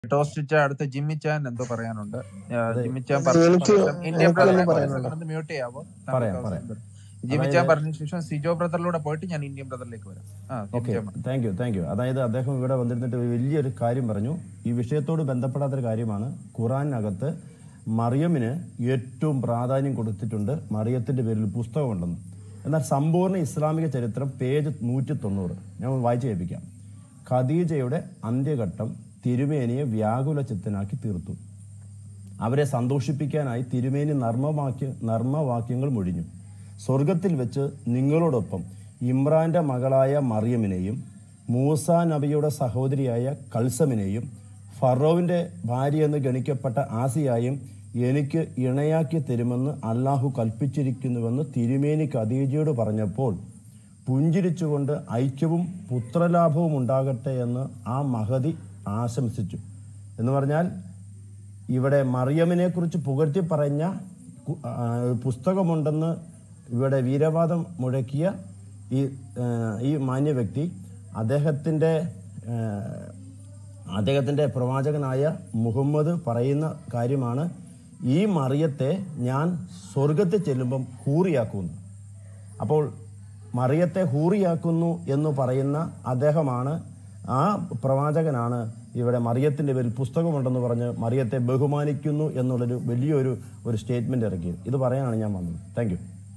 ടോസ്റ്റിച്ച അടുത്ത ജിമ്മിച്ചാൻ എന്തോ പറയാനുണ്ട് ആ, അതെ ജിമ്മിച്ചാൻ പറഞ്ഞ എനിക്ക് ശേഷം ഇന്ത്യൻ എനിക്കൊന്നും ബ്രദറെ ഒരു പറയാനുണ്ട് സെക്കൻഡ് ഒന്ന് മ്യൂട്ട് ചെയ്യാവോ പറയാം താങ്കൾക്ക് പറയാം അവസരം തരും ജിമ്മിച്ചാൻ അതായത് പറഞ്ഞ ശേഷം സിജോ ബ്രദറിലൂടെ പോയിട്ട് ഞാൻ ഇന്ത്യൻ ബ്രദറിലേക്ക് വരാം ആ ഓക്കെ ജിമ്മിച്ചാൻ പറഞ്ഞു താങ്ക് യു താങ്ക് യു അതായത് അദ്ദേഹം ഇവിടെ വന്നിരുന്നിട്ട് ഒരു വലിയൊരു കാര്യം പറഞ്ഞു ഈ വിഷയത്തോട് ബന്ധപ്പെടാത്തൊരു കാര്യമാണ് ഖുറാനകത്ത് മറിയമിന് ഏറ്റവും പ്രാധാന്യം കൊടുത്തിട്ടുണ്ട് മറിയത്തിന്റെ പേരിൽ പുസ്തകമുണ്ടെന്ന് എന്നാൽ സമ്പൂർണ്ണ ഇസ്ലാമിക ചരിത്രം പേജ് നൂറ്റി തൊണ്ണൂറ് ഞാൻ വായിച്ചു കേൾപ്പിക്കാം ഖദീജയുടെ അന്ത്യഘട്ടം തിരുമേനിയെ വ്യാകുല ചിത്തനാക്കി തീർത്തു അവരെ സന്തോഷിപ്പിക്കാനായി തിരുമേനി നർമ്മവാക്യ നർമ്മവാക്യങ്ങൾ മൊഴിഞ്ഞു സ്വർഗത്തിൽ വെച്ച് നിങ്ങളോടൊപ്പം ഇമ്രാന്റെ മകളായ മറിയമിനെയും മൂസ നബിയുടെ സഹോദരിയായ കൽസമിനെയും ഫറോവിന്റെ ഭാര്യയെന്ന് ഗണിക്കപ്പെട്ട ആസിയായും എനിക്ക് ഇണയാക്കി തരുമെന്ന് അള്ളാഹു കൽപ്പിച്ചിരിക്കുന്നുവെന്ന് തിരുമേനി ഖദീജയോട് പറഞ്ഞപ്പോൾ പുഞ്ചിരിച്ചുകൊണ്ട് ഐക്യവും പുത്രലാഭവും ഉണ്ടാകട്ടെ എന്ന് ആ മഹതി ആശംസിച്ചു എന്ന് പറഞ്ഞാൽ ഇവിടെ മറിയമിനെ കുറിച്ച് പുകഴ്ത്തി പറഞ്ഞ കു- ആ, പുസ്തകമുണ്ടെന്ന് ഇവിടെ വീരവാദം മുഴക്കിയ ഈ ആ, ഈ മാന്യ വ്യക്തി അദ്ദേഹത്തിൻ്റെ ആ, അദ്ദേഹത്തിൻ്റെ പ്രവാചകനായ മുഹമ്മദ് പറയുന്ന കാര്യമാണ് ഈ മറിയത്തെ ഞാൻ സ്വർഗത്തിൽ ചെല്ലുമ്പം ഹൂറിയാക്കുന്നു അപ്പോൾ മറിയത്തെ ഹൂറിയാക്കുന്നു എന്ന് പറയുന്ന അദ്ദേഹമാണ് ആ പ്രവാചകനാണ് ഇവിടെ മറിയത്തിന്റെ പേരിൽ പുസ്തകമുണ്ടെന്ന് പറഞ്ഞ് മറിയത്തെ ബഹുമാനിക്കുന്നു എന്നുള്ളൊരു വലിയൊരു ഒരു സ്റ്റേറ്റ്മെന്റ് ഇറക്കിയത് ഇത് പറയാനാണ് ഞാൻ വന്നത് താങ്ക് യു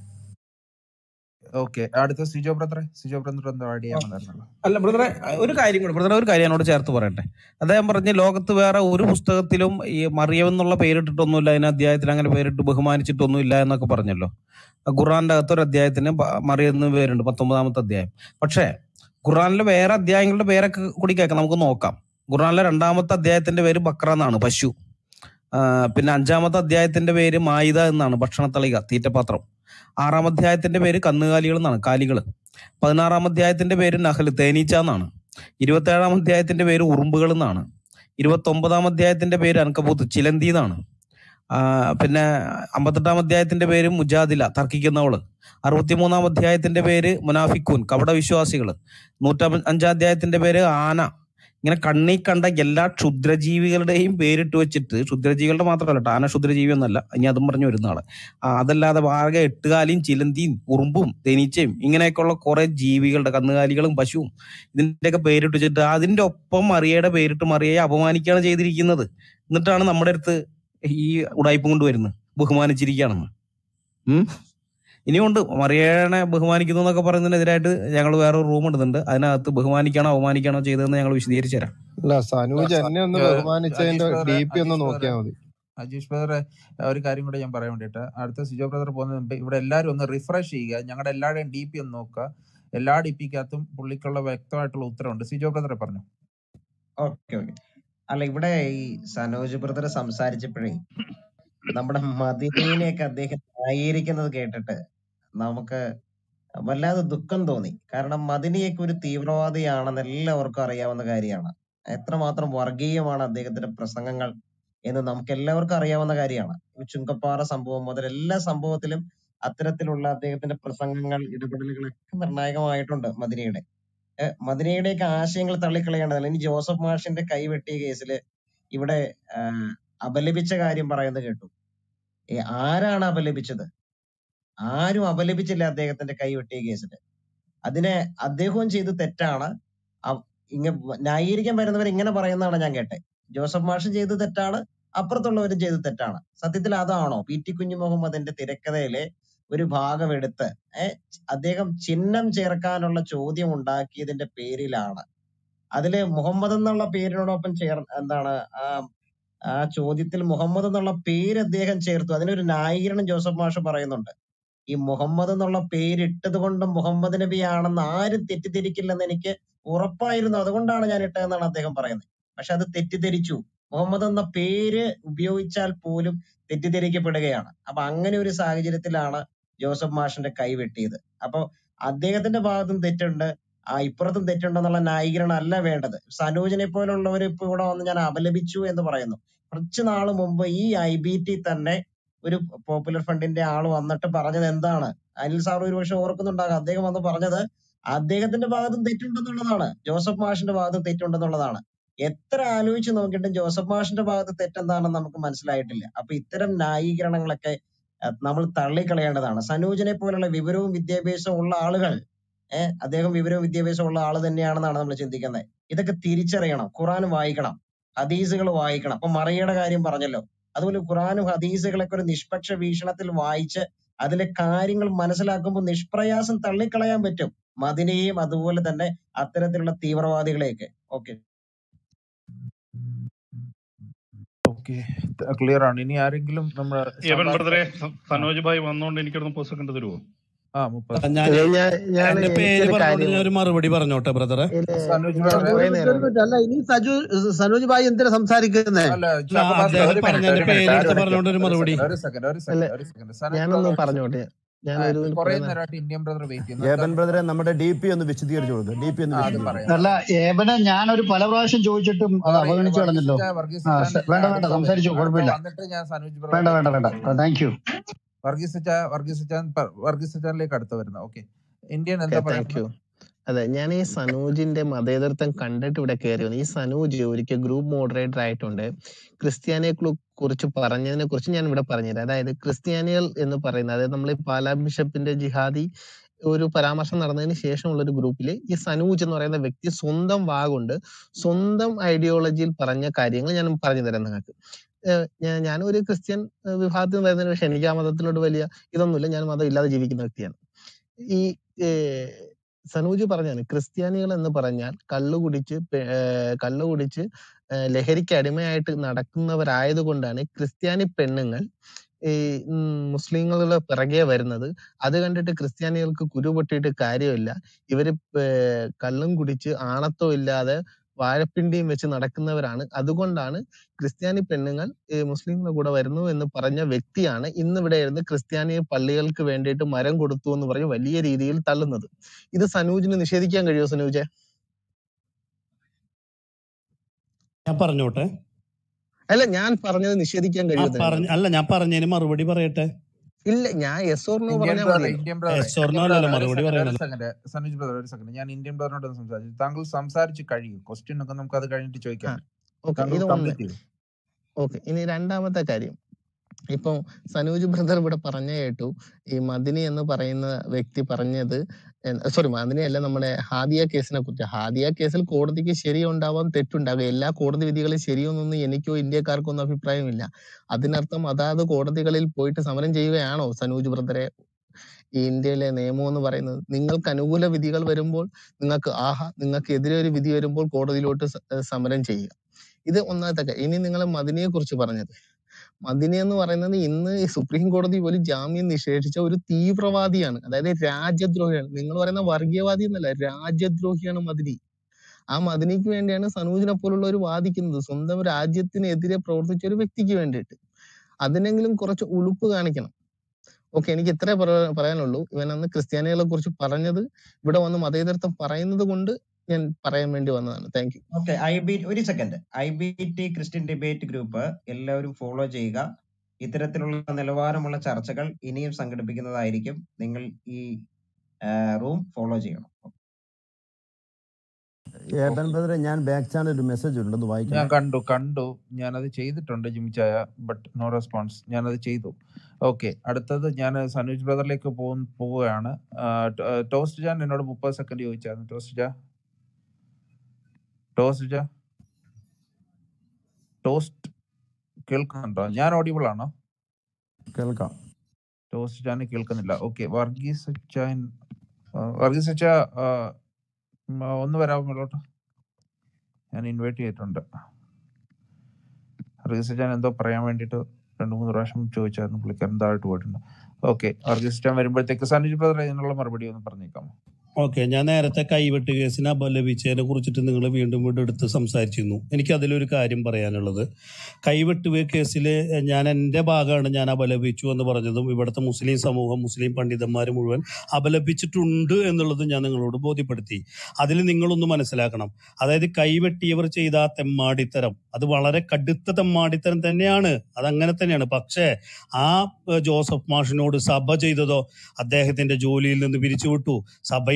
ഓക്കെ അടുത്ത സിജോ ബ്രദറെ സിജോ ബ്രദർ എന്തോ ആഡ് ചെയ്യാമെന്നായിരുന്നല്ലോ അല്ല ബ്രദറെ ഒരു കാര്യം കൂടെ ബ്രദറെ ഒരു കാര്യം എന്നോട് ചേർത്ത് പറയട്ടെ അദ്ദേഹം പറഞ്ഞ് ലോകത്ത് വേറെ ഒരു പുസ്തകത്തിലും ഈ മറിയം എന്നുള്ള പേരിട്ടിട്ടൊന്നുമില്ല അതിന് അധ്യായത്തിൽ അങ്ങനെ പേരിട്ട് ബഹുമാനിച്ചിട്ടൊന്നുമില്ല എന്നൊക്കെ പറഞ്ഞല്ലോ ഖുറാന്റെ അകത്തൊരു അധ്യായത്തിന് ബ- മറിയം എന്ന് പേരുണ്ട് പത്തൊമ്പതാമത്തെ അധ്യായം പക്ഷേ ഖുറാനിലെ വേറെ അധ്യായങ്ങളുടെ പേരൊക്കെ കൂടി കേൾക്കാം നമുക്ക് നോക്കാം ഖുറാനിലെ രണ്ടാമത്തെ അധ്യായത്തിന്റെ പേര് ബക്ര എന്നാണ് പശു ആ, പിന്നെ അഞ്ചാമത്തെ അധ്യായത്തിന്റെ പേര് മായിദ എന്നാണ് ഭക്ഷണത്തളിക തീറ്റപാത്രം ആറാം അധ്യായത്തിന്റെ പേര് കന്നുകാലികൾ എന്നാണ് കാലികൾ പതിനാറാം അധ്യായത്തിന്റെ പേര് നഹൽ തേനീച്ച എന്നാണ് ഇരുപത്തേഴാം അധ്യായത്തിന്റെ പേര് ഉറുമ്പുകൾ എന്നാണ് ഇരുപത്തി ഒമ്പതാം അധ്യായത്തിന്റെ പേര് അൻകബൂത്ത് ചിലന്തി എന്നാണ് ആ, പിന്നെ അമ്പത്തെട്ടാം അധ്യായത്തിന്റെ പേര് മുജാദില തർക്കിക്കുന്നവള് അറുപത്തിമൂന്നാം അധ്യായത്തിന്റെ പേര് മുനാഫിക്കൂൻ കപട വിശ്വാസികൾ നൂറ്റ അഞ്ചാം അധ്യായത്തിന്റെ പേര് ആന ഇങ്ങനെ കണ്ണി കണ്ട എല്ലാ ക്ഷുദ്രജീവികളുടെയും പേരിട്ട് വെച്ചിട്ട് ക്ഷുദ്രജീവികളുടെ മാത്രമല്ല ട്ടോ, ആന ക്ഷുദ്രജീവി ഒന്നല്ല ഇനി അതും പറഞ്ഞു വരുന്ന ആള് ആ, അതല്ലാതെ ആകെ എട്ടുകാലിയും ചിലന്തിയും ഉറുമ്പും തേനീച്ചയും ഇങ്ങനെയൊക്കെയുള്ള കുറെ ജീവികളുടെ കന്നുകാലികളും പശുവും ഇതിന്റെയൊക്കെ പേരിട്ട് വെച്ചിട്ട് അതിന്റെ ഒപ്പം മറിയയുടെ പേരിട്ട് മറിയയെ അപമാനിക്കുകയാണ് ചെയ്തിരിക്കുന്നത് എന്നിട്ടാണ് നമ്മുടെ അടുത്ത് ഈ ഉടായ്പം കൊണ്ടുവരുന്നത് ബഹുമാനിച്ചിരിക്കുകയാണെന്ന് ഉം ഇനിയുണ്ട് മറിയേനെ ബഹുമാനിക്കുന്നു എന്നൊക്കെ പറയുന്നതിനെതിരായിട്ട് ഞങ്ങൾ വേറെ റൂം ഇടുന്നുണ്ട് അതിനകത്ത് ബഹുമാനിക്കാണോ അവമാനിക്കാണോ ചെയ്തതെന്ന് ഞങ്ങൾ വിശദീകരിച്ചു തരാം ഇല്ല സനൂജ് എന്നെ ഒന്ന് ഏഹ്, ബഹുമാനിച്ചതിന്റെ അജീഷ് ഡി ബ്രദറെ പി ഒന്ന് അജീഷ് നോക്കിയാൽ ബ്രദറെ മതി അജീഷ് ബ്രദറെ ഒരു കാര്യം കൂടെ ഞാൻ പറയാൻ വേണ്ടിയിട്ട് അടുത്ത സിജോ ബ്രദർ പോകുന്നതിന് മുമ്പ് ഇവിടെ എല്ലാവരും ഒന്ന് റിഫ്രഷ് ചെയ്യുക ഞങ്ങളുടെ എല്ലാവരുടെയും ഡി പി ഒന്ന് നോക്കുക എല്ലാ ഡി പിക്കകത്തും പുള്ളിക്കുള്ള വ്യക്തമായിട്ടുള്ള ഉത്തരവുണ്ട് സിജോ ബ്രദറെ പറഞ്ഞു ഓക്കെ ഓക്കെ അല്ല ഇവിടെ ഈ സനോജ് ബ്രദർ സംസാരിച്ചപ്പോഴേ നമ്മുടെ മദീനയൊക്കെ അദ്ദേഹം ന്യായീകരിക്കുന്നത് കേട്ടിട്ട് നമുക്ക് വല്ലാതെ ദുഃഖം തോന്നി കാരണം മദിനിയൊക്കെ ഒരു തീവ്രവാദിയാണെന്ന് എല്ലാവർക്കും അറിയാവുന്ന കാര്യമാണ് എത്രമാത്രം വർഗീയമാണ് അദ്ദേഹത്തിന്റെ പ്രസംഗങ്ങൾ എന്ന് നമുക്ക് എല്ലാവർക്കും അറിയാവുന്ന കാര്യമാണ് ഈ ചുങ്കപ്പാറ സംഭവം മുതൽ എല്ലാ സംഭവത്തിലും അത്തരത്തിലുള്ള അദ്ദേഹത്തിന്റെ പ്രസംഗങ്ങൾ ഇടപെടലുകളൊക്കെ നിർണായകമായിട്ടുണ്ട് മദിനയുടെ ഏഹ് മദിനയുടെയൊക്കെ ആശയങ്ങൾ തള്ളിക്കളയേണ്ടതല്ല ഇനി ജോസഫ് മാഷിന്റെ കൈവെട്ടിയ കേസില് ഇവിടെ ആഹ് അപലപിച്ച കാര്യം പറയുന്നത് കേട്ടു ഏ, ആരാണ് അപലപിച്ചത് ആരും അപലപിച്ചില്ല അദ്ദേഹത്തിന്റെ കൈവെട്ടിയ കേസില് അതിനെ അദ്ദേഹവും ചെയ്ത് തെറ്റാണ് അവ- ഇങ്ങ ന്യായീകരിക്കാൻ വരുന്നവർ ഇങ്ങനെ പറയുന്നതാണ് ഞാൻ കേട്ടെ ജോസഫ് മാഷ് ചെയ്ത് തെറ്റാണ് അപ്പുറത്തുള്ളവരും ചെയ്ത് തെറ്റാണ് സത്യത്തിൽ അതാണോ പി ടി കുഞ്ഞു മുഹമ്മദിന്റെ തിരക്കഥയിലെ ഒരു ഭാഗം എടുത്ത് ഏഹ് അദ്ദേഹം ചിഹ്നം ചേർക്കാനുള്ള ചോദ്യം ഉണ്ടാക്കിയതിന്റെ പേരിലാണ് അതില് മുഹമ്മദ് എന്നുള്ള പേരിനോടൊപ്പം ചേർ എന്താണ് ആ ആ ചോദ്യത്തിൽ മുഹമ്മദ് എന്നുള്ള പേര് അദ്ദേഹം ചേർത്തു അതിനൊരു ന്യായീകരണം ജോസഫ് മാഷ് പറയുന്നുണ്ട് ഈ മുഹമ്മദ് എന്നുള്ള പേരിട്ടത് കൊണ്ട് മുഹമ്മദ് നബി ആണെന്ന് ആരും തെറ്റിദ്ധരിക്കില്ലെന്ന് എനിക്ക് ഉറപ്പായിരുന്നു അതുകൊണ്ടാണ് ഞാൻ ഇട്ടതെന്നാണ് അദ്ദേഹം പറയുന്നത് പക്ഷെ അത് തെറ്റിദ്ധരിച്ചു മുഹമ്മദ് എന്ന പേര് ഉപയോഗിച്ചാൽ പോലും തെറ്റിദ്ധരിക്കപ്പെടുകയാണ് അപ്പൊ അങ്ങനെ ഒരു സാഹചര്യത്തിലാണ് ജോസഫ് മാഷിന്റെ കൈ വെട്ടിയത് അപ്പൊ അദ്ദേഹത്തിന്റെ ഭാഗത്തും തെറ്റുണ്ട് ആ ഇപ്പുറത്തും തെറ്റുണ്ടെന്നുള്ള ന്യായീകരണം അല്ല വേണ്ടത് സനൂജിനെ പോലുള്ളവർ ഇപ്പൊ ഇവിടെ വന്ന് ഞാൻ അപലപിച്ചു എന്ന് പറയുന്നു കുറച്ചു നാള് മുമ്പ് ഈ ഐ ബി ടി തന്നെ ഒരു പോപ്പുലർ ഫണ്ടിന്റെ ആള് വന്നിട്ട് പറഞ്ഞത് എന്താണ് അനിൽ സാർ ഒരു പക്ഷെ ഓർക്കുന്നുണ്ടാകാം അദ്ദേഹം വന്ന് പറഞ്ഞത് അദ്ദേഹത്തിന്റെ ഭാഗത്തും തെറ്റുണ്ടെന്നുള്ളതാണ് ജോസഫ് മാഷിന്റെ ഭാഗത്തും തെറ്റുണ്ടെന്നുള്ളതാണ് എത്ര ആലോചിച്ച് നോക്കിയിട്ടും ജോസഫ് മാഷിന്റെ ഭാഗത്ത് തെറ്റെന്താണെന്ന് നമുക്ക് മനസ്സിലായിട്ടില്ല അപ്പൊ ഇത്തരം ന്യായീകരണങ്ങളൊക്കെ അഹ് നമ്മൾ തള്ളിക്കളയേണ്ടതാണ് സനൂജിനെ പോലുള്ള വിവരവും വിദ്യാഭ്യാസവും ഉള്ള ആളുകൾ ഏഹ് അദ്ദേഹം വിവരവും വിദ്യാഭ്യാസവും ഉള്ള ആള് തന്നെയാണെന്നാണ് നമ്മൾ ചിന്തിക്കുന്നത് ഇതൊക്കെ തിരിച്ചറിയണം ഖുറാൻ വായിക്കണം ഹദീസുകൾ വായിക്കണം അപ്പൊ മറിയയുടെ കാര്യം പറഞ്ഞല്ലോ അതുപോലെ ഖുറാനും ഹദീസുകളൊക്കെ ഒരു നിഷ്പക്ഷ വീക്ഷണത്തിൽ വായിച്ച് അതിലെ കാര്യങ്ങൾ മനസ്സിലാക്കുമ്പോൾ നിഷ്പ്രയാസം തള്ളിക്കളയാൻ പറ്റും മദിനെയും അതുപോലെ തന്നെ അത്തരത്തിലുള്ള തീവ്രവാദികളെയൊക്കെ ഓക്കെ ഓക്കെ ക്ലിയർ ആണ് ഇനി ആരെങ്കിലും നമ്മുടെ ഏവൻ സാധാരണ ബ്രദറെ സ- സനോജ് ഭായ് വന്നോണ്ട് എനിക്കൊരു മുപ്പത് സെക്കൻഡ് തരുമോ ആ മുപ്പത് ഞാൻ ഇത് ഞാൻ ഞാൻ എന്റെ പേര് എനിക്കൊരു പറഞ്ഞോണ്ട് കാര്യം ഞാൻ ഒരു മറുപടി പറഞ്ഞോട്ടെ ബ്രദറെ ഇത് സനോജ് ഞാൻ ബ്രദറെ കുറെ ഒരു നേരം മിനിറ്റ് അല്ല ഇനി സജു സനോജ് ഭായി എന്തിനാ സംസാരിക്കുന്നേ അല്ല അല്ല ചാക്കോ പാസ്റ്റർ അദ്ദേഹം ഒരു പറഞ്ഞ മിനിറ്റ് ഒരു എന്റെ മിനിറ്റ് ആരും പേരെടുത്ത് ഇടയ്ക്ക് പറഞ്ഞോണ്ട് ഒരു ഒരു മറുപടി സെക്കൻഡ് ഒരു സെക്കൻഡ് ഒരു അല്ല സെക്കൻഡ് ഒരു സെക്കൻഡ് സനോജ് ഞാനൊന്ന് ബ്രദർ ഒരു പറഞ്ഞോട്ടെ സെക്കൻഡ് ഞാൻ ആ ഒരു കുറെ കുറെ നേരം നേരമായിട്ട് ഇന്ത്യൻ ബ്രദർ വെയിറ്റ് ചെയ്യുന്നു ഏബൻ എന്താ ബ്രദറെ നമ്മുടെ ഡി പി ഒന്ന് വിശദീകരിച്ചു കൊടുക്കുക ഡി പി ഒന്ന് ആ അത് വിശദീകരിച്ചു പറയാം അല്ല ഏബനെ ഞാനൊരു പല പ്രാവശ്യം ചോദിച്ചിട്ടും അത് സോറി അവഗണിച്ചു കളഞ്ഞല്ലോ വർഗീസ് ആ ചാൻ ശ- വേണ്ട വേണ്ട അടുത്ത സംസാരിച്ചു അടുത്ത കുഴപ്പമില്ല വന്നിട്ട് ഞാൻ സനോജ് വേണ്ട ബ്രദറിലേക്ക് വേണ്ട വേണ്ട സംസാരിക്കാം താങ്ക് യു വർഗീസ് ചാ വർഗീസ് ചാൻ പ- വർഗീസ് ചാനിലേക്ക് അടുത്ത് വരുന്നത് ഓക്കെ ഇന്ത്യൻ ഓക്കെ എന്താ താങ്ക് പറയുന്നത് യു അതെ ഞാൻ ഈ സനൂജിന്റെ മതേതരത്വം കണ്ടിട്ട് ഇവിടെ കയറി വന്നു ഈ സനൂജ് ഒരിക്കൽ ഗ്രൂപ്പ് മോഡറേറ്റർ ആയിട്ടുണ്ട് ക്രിസ്ത്യാനിയെ കുളു- കുറിച്ച് പറഞ്ഞതിനെ കുറിച്ച് ഞാൻ ഇവിടെ പറഞ്ഞുതരാം അതായത് ക്രിസ്ത്യാനികൾ എന്ന് പറയുന്നത് അതായത് നമ്മൾ ഈ പാലാ ബിഷപ്പിന്റെ ജിഹാദി ഒരു പരാമർശം നടന്നതിന് ശേഷമുള്ള ഒരു ഗ്രൂപ്പിൽ ഈ സനൂജ് എന്ന് പറയുന്ന വ്യക്തി സ്വന്തം വാഗുണ്ട് സ്വന്തം ഐഡിയോളജിയിൽ പറഞ്ഞ കാര്യങ്ങൾ ഞാൻ പറഞ്ഞു തരാം നിങ്ങൾക്ക് ഏഹ് ഞാ- ഞാനൊരു ക്രിസ്ത്യൻ ഏഹ് വിഭാഗത്തിൽ നിന്ന് വരുന്നതിന് പക്ഷെ എനിക്ക് ആ മതത്തിനോട് വലിയ ഇതൊന്നുമില്ല ഞാൻ മതം ഇല്ലാതെ ജീവിക്കുന്ന വ്യക്തിയാണ് ഈ ഏഹ് സനൂജ് പറഞ്ഞാണ് ക്രിസ്ത്യാനികൾ എന്ന് പറഞ്ഞാൽ കള്ളു കുടിച്ച് പെ- ഏഹ് കള്ളു കുടിച്ച് ഏഹ് ലഹരിക്ക് അടിമയായിട്ട് നടക്കുന്നവരായതുകൊണ്ടാണ് ക്രിസ്ത്യാനി പെണ്ണുങ്ങൾ ഈ ഉം മുസ്ലിങ്ങളുടെ പിറകെ വരുന്നത് അത് കണ്ടിട്ട് ക്രിസ്ത്യാനികൾക്ക് കുരു പൊട്ടിയിട്ട് കാര്യമില്ല ഇവര് ഏഹ് കള്ളും കുടിച്ച് ആണത്തം ഇല്ലാതെ വാഴപ്പിണ്ടിയും വെച്ച് നടക്കുന്നവരാണ് അതുകൊണ്ടാണ് ക്രിസ്ത്യാനി പെണ്ണുങ്ങൾ ഈ മുസ്ലിങ്ങളുടെ കൂടെ വരുന്നു എന്ന് പറഞ്ഞ വ്യക്തിയാണ് ഇന്ന് ഇവിടെ ഇരുന്ന് ക്രിസ്ത്യാനി പള്ളികൾക്ക് വേണ്ടിയിട്ട് മരം കൊടുത്തു എന്ന് പറഞ്ഞ് വലിയ രീതിയിൽ തള്ളുന്നത് ഇത് സനൂജിന് നിഷേധിക്കാൻ കഴിയുമോ സനൂജെ ഞാൻ പറഞ്ഞോട്ടെ അല്ല ഞാൻ പറഞ്ഞത് നിഷേധിക്കാൻ ആ കഴിയുമോ പറഞ്ഞ നിങ്ങൾക്ക് അല്ല ഞാൻ പറഞ്ഞതിന് മറുപടി പറയട്ടെ ഇല്ല ഞാൻ യെസ് ഓർ നോ ഇന്ത്യൻ പറഞ്ഞാൽ ബ്രദർ മതിയല്ലോ Indian brother yes or no Indian അല്ലല്ലോ ബ്രദർ ഒരു മറുപടി സെക്കൻഡ് ഒരു പറയണല്ലോ സെക്കൻഡ് സനുജ് ബ്രദർ ഒരു സെക്കൻഡ് ഞാൻ ഇന്ത്യൻ ബ്രദറിനോട് ഒന്ന് സംസാരിച്ചു താങ്കൾ സംസാരിച്ച് കഴിയും ക്വസ്റ്റ്യൻ ഒക്കെ നമുക്ക് അത് കഴിഞ്ഞിട്ട് ആ ചോദിക്കാം ഓക്കെ താങ്കൾ ഇത് ഒന്ന് കംപ്ലീറ്റ് ചെയ്തു ഓക്കെ ഇനി രണ്ടാമത്തെ കാര്യം ഇപ്പൊ സനൂജ് ബ്രദർ ഇവിടെ പറഞ്ഞ കേട്ടു ഈ മദിനി എന്ന് പറയുന്ന വ്യക്തി പറഞ്ഞത് സോറി മദിനി അല്ല നമ്മുടെ ഹാദിയ കേസിനെ കുറിച്ച് ഹാദിയ കേസിൽ കോടതിക്ക് ശരിയുണ്ടാവാം തെറ്റുണ്ടാകും എല്ലാ കോടതി വിധികളും ശരിയൊന്നൊന്നും എനിക്കോ ഇന്ത്യക്കാർക്കോ ഒന്നും അഭിപ്രായമില്ല അതിനർത്ഥം അതാത് കോടതികളിൽ പോയിട്ട് സമരം ചെയ്യുകയാണോ സനൂജ് ബ്രദറെ ഈ ഇന്ത്യയിലെ നിയമം എന്ന് പറയുന്നത് നിങ്ങൾക്ക് അനുകൂല വിധികൾ വരുമ്പോൾ നിങ്ങൾക്ക് ആഹാ നിങ്ങൾക്ക് എതിരെ ഒരു വിധി വരുമ്പോൾ കോടതിയിലോട്ട് സ- ഏഹ് സമരം ചെയ്യുക ഇത് ഒന്നാമത്തെ കാര്യം ഇനി നിങ്ങൾ മദിനിയെ കുറിച്ച് പറഞ്ഞത് മദിനി എന്ന് പറയുന്നത് ഇന്ന് ഈ സുപ്രീം കോടതി പോലും ജാമ്യം നിഷേധിച്ച ഒരു തീവ്രവാദിയാണ് അതായത് രാജ്യദ്രോഹിയാണ് നിങ്ങൾ പറയുന്ന വർഗീയവാദി എന്നല്ല രാജ്യദ്രോഹിയാണ് മദിനി ആ മദിനിക്ക് വേണ്ടിയാണ് സനൂജിനെ പോലുള്ളവർ വാദിക്കുന്നത് സ്വന്തം രാജ്യത്തിനെതിരെ പ്രവർത്തിച്ച ഒരു വ്യക്തിക്ക് വേണ്ടിയിട്ട് അതിനെങ്കിലും കുറച്ച് ഉളുപ്പ് കാണിക്കണം ഓക്കെ എനിക്ക് ഇത്രേ പറ- പറയാനുള്ളൂ ഇവൻ അന്ന് ക്രിസ്ത്യാനികളെ കുറിച്ച് പറഞ്ഞത് ഇവിടെ വന്ന് മതേതരത്വം പറയുന്നത് കൊണ്ട് ഞാൻ പറയാൻ വേണ്ടി വന്നതാണ് thank you okay I B ഒരു second I B T Christian debate group എല്ലാവരും ഫോളോ ചെയ്യുക ഇത്തരത്തിലുള്ള നിലവാരമുള്ള ചർച്ചകൾ ഇനിയും സംഘടിപ്പിക്കുന്നതായിരിക്കും നിങ്ങൾ ഈ റൂം ഫോളോ ചെയ്യണം ഏബൻ ബ്രദറെ ഞാൻ ബാക്ക് ചാനൽ ഒരു മെസ്സേജ് ഉണ്ടെന്ന് ഞാൻ വായിക്കണം കണ്ടു കണ്ടു ഞാനത് ചെയ്തിട്ടുണ്ട് ജിമിച്ചായ ബട്ട് നോ റെസ്പോൺസ് ഞാനത് ചെയ്തു ഓക്കെ അടുത്തത് ഞാൻ സനൂജ് ബ്രദറിലേക്ക് പോകു- പോവുകയാണ് ആ, ട- ആ, ടോസ്റ്റ് ജാൻ എന്നോട് മുപ്പത് സെക്കൻഡ് ചോദിച്ചായിരുന്നു ടോസ്റ്റ് ജാ ടോസ്റ്റ് ജാ ടോസ്റ്റ് കേൾക്കുന്നുണ്ടോ ഞാൻ ഓഡിബിൾ ആണോ കേൾക്കാം ടോസ്റ്റ് ജാൻ കേൾക്കുന്നില്ല ഓക്കെ വർഗീസ് അച്ചാൻ ആ, വർഗീസ് അച്ച ആ, ഉം, ആ, ഒന്ന് വരാമോ മുന്നോട്ട് ഞാൻ ഇൻവൈറ്റ് ചെയ്തിട്ടുണ്ട് വർഗീസ് അച്ചാൻ എന്തോ പറയാൻ വേണ്ടിയിട്ട് രണ്ട് മൂന്ന് പ്രാവശ്യം ചോദിച്ചായിരുന്നു പുള്ളിക്കാരൻ താഴോട്ട് പോയിട്ടുണ്ട് ഓക്കെ വർഗീസ് അച്ചാൻ വരുമ്പോഴത്തേക്ക് സനുജ് ബ്രദർ ഇതിനുള്ള മറുപടി ഒന്ന് പറഞ്ഞേക്കാമോ ഓക്കെ ഞാൻ നേരത്തെ കൈവെട്ട് കേസിനെ അപലപിച്ചതിനെ കുറിച്ചിട്ട് നിങ്ങൾ വീണ്ടും വീണ്ടും എടുത്ത് സംസാരിച്ചിരുന്നു എനിക്ക് അതിലൊരു കാര്യം പറയാനുള്ളത് കൈവെട്ട് കേസിൽ ഞാൻ എൻ്റെ ഭാഗമാണ് ഞാൻ അപലപിച്ചു എന്ന് പറഞ്ഞതും ഇവിടുത്തെ മുസ്ലിം സമൂഹം മുസ്ലിം പണ്ഡിതന്മാർ മുഴുവൻ അപലപിച്ചിട്ടുണ്ട് എന്നുള്ളത് ഞാൻ നിങ്ങളോട് ബോധ്യപ്പെടുത്തി അതിൽ നിങ്ങളൊന്ന് മനസ്സിലാക്കണം അതായത് കൈവെട്ടിയവർ ചെയ്ത ആ തെമ്മാടിത്തരം അത് വളരെ കടുത്ത തെമ്മാടിത്തരം തന്നെയാണ് അതങ്ങനെ തന്നെയാണ് പക്ഷേ ആ ഏഹ്, ജോസഫ് മാഷിനോട് സഭ ചെയ്തതോ അദ്ദേഹത്തിന്റെ ജോലിയിൽ നിന്ന് പിരിച്ചുവിട്ടു സഭയിൽ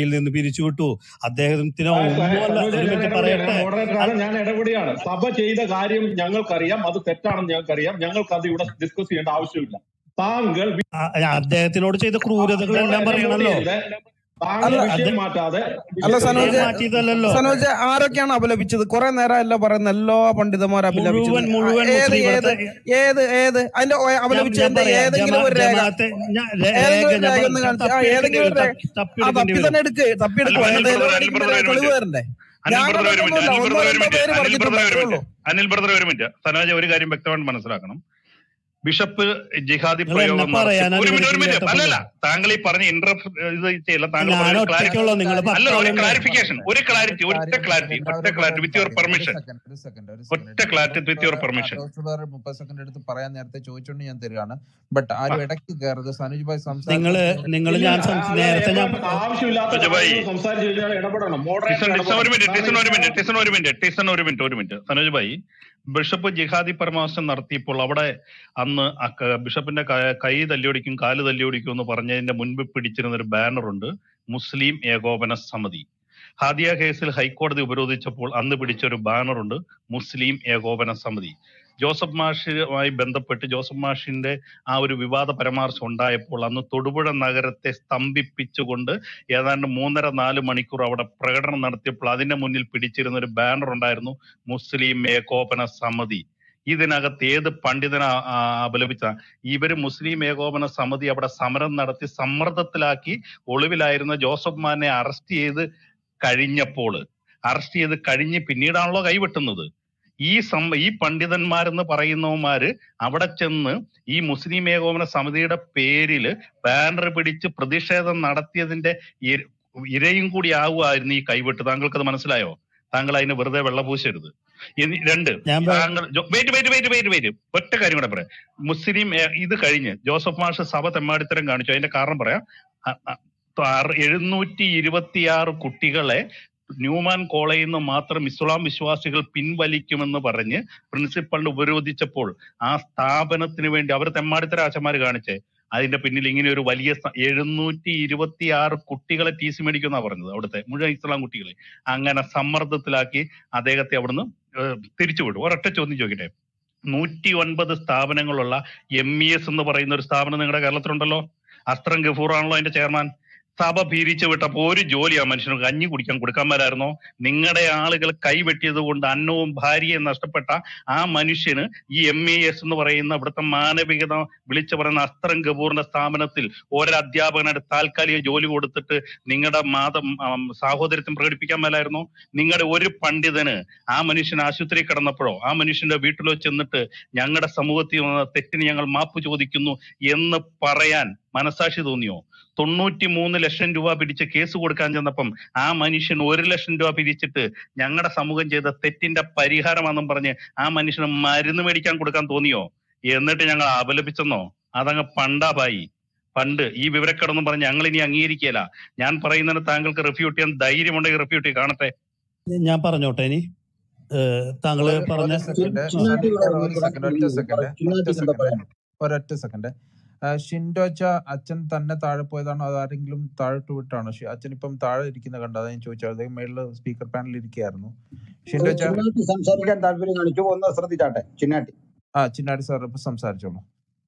സഭയിൽ നിന്ന് പിരിച്ചുവിട്ടു അദ്ദേഹത്തിന് ആ, സ- ഒന്നുമല്ല സനോജ് ഒരു ഞാൻ മിനിറ്റ് ഇടപെടുകയാണ് പറയട്ടെ മോഡറേറ്റർ ആണ് ഞാൻ ഇടപെടുകയാണ് സഭ ചെയ്ത കാര്യം ഞങ്ങൾക്കറിയാം അത് തെറ്റാണെന്ന് ഞങ്ങൾക്കറിയാം ഞങ്ങൾക്ക് അത് ഇവിടെ ഡിസ്കസ് ചെയ്യേണ്ട ആവശ്യമില്ല താങ്കൾ വി- ആ, അദ്ദേഹത്തിനോട് ചെയ്ത ക്രൂരതകളെല്ലാം മോഡറേറ്റർ മ്യൂട്ട് പറയണല്ലോ ചെയ്യരുത് താങ്കൾ അല്ല വിഷയം അദ്ദേ- മാറ്റാതെ അല്ല വിഷയത്തിൽ സനോജ് വിഷയം മാറ്റിയതല്ലല്ലോ സനോജ് ആരൊക്കെയാണ് അപലപിച്ചത് കുറെ നേരമല്ല പറയുന്ന എല്ലാ പണ്ഡിതന്മാർ അപലപിച്ചത് മുഴുവൻ ആ, മുഴുവൻ ഏത് മുസ്ലിം ഏത് ഇവിടുത്തെ ഏത് ഏത് അതിന്റെ ഒ- ഞാൻ ഞാൻ അപലപിച്ചതിന്റെ പറയാം ഏതെങ്കിലും ജമാ ഒരു രേഖ ജമാഅത്തെ ഞാൻ രേ- രേഖ ഏതെങ്കിലും ഒരു ഞാൻ രേഖ പറ- ഒന്ന് ഞാൻ കാണിച്ചു ആ തപ്പിയെടുക്കേണ്ടി ഏതെങ്കിലും ഒരു വരും രേഖ തപ്പി- ആ തപ്പിയെടുക്കേണ്ടി തപ്പി വരും തന്നെ എടുക്ക് അനിൽ തപ്പിയെടുക്കുക അനിൽ ഏതെങ്കിലും ബ്രദർ അനിൽ എനിക്ക് ബ്രദർ ഒരു തെളിവ് മിനിറ്റ് തരണ്ടേ അനിൽ ഞാൻ ബ്രദർ ഒരു മിനിറ്റ് കണ്ടിട്ടൊന്നുമില്ല അനിൽ ഒന്നോ ബ്രദർ ഒരു രണ്ടോ മിനിറ്റ് പേര് അനിൽ പറഞ്ഞിട്ടുണ്ട് ബ്രദർ ഒരു അത്രേ ഉള്ളൂ മിനിറ്റ് അനിൽ ബ്രദർ ഒരു മിനിറ്റ് സനോജ ഒരു കാര്യം വ്യക്തമായിട്ട് മനസ്സിലാക്കണം ബിഷപ്പ് ജിഹാദി നിങ്ങൾ എന്നെ പ്രയോഗം പറയാൻ നടത്തി ഒരു മിനിറ്റ് ഒരു മിനിറ്റ് അനുവദിക്കില്ലാത്തപ്പോൾ അല്ലല്ല താങ്കൾ ഈ പറഞ്ഞ ഇന്റർ ഇത് ചെയ്യില്ല താങ്കൾ ഞാൻ പറഞ്ഞ ഒരു ക്ലാരിറ്റി ഒറ്റയ്ക്കുള്ള നിങ്ങൾ അല്ല ഒരു പത്താളുണ്ട് ക്ലാരിഫിക്കേഷൻ ഒരു ഒരു ക്ലാരിറ്റി ഒറ്റ കാര്യം ക്ലാരിറ്റി ഒറ്റ എല്ലാവരും ക്ലാരിറ്റി ഒരു വിത്ത് യുവർ കാര്യം ഒരു പെർമിഷൻ സെക്കൻഡ് ഒരു സെക്കൻഡ് ഒരു ഒറ്റ second clarity with your permission ടോസ്റ്റ് ബ്രദർ മുപ്പത് സെക്കൻഡ് എടുത്ത് പറയാൻ നേരത്തെ ചോദിച്ചോണ്ട് ഞാൻ തരികയാണ് ബട്ട് ആരും ഇടയ്ക്ക് കയറരുത് സനുജ് ഭായ് നിങ്ങള് സംസാരിച്ചു നിങ്ങൾ ഇല്ല ഞാൻ ആ, സംസ- അതെ നേരത്തെ ഞാൻ എപ്പോ ആവശ്യമില്ലാത്ത സുജഭായി കാര്യങ്ങൾ സംസാരിച്ചു കഴിഞ്ഞാൽ ഇടപെടണം മോഡറേറ്റർ ടിസൺ ടിസൺ ഒരു ഇടപെടണം മിനിറ്റ് ടിസൺ കാരണം ഒരു മിനിറ്റ് ഇപ്പോ ടിസൺ ഒരു മിനിറ്റ് ടിസൺ ഒരു മിനിറ്റ് ഒരു മിനിറ്റ് സനോജ് ഭായി ബിഷപ്പ് ജിഹാദി പരാമർശം നടത്തിയപ്പോൾ അവിടെ അന്ന് ആ ക- ബിഷപ്പിന്റെ ക- കൈ തല്ലിയൊടിക്കും കാല് തല്ലിയൊടിക്കും എന്ന് പറഞ്ഞതിന്റെ മുൻപ് പിടിച്ചിരുന്ന ഒരു ബാനറുണ്ട് മുസ്ലിം ഏകോപന സമിതി ഹാദിയ കേസിൽ ഹൈക്കോടതി ഉപരോധിച്ചപ്പോൾ അന്ന് പിടിച്ച ഒരു ബാനറുണ്ട് മുസ്ലിം ഏകോപന സമിതി ജോസഫ് മാഷുമായി ബന്ധപ്പെട്ട് ജോസഫ് മാഷിന്റെ ആ ഒരു വിവാദ പരാമർശം ഉണ്ടായപ്പോൾ അന്ന് തൊടുപുഴ നഗരത്തെ സ്തംഭിപ്പിച്ചുകൊണ്ട് ഏതാണ്ട് മൂന്നര നാല് മണിക്കൂർ അവിടെ പ്രകടനം നടത്തിയപ്പോൾ അതിന്റെ മുന്നിൽ പിടിച്ചിരുന്ന ഒരു ബാനർ ഉണ്ടായിരുന്നു മുസ്ലിം ഏകോപന സമിതി ഇതിനകത്ത് ഏത് പണ്ഡിതന അപലപിച്ച ഇവര് മുസ്ലിം ഏകോപന സമിതി അവിടെ സമരം നടത്തി സമ്മർദ്ദത്തിലാക്കി ഒളിവിലായിരുന്ന ജോസഫ് മാനെ അറസ്റ്റ് ചെയ്ത് കഴിഞ്ഞപ്പോൾ അറസ്റ്റ് ചെയ്ത് കഴിഞ്ഞ് പിന്നീടാണല്ലോ കൈവെട്ടുന്നത് ഈ സം ഈ പണ്ഡിതന്മാരെന്ന് പറയുന്നവന്മാര് അവിടെ ചെന്ന് ഈ മുസ്ലിം ഏകോപന സമിതിയുടെ പേരില് ബാനർ പിടിച്ച് പ്രതിഷേധം നടത്തിയതിന്റെ ഇര- ഇരയും കൂടി ആവുമായിരുന്നു ഈ കൈവിട്ട് താങ്കൾക്ക് അത് മനസ്സിലായോ താങ്കൾ അതിന് വെറുതെ വെള്ളപൂശരുത് ഇനി രണ്ട് ഞാൻ പ- താങ്കൾ wait wait wait wait wait ഒറ്റ കാര്യം കൂടെ പറയാം മുസ്ലിം ഏ- ഇത് കഴിഞ്ഞ് ജോസഫ് മാഷ് സഭ തെമ്മാടിത്തരം കാണിച്ചു അതിന്റെ കാരണം പറയാം അ- അ- ആറ് എഴുന്നൂറ്റി ഇരുപത്തിയാറ് കുട്ടികളെ ന്യൂമാൻ കോളേജിൽ നിന്ന് മാത്രം ഇസ്ലാം വിശ്വാസികൾ പിൻവലിക്കുമെന്ന് പറഞ്ഞ് പ്രിൻസിപ്പളിനെ ഉപരോധിച്ചപ്പോൾ ആ സ്ഥാപനത്തിന് വേണ്ടി അവർ തെമ്മാടിത്തര ആശമാര് കാണിച്ചേ അതിന്റെ പിന്നിൽ ഇങ്ങനെ ഒരു വലിയ എഴുന്നൂറ്റി ഇരുപത്തി ആറ് കുട്ടികളെ ടി സി മേടിക്കുമെന്നാ പറഞ്ഞത് അവിടുത്തെ മുഴുവൻ ഇസ്ലാം കുട്ടികളെ അങ്ങനെ സമ്മർദ്ദത്തിലാക്കി അദ്ദേഹത്തെ അവിടുന്ന് ഏഹ്, തിരിച്ചുവിട്ടു ഒരൊറ്റ ചോദ്യം ചോദിക്കട്ടെ നൂറ്റി ഒൻപത് സ്ഥാപനങ്ങളുള്ള എം ഇ എസ് എന്ന് പറയുന്ന ഒരു സ്ഥാപനം നിങ്ങളുടെ കേരളത്തിലുണ്ടല്ലോ അസ്ത്രം ഗഫൂർ ആണല്ലോ അതിന്റെ ചെയർമാൻ സഭ പിരിച്ചു വിട്ടപ്പോ ഒരു ജോലി ആ മനുഷ്യന് കഞ്ഞി കുടിക്കാൻ കൊടുക്കാൻ വരായിരുന്നോ നിങ്ങളുടെ ആളുകൾ കൈവെട്ടിയത് കൊണ്ട് അന്നവും ഭാര്യയും നഷ്ടപ്പെട്ട ആ മനുഷ്യന് ഈ എം എ എസ് എന്ന് പറയുന്ന ഇവിടുത്തെ മാനവികത വിളിച്ചു പറയുന്ന അസ്ത്രം ഗബൂറിന്റെ സ്ഥാപനത്തിൽ ഓരോ അധ്യാപകനായിട്ട് താൽക്കാലിക ജോലി കൊടുത്തിട്ട് നിങ്ങളുടെ മാതം ആം, സാഹോദര്യത്വം പ്രകടിപ്പിക്കാൻ മേലായിരുന്നോ നിങ്ങളുടെ ഒരു പണ്ഡിതന് ആ മനുഷ്യൻ ആശുപത്രി കിടന്നപ്പോഴോ ആ മനുഷ്യന്റെ വീട്ടിലോ ചെന്നിട്ട് ഞങ്ങളുടെ സമൂഹത്തിൽ വന്ന തെറ്റിന് ഞങ്ങൾ മാപ്പ് ചോദിക്കുന്നു എന്ന് പറയാൻ മനസാക്ഷി തോന്നിയോ തൊണ്ണൂറ്റി മൂന്ന് ലക്ഷം രൂപ പിടിച്ച് കേസ് കൊടുക്കാൻ ചെന്നപ്പം ആ മനുഷ്യൻ ഒരു ലക്ഷം രൂപ പിരിച്ചിട്ട് ഞങ്ങളുടെ സമൂഹം ചെയ്ത തെറ്റിന്റെ പരിഹാരമാണെന്നും പറഞ്ഞ് ആ മനുഷ്യന് മരുന്ന് മേടിക്കാൻ കൊടുക്കാൻ തോന്നിയോ എന്നിട്ട് ഞങ്ങൾ അപലപിച്ചെന്നോ അതങ്ങ് പണ്ടാപായി പണ്ട് ഈ വിവരക്കടന്നും പറഞ്ഞ് ഞങ്ങൾ ഇനി അംഗീകരിക്കുകയില്ല ഞാൻ പറയുന്നതിന് താങ്കൾക്ക് റിഫ്യൂട്ട് ചെയ്യാൻ ധൈര്യമുണ്ടെങ്കിൽ റിഫ്യൂട്ട് ചെയ്ത് കാണട്ടെ ഞാൻ പറഞ്ഞോട്ടെ ഇനി ഏഹ്, താങ്കള് ഒരു പറഞ്ഞ ഒരു സെക്കൻഡ് ചിന്നാട്ടി സനീഷ് ഇവിടെ ഒരു സെക്കൻഡ് ഒറ്റ സെക്കൻഡ് ഒറ്റ ചിന്നാട്ടിക്ക് എന്താ സെക്കൻഡ് പറയാൻ ഒരൊറ്റ സെക്കൻഡ് ഷിൻഡോച്ച അച്ഛൻ തന്നെ താഴെ പോയതാണോ അത് ആരെങ്കിലും താഴോട്ട് വിട്ടാണോ ഷി- അച്ഛൻ ഇപ്പം താഴെ ഇരിക്കുന്ന കണ്ടത് ഞാൻ ചോദിച്ചത് അദ്ദേഹം മേളില് സ്പീക്കർ പാനലിൽ ഇരിക്കുകയായിരുന്നു ഷിൻഡോച്ച ചിന്നാട്ടി സംസാരിക്കാൻ താല്പര്യം കാണിച്ചു ഒന്ന് ശ്രദ്ധിച്ചാട്ടെ ചിന്നാട്ടി ആ ചിന്നാടി സാർ ഇപ്പൊ സംസാരിച്ചോളൂ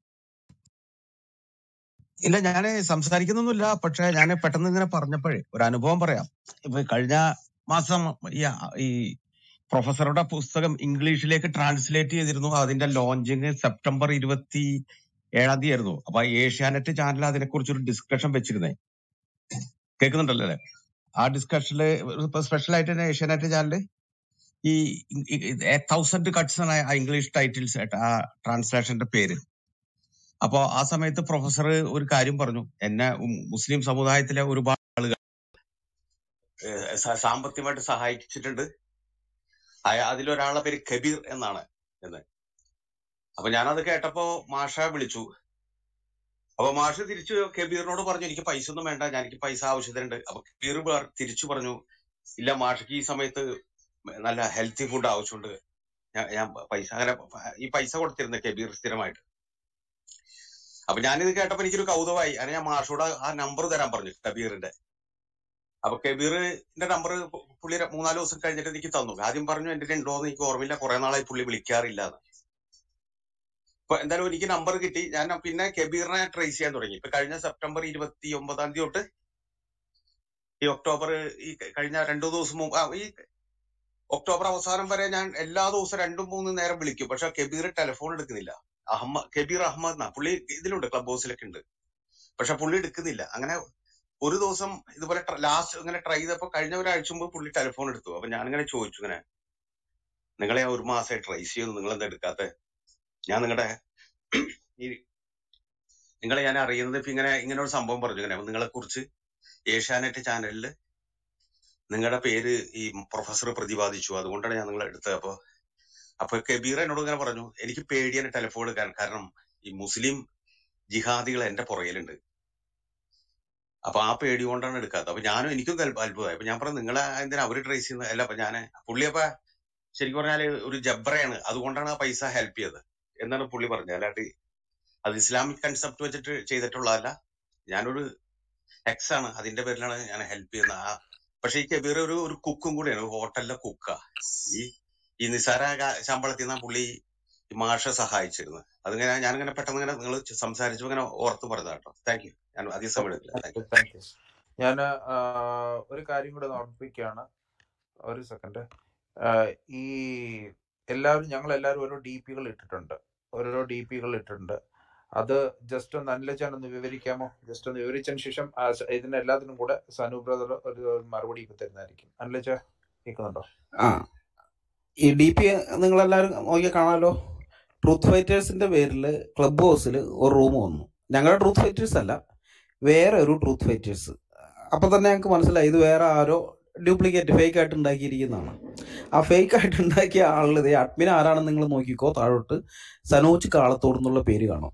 ഇല്ല ഞാൻ സംസാരിക്കുന്നൊന്നുമില്ല പക്ഷെ ഞാൻ പെട്ടെന്ന് ഇങ്ങനെ പറഞ്ഞപ്പോഴേ ഒരു അനുഭവം പറയാം ഇപ്പൊ കഴിഞ്ഞ മാസം ഈ ഈ പ്രൊഫസറുടെ പുസ്തകം ഇംഗ്ലീഷിലേക്ക് ട്രാൻസ്ലേറ്റ് ചെയ്തിരുന്നു അതിന്റെ ലോഞ്ചിങ് സെപ്റ്റംബർ ഇരുപത്തി ഏഴാം തീയതി ആയിരുന്നു അപ്പൊ ഏഷ്യാനെറ്റ് ചാനൽ അതിനെക്കുറിച്ച് ഒരു ഡിസ്കഷൻ വെച്ചിരുന്നേ കേൾക്കുന്നുണ്ടല്ലോ അല്ലേ ആ ഡിസ്കഷനില് ഇപ്പൊ സ്പെഷ്യൽ ആയിട്ട് തന്നെ ഏഷ്യാനെറ്റ് ചാനല് ഈ തൗസൻഡ് കട്ട്സ് ആണ് ആ ഇംഗ്ലീഷ് ടൈറ്റിൽസ് ആ ട്രാൻസ്ലേഷന്റെ പേര് അപ്പോ ആ സമയത്ത് പ്രൊഫസർ ഒരു കാര്യം പറഞ്ഞു എന്നെ ഉം മുസ്ലിം സമുദായത്തിലെ ഒരുപാട് ആളുകൾ ഏഹ് സ- സാമ്പത്തികമായിട്ട് സഹായിച്ചിട്ടുണ്ട് അയ- അതിലൊരാളുടെ പേര് കബീർ എന്നാണ് എന്ന് അപ്പൊ ഞാനത് കേട്ടപ്പോ മാഷ വിളിച്ചു അപ്പൊ മാഷ് തിരിച്ചു കബീറിനോട് പറഞ്ഞു എനിക്ക് പൈസ ഒന്നും വേണ്ട ഞാൻ എനിക്ക് പൈസ ആവശ്യത്തിനുണ്ട് അപ്പൊ കബീർ പറ- തിരിച്ചു പറഞ്ഞു ഇല്ല മാഷക്ക് ഈ സമയത്ത് നല്ല ഹെൽത്തി ഫുഡ് ആവശ്യമുണ്ട് ഞാൻ ഞാൻ പൈസ അങ്ങനെ ഈ പൈസ കൊടുത്തിരുന്നു കബീർ സ്ഥിരമായിട്ട് അപ്പൊ ഞാനിത് കേട്ടപ്പോ എനിക്കൊരു കൗതുകമായി അങ്ങനെ ഞാൻ മാഷോട് ആ നമ്പർ തരാൻ പറഞ്ഞു കബീറിന്റെ അപ്പൊ കബീറിന്റെ നമ്പർ പുള്ളി ര- മൂന്നാല് ദിവസം കഴിഞ്ഞിട്ട് എനിക്ക് തന്നു ആദ്യം പറഞ്ഞു എന്റെ ഉണ്ടോ എന്ന് എനിക്ക് ഓർമ്മയില്ല കുറെ നാളായി പുള്ളി വിളിക്കാറില്ല എന്ന് ഇപ്പൊ എന്തായാലും എനിക്ക് നമ്പർ കിട്ടി ഞാൻ പിന്നെ കബീറിനെ ട്രേസ് ചെയ്യാൻ തുടങ്ങി ഇപ്പൊ കഴിഞ്ഞ സെപ്റ്റംബർ ഇരുപത്തി ഒമ്പതാം തീയതി തൊട്ട് ഈ ഒക്ടോബർ ഈ ക- കഴിഞ്ഞ രണ്ടു ദിവസം മുമ്പ് ആ, ഈ ഒക്ടോബർ അവസാനം വരെ ഞാൻ എല്ലാ ദിവസവും രണ്ടും മൂന്നും നേരം വിളിക്കും പക്ഷെ കബീർ ടെലിഫോൺ എടുക്കുന്നില്ല അഹമ്മദ് കബീർ അഹമ്മദ് എന്നാ പുള്ളി ഇതിലുണ്ട് ക്ലബ് ഹൗസിലൊക്കെ ഉണ്ട് പക്ഷെ പുള്ളി എടുക്കുന്നില്ല അങ്ങനെ ഒരു ദിവസം ഇതുപോലെ ലാസ്റ്റ് ഇങ്ങനെ ട്രൈ ചെയ്തപ്പോ കഴിഞ്ഞ ഒരാഴ്ച മുമ്പ് പുള്ളി ടെലിഫോൺ എടുത്തു അപ്പൊ ഞാനിങ്ങനെ ചോദിച്ചു ഇങ്ങനെ നിങ്ങളെ ഞാൻ ഒരു മാസമായി ട്രൈ ചെയ്യുന്നു നിങ്ങൾ എന്താ എടുക്കാത്ത ഞാൻ നിങ്ങളുടെ ഈ നിങ്ങളെ ഞാൻ അറിയുന്നത് ഇപ്പൊ ഇങ്ങനെ ഇങ്ങനെ ഒരു സംഭവം പറഞ്ഞു ഇങ്ങനെ നിങ്ങളെ കുറിച്ച് ഏഷ്യാനെറ്റ് ചാനലിൽ നിങ്ങളുടെ പേര് ഈ പ്രൊഫസർ പ്രതിപാദിച്ചു അതുകൊണ്ടാണ് ഞാൻ നിങ്ങളെ എടുത്തത് അപ്പൊ അപ്പൊ കബീർ എന്നോട് ഇങ്ങനെ പറഞ്ഞു എനിക്ക് പേടിയാണ് ടെലിഫോൺ എടുക്കാൻ കാരണം ഈ മുസ്ലിം ജിഹാദികൾ എന്റെ പുറകിലുണ്ട് അപ്പൊ ആ പേടി കൊണ്ടാണ് എടുക്കാത്തത് അപ്പൊ ഞാനും എനിക്കും അത്ഭു- അത്ഭുതമായി അപ്പൊ ഞാൻ പറഞ്ഞു നിങ്ങളെ എന്തിനാ അവര് ട്രേസ് ചെയ്യുന്നത് അല്ല അപ്പൊ ഞാൻ പുള്ളി അപ്പൊ ശരിക്കും പറഞ്ഞാല് ഒരു ജബ്രയാണ് അതുകൊണ്ടാണ് ആ പൈസ ഹെൽപ്പ് ചെയ്തത് എന്നാണ് പുള്ളി പറഞ്ഞത് അല്ലാണ്ട് അത് ഇസ്ലാമിക് കൺസെപ്റ്റ് വെച്ചിട്ട് ചെയ്തിട്ടുള്ളതല്ല ഞാനൊരു എക്സ് ആണ് അതിന്റെ പേരിലാണ് ഞാൻ ഹെൽപ്പ് ചെയ്യുന്നത് ആ പക്ഷെ ഈ കബീർ ഒരു ഒരു കുക്കും കൂടിയാണ് ഒരു ഹോട്ടലിലെ കുക്ക ഈ ഈ നിസാര കാ- ശമ്പളത്തിൽ നിന്നാണ് പുള്ളി ഈ മാഷ സഹായിച്ചിരുന്നത് അതിങ്ങനെ ഞാനിങ്ങനെ പെട്ടെന്ന് ഇങ്ങനെ നിങ്ങൾ സംസാരിച്ചപ്പോ ഇങ്ങനെ ഓർത്ത് പറഞ്ഞതാ കേട്ടോ താങ്ക് യു ഞാൻ അധികം സമയം എടുക്കില്ല താങ്ക് യു താങ്ക് യു ഞാൻ ഒരു കാര്യം കൂടെ ഒന്ന് ഓർമ്മിപ്പിക്കുകയാണ് ഒരു സെക്കൻഡ് ഈ എല്ലാവരും ഞങ്ങൾ എല്ലാവരും ഓരോ ഡി പികൾ ഇട്ടിട്ടുണ്ട് ഓരോരോ ഡി പികൾ ഇട്ടിട്ടുണ്ട് അത് ജസ്റ്റ് ഒന്ന് അനിലച്ചാൻ ഒന്ന് വിവരിക്കാമോ ജസ്റ്റ് ഒന്ന് വിവരിച്ചതിന് ശേഷം ആ സ- ഇതിന് എല്ലാത്തിനും കൂടെ സനു ബ്രദർ ഒരു മറുപടി ഇപ്പൊ തരുന്നതായിരിക്കും അനിലച്ച കേൾക്കുന്നുണ്ടോ ആ ഈ ഡി പി നിങ്ങളെല്ലാവരും നോക്കിയാൽ കാണാമല്ലോ ട്രൂത്ത് ഫൈറ്റേഴ്സിന്റെ പേരിൽ ക്ലബ് ഹൗസിൽ ഒരു റൂം വന്നു ഞങ്ങളുടെ ട്രൂത്ത് ഫൈറ്റേഴ്സ് അല്ല വേറെ ഒരു ട്രൂത്ത് ഫൈറ്റേഴ്സ് അപ്പൊ തന്നെ ഞങ്ങൾക്ക് മനസ്സിലായി ഇത് വേറെ ആരോ ഡ്യൂപ്ലിക്കേറ്റ് ഫേക്ക് ആയിട്ട് ഉണ്ടാക്കിയിരിക്കുന്നതാണ് ആ ഫേക്ക് ആയിട്ട് ഉണ്ടാക്കിയ ആളിൽ ഇതേ അഡ്മിൻ ആരാണെന്ന് നിങ്ങൾ നോക്കിക്കോ താഴോട്ട് സനോജ് കാളത്തോട് എന്നുള്ള പേര് കാണും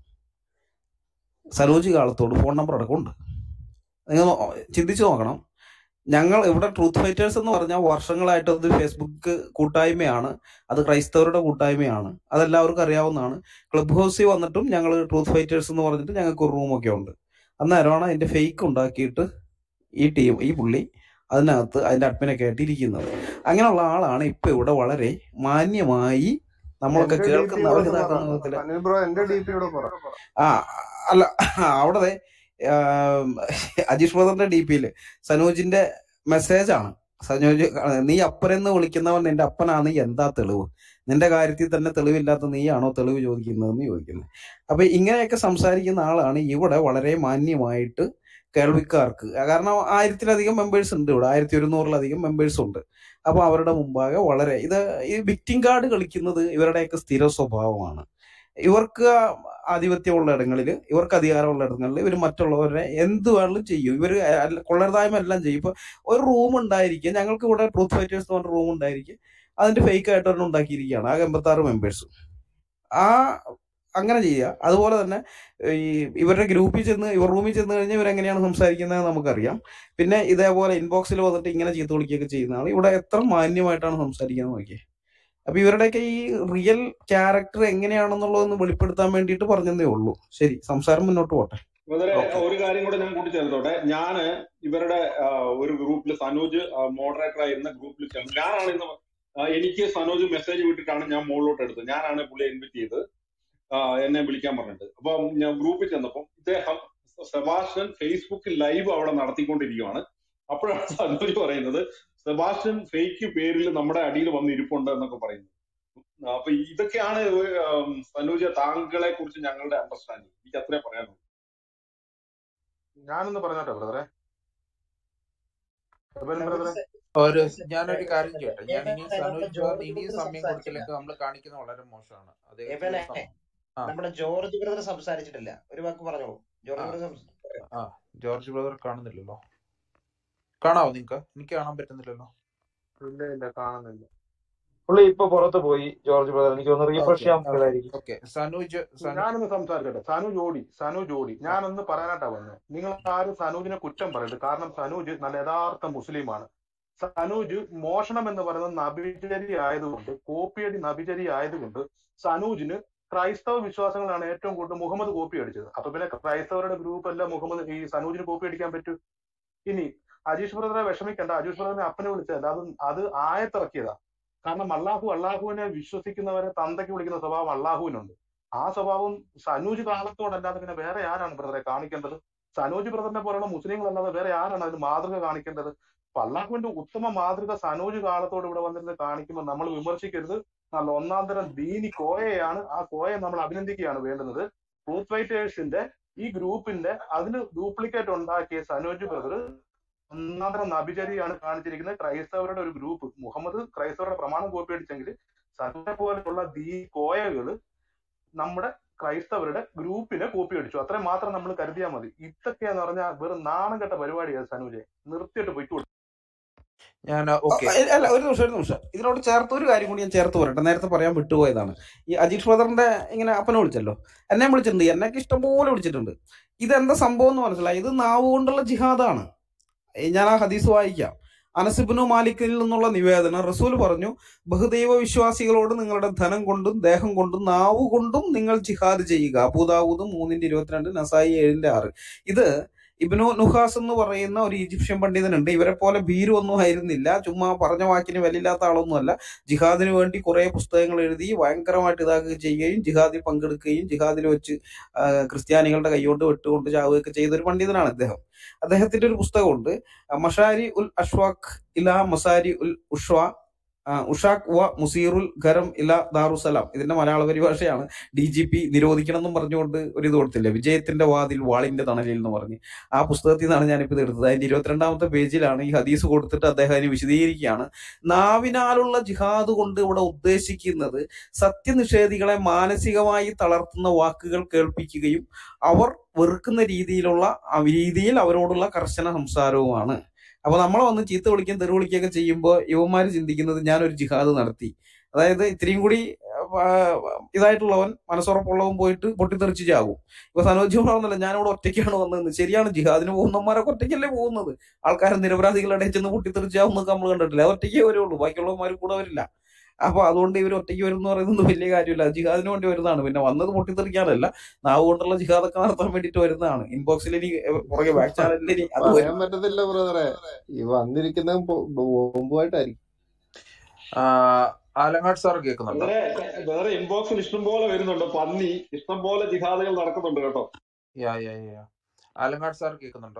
സനോജ് കാളത്തോട് ഫോൺ നമ്പർ അടക്കമുണ്ട് നിങ്ങൾ നോ- ചിന്തിച്ചു നോക്കണം ഞങ്ങൾ ഇവിടെ ട്രൂത്ത് ഫൈറ്റേഴ്സ് എന്ന് പറഞ്ഞാൽ വർഷങ്ങളായിട്ട് അത് ഫേസ്ബുക്ക് കൂട്ടായ്മയാണ് അത് ക്രൈസ്തവരുടെ കൂട്ടായ്മയാണ് അതെല്ലാവർക്കും അറിയാവുന്നതാണ് ക്ലബ് ഹൗസിൽ വന്നിട്ടും ഞങ്ങൾ ട്രൂത്ത് ഫൈറ്റേഴ്സ് എന്ന് പറഞ്ഞിട്ട് ഞങ്ങൾക്ക് ഒരു റൂമൊക്കെ ഉണ്ട് അന്നേരമാണ് അതിന്റെ ഫേക്ക് ഉണ്ടാക്കിയിട്ട് ഈ ടീം ഈ പുള്ളി അതിനകത്ത് അതിന്റെ അഡ്മിനൊക്കെ ആയിട്ട് ഇരിക്കുന്നത് അങ്ങനെയുള്ള ആളാണ് ഇപ്പൊ ഇവിടെ വളരെ മാന്യമായി നമ്മളൊക്കെ എന്റെ ഡി പി കേൾക്കുന്ന കൂടെ ഒരു ഒന്ന് പറ ഇതാക്കുന്ന വിധത്തില് അനിൽ ബ്രോ എന്റെ ഡി പി കൂടെ പറ ആ അല്ല അവിടെ ദേ, ആം, അജീഷ് ബ്രദറിന്റെ ഡി പിയില് സനോജിന്റെ മെസ്സേജ് ആണ് സനോജ് നീ അപ്പനെന്ന് വിളിക്കുന്നവൻ നിന്റെ അപ്പനാണ് എന്താ തെളിവ് നിന്റെ കാര്യത്തിൽ തന്നെ തെളിവില്ലാത്ത നീയാണോ തെളിവ് ചോദിക്കുന്നതെന്ന് ചോദിക്കുന്നത് അപ്പൊ ഇങ്ങനെയൊക്കെ സംസാരിക്കുന്ന ആളാണ് ഇവിടെ വളരെ മാന്യമായിട്ട് കേൾവിക്കാർക്ക് കാരണം ആയിരത്തിലധികം മെമ്പേഴ്സ് ഉണ്ട് ഇവിടെ ആയിരത്തി ഒരുന്നൂറിലധികം മെമ്പേഴ്സ് ഉണ്ട് അപ്പൊ അവരുടെ മുമ്പാകെ വളരെ ഇത് ഈ വിക്ടിം കാർഡ് കളിക്കുന്നത് ഇവരുടെയൊക്കെ സ്ഥിര സ്വഭാവമാണ് ഇവർക്ക് ആധിപത്യമുള്ള ഇടങ്ങളിൽ ഇവർക്ക് അധികാരമുള്ള ഇടങ്ങളിൽ ഇവർ മറ്റുള്ളവരെ എന്ത് വേണമെങ്കിലും ചെയ്യും ഇവർ കൊള്ളരുതായ്മ എല്ലാം ചെയ്യും ഇപ്പൊ ഒരു റൂം ഉണ്ടായിരിക്കും ഞങ്ങൾക്ക് ഇവിടെ ട്രൂത്ത് ഫൈറ്റേഴ്സ് എന്ന് പറഞ്ഞ റൂം ഉണ്ടായിരിക്കും അതിന്റെ ഫേക്ക് ആയിട്ട് ഒരെണ്ണം ഉണ്ടാക്കിയിരിക്കുകയാണ് ആകെ എൺപത്തി ആറ് മെമ്പേഴ്സ് ആ അങ്ങനെ ചെയ്യുക അതുപോലെ തന്നെ ഈ ഇവരുടെ ഗ്രൂപ്പിൽ ചെന്ന് ഇവർ റൂമിൽ ചെന്ന് കഴിഞ്ഞാൽ ഇവരെങ്ങനെയാണ് സംസാരിക്കുന്നത് നമുക്കറിയാം പിന്നെ ഇതേപോലെ ഇൻബോക്സിൽ വന്നിട്ട് ഇങ്ങനെ ചീത്ത വിളിക്കുകയൊക്കെ ചെയ്യുന്ന ആൾ ഇവിടെ എത്ര മാന്യമായിട്ടാണ് സംസാരിക്കുന്നത് നോക്കിയേ അപ്പൊ ഇവരുടെയൊക്കെ ഈ റിയൽ ക്യാരക്ടർ എങ്ങനെയാണെന്നുള്ളതൊന്ന് വെളിപ്പെടുത്താൻ വേണ്ടിയിട്ട് പറഞ്ഞതേ ഉള്ളൂ ശരി സംസാരം മുന്നോട്ട് പോട്ടെ ഇവരെ ഓക്കെ ഒരു കാര്യം കൂടെ ഞാൻ കൂട്ടിച്ചേർത്തോട്ടെ ഞാന് ഇവരുടെ ആ, ഒരു ഗ്രൂപ്പിൽ സനോജ് മോഡറേറ്റർ ആയിരുന്ന ഗ്രൂപ്പിൽ ചേർന്നു ഞാനാണ് ഇന്ന് ആ, എനിക്ക് സനോജ് മെസ്സേജ് വിട്ടിട്ടാണ് ഞാൻ മുകളിലോട്ട് എടുത്തത് ഞാനാണ് പുള്ളിയെ ഇൻവൈറ്റ് ചെയ്ത് ആ, എന്നെ വിളിക്കാൻ പറഞ്ഞിട്ട് അപ്പൊ ഞാൻ ഗ്രൂപ്പിൽ ചെന്നപ്പം ഇദ്ദേഹം സെബാസ്റ്റ്യൻ ഫേസ്ബുക്കിൽ ലൈവ് അവിടെ നടത്തിക്കൊണ്ടിരിക്കുകയാണ് അപ്പോഴാണ് സനോജ് പറയുന്നത് സെബാസ്റ്റ്യൻ ഫേക്ക് പേരിൽ നമ്മുടെ അടിയിൽ വന്ന് ഇരിപ്പുണ്ട് എന്നൊക്കെ പറയുന്നു അപ്പൊ ഇതൊക്കെയാണ് ഉം, സനോജ് താങ്കളെ കുറിച്ച് ഞങ്ങളുടെ അണ്ടർസ്റ്റാൻഡിങ് എനിക്ക് അത്രേ പറയാനുള്ളൂ ഞാനൊന്ന് പറഞ്ഞോട്ടെ ബ്രദറെ എബൻ ബ്രദറെ ഒരു ഞാനൊരു കാര്യം ചെയ്യട്ടെ ഞാൻ ഇനി സനോജ് ബ്രദർ ഇനിയും സമയം കൊടുക്കലേക്ക് നമ്മൾ കാണിക്കുന്നത് വളരെ മോശമാണ് അദ്ദേഹത്തിന് എവനെ ഒരു സം- ആ നമ്മുടെ ജോർജ് ബ്രദർ സംസാരിച്ചിട്ടില്ല ഒരു വാക്ക് പറഞ്ഞോളൂ ആ ജോർജ് ബ്രദർ സംസാരിച്ചു ആ ജോർജ് ബ്രദർ കാണുന്നില്ലല്ലോ കാണാവോ നിങ്ങക്ക് എനിക്ക് കാണാൻ പറ്റുന്നില്ലല്ലോ ഇല്ല ഇല്ല കാണുന്നില്ല പുള്ളി ഇപ്പൊ പുറത്ത് പോയി ജോർജ് ബ്രദർ എനിക്ക് ഒന്ന് റീഫ്രഷ് ഓക്കെ ചെയ്യാൻ ഓക്കെ പോയതായിരിക്കും ഓക്കെ സനൂജ് സനു ഞാനൊന്ന് സംസാരിക്കട്ടെ സനു ജോഡി സനു ജോഡി ഞാനൊന്ന് പറയാനായിട്ടാ വന്നത് നിങ്ങൾ ആരും സനൂജിനെ കുറ്റം പറയരുത് കാരണം സനൂജ് നല്ല യഥാർത്ഥ മുസ്ലിമാണ് സനൂജ് മോഷണം എന്ന് പറയുന്നത് നബിചരി ആയതുകൊണ്ട് കോപ്പിയടി നബിചരി ആയതുകൊണ്ട് സനൂജിന് ക്രൈസ്തവ വിശ്വാസങ്ങളാണ് ഏറ്റവും കൂടുതൽ മുഹമ്മദ് കോപ്പി അടിച്ചത് അപ്പൊ പിന്നെ ക്രൈസ്തവരുടെ ഗ്രൂപ്പ് അല്ല മുഹമ്മദ് ഈ സനൂജിന് കോപ്പി അടിക്കാൻ പറ്റൂ ഇനി അജീഷ് ബ്രദറെ വിഷമിക്കണ്ട അജീഷ് ബ്രദറിനെ അപ്പനെ വിളിച്ചതല്ല അത് അത് ആയത്തിറക്കിയതാ കാരണം അള്ളാഹു അള്ളാഹുവിനെ വിശ്വസിക്കുന്നവരെ തന്തയ്ക്ക് വിളിക്കുന്ന സ്വഭാവം അള്ളാഹുവിനുണ്ട് ആ സ്വഭാവം സനൂജ് കാലത്തോടല്ലാതെ പിന്നെ വേറെ ആരാണ് ബ്രദറെ കാണിക്കേണ്ടത് സനൂജ് ബ്രദറിനെ പോലുള്ള മുസ്ലിങ്ങളല്ലാതെ വേറെ ആരാണ് അതിന് മാതൃക കാണിക്കേണ്ടത് അപ്പൊ അള്ളാഹുവിന്റെ ഉത്തമ മാതൃക സനൂജ് കാലത്തോട് ഇവിടെ വന്നിരുന്ന് കാണിക്കുമ്പോൾ നമ്മൾ വിമർശിക്കരുത് നല്ല ഒന്നാം തരം ദീനി കോയയാണ് ആ കോയെ നമ്മൾ അഭിനന്ദിക്കുകയാണ് വേണ്ടുന്നത് ട്രൂത്ത് ഫൈറ്റേഴ്സിന്റെ ഈ ഗ്രൂപ്പിന്റെ അതിന് ഡ്യൂപ്ലിക്കേറ്റ് ഉണ്ടാക്കിയ സനോജ് ബ്രദർ ഒന്നാം തരം നബിചര്യയാണ് കാണിച്ചിരിക്കുന്നത് ക്രൈസ്തവരുടെ ഒരു ഗ്രൂപ്പ് മുഹമ്മദ് ക്രൈസ്തവരുടെ പ്രമാണം കോപ്പി അടിച്ചെങ്കിൽ സനെ പോലെയുള്ള ദീ കോയകള് നമ്മുടെ ക്രൈസ്തവരുടെ ഗ്രൂപ്പിനെ കോപ്പി അടിച്ചു അത്രയും മാത്രം നമ്മൾ കരുതിയാൽ മതി ഇതൊക്കെയാന്ന് പറഞ്ഞാൽ വെറും നാണം കെട്ട പരിപാടിയാണ് സനൂജെ നിർത്തിയിട്ട് പൊയ്ക്കോളൂ ഞാൻ അ- ഓക്കെ അ- അല്ല ഒരു നിമിഷം ഒരു നിമിഷം ഇതിനോട് ചേർത്ത് ഒരു കാര്യം കൂടി ഞാൻ ചേർത്ത് പറയട്ടെ നേരത്തെ പറയാൻ വിട്ടുപോയതാണ് ഈ അജീഷ് ബ്രദറിന്റെ ഇങ്ങനെ അപ്പനെ വിളിച്ചല്ലോ എന്നെ വിളിച്ചിട്ടുണ്ട് എന്നൊക്കെ ഇഷ്ടംപോലെ വിളിച്ചിട്ടുണ്ട് ഇതെന്താ സംഭവം എന്ന് മനസ്സിലായി ഇത് നാവ് കൊണ്ടുള്ള ജിഹാദാണ് ഏ, ഞാൻ ആ ഹദീസ് വായിക്കാം അനസിബിനു മാലിക്കിൽ നിന്നുള്ള നിവേദനം റസൂൽ പറഞ്ഞു ബഹുദൈവ വിശ്വാസികളോട് നിങ്ങളുടെ ധനം കൊണ്ടും ദേഹം കൊണ്ടും നാവ് കൊണ്ടും നിങ്ങൾ ജിഹാദ് ചെയ്യുക അബൂദാവൂദ് മൂന്നിന്റെ ഇരുപത്തിരണ്ട് നസായി ഏഴിന്റെ ആറ് ഇത് ഇബ്നു നുഹാസ് എന്ന് പറയുന്ന ഒരു ഈജിപ്ഷ്യൻ പണ്ഡിതനുണ്ട് ഇവരെ പോലെ ഭീരു ഒന്നും ആയിരുന്നില്ല ചുമ്മാ പറഞ്ഞ വാക്കിന് വിലയില്ലാത്ത ആളൊന്നുമല്ല ജിഹാദിന് വേണ്ടി കുറെ പുസ്തകങ്ങൾ എഴുതി ഭയങ്കരമായിട്ട് ഇതാക്കുകയും ചെയ്യുകയും ജിഹാദിൽ പങ്കെടുക്കുകയും ജിഹാദിൽ വെച്ച് ആ, ക്രിസ്ത്യാനികളുടെ കൈകൊണ്ട് വെട്ടുകൊണ്ട് ചാവുകയൊക്കെ ചെയ്ത ഒരു പണ്ഡിതനാണ് അദ്ദേഹം അദ്ദേഹത്തിന്റെ ഒരു പുസ്തകമുണ്ട് മഷാരി ഉൽ അഷ്വാഖ് ഇല മസാരി ഉൽ ഉഷ്വ ആ, ഉഷാഖ് വ മുസീറുൽ ഖരം ഇല ദാറുസലാം ഇതിന്റെ മലയാള പരിഭാഷയാണ് ഡി ജി പി നിരോധിക്കണം എന്നും പറഞ്ഞുകൊണ്ട് ഒരു ഇത് കൊടുത്തില്ലേ വിജയത്തിന്റെ വാതിൽ വാളിന്റെ തണലിൽ എന്ന് പറഞ്ഞ് ആ പുസ്തകത്തിൽ നിന്നാണ് ഞാനിപ്പോൾ ഇത് എടുത്തത് അതിന്റെ ഇരുപത്തിരണ്ടാമത്തെ പേജിലാണ് ഈ ഹദീസ് കൊടുത്തിട്ട് അദ്ദേഹം അതിന് വിശദീകരിക്കുകയാണ് നാവിനാലുള്ള ജിഹാദ് കൊണ്ട് ഇവിടെ ഉദ്ദേശിക്കുന്നത് സത്യനിഷേധികളെ മാനസികമായി തളർത്തുന്ന വാക്കുകൾ കേൾപ്പിക്കുകയും അവർ വെറുക്കുന്ന രീതിയിലുള്ള ആ രീതിയിൽ അവരോടുള്ള കർശന സംസാരവുമാണ് അപ്പൊ നമ്മളെ വന്ന് ചീത്ത വിളിക്കുകയും തെറി വിളിക്കുകയൊക്കെ ചെയ്യുമ്പോൾ യുവന്മാര് ചിന്തിക്കുന്നത് ഞാനൊരു ജിഹാദ് നടത്തി അതായത് ഇത്രയും കൂടി ആ, ഇതായിട്ടുള്ളവൻ മനസ്സുറപ്പുള്ളവൻ പോയിട്ട് പൊട്ടിത്തെറിച്ച് ചാകും ഇപ്പൊ സനോജ്യമാണെന്നല്ല ഞാനിവിടെ ഒറ്റയ്ക്കാണ് വന്നത് ശരിയാണ് ജിഹാദിന് പോകുന്നവന്മാരൊക്കെ ഒറ്റയ്ക്കല്ലേ പോകുന്നത് ആൾക്കാരെ നിരപരാധികളുടെ ഇടയിൽ ചെന്ന് പൊട്ടിത്തെറിച്ചാവുന്നൊക്കെ നമ്മൾ കണ്ടിട്ടില്ല അത് ഒറ്റയ്ക്കേ വരുള്ളൂ ബാക്കിയുള്ളവന്മാർ കൂടെ വരില്ല അപ്പൊ അതുകൊണ്ട് ഇവർ ഒറ്റയ്ക്ക് വരും എന്ന് പറയുന്നത് വലിയ കാര്യമില്ല ജിഹാദിന് വേണ്ടി വരുന്നതാണ് പിന്നെ വന്നത് പൊട്ടിത്തെറിക്കാനല്ല നാവ് കൊണ്ടുള്ള ജിഹാദൊക്കെ നടത്താൻ വേണ്ടിയിട്ട് വരുന്നതാണ് ഇൻബോക്സിൽ ഇനി ഏഹ്, പുറകെ ബാക്ക് ചാനലിൽ ഇനി അത് പറയാൻ വരും പറ്റത്തില്ല ബ്രദറെ ഈ വന്നിരിക്കുന്ന ബോംബുമായിട്ടായിരിക്കും ആ, ആലങ്ങാട് സാർ കേൾക്കുന്നുണ്ടോ വേറെ വേറെ ഇൻബോക്സിൽ ഇഷ്ടം പോലെ വരുന്നുണ്ട് പന്നി ഇഷ്ടം പോലെ ജിഹാദുകൾ നടക്കുന്നുണ്ട് കേട്ടോ യാ യാ യാ ആലങ്ങാട് സാർ കേൾക്കുന്നുണ്ടോ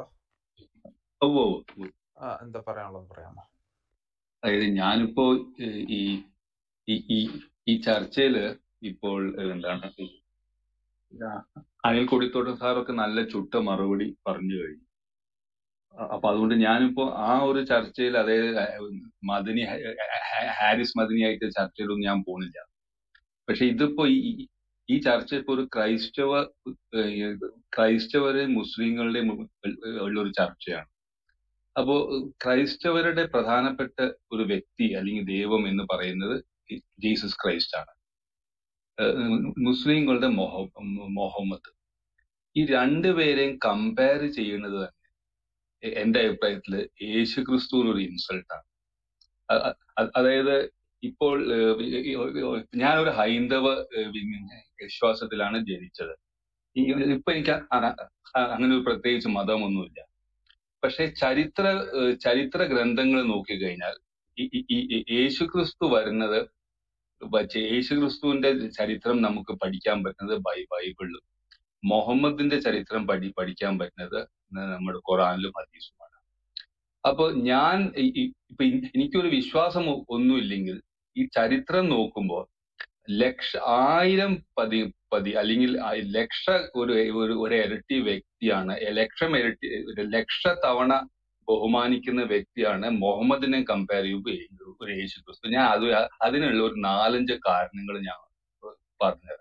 ഓ ആ എന്താ പറയാനുള്ളത് പറയാമോ അതായത് ഞാനിപ്പോ ഏഹ്, ഈ ഈ ഈ ഈ ചർച്ചയില് ഇപ്പോൾ ഏഹ്, എന്താണ് ആ, അനിൽ കൊടിത്തോട്ടം സാറൊക്കെ നല്ല ചുട്ട മറുപടി പറഞ്ഞു കഴിഞ്ഞു അ- അപ്പൊ അതുകൊണ്ട് ഞാനിപ്പോ ആ ഒരു ചർച്ചയിൽ അതായത് മദനി ഹാരിസ് മദനി ആയിട്ട് ചർച്ചയിലൊന്നും ഞാൻ പോണില്ല പക്ഷെ ഇതിപ്പോ ഈ ഈ- ഈ ചർച്ച ഇപ്പൊ ഒരു ക്രൈസ്തവ ഏഹ്, ക്രൈസ്തവരെ മുസ്ലിങ്ങളുടെ മു- ഉള്ള ഒരു ചർച്ചയാണ് അപ്പോ ക്രൈസ്തവരുടെ പ്രധാനപ്പെട്ട ഒരു വ്യക്തി അല്ലെങ്കിൽ ദൈവം എന്ന് പറയുന്നത് ജീസസ് ക്രൈസ്റ്റ് ആണ് ഏഹ് മുസ്ലിങ്ങളുടെ മൊഹ- മുഹമ്മദ് ഈ രണ്ടുപേരെയും കമ്പയർ ചെയ്യുന്നത് തന്നെ എ- എന്റെ അഭിപ്രായത്തില് യേശു ക്രിസ്തുവിന് ഒരു ഇൻസൾട്ടാണ് അ- അ- അതായത് ഇപ്പോൾ ഏഹ്, ഈ- ഈ- ഞാനൊരു ഹൈന്ദവ ഏഹ്, വി- വിശ്വാസത്തിലാണ് ജനിച്ചത് ഈ- ഇപ്പൊ എനിക്ക് അ- അ- അങ്ങനെ ഒരു പ്രത്യേകിച്ച് മതമൊന്നുമില്ല പക്ഷെ ചരിത്ര ഏഹ്, ചരിത്ര ഗ്രന്ഥങ്ങൾ നോക്കിക്കഴിഞ്ഞാൽ ഈ ഈ- ഈ ഈ യേശുക്രിസ്തു വരുന്നത് വച്ച് യേശുക്രിസ്തുവിന്റെ ചരിത്രം നമുക്ക് പഠിക്കാൻ പറ്റുന്നത് ബൈ ബൈബിളിലും മുഹമ്മദിന്റെ ചരിത്രം പഠി പഠിക്കാൻ പറ്റുന്നത് നമ്മുടെ ഖുറാനിലും ഹദീസുമാണ് അപ്പൊ ഞാൻ ഈ- ഈ- ഇപ്പൊ ഇ- എനിക്കൊരു വിശ്വാസം ഒ- ഒന്നുമില്ലെങ്കിൽ ഈ ചരിത്രം നോക്കുമ്പോൾ ലക്ഷ ആയിരം പതി പതി അല്ലെങ്കിൽ ആ ലക്ഷ ഒരു ഒരു ഒരു ഇരട്ടി വ്യക്തിയാണ് എ- ലക്ഷം ഇരട്ടി ഒരു ലക്ഷ തവണ ബഹുമാനിക്കുന്ന വ്യക്തിയാണ് മുഹമ്മദിനെ കമ്പയർ ചെയ്യുമ്പോൾ ഒരു യേശു ക്രിസ്തു ഞാൻ അത് അതിനുള്ള ഒരു നാലഞ്ച് കാരണങ്ങൾ ഞാൻ പറഞ്ഞുതരാം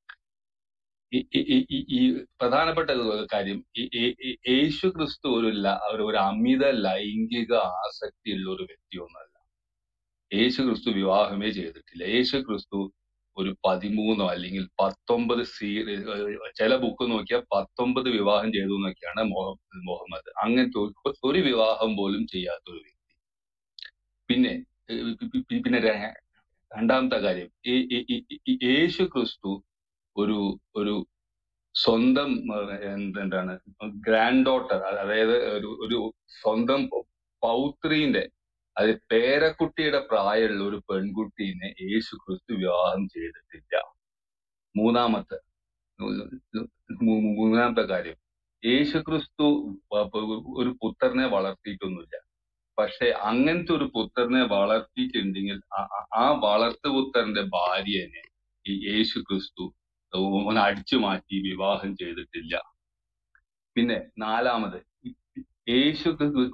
ഈ ഈ- ഈ- ഈ- ഈ പ്രധാനപ്പെട്ട ഒരു കാര്യം ഈ- ഈ- ഈ യേശു ക്രിസ്തു ഒരു ല- ഒരു ഒരു അമിത ലൈംഗിക ആസക്തിയുള്ള ഒരു വ്യക്തിയൊന്നുമല്ല യേശു ക്രിസ്തു വിവാഹമേ ചെയ്തിട്ടില്ല യേശു ക്രിസ്തു ഒരു പതിമൂന്നോ അല്ലെങ്കിൽ പത്തൊമ്പത് സീ ചില ബുക്ക് നോക്കിയാൽ പത്തൊമ്പത് വിവാഹം ചെയ്തു എന്നൊക്കെയാണ് മൊഹ- മുഹമ്മദ് അങ്ങനത്തെ ഒരു ഒരു വിവാഹം പോലും ചെയ്യാത്ത ഒരു വ്യക്തി പിന്നെ ഏഹ് പി- പി- പി- പിന്നെ ര- രണ്ടാമത്തെ കാര്യം ഈ ഈ- ഈ- ഈ- യേശു ക്രിസ്തു ഒരു ഒരു സ്വന്തം ഏഹ്, എന്ത് എന്താണ് ഗ്രാൻഡ് ഡോട്ടർ അതായത് ഒരു ഒരു സ്വന്തം പൗത്രീന്റെ അത് പേരക്കുട്ടിയുടെ പ്രായമുള്ള ഒരു പെൺകുട്ടീനെ യേശു ക്രിസ്തു വിവാഹം ചെയ്തിട്ടില്ല മൂന്നാമത്തെ മൂ- മൂന്നാമത്തെ കാര്യം യേശു ക്രിസ്തു ഒരു പുത്രനെ വളർത്തിയിട്ടൊന്നുമില്ല പക്ഷെ അങ്ങനത്തെ ഒരു പുത്രനെ വളർത്തിയിട്ടുണ്ടെങ്കിൽ ആ- ആ ആ വളർത്തുപുത്രന്റെ ഭാര്യനെ ഈ യേശു ക്രിസ്തു ഓൻ അടിച്ചു മാറ്റി വിവാഹം ചെയ്തിട്ടില്ല പിന്നെ നാലാമത് യേശു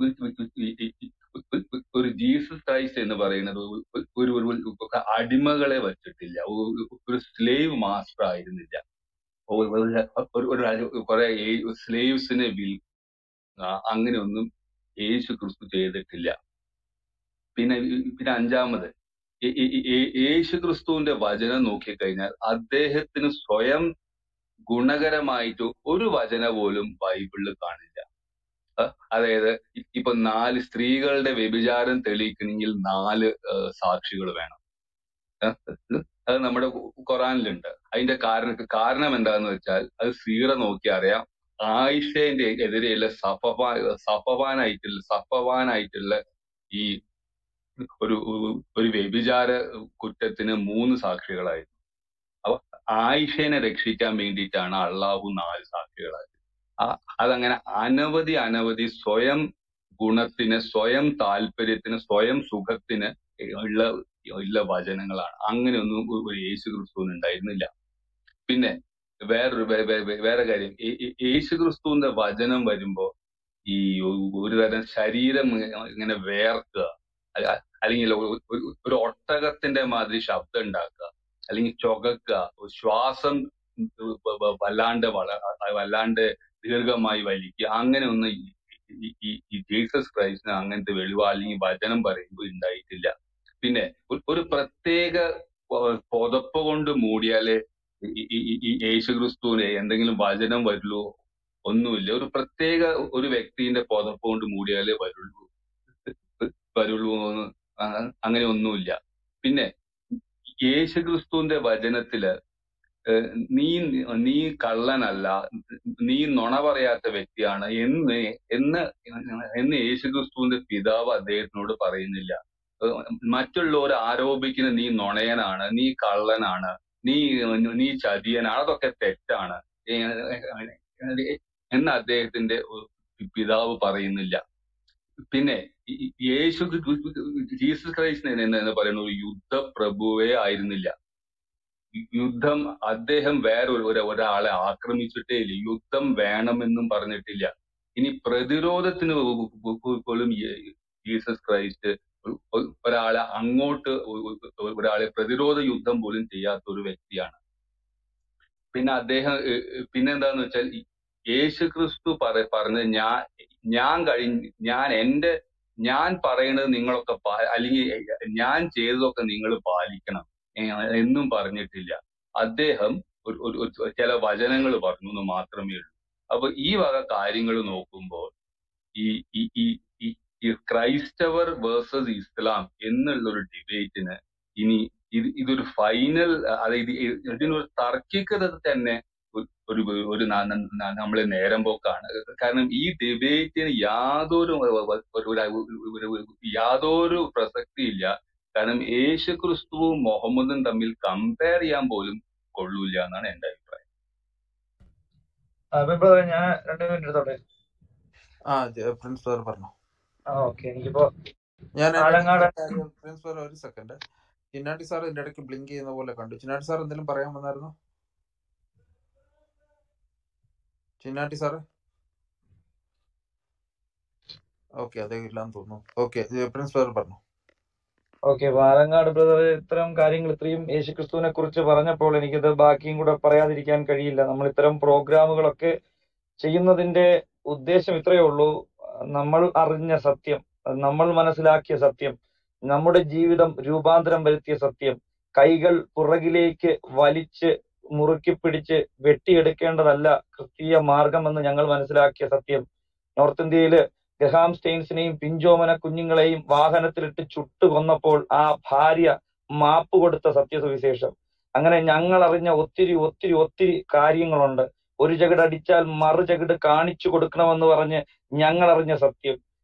ഒരു ജീസസ് ക്രൈസ്റ്റ് എന്ന് പറയുന്നത് ഒരു ഒരു ഒരു അടിമകളെ വച്ചിട്ടില്ല ഒരു ഒരു സ്ലേവ് മാസ്റ്റർ ആയിരുന്നില്ല ഒരു ഒരു- ഒരു ഒരു കുറെ സ്ലേവ്സിനെ വിൽ ആ, അങ്ങനെയൊന്നും യേശു ക്രിസ്തു ചെയ്തിട്ടില്ല പിന്നെ പിന്നെ അഞ്ചാമത് ഈ- ഈ- ഈ- ഈ- യേശു ക്രിസ്തുവിന്റെ വചനം നോക്കിക്കഴിഞ്ഞാൽ അദ്ദേഹത്തിന് സ്വയം ഗുണകരമായിട്ട് ഒരു വചന പോലും ബൈബിളിൽ കാണില്ല അഹ് അതായത് ഇ- ഇപ്പൊ നാല് സ്ത്രീകളുടെ വ്യഭിചാരം തെളിയിക്കണമെങ്കിൽ നാല് സാക്ഷികൾ വേണം അഹ് അത് നമ്മുടെ ഖുറാനിലുണ്ട് അതിന്റെ കാരണം കാരണം എന്താന്ന് വെച്ചാൽ അത് സീറ നോക്കി അറിയാം ആയിഷന്റെ എതിരെയുള്ള സഫവാ സഫവാനായിട്ടുള്ള സഫവാനായിട്ടുള്ള ഈ ഒരു ഒരു വ്യഭിചാര കുറ്റത്തിന് മൂന്ന് സാക്ഷികളായിരുന്നു അപ്പൊ ആയിഷനെ രക്ഷിക്കാൻ വേണ്ടിയിട്ടാണ് അള്ളാഹു നാല് സാക്ഷികളായത് ആ- അതങ്ങനെ അനവധി അനവധി സ്വയം ഗുണത്തിന് സ്വയം താല്പര്യത്തിന് സ്വയം സുഖത്തിന് ഉള്ള ഉള്ള വചനങ്ങളാണ് അങ്ങനെയൊന്നും ഒരു ഒരു യേശു ക്രിസ്തുവിന് ഉണ്ടായിരുന്നില്ല പിന്നെ വേറൊരു വേ- വേ- വേ- വേറെ കാര്യം ഈ- ഈ യേശു ക്രിസ്തുവിന്റെ വചനം വരുമ്പോ ഈ ഒരു ഒരു തരം ശരീരം ഇങ്ങനെ വേർക്കുക അല്ല- അല്ലെങ്കിൽ ഒരു ഒരു- ഒരു ഒട്ടകത്തിന്റെ മാതിരി ശബ്ദം ഉണ്ടാക്കുക അല്ലെങ്കിൽ ചുകക്കുക ഒരു ശ്വാസം വ- വ- വല്ലാണ്ട് വള വല്ലാണ്ട് ദീർഘമായി വലിക്കുക അങ്ങനെ ഒന്നും ഈ ഈ- ഈ ഈ ജീസസ് ക്രൈസ്റ്റിന് അങ്ങനത്തെ വെളിവോ അല്ലെങ്കിൽ വചനം പറയുമ്പോൾ ഉണ്ടായിട്ടില്ല പിന്നെ ഒരു ഒരു പ്രത്യേക പ- പുതപ്പ് കൊണ്ട് മൂടിയാലേ ഈ ഈ- ഈ- ഈ യേശു ക്രിസ്തുവിന് എന്തെങ്കിലും വചനം വരുള്ളൂ ഒന്നുമില്ല ഒരു പ്രത്യേക ഒരു വ്യക്തിന്റെ പുതപ്പ് കൊണ്ട് മൂടിയാലേ വരുള്ളൂ വരുള്ളൂ എന്ന് ആ- അങ്ങനെ ഒന്നുമില്ല പിന്നെ യേശു ക്രിസ്തുവിന്റെ വചനത്തില് ഏഹ് നീ നീ കള്ളനല്ല നീ നുണ പറയാത്ത വ്യക്തിയാണ് എന്ന് എന്ന് എന്ന് യേശുക്രിസ്തുവിന്റെ പിതാവ് അദ്ദേഹത്തിനോട് പറയുന്നില്ല ഏഹ് മറ്റുള്ളവർ ആരോപിക്കുന്ന നീ നുണയനാണ് നീ കള്ളനാണ് നീ നീ ചതിയനാണ് അതൊക്കെ തെറ്റാണ് ഏഹ് എന്ന് അദ്ദേഹത്തിന്റെ പിതാവ് പറയുന്നില്ല പിന്നെ ഈ- ഈ യേശു ജീസസ് ക്രൈസ്റ്റ് എന്ന് എന്ന് പറയുന്ന ഒരു യുദ്ധ പ്രഭുവേ ആയിരുന്നില്ല യുദ്ധം അദ്ദേഹം വേറെ ഒരു ഒരു- ഒരാളെ ആക്രമിച്ചിട്ടേ ഇല്ല യുദ്ധം വേണമെന്നും പറഞ്ഞിട്ടില്ല ഇനി പ്രതിരോധത്തിന് പോ- പോ- പോ- പോലും യേ- ജീസസ് ക്രൈസ്റ്റ് ഒരു- ഒരു- ഒരാളെ അങ്ങോട്ട് ഒ- ഒ- ഒരാളെ പ്രതിരോധ യുദ്ധം പോലും ചെയ്യാത്ത ഒരു വ്യക്തിയാണ് പിന്നെ അദ്ദേഹം ഏഹ്, ഏഹ്, പിന്നെന്താന്ന് വെച്ചാൽ ഈ യേശു ക്രിസ്തു പറ പറഞ്ഞത് ഞാൻ ഞാൻ കഴിഞ്ഞ് ഞാൻ എന്റെ ഞാൻ പറയുന്നത് നിങ്ങളൊക്കെ പാ- അല്ലെങ്കിൽ ഞാൻ ചെയ്തതൊക്കെ നിങ്ങൾ പാലിക്കണം ഏഹ് എന്നും പറഞ്ഞിട്ടില്ല അദ്ദേഹം ഒരു ഒരു ഒരു ചില വചനങ്ങൾ പറഞ്ഞു എന്ന് മാത്രമേ ഉള്ളൂ അപ്പൊ ഈ വക കാര്യങ്ങൾ നോക്കുമ്പോൾ ഈ ഈ ഈ ഈ ഈ ക്രൈസ്തവർ വേഴ്സസ് ഇസ്ലാം എന്നുള്ള ഒരു ഡിബേറ്റിന് ഇനി ഇത് ഇതൊരു ഫൈനൽ അതായത് ഇ- ഇതിനൊരു തർക്കിക്കുന്നത് തന്നെ ഒരു ഒരു ഒരു ന- ന- ന- നമ്മളെ നേരം പോക്കാണ് കാരണം ഈ ഡിബേറ്റിന് യാതൊരു ഒരു- ഒരു- ഒരു- ഒരു- യാതൊരു പ്രസക്തിയില്ല കാരണം യേശു ക്രിസ്തുവും മുഹമ്മദും തമ്മിൽ കമ്പയർ ചെയ്യാൻ പോലും കൊള്ളൂല എന്നാണ് എന്റെ അഭിപ്രായം അപ്പൊ ബ്രദറെ ഞാൻ രണ്ട് മിനിറ്റ് എടുത്തോട്ടെ ആ ജ- പ്രിൻസ് സാർ പറഞ്ഞു ആ ഓക്കെ എനിക്കിപ്പോ ഞാൻ എന്റെ ആലങ്ങാട് കാര്യം പ്രിൻസ് സാർ ഒരു സെക്കൻഡ് ചിന്നാട്ടി സാർ ഇതിന്റെ ഇടയ്ക്ക് ബ്ലിങ്ക് ചെയ്യുന്ന പോലെ കണ്ടു ചിന്നാട്ടി സാർ എന്തെങ്കിലും പറയാൻ വന്നായിരുന്നു ചിന്നാട്ടി സാറ് ഓക്കെ അദ്ദേഹം ഇല്ലാന്ന് തോന്നുന്നു ഓക്കെ പ്രിൻസ് സാർ പറഞ്ഞു ഓക്കെ പാലങ്ങാട് ബ്രദർ ഇത്തരം കാര്യങ്ങൾ ഇത്രയും യേശുക്രിസ്തുവിനെ കുറിച്ച് പറഞ്ഞപ്പോൾ എനിക്കിത് ബാക്കിയും കൂടെ പറയാതിരിക്കാൻ കഴിയില്ല നമ്മൾ ഇത്തരം പ്രോഗ്രാമുകളൊക്കെ ചെയ്യുന്നതിന്റെ ഉദ്ദേശം ഇത്രയേ ഉള്ളൂ നമ്മൾ അറിഞ്ഞ സത്യം നമ്മൾ മനസ്സിലാക്കിയ സത്യം നമ്മുടെ ജീവിതം രൂപാന്തരം വരുത്തിയ സത്യം കൈകൾ പുറകിലേക്ക് വലിച്ച് മുറുക്കി പിടിച്ച് വെട്ടിയെടുക്കേണ്ടതല്ല ക്രിസ്തീയ മാർഗമെന്ന് ഞങ്ങൾ മനസ്സിലാക്കിയ സത്യം നോർത്ത് ഇന്ത്യയില് ഗഹാം സ്റ്റെയിൻസിനെയും പിഞ്ചോമന കുഞ്ഞുങ്ങളെയും വാഹനത്തിലിട്ട് ചുട്ടു കൊന്നപ്പോൾ ആ ഭാര്യ മാപ്പ് കൊടുത്ത സത്യസുവിശേഷം അങ്ങനെ ഞങ്ങൾ അറിഞ്ഞ ഒത്തിരി ഒത്തിരി ഒത്തിരി കാര്യങ്ങളുണ്ട് ഒരു ചകിട് അടിച്ചാൽ മറു ചകിട് കാണിച്ചു കൊടുക്കണമെന്ന് പറഞ്ഞ് ഞങ്ങൾ അറിഞ്ഞ സത്യം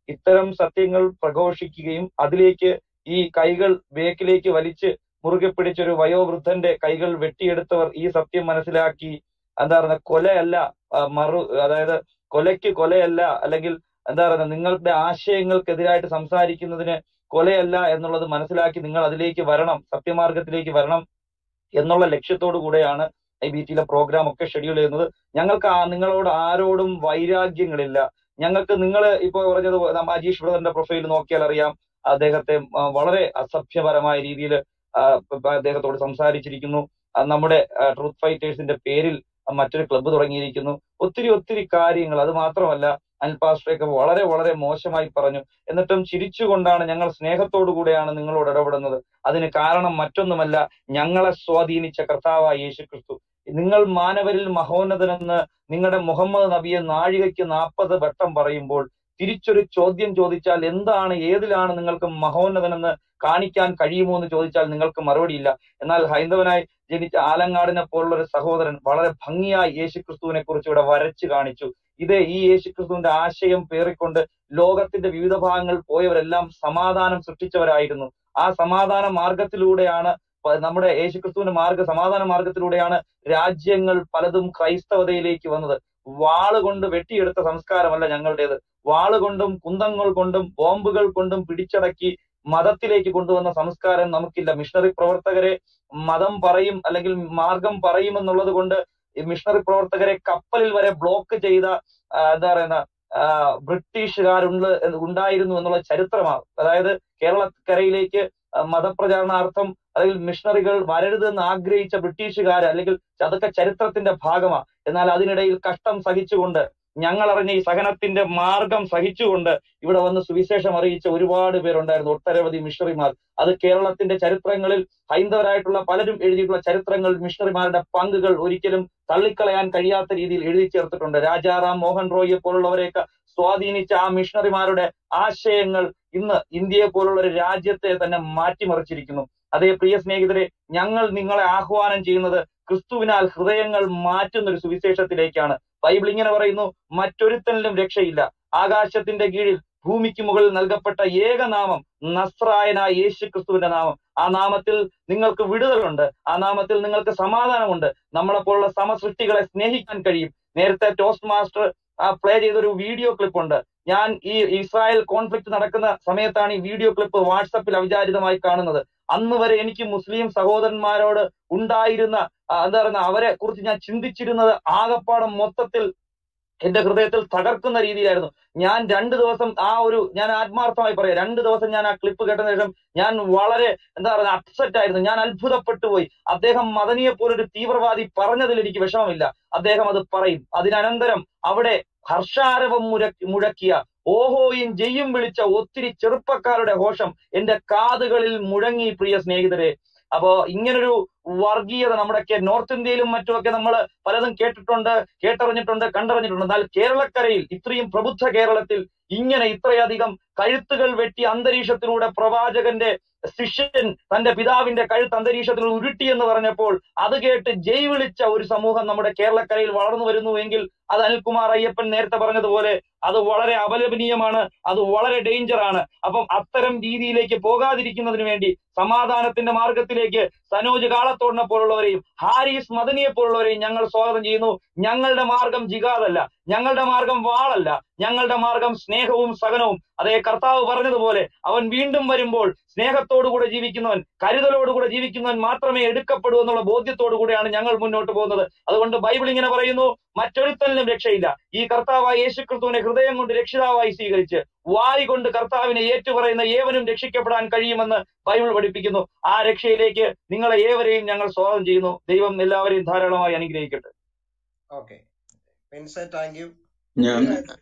ഇത്തരം സത്യങ്ങൾ പ്രഘോഷിക്കുകയും അതിലേക്ക് ഈ കൈകൾ ബേക്കിലേക്ക് വലിച്ച് മുറുകെ പിടിച്ചൊരു വയോവൃദ്ധന്റെ കൈകൾ വെട്ടിയെടുത്തവർ ഈ സത്യം മനസ്സിലാക്കി എന്താ പറയുക കൊലയല്ല ആ, മറു അതായത് കൊലയ്ക്ക് കൊലയല്ല അല്ലെങ്കിൽ എന്താ പറയുക നിങ്ങളുടെ ആശയങ്ങൾക്കെതിരായിട്ട് സംസാരിക്കുന്നതിന് കൊലയല്ല എന്നുള്ളത് മനസ്സിലാക്കി നിങ്ങൾ അതിലേക്ക് വരണം സത്യമാർഗത്തിലേക്ക് വരണം എന്നുള്ള ലക്ഷ്യത്തോടു കൂടെയാണ് ഐ ബി ടിയിലെ പ്രോഗ്രാം ഒക്കെ ഷെഡ്യൂൾ ചെയ്യുന്നത് ഞങ്ങൾക്ക് ആ നിങ്ങളോട് ആരോടും വൈരാഗ്യങ്ങളില്ല ഞങ്ങൾക്ക് നിങ്ങൾ ഇപ്പൊ പറഞ്ഞത് പോലെ നമ്മ അജീഷ് ബ്രദറിന്റെ പ്രൊഫൈൽ നോക്കിയാൽ അറിയാം അദ്ദേഹത്തെ ആ, വളരെ അസഭ്യപരമായ രീതിയിൽ അദ്ദേഹത്തോട് സംസാരിച്ചിരിക്കുന്നു ആ, നമ്മുടെ ട്രൂത്ത് ഫൈറ്റേഴ്സിന്റെ പേരിൽ മറ്റൊരു ക്ലബ്ബ് തുടങ്ങിയിരിക്കുന്നു ഒത്തിരി ഒത്തിരി കാര്യങ്ങൾ അത് മാത്രമല്ല അനിൽ പാസ്റ്ററൊക്കെ വളരെ വളരെ മോശമായി പറഞ്ഞു എന്നിട്ടും ചിരിച്ചുകൊണ്ടാണ് ഞങ്ങൾ സ്നേഹത്തോടു കൂടെയാണ് നിങ്ങളോട് ഇടപെടുന്നത് അതിന് കാരണം മറ്റൊന്നുമല്ല ഞങ്ങളെ സ്വാധീനിച്ച കർത്താവായ യേശു ക്രിസ്തു നിങ്ങൾ മാനവരിൽ മഹോന്നതനെന്ന് നിങ്ങളുടെ മുഹമ്മദ് നബിയെ നാഴികയ്ക്ക് നാൽപ്പത് വട്ടം പറയുമ്പോൾ തിരിച്ചൊരു ചോദ്യം ചോദിച്ചാൽ എന്താണ് ഏതിലാണ് നിങ്ങൾക്ക് മഹോന്നതനെന്ന് കാണിക്കാൻ കഴിയുമോ എന്ന് ചോദിച്ചാൽ നിങ്ങൾക്ക് മറുപടിയില്ല എന്നാൽ ഹൈന്ദവനായി ജനിച്ച ആലങ്ങാടിനെ പോലുള്ള ഒരു സഹോദരൻ വളരെ ഭംഗിയായി യേശുക്രിസ്തുവിനെ കുറിച്ച് ഇവിടെ വരച്ചു കാണിച്ചു ഇതേ ഈ യേശുക്രിസ്തുവിന്റെ ആശയം പേറിക്കൊണ്ട് ലോകത്തിന്റെ വിവിധ ഭാഗങ്ങളിൽ പോയവരെല്ലാം സമാധാനം സൃഷ്ടിച്ചവരായിരുന്നു ആ സമാധാന മാർഗത്തിലൂടെയാണ് പ- നമ്മുടെ യേശുക്രിസ്തുവിന്റെ മാർഗ സമാധാന മാർഗത്തിലൂടെയാണ് രാജ്യങ്ങൾ പലതും ക്രൈസ്തവതയിലേക്ക് വന്നത് വാള് കൊണ്ട് വെട്ടിയെടുത്ത സംസ്കാരമല്ല ഞങ്ങളുടേത് വാള് കൊണ്ടും കുന്തങ്ങൾ കൊണ്ടും ബോംബുകൾ കൊണ്ടും പിടിച്ചടക്കി മതത്തിലേക്ക് കൊണ്ടുവന്ന സംസ്കാരം നമുക്കില്ല മിഷണറി പ്രവർത്തകരെ മതം പറയും അല്ലെങ്കിൽ മാർഗം പറയും എന്നുള്ളത് കൊണ്ട് ഈ മിഷണറി പ്രവർത്തകരെ കപ്പലിൽ വരെ ബ്ലോക്ക് ചെയ്ത ആ, എന്താ പറയുന്ന ആ, ബ്രിട്ടീഷുകാരുണ്ട് ഉണ്ടായിരുന്നു എന്നുള്ള ചരിത്രമാണ് അതായത് കേരളക്കരയിലേക്ക് ആ, മതപ്രചാരണാർത്ഥം അല്ലെങ്കിൽ മിഷണറികൾ വരരുത് എന്ന് ആഗ്രഹിച്ച ബ്രിട്ടീഷുകാർ അല്ലെങ്കിൽ അതൊക്കെ ചരിത്രത്തിന്റെ ഭാഗമാണ് എന്നാൽ അതിനിടയിൽ കഷ്ടം സഹിച്ചുകൊണ്ട് ഞങ്ങൾ അറിഞ്ഞ ഈ സഹനത്തിന്റെ മാർഗം സഹിച്ചുകൊണ്ട് ഇവിടെ വന്ന് സുവിശേഷം അറിയിച്ച ഒരുപാട് പേരുണ്ടായിരുന്നു ഒട്ടനവധി മിഷണറിമാർ അത് കേരളത്തിന്റെ ചരിത്രങ്ങളിൽ ഹൈന്ദവരായിട്ടുള്ള പലരും എഴുതിയിട്ടുള്ള ചരിത്രങ്ങൾ മിഷണറിമാരുടെ പങ്കുകൾ ഒരിക്കലും തള്ളിക്കളയാൻ കഴിയാത്ത രീതിയിൽ എഴുതി ചേർത്തിട്ടുണ്ട് രാജാറാം മോഹൻ റോയിയെ പോലുള്ളവരെയൊക്കെ സ്വാധീനിച്ച ആ മിഷണറിമാരുടെ ആശയങ്ങൾ ഇന്ന് ഇന്ത്യയെ പോലുള്ള ഒരു രാജ്യത്തെ തന്നെ മാറ്റിമറിച്ചിരിക്കുന്നു അതേ പ്രിയ സ്നേഹിതരെ ഞങ്ങൾ നിങ്ങളെ ആഹ്വാനം ചെയ്യുന്നത് ക്രിസ്തുവിനാൽ ഹൃദയങ്ങൾ മാറ്റുന്ന ഒരു സുവിശേഷത്തിലേക്കാണ് ബൈബിൾ ഇങ്ങനെ പറയുന്നു മറ്റൊരുത്തനിലും രക്ഷയില്ല ആകാശത്തിന്റെ കീഴിൽ ഭൂമിക്ക് മുകളിൽ നൽകപ്പെട്ട ഏക നാമം നസ്രായനായ യേശു ക്രിസ്തുവിന്റെ നാമം ആ നാമത്തിൽ നിങ്ങൾക്ക് വിടുതലുണ്ട് ആ നാമത്തിൽ നിങ്ങൾക്ക് സമാധാനമുണ്ട് നമ്മളെ പോലുള്ള സമസൃഷ്ടികളെ സ്നേഹിക്കാൻ കഴിയും നേരത്തെ ടോസ്റ്റ് മാസ്റ്റർ പ്ലേ ചെയ്ത ഒരു വീഡിയോ ക്ലിപ്പ് ഉണ്ട് ഞാൻ ഈ ഇസ്രായേൽ കോൺഫ്ലിക്ട് നടക്കുന്ന സമയത്താണ് ഈ വീഡിയോ ക്ലിപ്പ് വാട്സപ്പിൽ അവിചാരിതമായി കാണുന്നത് അന്ന് വരെ എനിക്ക് മുസ്ലിം സഹോദരന്മാരോട് ഉണ്ടായിരുന്ന ആ, എന്താ പറയുക അവരെ കുറിച്ച് ഞാൻ ചിന്തിച്ചിരുന്നത് ആകപ്പാടം മൊത്തത്തിൽ എന്റെ ഹൃദയത്തിൽ തകർക്കുന്ന രീതിയിലായിരുന്നു ഞാൻ രണ്ട് ദിവസം ആ ഒരു ഞാൻ ആത്മാർത്ഥമായി പറയാം രണ്ട് ദിവസം ഞാൻ ആ ക്ലിപ്പ് കേട്ടതിന് ശേഷം ഞാൻ വളരെ എന്താ പറയുക അപ്സെറ്റ് ആയിരുന്നു ഞാൻ അത്ഭുതപ്പെട്ടു പോയി അദ്ദേഹം മദനിയെ പോലൊരു തീവ്രവാദി പറഞ്ഞതിൽ എനിക്ക് വിഷമമില്ല അദ്ദേഹം അത് പറയും അതിനനന്തരം അവിടെ ഹർഷാരവം മുഴക്കി മുഴക്കിയ ഓഹോയും ജയ്യും വിളിച്ച ഒത്തിരി ചെറുപ്പക്കാരുടെ ഘോഷം എന്റെ കാതുകളിൽ മുഴങ്ങി പ്രിയ സ്നേഹിതരെ അപ്പോ ഇങ്ങനൊരു വർഗീയത നമ്മുടെയൊക്കെ നോർത്ത് ഇന്ത്യയിലും മറ്റുമൊക്കെ നമ്മൾ പലതും കേട്ടിട്ടുണ്ട് കേട്ടറിഞ്ഞിട്ടുണ്ട് കണ്ടറിഞ്ഞിട്ടുണ്ട് എന്നാൽ കേരളക്കരയിൽ ഇത്രയും പ്രബുദ്ധ കേരളത്തിൽ ഇങ്ങനെ ഇത്രയധികം കഴുത്തുകൾ വെട്ടി അന്തരീക്ഷത്തിലൂടെ പ്രവാചകന്റെ ശിഷ്യൻ തന്റെ പിതാവിന്റെ കഴുത്ത് അന്തരീക്ഷത്തിൽ ഉരുട്ടി എന്ന് പറഞ്ഞപ്പോൾ അത് കേട്ട് ജയ് വിളിച്ച ഒരു സമൂഹം നമ്മുടെ കേരളക്കരയിൽ വളർന്നു വരുന്നു എങ്കിൽ അത് അനിൽകുമാർ അയ്യപ്പൻ നേരത്തെ പറഞ്ഞതുപോലെ അത് വളരെ അപലപനീയമാണ് അത് വളരെ ഡേഞ്ചർ ആണ് അപ്പം അത്തരം രീതിയിലേക്ക് പോകാതിരിക്കുന്നതിന് വേണ്ടി സമാധാനത്തിന്റെ മാർഗത്തിലേക്ക് സനോജ് കാളത്തോടിനെ പോലുള്ളവരെയും ഹാരിസ് മദനിയെ പോലുള്ളവരെയും ഞങ്ങൾ സ്വാഗതം ചെയ്യുന്നു ഞങ്ങളുടെ മാർഗം ജിഗാദല്ല ഞങ്ങളുടെ മാർഗം വാളല്ല ഞങ്ങളുടെ മാർഗം സ്നേഹവും സഹനവും അതേ കർത്താവ് പറഞ്ഞതുപോലെ അവൻ വീണ്ടും വരുമ്പോൾ സ്നേഹത്തോടുകൂടെ ജീവിക്കുന്നവൻ കരുതലോടുകൂടെ ജീവിക്കുന്നവൻ മാത്രമേ എടുക്കപ്പെടൂ എന്നുള്ള ബോധ്യത്തോടു കൂടെയാണ് ഞങ്ങൾ മുന്നോട്ട് പോകുന്നത് അതുകൊണ്ട് ബൈബിൾ ഇങ്ങനെ പറയുന്നു മറ്റൊരുത്തലിനും രക്ഷയില്ല ഈ കർത്താവായ യേശുക്രിസ്തുവിനെ ഹൃദയം കൊണ്ട് രക്ഷിതാവായി സ്വീകരിച്ച് വായി കൊണ്ട് കർത്താവിനെ ഏറ്റുപറയുന്ന ഏവനും രക്ഷിക്കപ്പെടാൻ കഴിയുമെന്ന് ബൈബിൾ പഠിപ്പിക്കുന്നു ആ രക്ഷയിലേക്ക് നിങ്ങളെ ഏവരെയും ഞങ്ങൾ സ്വാഗതം ചെയ്യുന്നു ദൈവം എല്ലാവരെയും ധാരാളമായി അനുഗ്രഹിക്കട്ടെ ഓക്കെ പെൻസെ താങ്ക് യു ഞാൻ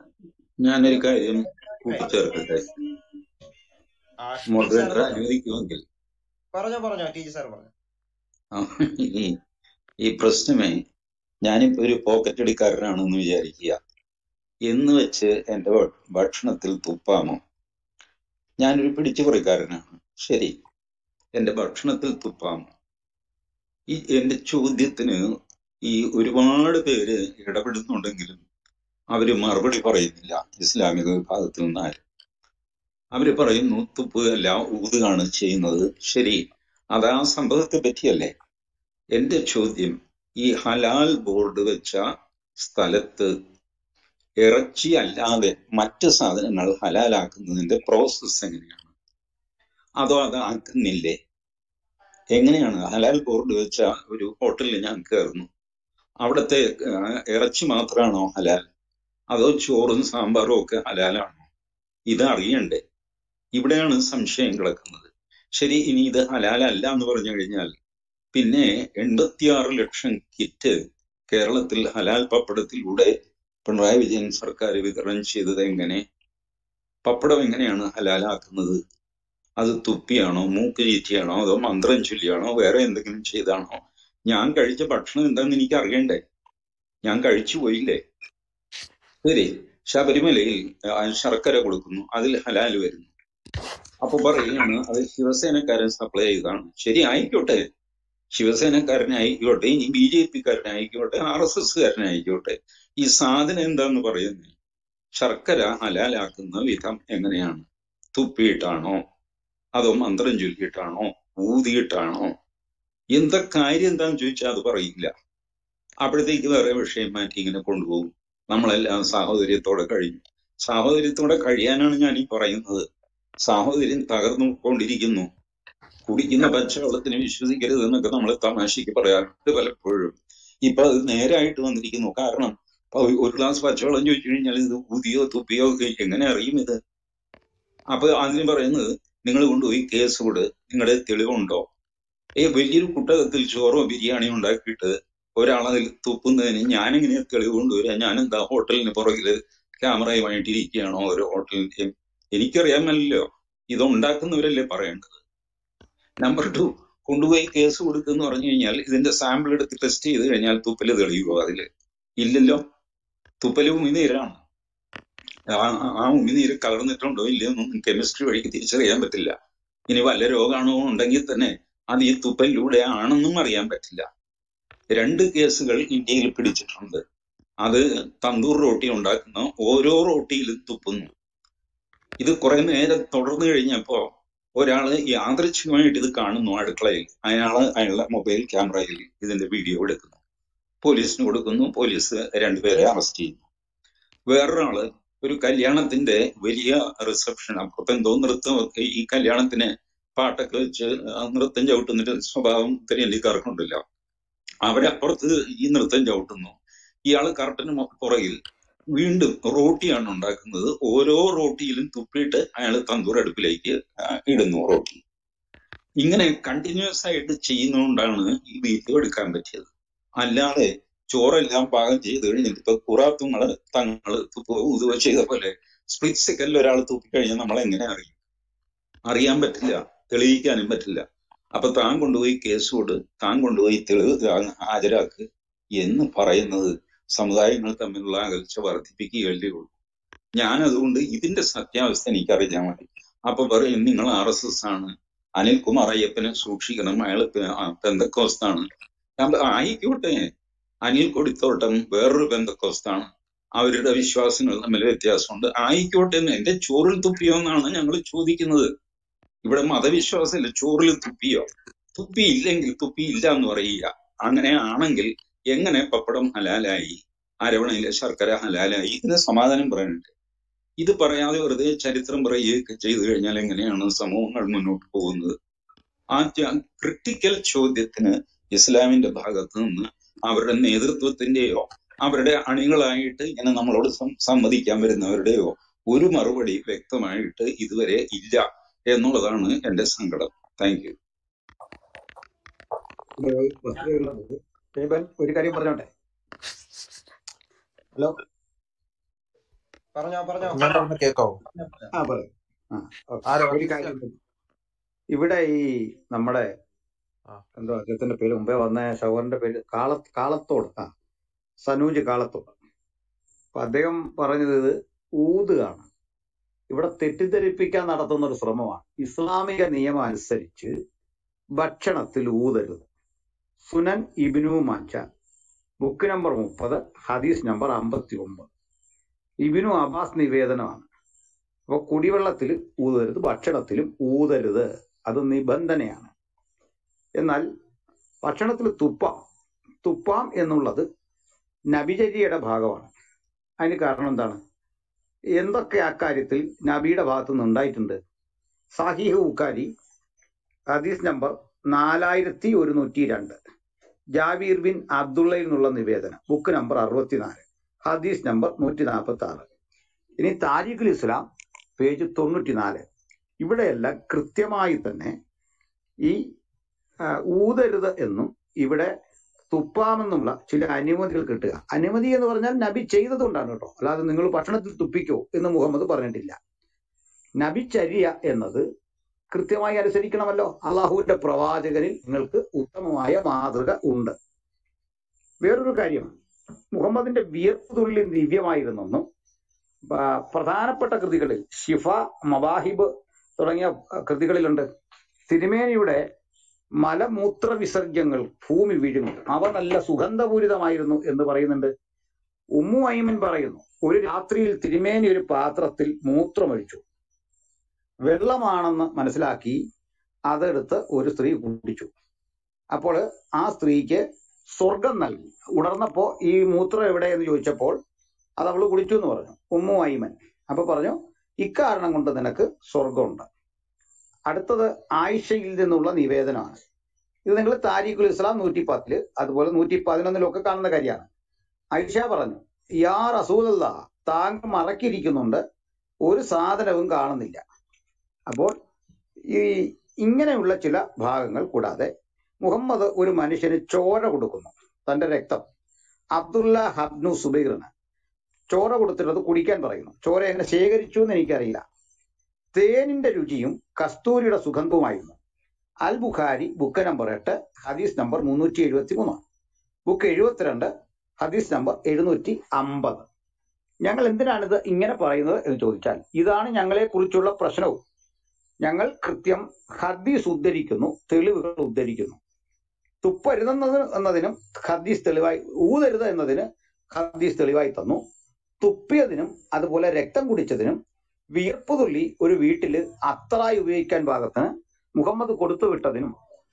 ഞാനൊരു കാര്യം കൂട്ടിച്ചേർക്കട്ടെ ആഷ് ടി സാർ മോഡറേറ്റർ പറഞ്ഞോ അനുവദിക്കുമെങ്കിൽ പറഞ്ഞോ പറഞ്ഞോ ടി സാർ പറഞ്ഞു ആ, ഈ ഈ പ്രശ്നമേ ഞാനിപ്പോ ഒരു പോക്കറ്റ് അടിക്കാരനാണെന്ന് വിചാരിക്കുക എന്ന് വെച്ച് എന്റെ ഭ- ഭക്ഷണത്തിൽ തുപ്പാമോ ഞാനൊരു പിടിച്ചുപറിക്കാരനാണ് ശരി എന്റെ ഭക്ഷണത്തിൽ തുപ്പാമോ ഈ എന്റെ ചോദ്യത്തിന് ഈ ഒരുപാട് പേര് ഇടപെടുന്നുണ്ടെങ്കിലും അവര് മറുപടി പറയുന്നില്ല ഇസ്ലാമിക വിഭാഗത്തിൽ നിന്നാരും അവര് പറയുന്നു തുപ്പുകയല്ല ഊതുകയാണ് ചെയ്യുന്നത് ശരി അത് ആ സംഭവത്തെ പറ്റിയല്ലേ എന്റെ ചോദ്യം ഈ ഹലാൽ ബോർഡ് വെച്ച സ്ഥലത്ത് ഇറച്ചി അല്ലാതെ മറ്റ് സാധനങ്ങൾ ഹലാലാക്കുന്നതിന്റെ പ്രോസസ്സ് എങ്ങനെയാണ് അതോ അത് ആക്കുന്നില്ലേ എങ്ങനെയാണ് ഹലാൽ ബോർഡ് വെച്ച ഒരു ഹോട്ടലിൽ ഞാൻ കയറുന്നു അവിടുത്തെ ആ, ഇറച്ചി മാത്രമാണോ ഹലാൽ അതോ ചോറും സാമ്പാറും ഒക്കെ ഹലാലാണോ ഇത് അറിയണ്ടേ ഇവിടെയാണ് സംശയം കിടക്കുന്നത് ശരി ഇനി ഇത് ഹലാലല്ല എന്ന് പറഞ്ഞു കഴിഞ്ഞാൽ പിന്നെ എൺപത്തിയാറ് ലക്ഷം കിറ്റ് കേരളത്തിൽ ഹലാൽ പപ്പടത്തിലൂടെ പിണറായി വിജയൻ സർക്കാർ വിതരണം ചെയ്തത് എങ്ങനെ പപ്പടം എങ്ങനെയാണ് ഹലാലാക്കുന്നത് അത് തുപ്പിയാണോ മൂക്ക് ചീറ്റിയാണോ അതോ മന്ത്രം ചൊല്ലിയാണോ വേറെ എന്തെങ്കിലും ചെയ്താണോ ഞാൻ കഴിച്ച ഭക്ഷണം എന്താണെന്ന് എനിക്ക് അറിയണ്ടേ ഞാൻ കഴിച്ചു പോയില്ലേ ശരി ശബരിമലയിൽ ആ, ശർക്കര കൊടുക്കുന്നു അതിൽ ഹലാൽ വരുന്നു അപ്പൊ പറയുകയാണ് അത് ശിവസേനക്കാരൻ സപ്ലൈ ചെയ്തതാണ് ശരി ആയിക്കോട്ടെ ശിവസേനക്കാരനായിക്കോട്ടെ ഇനി ബി ജെ പിക്കാരനായിക്കോട്ടെ ആർ എസ് എസ്കാരനായിക്കോട്ടെ ഈ സാധനം എന്താന്ന് പറയുന്നത് ശർക്കര ഹലാലാക്കുന്ന വിധം എങ്ങനെയാണ് തുപ്പിയിട്ടാണോ അതോ മന്ത്രം ചൊല്ലിയിട്ടാണോ ഊതിയിട്ടാണോ എന്താ കാര്യം എന്താന്ന് ചോദിച്ചാൽ അത് പറയില്ല അപ്പോഴത്തേക്ക് വേറെ വിഷയം മാറ്റി ഇങ്ങനെ കൊണ്ടുപോകും നമ്മളെല്ലാം സാഹോദര്യത്തോടെ കഴിഞ്ഞു സാഹോദര്യത്തോടെ കഴിയാനാണ് ഞാൻ ഈ പറയുന്നത് സാഹോദര്യം തകർന്നു കൊണ്ടിരിക്കുന്നു കുടിക്കുന്ന പച്ചവെള്ളത്തിന് വിശ്വസിക്കരുത് എന്നൊക്കെ നമ്മൾ തമാശയ്ക്ക് പറയാറുണ്ട് പലപ്പോഴും ഇപ്പൊ അത് നേരായിട്ട് വന്നിരിക്കുന്നു കാരണം ഇപ്പൊ ഒരു ഗ്ലാസ് പച്ചവെള്ളം ചോദിച്ചു കഴിഞ്ഞാൽ ഇത് ഊതിയോ തുപ്പിയോ എങ്ങനെ അറിയും ഇത് അപ്പൊ അതിന് പറയുന്നത് നിങ്ങൾ കൊണ്ടുപോയി കേസ് കൊട് നിങ്ങളുടെ തെളിവുണ്ടോ ഏ വലിയൊരു കുട്ടകത്തിൽ ചോറോ ബിരിയാണിയോ ഉണ്ടാക്കിയിട്ട് ഒരാളതിൽ തുപ്പുന്നതിന് ഞാനെങ്ങനെ തെളിവ് കൊണ്ടുവരാം ഞാൻ എന്താ ഹോട്ടലിന് പുറകില് ക്യാമറയുമായിട്ട് ഇരിക്കുകയാണോ ഒരു ഹോട്ടലിന്റെ എനിക്കറിയാമല്ലോ ഇത് ഉണ്ടാക്കുന്നവരല്ലേ പറയേണ്ടത് നമ്പർ ടു കൊണ്ടുപോയി കേസ് കൊടുക്കുന്ന പറഞ്ഞു കഴിഞ്ഞാൽ ഇതിന്റെ സാമ്പിൾ എടുത്ത് ടെസ്റ്റ് ചെയ്ത് കഴിഞ്ഞാൽ തുപ്പല് തെളിയുമോ അതില് ഇല്ലല്ലോ തുപ്പല് ഉമിനീരാണ് ആ ആ ഉമിനീര് കലർന്നിട്ടുണ്ടോ ഇല്ലയോ എന്നൊന്നും കെമിസ്ട്രി വഴിക്ക് തിരിച്ചറിയാൻ പറ്റില്ല ഇനി വല്ല രോഗാണോ ഉണ്ടെങ്കിൽ തന്നെ അത് ഈ തുപ്പലിലൂടെ ആണെന്നും അറിയാൻ പറ്റില്ല രണ്ട് കേസുകൾ ഇന്ത്യയിൽ പിടിച്ചിട്ടുണ്ട് അത് തന്തൂർ റോട്ടി ഉണ്ടാക്കുന്ന ഓരോ റോട്ടിയിലും തുപ്പുന്നു ഇത് കുറെ നേരം തുടർന്നു കഴിഞ്ഞപ്പോ ഒരാള് യാദൃച്ഛികമായിട്ട് ഇത് കാണുന്നു അടുക്കളയിൽ അയാള് അയാളുടെ മൊബൈൽ ക്യാമറയിൽ ഇതിന്റെ വീഡിയോ എടുക്കുന്നു പോലീസിന് കൊടുക്കുന്നു പോലീസ് രണ്ടുപേരെ അറസ്റ്റ് ചെയ്യുന്നു വേറൊരാള് ഒരു കല്യാണത്തിന്റെ വലിയ റിസപ്ഷൻ അപ്പുറത്ത് എന്തോ നൃത്തമൊക്കെ ഈ കല്യാണത്തിന് പാട്ടൊക്കെ വെച്ച് ആ നൃത്തം ചവിട്ടുന്നൊരു സ്വഭാവം തിരഞ്ഞെടുക്കാർക്കുണ്ടല്ലോ അവരപ്പുറത്ത് ഈ നൃത്തം ചവിട്ടുന്നു ഇയാള് കർട്ടന് പുറകിൽ വീണ്ടും റോട്ടിയാണ് ഉണ്ടാക്കുന്നത് ഓരോ റോട്ടിയിലും തുപ്പിയിട്ട് അയാൾ തന്തൂർ അടുപ്പിലേക്ക് ആ, ഇടുന്നു റോട്ടി ഇങ്ങനെ കണ്ടിന്യൂസ് ആയിട്ട് ചെയ്യുന്നതുകൊണ്ടാണ് ഈ വീഡിയോ എടുക്കാൻ പറ്റിയത് അല്ലാതെ ചോറെല്ലാം പാകം ചെയ്ത് കഴിഞ്ഞിട്ട് ഇപ്പൊ കുറാത്തുങ്ങള് തങ്ങള് ഉതുവ ചെയ്ത പോലെ സ്പ്ലിറ്റ് സെക്കൻഡിൽ ഒരാൾ തുപ്പിക്കഴിഞ്ഞാൽ നമ്മൾ എങ്ങനെ അറിയും അറിയാൻ പറ്റില്ല തെളിയിക്കാനും പറ്റില്ല അപ്പൊ താൻ കൊണ്ടുപോയി കേസ് കൊടു താൻ കൊണ്ടുപോയി തെളിവ് താ- ഹാജരാക്ക് എന്ന് പറയുന്നത് സമുദായങ്ങൾ തമ്മിലുള്ള അകൽച്ച വർദ്ധിപ്പിക്കുകയല്ലേ ഉള്ളൂ ഞാൻ അതുകൊണ്ട് ഇതിന്റെ സത്യാവസ്ഥ എനിക്കറിയാൻ മതി അപ്പൊ പറയും നിങ്ങൾ ആർ എസ് എസ് ആണ് അനിൽകുമാർ അയ്യപ്പനെ സൂക്ഷിക്കണം അയാൾ പെന്തക്കോസ്താണ് ഞാൻ പറ- ആയിക്കോട്ടെ അനിൽ കൊടിത്തോട്ടം വേറൊരു പെന്തക്കോസ്താണ് അവരുടെ വിശ്വാസങ്ങൾ തമ്മിൽ വ്യത്യാസമുണ്ട് ആയിക്കോട്ടെ എന്ന് എന്റെ ചോറിൽ തുപ്പിയോ എന്നാണ് ഞങ്ങൾ ചോദിക്കുന്നത് ഇവിടെ മതവിശ്വാസമില്ല ചോറിൽ തുപ്പിയോ തുപ്പി ഇല്ലെങ്കിൽ തുപ്പി ഇല്ല എന്ന് പറയുക അങ്ങനെ ആണെങ്കിൽ എങ്ങനെ പപ്പടം ഹലാലായി അരവണയിലെ ശർക്കര ഹലാലായി ഇതിന് സമാധാനം പറയാനുണ്ട് ഇത് പറയാതെ വെറുതെ ചരിത്രം പറയുകയൊക്കെ ചെയ്തു കഴിഞ്ഞാൽ എങ്ങനെയാണ് സമൂഹങ്ങൾ മുന്നോട്ട് പോകുന്നത് ആ ക്രിട്ടിക്കൽ ചോദ്യത്തിന് ഇസ്ലാമിന്റെ ഭാഗത്ത് നിന്ന് അവരുടെ നേതൃത്വത്തിന്റെയോ അവരുടെ അണികളായിട്ട് ഇങ്ങനെ നമ്മളോട് സം- സമ്മതിക്കാൻ വരുന്നവരുടെയോ ഒരു മറുപടി വ്യക്തമായിട്ട് ഇതുവരെ ഇല്ല എന്നുള്ളതാണ് എന്റെ സങ്കടം താങ്ക് യു ഇനിയിപ്പം ഒരു കാര്യം പറഞ്ഞോട്ടെ ഹലോ പറഞ്ഞോ പറഞ്ഞോ ഞാൻ പറഞ്ഞ കേക്കാവോ ആ പറയും ആ ഓക്കെ ആരോ ഒരു കാര്യം ഇവിടെ ഈ നമ്മുടെ ആ എന്തോ അദ്ദേഹത്തിന്റെ പേര് മുമ്പേ വന്ന ഷവറിന്റെ പേര് കാള കാളത്തോട് ആ സനൂജ് കാളത്തോട് അപ്പൊ അദ്ദേഹം പറഞ്ഞത് ഇത് ഊതുകയാണ് ഇവിടെ തെറ്റിദ്ധരിപ്പിക്കാൻ നടത്തുന്ന ഒരു ശ്രമമാണ് ഇസ്ലാമിക നിയമം അനുസരിച്ച് ഭക്ഷണത്തിൽ ഊതരുത് സുനൻ ഇബിനു മാച്ച ബുക്ക് നമ്പർ മുപ്പത് ഹദീസ് നമ്പർ അമ്പത്തി ഒമ്പത് ഇബിനു അബ്ബാസ് നിവേദനമാണ് അപ്പൊ കുടിവെള്ളത്തിൽ ഊതരുത് ഭക്ഷണത്തിലും ഊതരുത് അത് നിബന്ധനയാണ് എന്നാൽ ഭക്ഷണത്തിൽ തുപ്പാം തുപ്പാം എന്നുള്ളത് നബിചര്യയുടെ ഭാഗമാണ് അതിന് കാരണം എന്താണ് എന്തൊക്കെ അക്കാര്യത്തിൽ നബിയുടെ ഭാഗത്തു നിന്ന് ഉണ്ടായിട്ടുണ്ട് സാഹിഹ് ഉക്കാരി ഹദീസ് നമ്പർ നാലായിരത്തി ഒരുന്നൂറ്റി രണ്ട് ജാബീർ ബിൻ അബ്ദുള്ളയിൽ നിന്നുള്ള നിവേദനം ബുക്ക് നമ്പർ അറുപത്തിനാല് ഹദീസ് നമ്പർ നൂറ്റി നാൽപ്പത്തി ആറ് ഇനി താരിഖുൽ ഇസ്ലാം പേജ് തൊണ്ണൂറ്റിനാല് ഇവിടെയെല്ലാം കൃത്യമായി തന്നെ ഈ ആ, ഊതരുത് എന്നും ഇവിടെ തുപ്പാമെന്നുള്ള ചില അനുമതികൾ കിട്ടുക അനുമതി എന്ന് പറഞ്ഞാൽ നബി ചെയ്തതുകൊണ്ടാണ് കേട്ടോ അല്ലാതെ നിങ്ങൾ ഭക്ഷണത്തിൽ തുപ്പിക്കോ എന്ന് മുഹമ്മദ് പറഞ്ഞിട്ടില്ല നബി ചര്യ എന്നത് കൃത്യമായി അനുസരിക്കണമല്ലോ അള്ളാഹുവിന്റെ പ്രവാചകനിൽ നിങ്ങൾക്ക് ഉത്തമമായ മാതൃക ഉണ്ട് വേറൊരു കാര്യം മുഹമ്മദിന്റെ വിയർപ്പ് തുള്ളി ദിവ്യമായിരുന്നെന്നും പ- പ്രധാനപ്പെട്ട കൃതികളിൽ ഷിഫ മവാഹിബ് തുടങ്ങിയ കൃതികളിലുണ്ട് തിരുമേനിയുടെ മലമൂത്ര വിസർജ്യങ്ങൾ ഭൂമി വിഴുങ്ങും അവ നല്ല സുഗന്ധപൂരിതമായിരുന്നു എന്ന് പറയുന്നുണ്ട് ഉമ്മു ഐമൻ പറയുന്നു ഒരു രാത്രിയിൽ തിരുമേനി ഒരു പാത്രത്തിൽ മൂത്രമൊഴിച്ചു വെള്ളമാണെന്ന് മനസ്സിലാക്കി അതെടുത്ത് ഒരു സ്ത്രീ കുടിച്ചു അപ്പോൾ ആ സ്ത്രീക്ക് സ്വർഗം നൽകി ഉണർന്നപ്പോ ഈ മൂത്രം എവിടെ എന്ന് ചോദിച്ചപ്പോൾ അത് അവള് കുടിച്ചു എന്ന് പറഞ്ഞു ഉമ്മു ഐമൻ അപ്പൊ പറഞ്ഞു ഇക്കാരണം കൊണ്ട് നിനക്ക് സ്വർഗമുണ്ട് അടുത്തത് ആയിഷയിൽ നിന്നുള്ള നിവേദനമാണ് ഇത് നിങ്ങൾ താരിഖുൽ ഇസ്ലാം നൂറ്റി പത്തില് അതുപോലെ നൂറ്റി പതിനൊന്നിലും ഒക്കെ കാണുന്ന കാര്യമാണ് ആയിഷ പറഞ്ഞു യാ റസൂലല്ല താങ്കൾ മറക്കിയിരിക്കുന്നുണ്ട് ഒരു സാധനവും കാണുന്നില്ല അപ്പോൾ ഈ ഇങ്ങനെയുള്ള ചില ഭാഗങ്ങൾ കൂടാതെ മുഹമ്മദ് ഒരു മനുഷ്യന് ചോര കൊടുക്കുന്നു തന്റെ രക്തം അബ്ദുല്ല ഹബ്നു സുബൈറിന് ചോര കൊടുത്തിട്ട് അത് കുടിക്കാൻ പറയുന്നു ചോര എങ്ങനെ ശേഖരിച്ചു എന്ന് എനിക്കറിയില്ല തേനിന്റെ രുചിയും കസ്തൂരിയുടെ സുഗന്ധവുമായിരുന്നു അൽ ബുഖാരി ബുക്ക് നമ്പർ എട്ട് ഹദീസ് നമ്പർ മുന്നൂറ്റി എഴുപത്തി മൂന്ന് ബുക്ക് എഴുപത്തിരണ്ട് ഹദീസ് നമ്പർ എഴുന്നൂറ്റി അമ്പത് ഞങ്ങൾ എന്തിനാണിത് ഇങ്ങനെ പറയുന്നത് എന്ന് ചോദിച്ചാൽ ഇതാണ് ഞങ്ങളെ കുറിച്ചുള്ള പ്രശ്നവും ഞങ്ങൾ കൃത്യം ഹദീസ് ഉദ്ധരിക്കുന്നു തെളിവുകൾ ഉദ്ധരിക്കുന്നു തുപ്പരുതെന്നത് എന്നതിനും ഹദീസ് തെളിവായി ഊതരുത് എന്നതിന് ഹദീസ് തെളിവായി തന്നു തുപ്പിയതിനും അതുപോലെ രക്തം കുടിച്ചതിനും വിയർപ്പ് തുള്ളി ഒരു വീട്ടില് അത്രായി ഉപയോഗിക്കാൻ പാകത്തിന് മുഹമ്മദ് കൊടുത്തുവിട്ടതിനും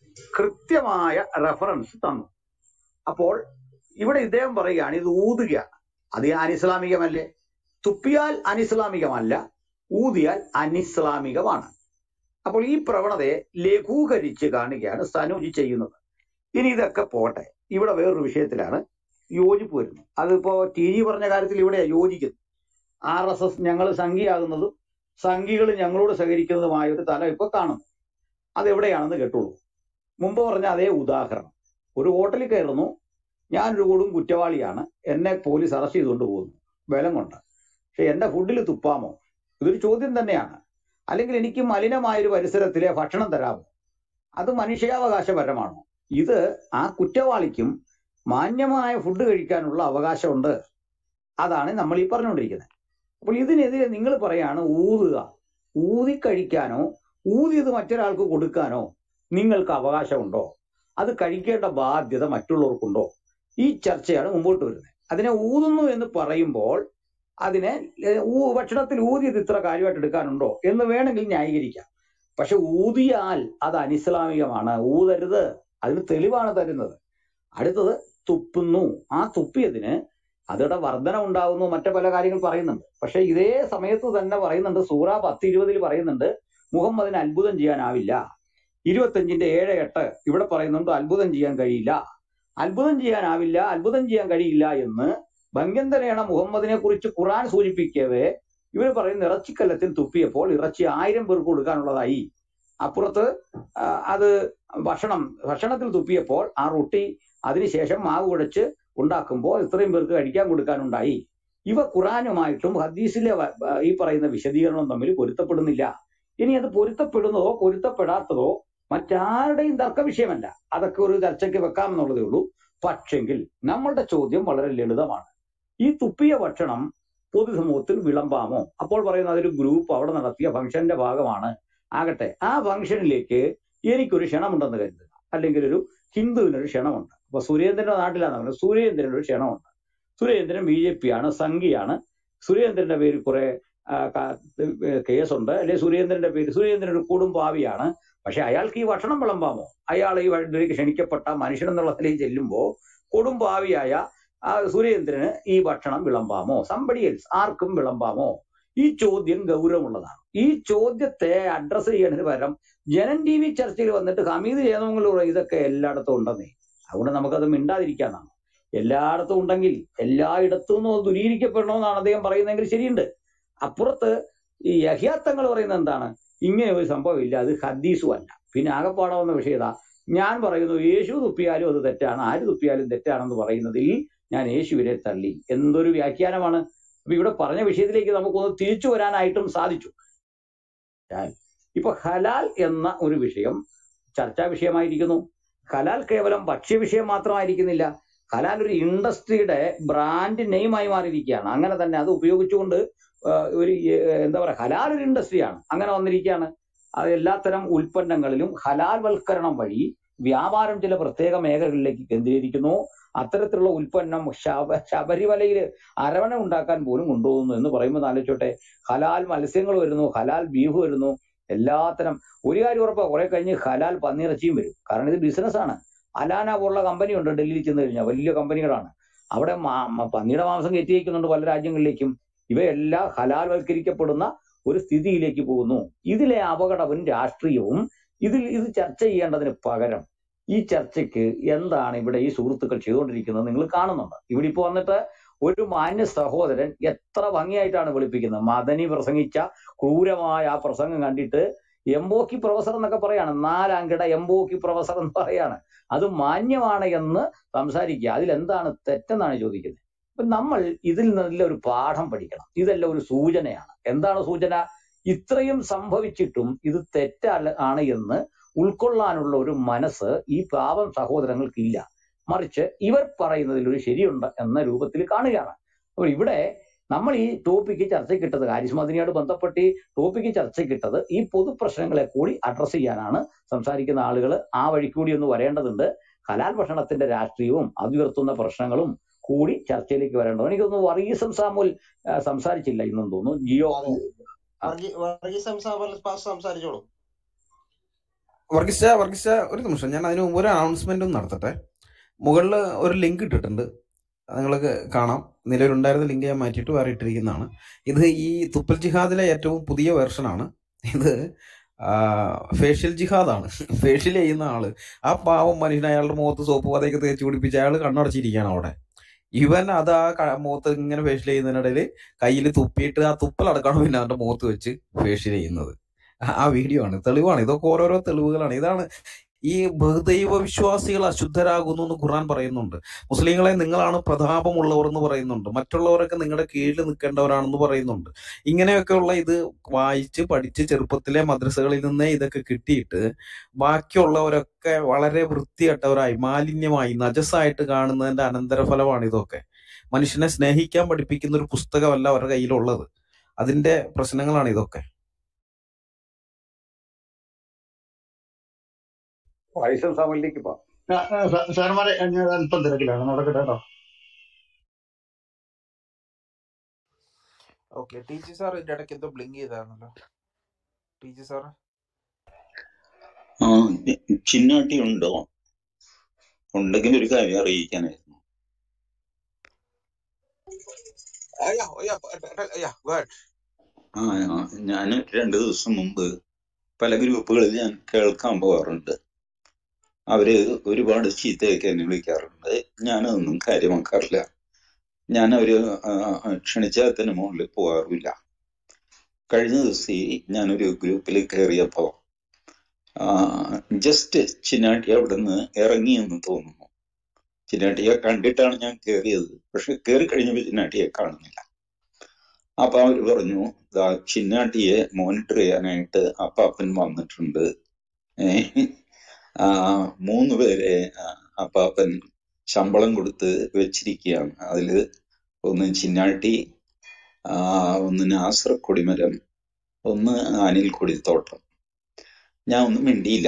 കൃത്യമായ റെഫറൻസ് തന്നു അപ്പോൾ ഇവിടെ ഇദ്ദേഹം പറയുകയാണ് ഇത് ഊതുകയാണ് അത് അനിസ്ലാമികമല്ലേ തുപ്പിയാൽ അനിസ്ലാമികമല്ല ഊതിയാൽ അനിസ്ലാമികമാണ് അപ്പോൾ ഈ പ്രവണതയെ ലഘൂകരിച്ച് കാണുകയാണ് സനൂജി ചെയ്യുന്നത് ഇനി ഇതൊക്കെ പോട്ടെ ഇവിടെ വേറൊരു വിഷയത്തിലാണ് യോജിപ്പ് വരുന്നത് അതിപ്പോ ടി ജി പറഞ്ഞ കാര്യത്തിൽ ഇവിടെ യോജിക്കുന്നു ആർ എസ് എസ് ഞങ്ങൾ സംഘിയാകുന്നതും സംഘികൾ ഞങ്ങളോട് സഹകരിക്കുന്നതുമായ ഒരു തലം ഇപ്പൊ കാണുന്നു അതെവിടെയാണെന്ന് കേട്ടുള്ളൂ മുമ്പ് പറഞ്ഞ അതേ ഉദാഹരണം ഒരു ഹോട്ടലിൽ കയറുന്നു ഞാനൊരു കൂടും കുറ്റവാളിയാണ് എന്നെ പോലീസ് അറസ്റ്റ് ചെയ്തുകൊണ്ട് പോകുന്നു ബലം കൊണ്ട് പക്ഷെ എന്റെ ഫുഡിൽ തുപ്പാമോ ഇതൊരു ചോദ്യം തന്നെയാണ് അല്ലെങ്കിൽ എനിക്ക് മലിനമായ ഒരു പരിസരത്തിലെ ഭക്ഷണം തരാമോ അത് മനുഷ്യാവകാശപരമാണോ ഇത് ആ കുറ്റവാളിക്കും മാന്യമായ ഫുഡ് കഴിക്കാനുള്ള അവകാശമുണ്ട് അതാണ് നമ്മൾ ഈ പറഞ്ഞുകൊണ്ടിരിക്കുന്നത് അപ്പോൾ ഇതിനെതിരെ നിങ്ങൾ പറയാണ് ഊതുക ഊതി കഴിക്കാനോ ഊതിയത് മറ്റൊരാൾക്ക് കൊടുക്കാനോ നിങ്ങൾക്ക് അവകാശമുണ്ടോ അത് കഴിക്കേണ്ട ബാധ്യത മറ്റുള്ളവർക്കുണ്ടോ ഈ ചർച്ചയാണ് മുമ്പോട്ട് വരുന്നത് അതിനെ ഊതുന്നു എന്ന് പറയുമ്പോൾ അതിനെ ഏഹ്, ഊ ഭക്ഷണത്തിൽ ഊതിയത് ഇത്ര കാര്യമായിട്ട് എടുക്കാനുണ്ടോ എന്ന് വേണമെങ്കിൽ ന്യായീകരിക്കാം പക്ഷെ ഊതിയാൽ അത് അനിസ്ലാമികമാണ് ഊതരുത് അതിന് തെളിവാണ് തരുന്നത് അടുത്തത് തുപ്പുന്നു ആ തുപ്പിയതിന് അതിവിടെ വർധന ഉണ്ടാകുന്നു മറ്റു പല കാര്യങ്ങൾ പറയുന്നുണ്ട് പക്ഷെ ഇതേ സമയത്ത് തന്നെ പറയുന്നുണ്ട് സൂറ പത്ത് ഇരുപതിൽ പറയുന്നുണ്ട് മുഹമ്മദിന് അത്ഭുതം ചെയ്യാനാവില്ല ഇരുപത്തഞ്ചിന്റെ ഏഴ് എട്ട് ഇവിടെ പറയുന്നുണ്ട് അത്ഭുതം ചെയ്യാൻ കഴിയില്ല അത്ഭുതം ചെയ്യാനാവില്ല അത്ഭുതം ചെയ്യാൻ കഴിയില്ല എന്ന് ഭംഗ്യന്തരേണ മുഹമ്മദിനെ കുറിച്ച് ഖുറാൻ സൂചിപ്പിക്കവേ ഇവർ പറയുന്ന ഇറച്ചിക്കല്ലത്തിൽ തുപ്പിയപ്പോൾ ഇറച്ചി ആയിരം പേർക്ക് കൊടുക്കാനുള്ളതായി അപ്പുറത്ത് ആ, അത് ഭക്ഷണം ഭക്ഷണത്തിൽ തുപ്പിയപ്പോൾ ആ റൊട്ടി അതിനുശേഷം മാവ് കുഴച്ച് ഉണ്ടാക്കുമ്പോൾ ഇത്രയും പേർക്ക് കഴിക്കാൻ കൊടുക്കാനുണ്ടായി ഇവ ഖുറാനുമായിട്ടും ഹദീസിലെ വ- വ- ഈ പറയുന്ന വിശദീകരണവും തമ്മിൽ പൊരുത്തപ്പെടുന്നില്ല ഇനി അത് പൊരുത്തപ്പെടുന്നതോ പൊരുത്തപ്പെടാത്തതോ മറ്റാരുടെയും തർക്ക വിഷയമല്ല അതൊക്കെ ഒരു ചർച്ചയ്ക്ക് വെക്കാമെന്നുള്ളതേ ഉള്ളൂ പക്ഷെങ്കിൽ നമ്മളുടെ ചോദ്യം വളരെ ലളിതമാണ് ഈ തുപ്പിയ ഭക്ഷണം പൊതുസമൂഹത്തിൽ വിളമ്പാമോ അപ്പോൾ പറയുന്ന അതൊരു ഗ്രൂപ്പ് അവിടെ നടത്തിയ ഫംഗ്ഷന്റെ ഭാഗമാണ് ആകട്ടെ ആ ഫംഗ്ഷനിലേക്ക് എനിക്കൊരു ക്ഷണമുണ്ടെന്ന് കരുതുക അല്ലെങ്കിൽ ഒരു ഹിന്ദുവിനൊരു ക്ഷണമുണ്ട് അപ്പൊ സുരേന്ദ്രന്റെ നാട്ടിലാണ് പറയുന്നത് സുരേന്ദ്രന് ഒരു ക്ഷണമുണ്ട് സുരേന്ദ്രൻ ബി ജെ പി ആണ് സംഘിയാണ് സുരേന്ദ്രന്റെ പേരിൽ കുറെ ആ, ക- ഏ, കേസുണ്ട് അല്ലെ സുരേന്ദ്രന്റെ പേര് സുരേന്ദ്രൻ ഒരു കുടുംബാവിയാണ് പക്ഷെ അയാൾക്ക് ഈ ഭക്ഷണം വിളമ്പാമോ അയാൾ ഈ വഴിയിലേക്ക് ക്ഷണിക്കപ്പെട്ട മനുഷ്യൻ എന്നുള്ള നിലയിൽ ചെല്ലുമ്പോൾ കൊടുംഭാവിയായ ആ സുരേന്ദ്രന് ഈ ഭക്ഷണം വിളമ്പാമോ സംബടി എൽസ് ആർക്കും വിളമ്പാമോ ഈ ചോദ്യം ഗൗരവമുള്ളതാണ് ഈ ചോദ്യത്തെ അഡ്രസ്സ് ചെയ്യുന്നതിന് പകരം ജനൻ ടി വി ചർച്ചയിൽ വന്നിട്ട് ഹമീദ് ചേതമംഗലൂർ ഇതൊക്കെ എല്ലായിടത്തും ഉണ്ടെന്നേ അതുകൊണ്ട് നമുക്കത് മിണ്ടാതിരിക്കാന്നാണ് എല്ലായിടത്തും ഉണ്ടെങ്കിൽ എല്ലായിടത്തും നിന്നും അത് ദുരീകരിക്കപ്പെടണമെന്നാണ് അദ്ദേഹം പറയുന്നതെങ്കിൽ ശരിയുണ്ട് അപ്പുറത്ത് ഈ യഹ്യാത്തങ്ങൾ പറയുന്നത് എന്താണ് ഇങ്ങനെ ഒരു സംഭവം ഇല്ല അത് ഹദീസും അല്ല പിന്നെ ആകപ്പാടാവുന്ന വിഷയത ഞാൻ പറയുന്നു യേശു തുപ്പിയാലും അത് തെറ്റാണ് ആര് തുപ്പിയാലും തെറ്റാണെന്ന് പറയുന്നതിൽ ഞാൻ യേശുവിനെ തള്ളി എന്തൊരു വ്യാഖ്യാനമാണ് അപ്പൊ ഇവിടെ പറഞ്ഞ വിഷയത്തിലേക്ക് നമുക്കൊന്ന് തിരിച്ചു വരാനായിട്ടും സാധിച്ചു ഞാൻ ഇപ്പൊ ഹലാൽ എന്ന ഒരു വിഷയം ചർച്ചാ വിഷയമായിരിക്കുന്നു ഹലാൽ കേവലം ഭക്ഷ്യ വിഷയം മാത്രമായിരിക്കുന്നില്ല ഹലാൽ ഒരു ഇൻഡസ്ട്രിയുടെ ബ്രാൻഡ് നെയിമായി മാറിയിരിക്കുകയാണ് അങ്ങനെ തന്നെ അത് ഉപയോഗിച്ചുകൊണ്ട് ആ, ഒരു ഏ, എന്താ പറയാ ഹലാൽ ഒരു ഇൻഡസ്ട്രിയാണ് അങ്ങനെ വന്നിരിക്കുകയാണ് അത് എല്ലാത്തരം ഉൽപ്പന്നങ്ങളിലും ഹലാൽ വൽക്കരണം വഴി വ്യാപാരം ചില പ്രത്യേക മേഖലകളിലേക്ക് കേന്ദ്രീകരിക്കുന്നു അത്തരത്തിലുള്ള ഉൽപ്പന്നം ശബ ശബരിമലയിൽ അരവണ ഉണ്ടാക്കാൻ പോലും കൊണ്ടുപോകുന്നു എന്ന് പറയുമ്പോൾ ആലോചിച്ചോട്ടെ ഹലാൽ മത്സ്യങ്ങൾ വരുന്നു ഹലാൽ ബീഫ് വരുന്നു എല്ലാത്തരം ഒരു കാര്യം ഉറപ്പാ കുറെ കഴിഞ്ഞ് ഹലാൽ പന്നിയിറച്ചിയും വരും കാരണം ഇത് ബിസിനസ്സാണ് അലാന പോലുള്ള കമ്പനി ഉണ്ട് ഡൽഹിയിൽ ചെന്ന് കഴിഞ്ഞാൽ വലിയ കമ്പനികളാണ് അവിടെ മാ- മ- പന്നിയുടെ മാംസം കയറ്റി വയ്ക്കുന്നുണ്ട് പല രാജ്യങ്ങളിലേക്കും ഇവയെല്ലാം ഹലാൽ വൽക്കരിക്കപ്പെടുന്ന ഒരു സ്ഥിതിയിലേക്ക് പോകുന്നു ഇതിലെ അപകടവും രാഷ്ട്രീയവും ഇതിൽ ഇത് ചർച്ച ചെയ്യേണ്ടതിന് പകരം ഈ ചർച്ചയ്ക്ക് എന്താണ് ഇവിടെ ഈ സുഹൃത്തുക്കൾ ചെയ്തുകൊണ്ടിരിക്കുന്നത് നിങ്ങൾ കാണുന്നുണ്ട് ഇവിടെ ഇപ്പൊ വന്നിട്ട് ഒരു മാന്യ സഹോദരൻ എത്ര ഭംഗിയായിട്ടാണ് വെളുപ്പിക്കുന്നത് മദനി പ്രസംഗിച്ച ക്രൂരമായ ആ പ്രസംഗം കണ്ടിട്ട് എംബോക്കി പ്രൊഫസർ എന്നൊക്കെ പറയാണ് നാലാംകിട എംബോക്കി പ്രൊഫസർ എന്ന് പറയാണ് അത് മാന്യമാണ് എന്ന് സംസാരിക്കുക അതിൽ എന്താണ് തെറ്റെന്നാണ് ചോദിക്കുന്നത് അപ്പൊ നമ്മൾ ഇതിൽ നല്ല ഒരു പാഠം പഠിക്കണം ഇതെല്ലാം ഒരു സൂചനയാണ് എന്താണ് സൂചന ഇത്രയും സംഭവിച്ചിട്ടും ഇത് തെറ്റല്ല ആണ് എന്ന് ഉൾക്കൊള്ളാനുള്ള ഒരു മനസ്സ് ഈ പാവം സഹോദരങ്ങൾക്കില്ല മറിച്ച് ഇവർ പറയുന്നതിൽ ഒരു ശരിയുണ്ട് എന്ന രൂപത്തിൽ കാണുകയാണ് അപ്പോൾ ഇവിടെ നമ്മൾ ഈ ടോപ്പിക്ക് ചർച്ചയ്ക്കിട്ടത് കാര്യസ്മതിനിയോട് ബന്ധപ്പെട്ട് ഈ ടോപ്പിക്ക് ചർച്ചയ്ക്കിട്ടത് ഈ പൊതു പ്രശ്നങ്ങളെ കൂടി അഡ്രസ്സ് ചെയ്യാനാണ് സംസാരിക്കുന്ന ആളുകൾ ആ വഴി കൂടി ഒന്ന് വരേണ്ടതുണ്ട് ഹലാൽ ഭക്ഷണത്തിന്റെ രാഷ്ട്രീയവും അത് ഉയർത്തുന്ന പ്രശ്നങ്ങളും കൂടി ചർച്ചയിലേക്ക് വരേണ്ടത് എനിക്ക് തോന്നുന്നു വർഗീസം സാമുൽ ആ, സംസാരിച്ചില്ല ഇന്നും തോന്നുന്നു ജിയോ അതെ വർഗീ- വർഗീസ് സംസാ- പാസ് സംസാരിച്ചോളൂ വർഗിച്ച വർഗിച്ച ഒരു നിമിഷം ഞാൻ അതിന് മുമ്പ് ഒരു അനൗൺസ്മെന്റും നടത്തട്ടെ മുകളിൽ ഒരു ലിങ്ക് ഇട്ടിട്ടുണ്ട് നിങ്ങൾക്ക് കാണാം നിലവിലുണ്ടായിരുന്ന ലിങ്ക് ഞാൻ മാറ്റിയിട്ട് വേറെ ഇട്ടിരിക്കുന്നതാണ് ഇത് ഈ തുപ്പൽ ജിഹാദിലെ ഏറ്റവും പുതിയ വെർഷനാണ് ഇത് ഫേഷ്യൽ ജിഹാദാണ് ഫേഷ്യൽ ചെയ്യുന്ന ആള് ആ പാവം മനുഷ്യൻ അയാളുടെ മുഖത്ത് സോപ്പ് പതയൊക്കെ തേച്ച് പിടിപ്പിച്ച് അയാൾ കണ്ണടച്ചിരിക്കുകയാണ് അവിടെ ഇവൻ അത് ആ ക- മുഖത്ത് ഇങ്ങനെ ഫേഷ്യൽ ചെയ്യുന്നതിനിടയിൽ കയ്യിൽ തുപ്പിയിട്ട് ആ തുപ്പലടക്കണം പിന്നെ അവന്റെ മുഖത്ത് വെച്ച് ഫേഷ്യൽ ചെയ്യുന്നത് ആ- ആ വീഡിയോ ആണ് തെളിവാണ് ഇതൊക്കെ ഓരോരോ തെളിവുകളാണ് ഇതാണ് ഈ ബഹുദൈവ വിശ്വാസികൾ അശുദ്ധരാകുന്നു എന്ന് ഖുർആൻ പറയുന്നുണ്ട് മുസ്ലിങ്ങളെ നിങ്ങളാണ് പ്രതാപമുള്ളവർ എന്ന് പറയുന്നുണ്ട് മറ്റുള്ളവരൊക്കെ നിങ്ങളുടെ കീഴിൽ നിൽക്കേണ്ടവരാണെന്ന് പറയുന്നുണ്ട് ഇങ്ങനെയൊക്കെയുള്ള ഇത് വായിച്ച് പഠിച്ച് ചെറുപ്പത്തിലെ മദ്രസകളിൽ നിന്നേ ഇതൊക്കെ കിട്ടിയിട്ട് ബാക്കിയുള്ളവരൊക്കെ വളരെ വൃത്തികെട്ടവരായി മാലിന്യമായി നജസായിട്ട് കാണുന്നതിന്റെ അനന്തരഫലമാണ് ഇതൊക്കെ മനുഷ്യനെ സ്നേഹിക്കാൻ പഠിപ്പിക്കുന്ന ഒരു പുസ്തകമല്ല അവരുടെ കയ്യിലുള്ളത് അതിന്റെ പ്രശ്നങ്ങളാണ് ഇതൊക്കെ വൈസം സാമുലിലേക്ക് പോവാം സാർമാരെ ഞാൻ അല്പം തിരക്കിലാണ് നടക്കട്ടെ കേട്ടോ ഓക്കെ ടി ജി സാർ ഇതിന്റെ ഇടയ്ക്ക് എന്തോ ബ്ലിങ്ക് ചെയ്തായിരുന്നല്ലോ ടി ജി സാർ ആ ചിന്നാട്ടി ഉണ്ടോ ഉണ്ടെങ്കിൽ ഒരു കാര്യം അറിയിക്കാനായിരുന്നു ആ ഞാൻ രണ്ടു ദിവസം മുമ്പ് പല ഗ്രൂപ്പുകളിൽ ഞാൻ കേൾക്കാൻ പോകാറുണ്ട് അവര് ഒരുപാട് ചീത്തയൊക്കെ എന്നെ വിളിക്കാറുണ്ട് ഞാനതൊന്നും കാര്യമാക്കാറില്ല ഞാൻ അവര് ആ, ആ, ക്ഷണിച്ചാൽ തന്നെ മുകളിൽ പോകാറില്ല കഴിഞ്ഞ ദിവസം ഈ ഞാനൊരു ഗ്രൂപ്പിൽ കയറിയപ്പോ ജസ്റ്റ് ചിന്നാട്ടി അവിടെ നിന്ന് ഇറങ്ങി എന്ന് തോന്നുന്നു ചിന്നാട്ടിയെ കണ്ടിട്ടാണ് ഞാൻ കയറിയത് പക്ഷെ കയറി കഴിഞ്ഞപ്പോൾ ചിന്നാട്ടിയെ കാണുന്നില്ല അപ്പൊ അവര് പറഞ്ഞു ദാ ചിന്നാട്ടിയെ മോണിറ്റർ ചെയ്യാനായിട്ട് അപ്പാപ്പൻ വന്നിട്ടുണ്ട് ഏഹ് ആ മൂന്ന് പേരെ ആ, അപ്പാപ്പൻ ശമ്പളം കൊടുത്ത് വെച്ചിരിക്കുകയാണ് അതില് ഒന്ന് ചിന്നാട്ടി ആ, ഒന്ന് നാസർ കൊടിമരം ഒന്ന് അനിൽ കൊടിത്തോട്ടം ഞാൻ ഒന്നും മിണ്ടിയില്ല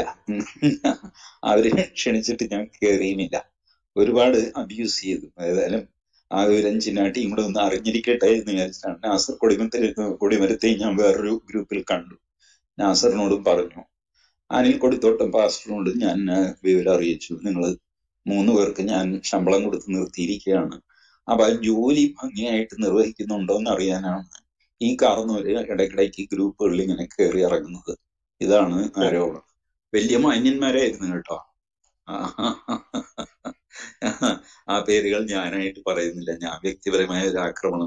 അവര് ക്ഷണിച്ചിട്ട് ഞാൻ കയറിയുമില്ല ഒരുപാട് അബ്യൂസ് ചെയ്തു ഏതായാലും ആ വിവരം ചിന്നാട്ടിയും കൂടെ ഒന്ന് അറിഞ്ഞിരിക്കട്ടെ എന്ന് വിചാരിച്ചാണ് നാസർ കൊടിമരത്തിൽ കൊടിമരത്തെ ഞാൻ വേറൊരു ഗ്രൂപ്പിൽ കണ്ടു നാസറിനോടും പറഞ്ഞു അനിൽ കൊടിത്തോട്ടം പാസ്റ്ററിനോട് ഞാൻ ആ, വിവരം അറിയിച്ചു നിങ്ങൾ മൂന്ന് പേർക്ക് ഞാൻ ശമ്പളം കൊടുത്ത് നിർത്തിയിരിക്കുകയാണ് അപ്പൊ ആ ജോലി ഭംഗിയായിട്ട് നിർവഹിക്കുന്നുണ്ടോ എന്ന് അറിയാനാണ് ഈ കാർന്നവര് ഇടയ്ക്കിടയ്ക്ക് ഗ്രൂപ്പുകളിൽ ഇങ്ങനെ കയറി ഇറങ്ങുന്നത് ഇതാണ് ആരോപണം വലിയ മാന്യന്മാരായിരുന്നു കേട്ടോ ആ ആ പേരുകൾ ഞാനായിട്ട് പറയുന്നില്ല ഞാൻ വ്യക്തിപരമായ ഒരു ആക്രമണം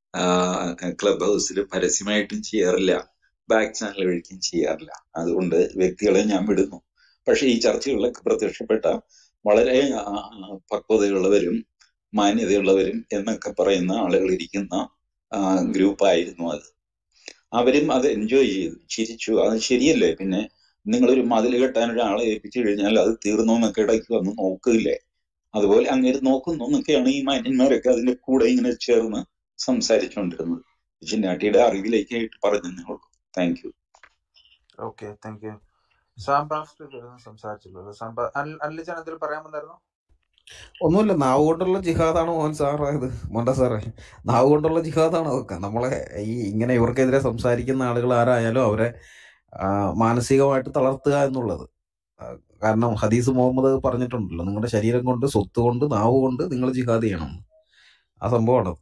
ക്ലബ് ഹൗസിൽ പരസ്യമായിട്ടും ചെയ്യാറില്ല ബാക്ക് ചാനൽ വഴിക്കും ചെയ്യാറില്ല അതുകൊണ്ട് വ്യക്തികളെ ഞാൻ വിടുന്നു പക്ഷെ ഈ ചർച്ചകളിലൊക്കെ പ്രത്യക്ഷപ്പെട്ട വളരെ ആ, ആ, പക്വതയുള്ളവരും മാന്യതയുള്ളവരും എന്നൊക്കെ പറയുന്ന ആളുകൾ ഇരിക്കുന്ന ഗ്രൂപ്പായിരുന്നു അത് അവരും അത് എൻജോയ് ചെയ്തു ചിരിച്ചു അത് ശരിയല്ലേ പിന്നെ നിങ്ങളൊരു മതിൽ കെട്ടാൻ ഒരാളെ ഏൽപ്പിച്ചു കഴിഞ്ഞാൽ അത് തീർന്നോ എന്നൊക്കെ ഇടയ്ക്ക് വന്ന് നോക്കില്ലേ അതുപോലെ അങ്ങനെ നോക്കുന്നു എന്നൊക്കെയാണ് ഈ മാന്യന്മാരൊക്കെ അതിന്റെ കൂടെ ഇങ്ങനെ ചേർന്ന് സംസാരിച്ചുകൊണ്ടിരുന്നത് ചിന്നാട്ടിയുടെ അറിവിലേക്കായിട്ട് പറഞ്ഞതേ ഉള്ളൂ thank you okay thank you Sam pastor ഇതുവരെ സംസാരിച്ചല്ലോ സാം പാ- അനിൽ അനിൽച്ചാൻ എന്തെങ്കിലും പറയാൻ വന്നായിരുന്നോ ഒന്നുമില്ല നാവ് കൊണ്ടുള്ള ജിഹാദാണ് മോഹൻ സാറേ ഇത് മോണ്ട സാറേ നാവ് കൊണ്ടുള്ള ജിഹാദാണ് അതൊക്കെ നമ്മളെ ഈ ഇങ്ങനെ ഇവർക്കെതിരെ സംസാരിക്കുന്ന ആളുകൾ ആരായാലും അവരെ ആ, മാനസികമായിട്ട് തളർത്തുക എന്നുള്ളത് ആ, കാരണം ഹദീസ് മുഹമ്മദ് പറഞ്ഞിട്ടുണ്ടല്ലോ നിങ്ങളുടെ ശരീരം കൊണ്ട് സ്വത്ത് കൊണ്ട് നാവ് കൊണ്ട് നിങ്ങൾ ജിഹാദ് ചെയ്യണം ആ സംഭവമാണ്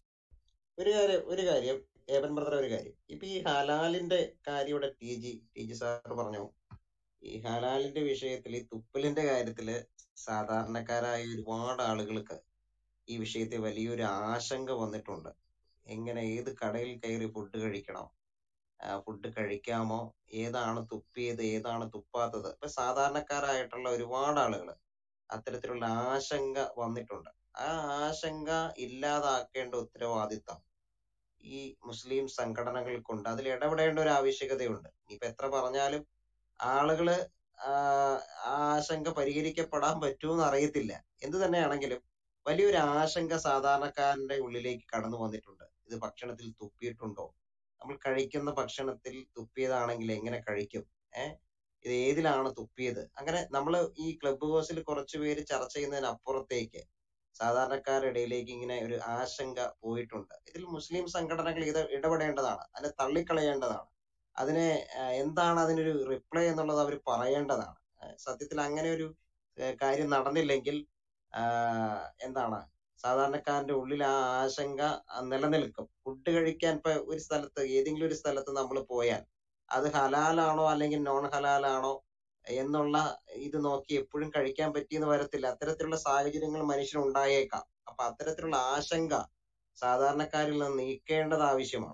ഒരു കാര്യം ഒരു കാര്യം ഏവൻ ബ്രദർ ഒരു കാര്യം ഇപ്പൊ ഈ ഹലാലിന്റെ കാര്യം ഇവിടെ T G T G sir പറഞ്ഞു ഈ ഹലാലിന്റെ വിഷയത്തിൽ ഈ തുപ്പലിന്റെ കാര്യത്തില് സാധാരണക്കാരായ ഒരുപാട് ആളുകൾക്ക് ഈ വിഷയത്തിൽ വലിയൊരു ആശങ്ക വന്നിട്ടുണ്ട് എങ്ങനെ ഏത് കടയിൽ കയറി ഫുഡ് കഴിക്കണം ഫുഡ് കഴിക്കാമോ ഏതാണ് തുപ്പിയത് ഏതാണ് തുപ്പാത്തത് ഇപ്പൊ സാധാരണക്കാരായിട്ടുള്ള ഒരുപാട് ആളുകൾ അത്തരത്തിലുള്ള ആശങ്ക വന്നിട്ടുണ്ട് ആ ആശങ്ക ഇല്ലാതാക്കേണ്ട ഉത്തരവാദിത്തം ഈ മുസ്ലിം സംഘടനകൾക്കുണ്ട് അതിൽ ഇടപെടേണ്ട ഒരു ആവശ്യകതയുണ്ട് ഇനിയിപ്പോ എത്ര പറഞ്ഞാലും ആളുകള് ആ ആ ആശങ്ക പരിഹരിക്കപ്പെടാൻ പറ്റുമെന്ന് അറിയത്തില്ല എന്ത് തന്നെയാണെങ്കിലും വലിയൊരു ആശങ്ക സാധാരണക്കാരന്റെ ഉള്ളിലേക്ക് കടന്നു വന്നിട്ടുണ്ട് ഇത് ഭക്ഷണത്തിൽ തുപ്പിയിട്ടുണ്ടോ നമ്മൾ കഴിക്കുന്ന ഭക്ഷണത്തിൽ തുപ്പിയതാണെങ്കിൽ എങ്ങനെ കഴിക്കും ഏഹ് ഇത് ഏതിലാണ് തുപ്പിയത് അങ്ങനെ നമ്മൾ ഈ ക്ലബ് ഹൗസിൽ കുറച്ചു പേര് ചർച്ച ചെയ്യുന്നതിനപ്പുറത്തേക്ക് സാധാരണക്കാരുടെ ഇടയിലേക്ക് ഇങ്ങനെ ഒരു ആശങ്ക പോയിട്ടുണ്ട് ഇതിൽ മുസ്ലിം സംഘടനകൾ ഇത് ഇടപെടേണ്ടതാണ് അതിനെ തള്ളിക്കളയേണ്ടതാണ് അതിനെ ആ, എന്താണ് അതിനൊരു റിപ്ലൈ എന്നുള്ളത് അവർ പറയേണ്ടതാണ് ആ, സത്യത്തിൽ അങ്ങനെ ഒരു ഏ, കാര്യം നടന്നില്ലെങ്കിൽ ആ, എന്താണ് സാധാരണക്കാരന്റെ ഉള്ളിൽ ആ ആശങ്ക ആ, നിലനിൽക്കും ഫുഡ് കഴിക്കാൻ ഇപ്പൊ ഒരു സ്ഥലത്ത് ഏതെങ്കിലും ഒരു സ്ഥലത്ത് നമ്മൾ പോയാൽ അത് ഹലാലാണോ അല്ലെങ്കിൽ നോൺ ഹലാലാണോ എന്നുള്ള ഇത് നോക്കി എപ്പോഴും കഴിക്കാൻ പറ്റിയെന്ന് വരത്തില്ല അത്തരത്തിലുള്ള സാഹചര്യങ്ങൾ മനുഷ്യന് ഉണ്ടായേക്കാം അപ്പൊ അത്തരത്തിലുള്ള ആശങ്ക സാധാരണക്കാരിൽ നിന്ന് നീക്കേണ്ടത് ആവശ്യമാണ്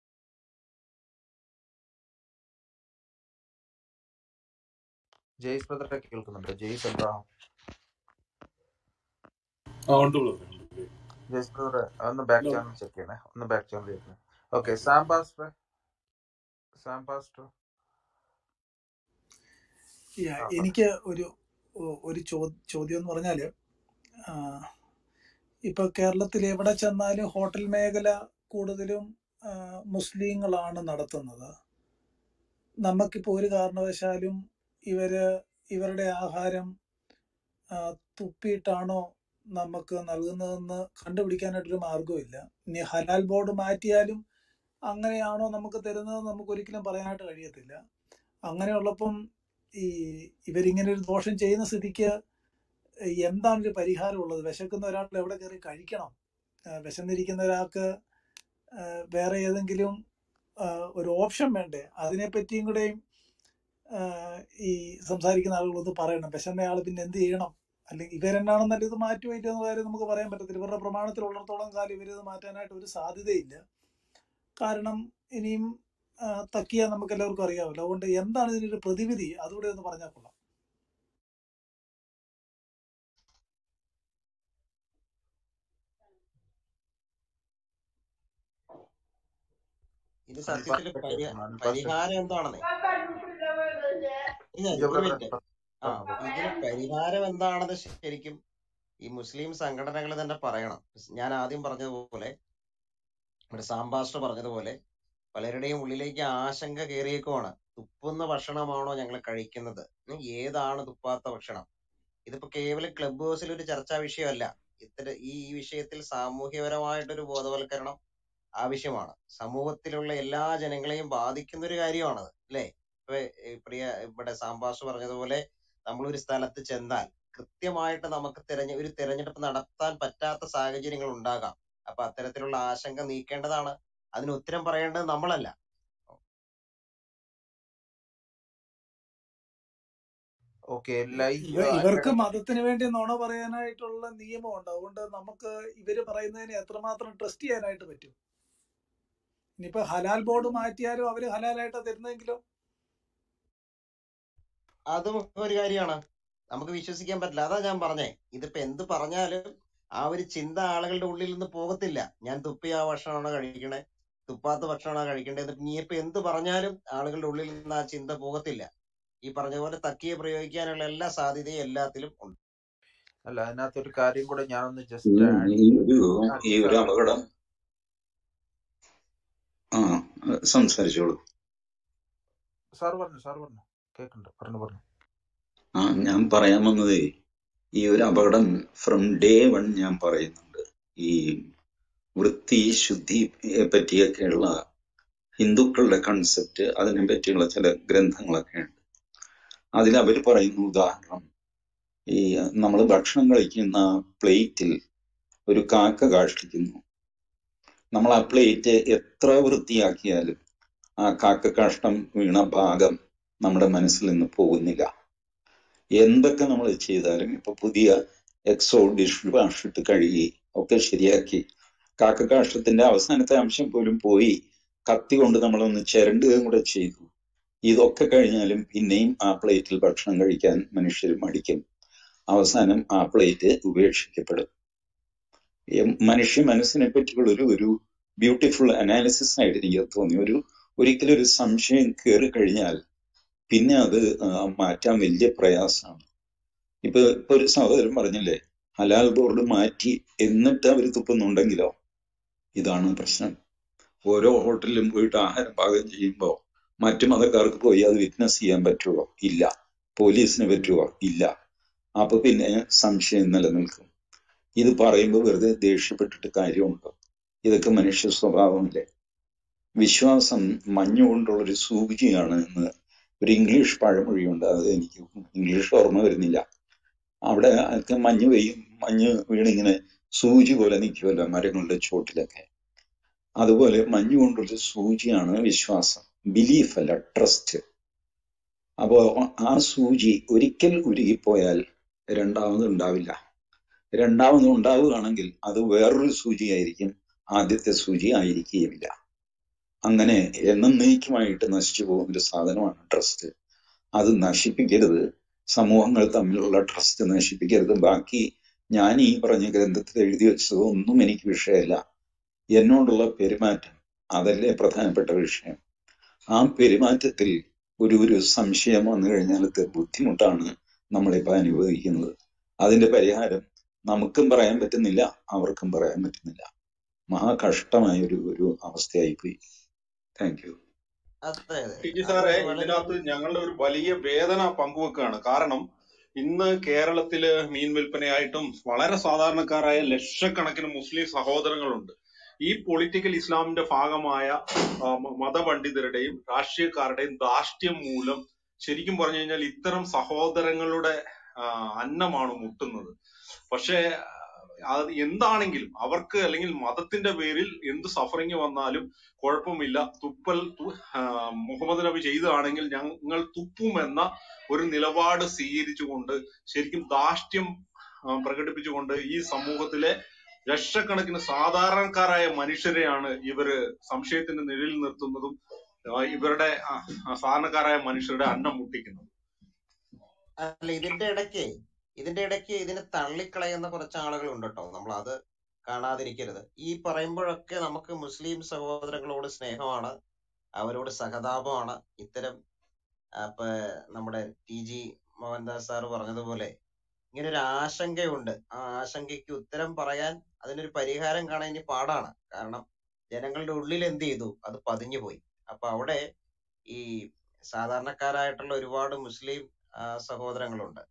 ജെയ്സ് ബ്രദറെ കേൾക്കുന്നുണ്ടോ ജെയ്സ് എബ്രാഹാം ആ ഉണ്ട് ബ്രദർ ജെയ്സ് ബ്രദറെ ഒന്ന് ബാക്ക് ചാനൽ ചെക്ക് ചെയ്യണേ ഒന്ന് ബാക്ക് ചാനൽ ചെയ്യണേ okay Sam pastor Sam pastor yeah, ആ പറ എനിക്ക് ഒരു ഒ- ഒരു ചോ- ചോദ്യം എന്ന് പറഞ്ഞാല് ആ, ഇപ്പൊ കേരളത്തിൽ എവിടെ ചെന്നാലും ഹോട്ടൽ മേഖല കൂടുതലും ആ, മുസ്ലിങ്ങളാണ് നടത്തുന്നത് നമുക്കിപ്പോ ഒരു കാരണവശാലും ഇവര് ഇവരുടെ ആഹാരം ആ, തുപ്പിയിട്ടാണോ നമുക്ക് നൽകുന്നതെന്ന് കണ്ടുപിടിക്കാനായിട്ടൊരു മാർഗമില്ല ഇനി ഹലാൽ ബോർഡ് മാറ്റിയാലും അങ്ങനെയാണോ നമുക്ക് തരുന്നത് നമുക്ക് ഒരിക്കലും പറയാനായിട്ട് കഴിയത്തില്ല അങ്ങനെയുള്ളപ്പം ഈ ഇവരിങ്ങനെ ഒരു ദോഷം ചെയ്യുന്ന സ്ഥിതിക്ക് എന്താണ് ഒരു പരിഹാരം ഉള്ളത് വിശക്കുന്ന ഒരാൾ എവിടെ കയറി കഴിക്കണം ആ, വിശന്നിരിക്കുന്ന ഒരാൾക്ക് ആ, വേറെ ഏതെങ്കിലും ആ, ഒരു ഓപ്ഷൻ വേണ്ടേ അതിനെപ്പറ്റിയും കൂടെയും ആ, ഈ സംസാരിക്കുന്ന ആളുകളൊന്ന് പറയണം വിശന്ന ആൾ പിന്നെ എന്ത് ചെയ്യണം അല്ലെങ്കിൽ ഇവരെന്നാണെന്നല്ല ഇത് മാറ്റി വയ്ക്കുന്ന കാര്യം നമുക്ക് പറയാൻ പറ്റത്തില്ല ഇവരുടെ പ്രമാണത്തിലുള്ളിടത്തോളം കാലം ഇവരിത് മാറ്റാനായിട്ട് ഒരു സാധ്യതയില്ല കാരണം ഇനിയും ആ, തക്കിയ നമുക്ക് എല്ലാവർക്കും അറിയാമല്ലോ അതുകൊണ്ട് എന്താണ് ഇതിനൊരു പ്രതിവിധി അതുകൂടെ ഒന്ന് പറഞ്ഞാൽ കൊള്ളാം ഇത് അനിൽ സത്യത്തിൽ പാസ്റ്റർ പരി കേൾക്കുന്നു അനിൽ പാസ്റ്റർ പരിഹാരം എന്താണെന്നേ ഇല്ല ലിജോ ഒരു ബ്രദറെ മിനിറ്റ് ആ പറഞ്ഞു ഇതിന് പരിഹാരം എന്താണെന്ന് ശരിക്കും ഈ മുസ്ലിം സംഘടനകൾ തന്നെ പറയണം ഞാൻ ആദ്യം പറഞ്ഞതുപോലെ നമ്മുടെ സാംബാസ്റ്റർ പറഞ്ഞതുപോലെ പലരുടെയും ഉള്ളിലേക്ക് ആശങ്ക കയറിയേക്കുവാണ് തുപ്പുന്ന ഭക്ഷണമാണോ ഞങ്ങൾ കഴിക്കുന്നത് ഉം, ഏതാണ് തുപ്പാത്ത ഭക്ഷണം ഇതിപ്പോ കേവലം ക്ലബ് ഹൗസിൽ ഒരു ചർച്ചാ വിഷയമല്ല ഇത്തര ഈ വിഷയത്തിൽ സാമൂഹ്യപരമായിട്ടൊരു ബോധവൽക്കരണം ആവശ്യമാണ് സമൂഹത്തിലുള്ള എല്ലാ ജനങ്ങളെയും ബാധിക്കുന്ന ഒരു കാര്യമാണത് അല്ലേ ഇപ്പൊ ഈ പ്രിയ ഇവിടെ സാംബാസ് പറഞ്ഞതുപോലെ നമ്മൾ ഒരു സ്ഥലത്ത് ചെന്നാൽ കൃത്യമായിട്ട് നമുക്ക് തിരഞ്ഞ ഒരു തിരഞ്ഞെടുപ്പ് നടത്താൻ പറ്റാത്ത സാഹചര്യങ്ങൾ ഉണ്ടാകാം അപ്പൊ അത്തരത്തിലുള്ള ആശങ്ക നീക്കേണ്ടതാണ് അതിന് ഉത്തരം പറയേണ്ടത് നമ്മളല്ല ഓക്കെ ലൈവ് ഇവ ഇവർക്ക് മതത്തിന് വേണ്ടി നുണ പറയാനായിട്ടുള്ള നിയമമുണ്ട് അതുകൊണ്ട് നമുക്ക് ഇവര് പറയുന്നതിനെ എത്രമാത്രം ട്രസ്റ്റ് ചെയ്യാനായിട്ട് പറ്റും ഇനിയിപ്പോ ഹലാൽ ബോർഡ് മാറ്റിയാലും അവര് ഹലാലായിട്ടാ തരുന്നതെങ്കിലും അതും ഒരു കാര്യമാണ് നമുക്ക് വിശ്വസിക്കാൻ പറ്റില്ല അതാ ഞാൻ പറഞ്ഞേ ഇതിപ്പോ എന്ത് പറഞ്ഞാലും ആ ഒരു ചിന്ത ആളുകളുടെ ഉള്ളിൽ നിന്ന് പോകത്തില്ല ഞാൻ തുപ്പിയ ഭക്ഷണമാണോ കഴിക്കണേ തുപ്പാത്ത ഭക്ഷണമാണോ കഴിക്കേണ്ടത് നീ ഇപ്പൊ എന്ത് പറഞ്ഞാലും ആളുകളുടെ ഉള്ളിൽ നിന്ന് ആ ചിന്ത പോകത്തില്ല ഈ പറഞ്ഞ പോലെ തക്കിയെ പ്രയോഗിക്കാനുള്ള എല്ലാ സാധ്യതയും എല്ലാത്തിലും ഉണ്ട് അല്ല അതിനകത്തൊരു കാര്യം കൂടെ ഞാനൊന്ന് ജസ്റ്റ് ഉം, ആഡ് ഈ ഒരു ആ ഈ ഒരു സാർ അപകടം ആ സംസാരിച്ചോളൂ സാർ പറഞ്ഞു സാർ പറഞ്ഞു കേൾക്കുന്നുണ്ട് പറഞ്ഞു പറഞ്ഞു ആ ഞാൻ പറയാൻ വന്നത് ഈ ഒരു അപകടം ഫ്രം ഡേ വൺ ഞാൻ പറയുന്നുണ്ട് ഈ വൃത്തി ശുദ്ധിയെ പറ്റിയൊക്കെയുള്ള ഹിന്ദുക്കളുടെ കൺസെപ്റ്റ് അതിനെ പറ്റിയുള്ള ചില ഗ്രന്ഥങ്ങളൊക്കെ ഉണ്ട് അതിൽ അവർ പറയുന്ന ഉദാഹരണം ഈ നമ്മൾ ഭക്ഷണം കഴിക്കുന്ന പ്ലേറ്റിൽ ഒരു കാക്ക കാഷ്ടിക്കുന്നു നമ്മൾ ആ പ്ലേറ്റ് എത്ര വൃത്തിയാക്കിയാലും ആ കാക്ക കാഷ്ടം വീണ ഭാഗം നമ്മുടെ മനസ്സിൽ നിന്ന് പോകുന്നില്ല എന്തൊക്കെ നമ്മൾ ചെയ്താലും ഇപ്പൊ പുതിയ എക്സോ ഡിഷ് വാഷ് ഇട്ട് കഴുകി ഒക്കെ ശരിയാക്കി കാക്ക കാഷ്ടത്തിന്റെ അവസാനത്തെ അംശം പോലും പോയി കത്തി കൊണ്ട് നമ്മളൊന്ന് ചിരണ്ടുകയും കൂടെ ചെയ്തു ഇതൊക്കെ കഴിഞ്ഞാലും പിന്നെയും ആ പ്ലേറ്റിൽ ഭക്ഷണം കഴിക്കാൻ മനുഷ്യർ മടിക്കും അവസാനം ആ പ്ലേറ്റ് ഉപേക്ഷിക്കപ്പെടും എം മനുഷ്യ മനസ്സിനെ പറ്റിയുള്ള ഒരു ഒരു ബ്യൂട്ടിഫുൾ അനാലിസിസ് ആയിട്ട് എനിക്ക് തോന്നി ഒരു ഒരിക്കലും ഒരു സംശയം കയറി കഴിഞ്ഞാൽ പിന്നെ അത് ആ, മാറ്റാൻ വലിയ പ്രയാസമാണ് ഇപ്പൊ ഇപ്പൊ ഒരു സഹോദരൻ പറഞ്ഞില്ലേ ഹലാൽ ബോർഡ് മാറ്റി എന്നിട്ട് അവർ തുപ്പുന്നുണ്ടെങ്കിലോ ഇതാണ് പ്രശ്നം ഓരോ ഹോട്ടലിലും പോയിട്ട് ആഹാരം പാകം ചെയ്യുമ്പോൾ മറ്റു മതക്കാർക്ക് പോയി അത് വിറ്റ്നസ് ചെയ്യാൻ പറ്റുമോ ഇല്ല പോലീസിന് പറ്റുമോ ഇല്ല അപ്പൊ പിന്നെ സംശയം നിലനിൽക്കും ഇത് പറയുമ്പോൾ വെറുതെ ദേഷ്യപ്പെട്ടിട്ട് കാര്യമുണ്ടോ ഇതൊക്കെ മനുഷ്യ സ്വഭാവമല്ലേ വിശ്വാസം മഞ്ഞുകൊണ്ടുള്ള ഒരു സൂചിയാണ് എന്ന് ഒരു ഇംഗ്ലീഷ് പഴമൊഴിയുണ്ട് അത് എനിക്ക് ഇംഗ്ലീഷ് ഓർമ്മ വരുന്നില്ല അവിടെ ഒക്കെ മഞ്ഞ് പെയ്യും മഞ്ഞ് വീണിങ്ങനെ സൂചി പോലെ നിൽക്കുമല്ലോ മരങ്ങളുടെ ചോട്ടിലൊക്കെ അതുപോലെ മഞ്ഞ് കൊണ്ടൊരു സൂചിയാണ് വിശ്വാസം ബിലീഫ് അല്ല ട്രസ്റ്റ് അപ്പോ ആ സൂചി ഒരിക്കൽ ഉരുകിപ്പോയാൽ രണ്ടാമത് ഉണ്ടാവില്ല രണ്ടാമത് ഉണ്ടാവുകയാണെങ്കിൽ അത് വേറൊരു സൂചിയായിരിക്കും ആദ്യത്തെ സൂചി ആയിരിക്കുകയില്ല അങ്ങനെ എന്നേക്കുമായിട്ട് നശിച്ചു പോകുന്ന ഒരു സാധനമാണ് ട്രസ്റ്റ് അത് നശിപ്പിക്കരുത് സമൂഹങ്ങൾ തമ്മിലുള്ള ട്രസ്റ്റ് നശിപ്പിക്കരുത് ബാക്കി ഞാൻ ഈ പറഞ്ഞ ഗ്രന്ഥത്തിൽ എഴുതി വെച്ചത് ഒന്നും എനിക്ക് വിഷയമല്ല എന്നോടുള്ള പെരുമാറ്റം അതല്ലേ പ്രധാനപ്പെട്ട വിഷയം ആ പെരുമാറ്റത്തിൽ ഒരു ഒരു സംശയം വന്നു കഴിഞ്ഞാൽ ഇത് ബുദ്ധിമുട്ടാണ് നമ്മളിപ്പോ അനുഭവിക്കുന്നത് അതിന്റെ പരിഹാരം നമുക്കും പറയാൻ പറ്റുന്നില്ല അവർക്കും പറയാൻ പറ്റുന്നില്ല മഹാകഷ്ടമായ ഒരു ഒരു അവസ്ഥയായിപ്പോയി താങ്ക് യു അതെ അതെ ടിജി അത് സാറേ വളരെ ഇതിനകത്ത് ഞങ്ങളുടെ ഒരു വലിയ വേദന പങ്കുവെക്കുകയാണ് കാരണം ഇന്ന് കേരളത്തില് മീൻ വിൽപ്പനയായിട്ടും വളരെ സാധാരണക്കാരായ ലക്ഷക്കണക്കിന് മുസ്ലിം സഹോദരങ്ങളുണ്ട് ഈ പൊളിറ്റിക്കൽ ഇസ്ലാമിന്റെ ഭാഗമായ ആ, മ- മതപണ്ഡിതരുടെയും രാഷ്ട്രീയക്കാരുടെയും ധാർഷ്ട്യം മൂലം ശരിക്കും പറഞ്ഞു കഴിഞ്ഞാൽ ഇത്തരം സഹോദരങ്ങളുടെ ആ, അന്നമാണ് മുട്ടുന്നത് പക്ഷേ അത് എന്താണെങ്കിലും അവർക്ക് അല്ലെങ്കിൽ മതത്തിന്റെ പേരിൽ എന്ത് സഫറിങ് വന്നാലും കുഴപ്പമില്ല തുപ്പൽ തു- ആ, മുഹമ്മദ് നബി ചെയ്തതാണെങ്കിൽ ഞങ്ങൾ തുപ്പുമെന്ന ഒരു നിലപാട് സ്വീകരിച്ചുകൊണ്ട് ശരിക്കും ധാർഷ്ട്യം ആ, പ്രകടിപ്പിച്ചുകൊണ്ട് ഈ സമൂഹത്തിലെ ലക്ഷക്കണക്കിന് സാധാരണക്കാരായ മനുഷ്യരെയാണ് ഇവര് സംശയത്തിന്റെ നിഴലിൽ നിർത്തുന്നതും ആ, ഇവരുടെ ആ, ആ, സാധാരണക്കാരായ മനുഷ്യരുടെ അന്നം മുട്ടിക്കുന്നതും അല്ല ഇതിന്റെ ഇടയ്ക്ക് ഇതിന്റെ ഇടയ്ക്ക് ഇതിനെ തള്ളിക്കളയുന്ന കുറച്ച് ആളുകളുണ്ട് കേട്ടോ നമ്മൾ അത് കാണാതിരിക്കരുത് ഈ പറയുമ്പോഴൊക്കെ നമുക്ക് മുസ്ലിം സഹോദരങ്ങളോട് സ്നേഹമാണ് അവരോട് സഹതാപമാണ് ഇത്തരം അപ്പൊ നമ്മുടെ ടി ജി മോഹൻദാസ് സാർ പറഞ്ഞതുപോലെ ഇങ്ങനെ ഒരു ആശങ്കയുണ്ട് ആ ആശങ്കയ്ക്ക് ഉത്തരം പറയാൻ അതിനൊരു പരിഹാരം കാണാൻ ഇനി പാടാണ് കാരണം ജനങ്ങളുടെ ഉള്ളിൽ എന്ത് ചെയ്തു അത് പതിഞ്ഞു പോയി അപ്പൊ അവിടെ ഈ സാധാരണക്കാരായിട്ടുള്ള ഒരുപാട് മുസ്ലിം ആ, സഹോദരങ്ങളുണ്ട്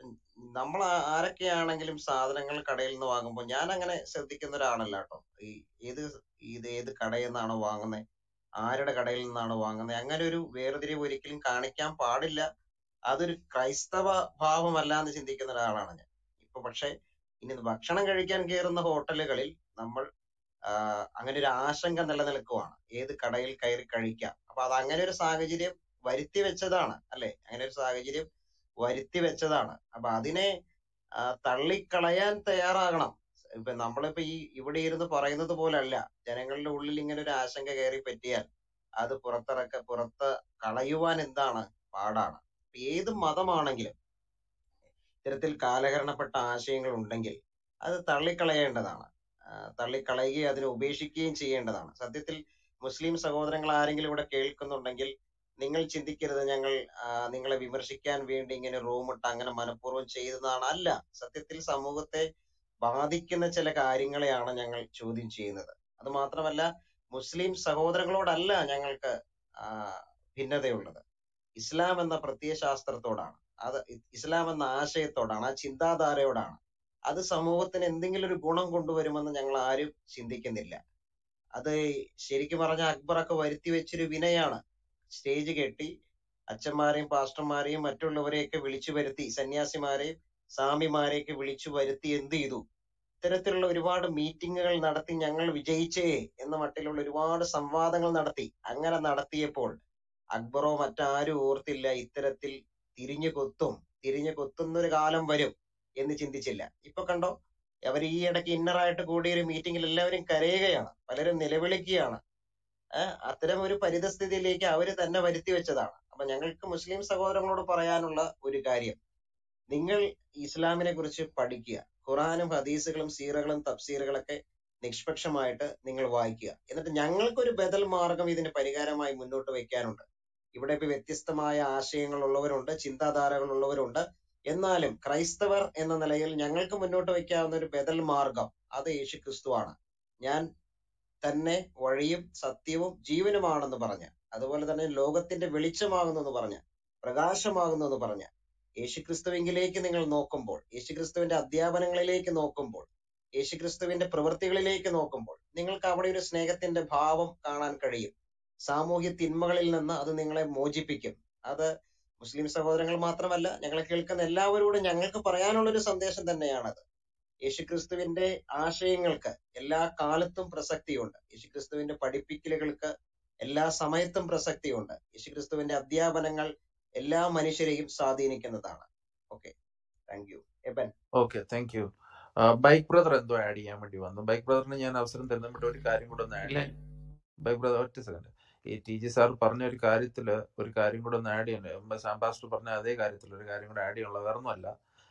നമ്മൾ ആരൊക്കെയാണെങ്കിലും സാധനങ്ങൾ കടയിൽ നിന്ന് വാങ്ങുമ്പോൾ ഞാൻ അങ്ങനെ ശ്രദ്ധിക്കുന്ന ഒരാളല്ല കേട്ടോ ഈ ഏത് ഇത് ഏത് കടയിൽ നിന്നാണോ വാങ്ങുന്നത് ആരുടെ കടയിൽ നിന്നാണോ വാങ്ങുന്നത് അങ്ങനെ ഒരു വേർതിരിവ് ഒരിക്കലും കാണിക്കാൻ പാടില്ല അതൊരു ക്രൈസ്തവ ഭാവമല്ല എന്ന് ചിന്തിക്കുന്ന ഒരാളാണ് ഞാൻ ഇപ്പൊ പക്ഷെ ഇനി ഭക്ഷണം കഴിക്കാൻ കയറുന്ന ഹോട്ടലുകളിൽ നമ്മൾ ആഹ് അങ്ങനെ ഒരു ആശങ്ക നിലനിൽക്കുവാണ് ഏത് കടയിൽ കയറി കഴിക്കാം അപ്പൊ അത് അങ്ങനെ ഒരു സാഹചര്യം വരുത്തി വെച്ചതാണ് അല്ലെ അങ്ങനെ ഒരു സാഹചര്യം വരുത്തി വെച്ചതാണ് അപ്പൊ അതിനെ ആ, തള്ളിക്കളയാൻ തയ്യാറാകണം ഇപ്പൊ നമ്മളിപ്പോ ഈ ഇവിടെ ഇരുന്ന് പറയുന്നത് പോലല്ല ജനങ്ങളുടെ ഉള്ളിൽ ഇങ്ങനെ ഒരു ആശങ്ക കയറി പറ്റിയാൽ അത് പുറത്തിറക്ക പുറത്ത് കളയുവാൻ എന്താണ് പാടാണ് ഏത് മതമാണെങ്കിലും ഇത്തരത്തിൽ കാലഹരണപ്പെട്ട ആശയങ്ങൾ ഉണ്ടെങ്കിൽ അത് തള്ളിക്കളയേണ്ടതാണ് ആ, തള്ളിക്കളയുകയും അതിനെ ഉപേക്ഷിക്കുകയും ചെയ്യേണ്ടതാണ് സത്യത്തിൽ മുസ്ലിം സഹോദരങ്ങൾ ആരെങ്കിലും ഇവിടെ കേൾക്കുന്നുണ്ടെങ്കിൽ നിങ്ങൾ ചിന്തിക്കരുത് ഞങ്ങൾ ആ, നിങ്ങളെ വിമർശിക്കാൻ വേണ്ടി ഇങ്ങനെ റൂം ഇട്ട് അങ്ങനെ മനഃപൂർവ്വം ചെയ്തതാണ് അല്ല സത്യത്തിൽ സമൂഹത്തെ ബാധിക്കുന്ന ചില കാര്യങ്ങളെയാണ് ഞങ്ങൾ ചോദ്യം ചെയ്യുന്നത് അത് മാത്രമല്ല മുസ്ലിം സഹോദരങ്ങളോടല്ല ഞങ്ങൾക്ക് ആ, ഭിന്നതയുള്ളത് ഇസ്ലാം എന്ന പ്രത്യയശാസ്ത്രത്തോടാണ് അത് ഇ- ഇസ്ലാം എന്ന ആശയത്തോടാണ് ആ ചിന്താധാരയോടാണ് അത് സമൂഹത്തിന് എന്തെങ്കിലും ഒരു ഗുണം കൊണ്ടുവരുമെന്ന് ഞങ്ങൾ ആരും ചിന്തിക്കുന്നില്ല അത് ശരിക്കും പറഞ്ഞ അക്ബറൊക്കെ വരുത്തി വെച്ചൊരു വിനയാണ് സ്റ്റേജ് കെട്ടി അച്ഛന്മാരെയും പാസ്റ്റർമാരെയും മറ്റുള്ളവരെയൊക്കെ വിളിച്ചു വരുത്തി സന്യാസിമാരെയും സ്വാമിമാരെയൊക്കെ വിളിച്ചു വരുത്തി എന്ത് ചെയ്തു ഇത്തരത്തിലുള്ള ഒരുപാട് മീറ്റിങ്ങുകൾ നടത്തി ഞങ്ങൾ വിജയിച്ചേ എന്ന മട്ടിലുള്ള ഒരുപാട് സംവാദങ്ങൾ നടത്തി അങ്ങനെ നടത്തിയപ്പോൾ അക്ബറോ മറ്റാരും ഓർത്തില്ല ഇത്തരത്തിൽ തിരിഞ്ഞു കൊത്തും തിരിഞ്ഞു കൊത്തുന്ന ഒരു കാലം വരും എന്ന് ചിന്തിച്ചില്ല ഇപ്പൊ കണ്ടോ അവർ ഈ ഇടയ്ക്ക് ഇന്നറായിട്ട് കൂടിയ ഒരു മീറ്റിംഗിൽ എല്ലാവരും കരയുകയാണ് പലരും നിലവിളിക്കുകയാണ് ഏഹ് അത്തരം ഒരു പരിതസ്ഥിതിയിലേക്ക് അവര് തന്നെ വരുത്തി വെച്ചതാണ് അപ്പൊ ഞങ്ങൾക്ക് മുസ്ലിം സഹോദരങ്ങളോട് പറയാനുള്ള ഒരു കാര്യം നിങ്ങൾ ഇസ്ലാമിനെ കുറിച്ച് പഠിക്കുക ഖുറാനും ഹദീസുകളും സീറകളും തഫ്സീറുകളൊക്കെ നിഷ്പക്ഷമായിട്ട് നിങ്ങൾ വായിക്കുക എന്നിട്ട് ഞങ്ങൾക്കൊരു ബദൽ മാർഗം ഇതിന് പരിഹാരമായി മുന്നോട്ട് വെക്കാനുണ്ട് ഇവിടെ ഇപ്പൊ വ്യത്യസ്തമായ ആശയങ്ങൾ ഉള്ളവരുണ്ട് ചിന്താധാരകൾ ഉള്ളവരുണ്ട് എന്നാലും ക്രൈസ്തവർ എന്ന നിലയിൽ ഞങ്ങൾക്ക് മുന്നോട്ട് വെക്കാവുന്ന ഒരു ബദൽ മാർഗം അത് യേശു ക്രിസ്തുവാണ് ഞാൻ തന്നെ വഴിയും സത്യവും ജീവനുമാണെന്ന് പറഞ്ഞ അതുപോലെ തന്നെ ലോകത്തിന്റെ വെളിച്ചമാകുന്നു എന്ന് പറഞ്ഞ പ്രകാശമാകുന്നു എന്ന് പറഞ്ഞ യേശുക്രിസ്തുവിങ്കിലേക്ക് നിങ്ങൾ നോക്കുമ്പോൾ യേശുക്രിസ്തുവിന്റെ അധ്യാപനങ്ങളിലേക്ക് നോക്കുമ്പോൾ യേശുക്രിസ്തുവിന്റെ പ്രവൃത്തികളിലേക്ക് നോക്കുമ്പോൾ നിങ്ങൾക്ക് അവിടെ ഒരു സ്നേഹത്തിന്റെ ഭാവം കാണാൻ കഴിയും സാമൂഹ്യ തിന്മകളിൽ നിന്ന് അത് നിങ്ങളെ മോചിപ്പിക്കും അത് മുസ്ലിം സഹോദരങ്ങൾ മാത്രമല്ല ഞങ്ങളെ കേൾക്കുന്ന എല്ലാവരോടും ഞങ്ങൾക്ക് പറയാനുള്ള ഒരു സന്ദേശം തന്നെയാണത് യേശുക്രിസ്തുവിന്റെ ആശയങ്ങൾക്ക് എല്ലാ കാലത്തും പ്രസക്തിയുണ്ട് യേശുക്രിസ്തുവിന്റെ പഠിപ്പിക്കലുകൾക്ക് എല്ലാ സമയത്തും പ്രസക്തിയുണ്ട് യേശുക്രിസ്തുവിന്റെ അധ്യാപനങ്ങൾ എല്ലാ മനുഷ്യരെയും സ്വാധീനിക്കുന്നതാണ് okay thank you Eben okay thank you bike brother എന്തോ ആഡ് ചെയ്യാൻ വേണ്ടി വന്നു ബൈക്ക് ബ്രദറിന് ഞാൻ അവസരം തരുന്ന ഒരു കാര്യം കൂടെ ഒന്ന് ആഡ് ഇല്ല ചെയ്യാം ബൈക്ക് ബ്രദർ ഒറ്റ സെക്കൻഡ് ഈ ടി ജി സാർ പറഞ്ഞ ഒരു കാര്യത്തില് ഒരു കാര്യം കൂടെ ഒന്ന് ആഡ് ചെയ്യണം സാം പാസ്റ്റർ പറഞ്ഞ അതേ കാര്യത്തിൽ ഒരു കാര്യം കൂടെ ആഡ് ചെയ്യാനുള്ളത് വേറെ ഒന്നുമല്ല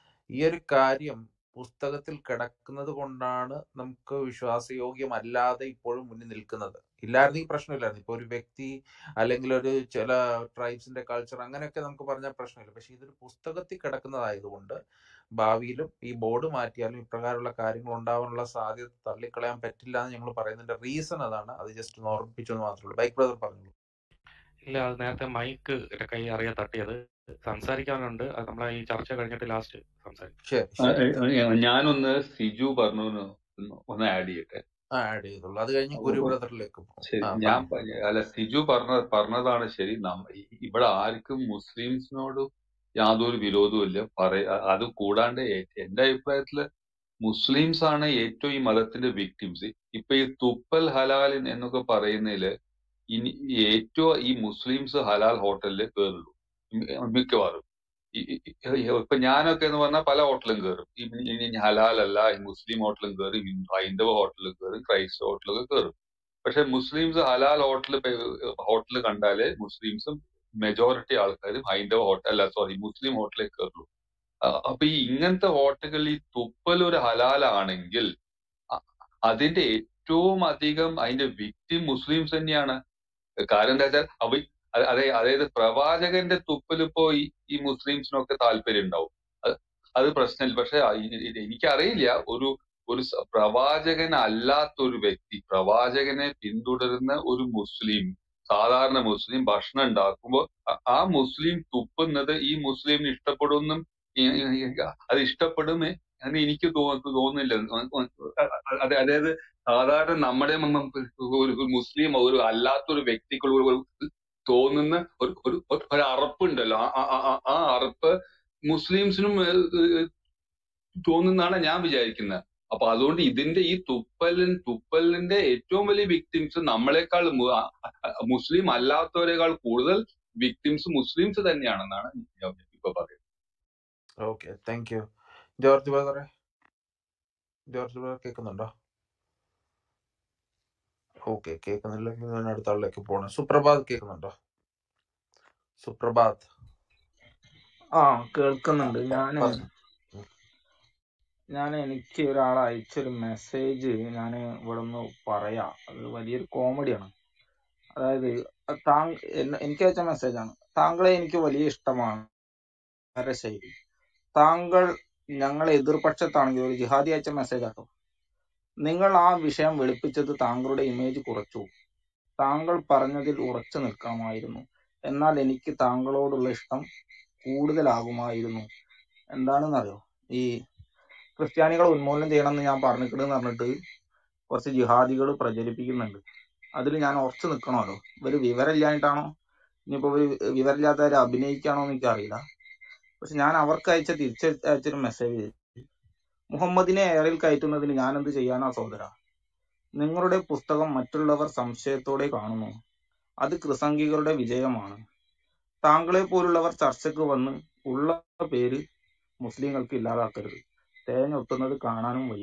ഈ ഒരു കാര്യം പുസ്തകത്തിൽ കിടക്കുന്നത് കൊണ്ടാണ് നമുക്ക് വിശ്വാസയോഗ്യമല്ലാതെ ഇപ്പോഴും മുന്നിൽ നിൽക്കുന്നത് ഇല്ലായിരുന്നെങ്കിൽ പ്രശ്നമില്ലായിരുന്നു ഇപ്പൊ ഒരു വ്യക്തി അല്ലെങ്കിൽ ഒരു ചില ട്രൈബ്സിന്റെ കൾച്ചർ അങ്ങനെയൊക്കെ നമുക്ക് പറഞ്ഞാൽ പ്രശ്നമില്ല പക്ഷെ ഇതൊരു പുസ്തകത്തിൽ കിടക്കുന്നതായതുകൊണ്ട് ഭാവിയിലും ഈ ബോർഡ് മാറ്റിയാലും ഇപ്രകാരമുള്ള കാര്യങ്ങൾ ഉണ്ടാവാനുള്ള സാധ്യത തള്ളിക്കളയാൻ പറ്റില്ല എന്ന് ഞങ്ങൾ പറയുന്നതിന്റെ റീസൺ അതാണ് അത് ജസ്റ്റ് ഒന്ന് ഓർമ്മിപ്പിച്ചു എന്ന് മാത്രമേ ഉള്ളൂ ബൈക്ക് ബ്രദർ പറഞ്ഞു ഇല്ല അത് നേരത്തെ മൈക്ക് എന്റെ കൈ അറിയാൻ തട്ടിയത് സംസാരിക്കാനുണ്ട് അത് നമ്മളെ ഈ ചർച്ച കഴിഞ്ഞിട്ട് ലാസ്റ്റ് സംസാരിക്കും ശരി ആ, ശരി ഏ, ഏ, ഞാനൊന്ന് സിജു പറഞ്ഞു ഒന്ന് ആഡ് ചെയ്യട്ടെ ആഡ് ചെയ്തോളൂ അത് കഴിഞ്ഞ് ഗുരു ബ്രദറിലേക്ക് പോകും ശരി ആ ഞാൻ പറഞ്ഞു പ- അല്ല സിജു പറഞ്ഞ പറഞ്ഞതാണ് ശരി നമ്മ ഈ- ഇവിടെ ആർക്കും മുസ്ലിംസിനോട് യാതൊരു വിരോധവും ഇല്ല പറയ അത് കൂടാണ്ട് എ- എന്റെ അഭിപ്രായത്തില് മുസ്ലിംസ് ആണ് ഏറ്റവും ഈ മതത്തിന്റെ വിക്ടിംസ് ഇപ്പൊ ഈ തുപ്പൽ ഹലാൽ എന്നൊക്കെ പറയുന്നതില് ഇനി ഏറ്റവും ഈ മുസ്ലിംസ് ഹലാൽ ഹോട്ടലിൽ കയറുള്ളൂ മി- മിക്കവാറും ഈ- ഈ- ഈ- ഇപ്പൊ ഞാനൊക്കെ എന്ന് പറഞ്ഞാൽ പല ഹോട്ടലും കയറും ഈ- ഇനി ഹലാൽ അല്ല ഈ മുസ്ലിം ഹോട്ടലും കയറും ഹിന്ദു- ഹൈന്ദവ ഹോട്ടലും കയറും ക്രൈസ്തവ ഹോട്ടലൊക്കെ കയറും പക്ഷെ മുസ്ലിംസ് ഹലാൽ ഹോട്ടൽ ഹോട്ടൽ കണ്ടാലേ മുസ്ലിംസും മെജോറിറ്റി ആൾക്കാരും ഹൈന്ദവ ഹോട്ടൽ അല്ല സോറി മുസ്ലിം ഹോട്ടലേ കയറുള്ളൂ ആ, അപ്പൊ ഈ ഇങ്ങനത്തെ ഹോട്ടലുകളിൽ ഈ തുപ്പൽ ഒരു ഹലാലാണെങ്കിൽ അ- അതിന്റെ ഏറ്റവും അധികം അതിന്റെ വിക്ടിം മുസ്ലിംസ് തന്നെയാണ് കാരണം എന്താ വെച്ചാൽ അവ അത- അതെ അതായത് പ്രവാചകന്റെ തുപ്പൽ ഇപ്പോ ഈ ഈ മുസ്ലിംസിനൊക്കെ താല്പര്യം ഉണ്ടാവും അത് അത് പ്രശ്നമില്ല പക്ഷെ എനിക്കറിയില്ല ഒരു ഒരു സ- പ്രവാചകൻ അല്ലാത്ത ഒരു വ്യക്തി പ്രവാചകനെ പിന്തുടരുന്ന ഒരു മുസ്ലിം സാധാരണ മുസ്ലിം ഭക്ഷണം ഉണ്ടാക്കുമ്പോൾ ആ മുസ്ലിം തുപ്പുന്നത് ഈ മുസ്ലിമിന് ഇഷ്ടപ്പെടുമെന്നും ഈ- ഈ- ഈ- അത് ഇഷ്ടപ്പെടുമേ എന്ന് എനിക്ക് തോ- തോന്നുന്നില്ല അതെ അതായത് സാധാരണ നമ്മുടെ മ- മ- ഒരു ഒരു മുസ്ലിം ഒരു അല്ലാത്തൊരു വ്യക്തിക്ക് ഒരു ഒരു തോന്നുന്ന ഒരു ഒരു ഒരു ഒരു അറപ്പുണ്ടല്ലോ ആ ആ- ആ- ആ- ആ അറപ്പ് മുസ്ലിംസിനും ഏഹ്, ഏഹ്, തോന്നുന്നതാണ് ഞാൻ വിചാരിക്കുന്നത് അപ്പൊ അതുകൊണ്ട് ഇതിന്റെ ഈ തുപ്പലിൻ തുപ്പലിന്റെ ഏറ്റവും വലിയ വിക്ടിംസ് നമ്മളെക്കാൾ മു- ആ- ആ- മുസ്ലിം അല്ലാത്തവരെക്കാൾ കൂടുതൽ വിക്ടിംസ് മുസ്ലിംസ് തന്നെയാണെന്നാണ് ഞാൻ ഇപ്പൊ പറയുന്നത് ഓക്കെ താങ്ക് യു ജോർജ് ബ്രദറെ ജോർജ് ബ്രദർ കേൾക്കുന്നുണ്ടോ ഓക്കെ കേൾക്കുന്നില്ലെങ്കിൽ ഞാൻ അടുത്ത ആളിലേക്ക് പോകണം സുപ്രഭാത് കേൾക്കുന്നുണ്ടോ സുപ്രഭാത് ആ കേൾക്കുന്നുണ്ട് ഞാന് പറഞ്ഞു ഞാൻ എനിക്ക് ഒരാൾ അയച്ചൊരു മെസ്സേജ് ഞാൻ ഇവിടെ ഒന്ന് പറയാം അത് വലിയൊരു കോമഡിയാണ് അതായത് താങ്ക എന്നെ- എനിക്ക് അയച്ച മെസ്സേജാണ് താങ്കളെ എനിക്ക് വലിയ ഇഷ്ടമാണ് വളരെ ശൈലി താങ്കൾ ഞങ്ങൾ എതിർപക്ഷത്താണെങ്കിൽ ഒരു ജിഹാദി അയച്ച മെസ്സേജ് ആട്ടോ നിങ്ങൾ ആ വിഷയം വെളുപ്പിച്ചത് താങ്കളുടെ ഇമേജ് കുറച്ചു താങ്കൾ പറഞ്ഞതിൽ ഉറച്ചു നിൽക്കാമായിരുന്നു എന്നാൽ എനിക്ക് താങ്കളോടുള്ള ഇഷ്ടം കൂടുതലാകുമായിരുന്നു എന്താണെന്നറിയോ ഈ ക്രിസ്ത്യാനികളെ ഉന്മൂലനം ചെയ്യണമെന്ന് ഞാൻ പറഞ്ഞിട്ടുണ്ടെന്ന് പറഞ്ഞിട്ട് കുറച്ച് ജിഹാദികൾ പ്രചരിപ്പിക്കുന്നുണ്ട് അതിൽ ഞാൻ ഉറച്ചു നിൽക്കണമല്ലോ ഇവര് വിവരമില്ലാഞ്ഞിട്ടാണോ ഇനിയിപ്പോ ഇവര് വിവരമില്ലാത്തവരെ അഭിനയിക്കാണോ എന്ന് എനിക്കറിയില്ല പക്ഷെ ഞാൻ അവർക്ക് അയച്ച തിരിച്ച് അയച്ചൊരു മെസ്സേജ് മുഹമ്മദിനെ എയറിൽ കയറ്റുന്നതിന് ഞാൻ എന്ത് ചെയ്യാനാ സഹോദര നിങ്ങളുടെ പുസ്തകം മറ്റുള്ളവർ സംശയത്തോടെ കാണുന്നു അത് കൃസംഗികളുടെ വിജയമാണ് താങ്കളെ പോലുള്ളവർ ചർച്ചയ്ക്ക് വന്ന് ഉള്ള പേര് മുസ്ലിങ്ങൾക്ക് ഇല്ലാതാക്കരുത് തേഞ്ഞൊട്ടുന്നത് കാണാനും വയ്യ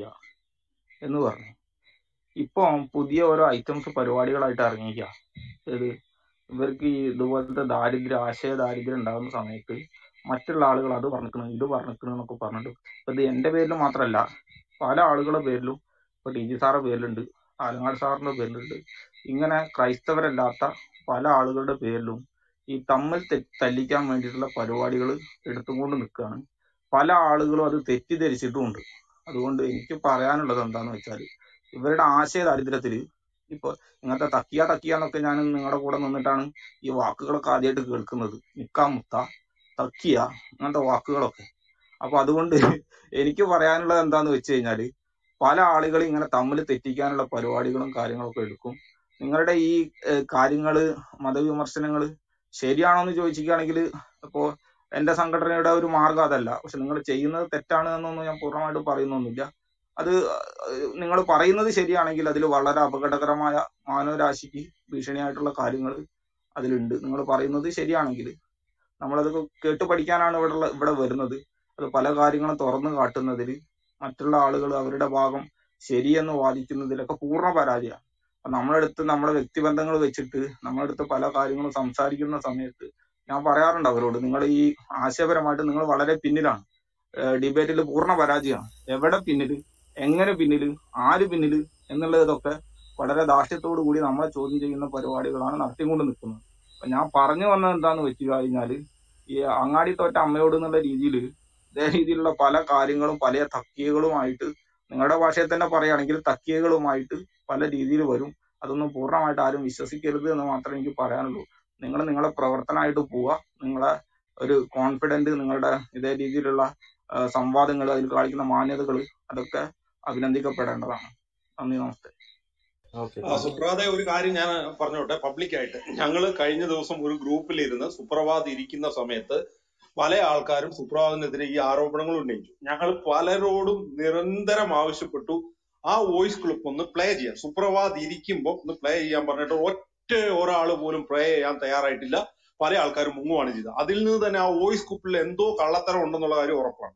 എന്ന് പറഞ്ഞു ഇപ്പൊ പുതിയ ഓരോ ഐറ്റംസ് പരിപാടികളായിട്ട് ഇറങ്ങിക്കുക ഇത് ഇവർക്ക് ഈ ഇതുപോലത്തെ ദാരിദ്ര്യം ആശയ ദാരിദ്ര്യം ഉണ്ടാകുന്ന സമയത്ത് മറ്റുള്ള ആളുകൾ അത് പറഞ്ഞിക്കണ് ഇത് പറഞ്ഞിക്കണ് എന്നൊക്കെ പറഞ്ഞിട്ട് ഇപ്പൊ ഇത് എന്റെ പേരിൽ മാത്രമല്ല പല ആളുകളുടെ പേരിലും ഇപ്പൊ ടി ജി സാറിന്റെ പേരിലുണ്ട് ആലങ്ങാട് സാറിന്റെ പേരിലുണ്ട് ഇങ്ങനെ ക്രൈസ്തവരല്ലാത്ത പല ആളുകളുടെ പേരിലും ഈ തമ്മിൽ തെ- തല്ലിക്കാൻ വേണ്ടിയിട്ടുള്ള പരിപാടികൾ എടുത്തുകൊണ്ട് നിൽക്കുകയാണ് പല ആളുകളും അത് തെറ്റിദ്ധരിച്ചിട്ടുമുണ്ട് അതുകൊണ്ട് എനിക്ക് പറയാനുള്ളത് എന്താന്ന് വെച്ചാൽ ഇവരുടെ ആശയ ദാരിദ്ര്യത്തില് ഇപ്പൊ ഇങ്ങനത്തെ തക്കിയ തക്കിയ എന്നൊക്കെ ഞാൻ നിങ്ങളുടെ കൂടെ നിന്നിട്ടാണ് ഈ വാക്കുകളൊക്കെ ആദ്യമായിട്ട് കേൾക്കുന്നത് നിക്കാൻ മുത്ത തക്കിയ അങ്ങനത്തെ വാക്കുകളൊക്കെ അപ്പൊ അതുകൊണ്ട് എനിക്ക് പറയാനുള്ളത് എന്താന്ന് വെച്ച് കഴിഞ്ഞാല് പല ആളുകളും ഇങ്ങനെ തമ്മിൽ തെറ്റിക്കാനുള്ള പരിപാടികളും കാര്യങ്ങളൊക്കെ എടുക്കും നിങ്ങളുടെ ഈ ഏഹ്, കാര്യങ്ങള് മതവിമർശനങ്ങള് ശരിയാണോ എന്ന് ചോദിച്ചിരിക്കുകയാണെങ്കിൽ ഇപ്പോ എന്റെ സംഘടനയുടെ ഒരു മാർഗം അതല്ല പക്ഷെ നിങ്ങൾ ചെയ്യുന്നത് തെറ്റാണ് എന്നൊന്നും ഞാൻ പൂർണ്ണമായിട്ട് പറയുന്നൊന്നുമില്ല അത് നിങ്ങൾ പറയുന്നത് ശരിയാണെങ്കിൽ അതിൽ വളരെ അപകടകരമായ മാനവരാശിക്ക് ഭീഷണിയായിട്ടുള്ള കാര്യങ്ങൾ അതിലുണ്ട് നിങ്ങൾ പറയുന്നത് ശരിയാണെങ്കിൽ നമ്മളത് കേട്ട് പഠിക്കാനാണ് ഇവിടെ ഉള്ള- ഇവിടെ വരുന്നത് അത് പല കാര്യങ്ങളും തുറന്നു കാട്ടുന്നതിൽ മറ്റുള്ള ആളുകൾ അവരുടെ ഭാഗം ശരിയെന്ന് വാദിക്കുന്നതിലൊക്കെ പൂർണ്ണ പരാജയമാണ് അപ്പൊ നമ്മളെടുത്ത് നമ്മുടെ വ്യക്തിബന്ധങ്ങൾ വെച്ചിട്ട് നമ്മളെടുത്ത് പല കാര്യങ്ങളും സംസാരിക്കുന്ന സമയത്ത് ഞാൻ പറയാറുണ്ട് അവരോട് നിങ്ങൾ ഈ ആശയപരമായിട്ട് നിങ്ങൾ വളരെ പിന്നിലാണ് ഡിബേറ്റിൽ പൂർണ്ണ പരാജയമാണ് എവിടെ പിന്നില് എങ്ങനെ പിന്നില് ആര് പിന്നില് എന്നുള്ളത് ഇതൊക്കെ വളരെ ധാർഷ്ട്യത്തോടു കൂടി നമ്മളെ ചോദ്യം ചെയ്യുന്ന പരിപാടികളാണ് നടത്തിക്കൊണ്ട് നിൽക്കുന്നത് അപ്പൊ ഞാൻ പറഞ്ഞു വന്നത് എന്താന്ന് വെച്ച് കഴിഞ്ഞാല് ഈ അങ്ങാടി തോറ്റ അമ്മയോട് എന്നുള്ള രീതിയിൽ ഇതേ രീതിയിലുള്ള പല കാര്യങ്ങളും പല തക്കിയകളുമായിട്ട് നിങ്ങളുടെ ഭാഷയിൽ തന്നെ പറയുകയാണെങ്കിൽ തക്കിയകളുമായിട്ട് പല രീതിയിൽ വരും അതൊന്നും പൂർണ്ണമായിട്ട് ആരും വിശ്വസിക്കരുത് എന്ന് മാത്രമേ എനിക്ക് പറയാനുള്ളൂ നിങ്ങൾ നിങ്ങളെ പ്രവർത്തനമായിട്ട് പോവുക നിങ്ങളെ ഒരു കോൺഫിഡന്റ് നിങ്ങളുടെ ഇതേ രീതിയിലുള്ള സംവാദങ്ങൾ അതിൽ കാണിക്കുന്ന മാന്യതകൾ അതൊക്കെ അഭിനന്ദിക്കപ്പെടേണ്ടതാണ് നന്ദി നമസ്തേ ഓക്കെ ആ സുപ്രഭാതെ ഒരു കാര്യം ഞാൻ പറഞ്ഞോട്ടെ പബ്ലിക്കായിട്ട് ഞങ്ങള് കഴിഞ്ഞ ദിവസം ഒരു ഗ്രൂപ്പിലിരുന്ന് സുപ്രഭാത് ഇരിക്കുന്ന സമയത്ത് പല ആൾക്കാരും സുപ്രഭാതത്തിനെതിരെ ഈ ആരോപണങ്ങൾ ഉന്നയിച്ചു ഞങ്ങൾ പലരോടും നിരന്തരം ആവശ്യപ്പെട്ടു ആ വോയിസ് ക്ലിപ്പ് ഒന്ന് പ്ലേ ചെയ്യാൻ സുപ്രഭാത് ഇരിക്കുമ്പോൾ ഒന്ന് പ്ലേ ചെയ്യാൻ പറഞ്ഞിട്ട് ഒറ്റ ഒരാൾ പോലും പ്ലേ ചെയ്യാൻ തയ്യാറായിട്ടില്ല പല ആൾക്കാരും മുങ്ങുവാണ് ചെയ്തത് അതിൽ നിന്ന് തന്നെ ആ വോയിസ് ക്ലിപ്പിൽ എന്തോ കള്ളത്തരം ഉണ്ടെന്നുള്ള കാര്യം ഉറപ്പാണ്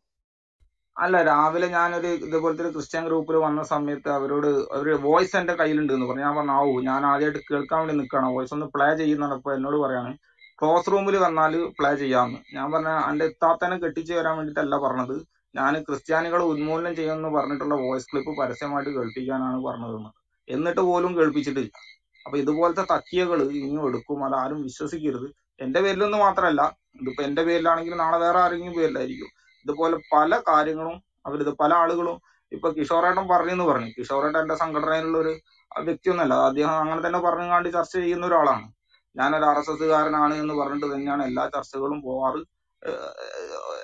അല്ല രാവിലെ ഞാനൊരു ഇതുപോലത്തെ ഒരു ക്രിസ്ത്യൻ ഗ്രൂപ്പിൽ വന്ന സമയത്ത് അവരോട് അവര് വോയിസ് എന്റെ കയ്യിലുണ്ട് എന്ന് പറഞ്ഞു ഞാൻ പറഞ്ഞു ആവൂ ഞാൻ ആദ്യമായിട്ട് കേൾക്കാൻ വേണ്ടി നിൽക്കുകയാണ് വോയിസ് ഒന്ന് പ്ലേ ചെയ്യുന്നപ്പോ എന്നോട് പറയാണ് ക്ലോസ് റൂമിൽ വന്നാൽ പ്ലേ ചെയ്യാമെന്ന് ഞാൻ പറഞ്ഞ എന്റെ ഇത്താത്തനെ കെട്ടിച്ചു വരാൻ വേണ്ടിയിട്ടല്ല പറഞ്ഞത് ഞാൻ ക്രിസ്ത്യാനികളെ ഉന്മൂലനം ചെയ്യുമെന്ന് പറഞ്ഞിട്ടുള്ള വോയിസ് ക്ലിപ്പ് പരസ്യമായിട്ട് കേൾപ്പിക്കാനാണ് പറഞ്ഞതെന്ന് എന്നിട്ട് പോലും കേൾപ്പിച്ചിട്ടില്ല അപ്പൊ ഇതുപോലത്തെ തക്കിയകൾ ഇനിയും എടുക്കും അത് ആരും വിശ്വസിക്കരുത് എന്റെ പേരിലൊന്നും മാത്രമല്ല ഇതിപ്പോ എന്റെ പേരിലാണെങ്കിൽ നാളെ വേറെ ആരെങ്കിലും പേരിലായിരിക്കും ഇതുപോലെ പല കാര്യങ്ങളും അവരിത് പല ആളുകളും ഇപ്പൊ കിഷോറേട്ടൻ പറഞ്ഞെന്ന് പറഞ്ഞു കിഷോറേട്ടൻ എന്റെ സംഘടനയിലുള്ള ഒരു വ്യക്തിയൊന്നല്ല അദ്ദേഹം അങ്ങനെ തന്നെ പറഞ്ഞുകൊണ്ട് ചർച്ച ചെയ്യുന്ന ഒരാളാണ് ഞാനൊരു ആർ എസ് എസ്സുകാരനാണ് എന്ന് പറഞ്ഞിട്ട് തന്നെയാണ് എല്ലാ ചർച്ചകളും പോവാറ് ഏഹ്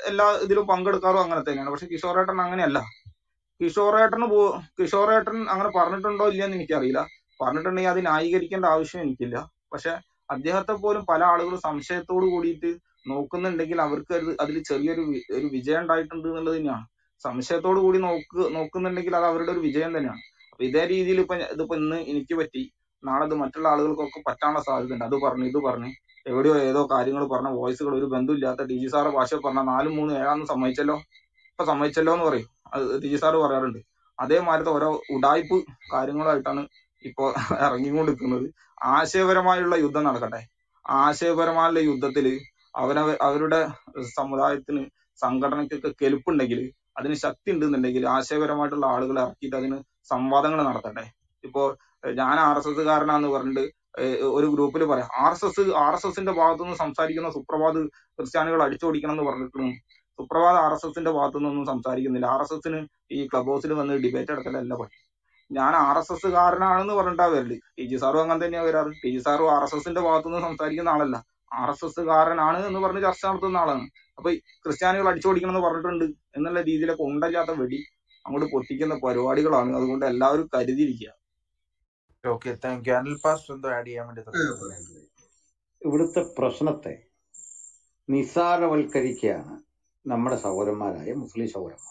എല്ലാ ഇതിലും പങ്കെടുക്കാറും അങ്ങനെ തന്നെയാണ് പക്ഷെ കിഷോറേട്ടൻ അങ്ങനെയല്ല കിഷോറേട്ടന് പോ കിഷോറേട്ടൻ അങ്ങനെ പറഞ്ഞിട്ടുണ്ടോ ഇല്ലയെന്ന് എനിക്കറിയില്ല പറഞ്ഞിട്ടുണ്ടെങ്കിൽ അത് ന്യായീകരിക്കേണ്ട ആവശ്യം എനിക്കില്ല പക്ഷെ അദ്ദേഹത്തെ പോലും പല ആളുകളും സംശയത്തോട് കൂടിയിട്ട് നോക്കുന്നുണ്ടെങ്കിൽ അവർക്ക് അത് അതിൽ ചെറിയൊരു വി- ഒരു വിജയം ഉണ്ടായിട്ടുണ്ട് എന്നുള്ളത് തന്നെയാണ് സംശയത്തോട് കൂടി നോക്ക് നോക്കുന്നുണ്ടെങ്കിൽ അത് അവരുടെ ഒരു വിജയം തന്നെയാണ് അപ്പൊ ഇതേ രീതിയിൽ ഇപ്പൊ ഞ- ഇതിപ്പോ ഇന്ന് എനിക്ക് പറ്റി നാളെ ഇത് മറ്റുള്ള ആളുകൾക്കൊക്കെ പറ്റാനുള്ള സാധ്യതയുണ്ട് അത് പറഞ്ഞു ഇത് പറഞ്ഞു എവിടെയോ ഏതോ കാര്യങ്ങൾ പറഞ്ഞ വോയിസുകൾ ഒരു ബന്ധമില്ലാത്ത ടി ജി സാറ് ഭാഷ പറഞ്ഞ നാലും മൂന്നും ഏഴാന്ന് സമ്മതിച്ചല്ലോ ഇപ്പൊ സമ്മതിച്ചല്ലോ എന്ന് പറയും അത് ടി ജി സാറ് പറയാറുണ്ട് അതേമാതിരത്തെ ഓരോ ഉടായ്പ് കാര്യങ്ങളായിട്ടാണ് ഇപ്പോ ഇറങ്ങിക്കൊണ്ടിരിക്കുന്നത് ആശയപരമായുള്ള യുദ്ധം നടക്കട്ടെ ആശയപരമായുള്ള യുദ്ധത്തില് അവരവ അവരുടെ സമുദായത്തിന് സംഘടനയ്ക്കൊക്കെ കെൽപ്പുണ്ടെങ്കിൽ അതിന് ശക്തി ഉണ്ടെന്നുണ്ടെങ്കിൽ ആശയപരമായിട്ടുള്ള ആളുകളെ ഇറക്കിയിട്ട് അതിന് സംവാദങ്ങൾ നടത്തട്ടെ ഇപ്പോ ഏഹ് ഞാൻ ആർ എസ് എസ് കാരനാന്ന് പറഞ്ഞിട്ട് ഏഹ് ഒരു ഗ്രൂപ്പിൽ പറയാം R S S R S എസിന്റെ ഭാഗത്തു നിന്ന് സംസാരിക്കുന്ന സുപ്രഭാത് ക്രിസ്ത്യാനികൾ അടിച്ചോടിക്കണം എന്ന് പറഞ്ഞിട്ടും സുപ്രഭാത് ആർ എസ് എസിന്റെ ഭാഗത്തു നിന്നൊന്നും സംസാരിക്കുന്നില്ല ആർ എസ് എസിന് ഈ ക്ലബ് ഹൗസിൽ വന്ന് ഡിബേറ്റ് നടത്തലല്ല പണി ഞാൻ ആർ എസ് എസ് കാരനാണെന്ന് പറഞ്ഞിട്ടാ വരല് ടി ജി സാറും അങ്ങനെ തന്നെയാ വരാറ് ടി ജി സാറും ആർ എസ് എസിന്റെ ഭാഗത്തുനിന്ന് സംസാരിക്കുന്ന ആളല്ല ആർ എസ് എസ് കാരനാണ് എന്ന് പറഞ്ഞ് ചർച്ച നടത്തുന്ന ആളാണ് അപ്പൊ ഈ ക്രിസ്ത്യാനികൾ അടിച്ചോടിക്കണം എന്ന് പറഞ്ഞിട്ടുണ്ട് എന്നുള്ള രീതിയിലൊക്കെ ഉണ്ടല്ലാത്ത വെടി അങ്ങോട്ട് പൊട്ടിക്കുന്ന പരിപാടികളാണ് അതുകൊണ്ട് എല്ലാവരും കരുതിയിരിക്കുക okay thank you Anil pastor എന്തോ ആഡ് ചെയ്യാൻ വേണ്ടി തന്നു ഇവിടുത്തെ പ്രശ്നത്തെ നിസ്സാരവൽക്കരിക്കുകയാണ് നമ്മുടെ സഹോദരന്മാരായ മുസ്ലിം സഹോദരന്മാർ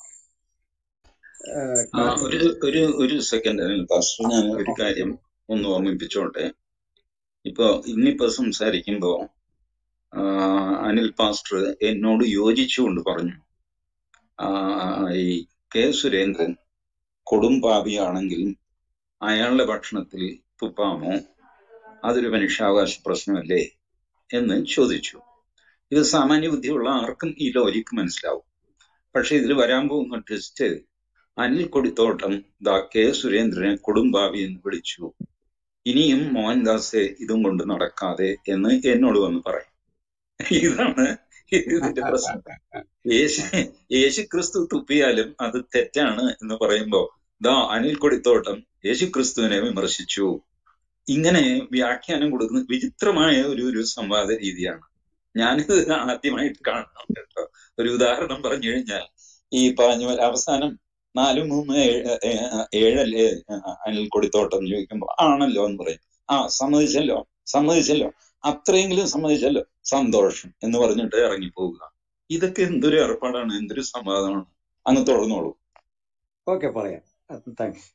ഏഹ് ആ, കാര്യം ഒരു ഒരു ഒരു സെക്കൻഡ് അനിൽ പാസ്റ്റർ ഞാൻ ഒരു കാര്യം ഒന്ന് ഓർമ്മിപ്പിച്ചോട്ടെ ഇപ്പൊ ഇന്നിപ്പോ സംസാരിക്കുമ്പോ ആ, അനിൽ പാസ്റ്റർ എന്നോട് യോജിച്ചുകൊണ്ട് പറഞ്ഞു ആ, ഈ കെ സുരേന്ദ്രൻ കൊടും പാപിയാണെങ്കിൽ അയാളുടെ ഭക്ഷണത്തിൽ തുപ്പാമോ അതൊരു മനുഷ്യാവകാശ പ്രശ്നമല്ലേ എന്ന് ചോദിച്ചു ഇത് സാമാന്യ ബുദ്ധിയുള്ള ആർക്കും ഈ ലോജിക്ക് മനസ്സിലാവും പക്ഷെ ഇതിൽ വരാൻ പോകുന്ന ടെസ്റ്റ് അനിൽ കൊടിത്തോട്ടം ദാ കെ സുരേന്ദ്രനെ കൊടുംഭാവി എന്ന് വിളിച്ചു ഇനിയും മോഹൻദാസെ ഇതും കൊണ്ട് നടക്കാതെ എന്ന് എന്നോട് വന്ന് പറയും ഇതാണ് ഇതിന്റെ പ്രശ്നം യേശു യേശു ക്രിസ്തു തുപ്പിയാലും അത് തെറ്റാണ് എന്ന് പറയുമ്പോ ദാ അനിൽ കൊടിത്തോട്ടം യേശു ക്രിസ്തുവിനെ വിമർശിച്ചു ഇങ്ങനെ വ്യാഖ്യാനം കൊടുക്കുന്ന വിചിത്രമായ ഒരു ഒരു സംവാദ രീതിയാണ് ഞാനിത് ആദ്യമായിട്ട് കാണണം കേട്ടോ ഒരു ഉദാഹരണം പറഞ്ഞു കഴിഞ്ഞാൽ ഈ പാഞ്ഞ അവസാനം നാല് മൂന്ന് ഏഴ് ഏ- ഏഴല്ലേ അനിൽ കൊടിത്തോട്ടം എന്ന് ചോദിക്കുമ്പോ ആണല്ലോ എന്ന് പറയും ആ സമ്മതിച്ചല്ലോ സമ്മതിച്ചല്ലോ അത്രയെങ്കിലും സമ്മതിച്ചല്ലോ സന്തോഷം എന്ന് പറഞ്ഞിട്ട് ഇറങ്ങി പോവുക ഇതൊക്കെ എന്തൊരു ഏർപ്പാടാണ് എന്തൊരു സംവാദമാണ് അങ്ങ് തുടർന്നോളൂ ഓക്കെ പറയാം താങ്ക്സ്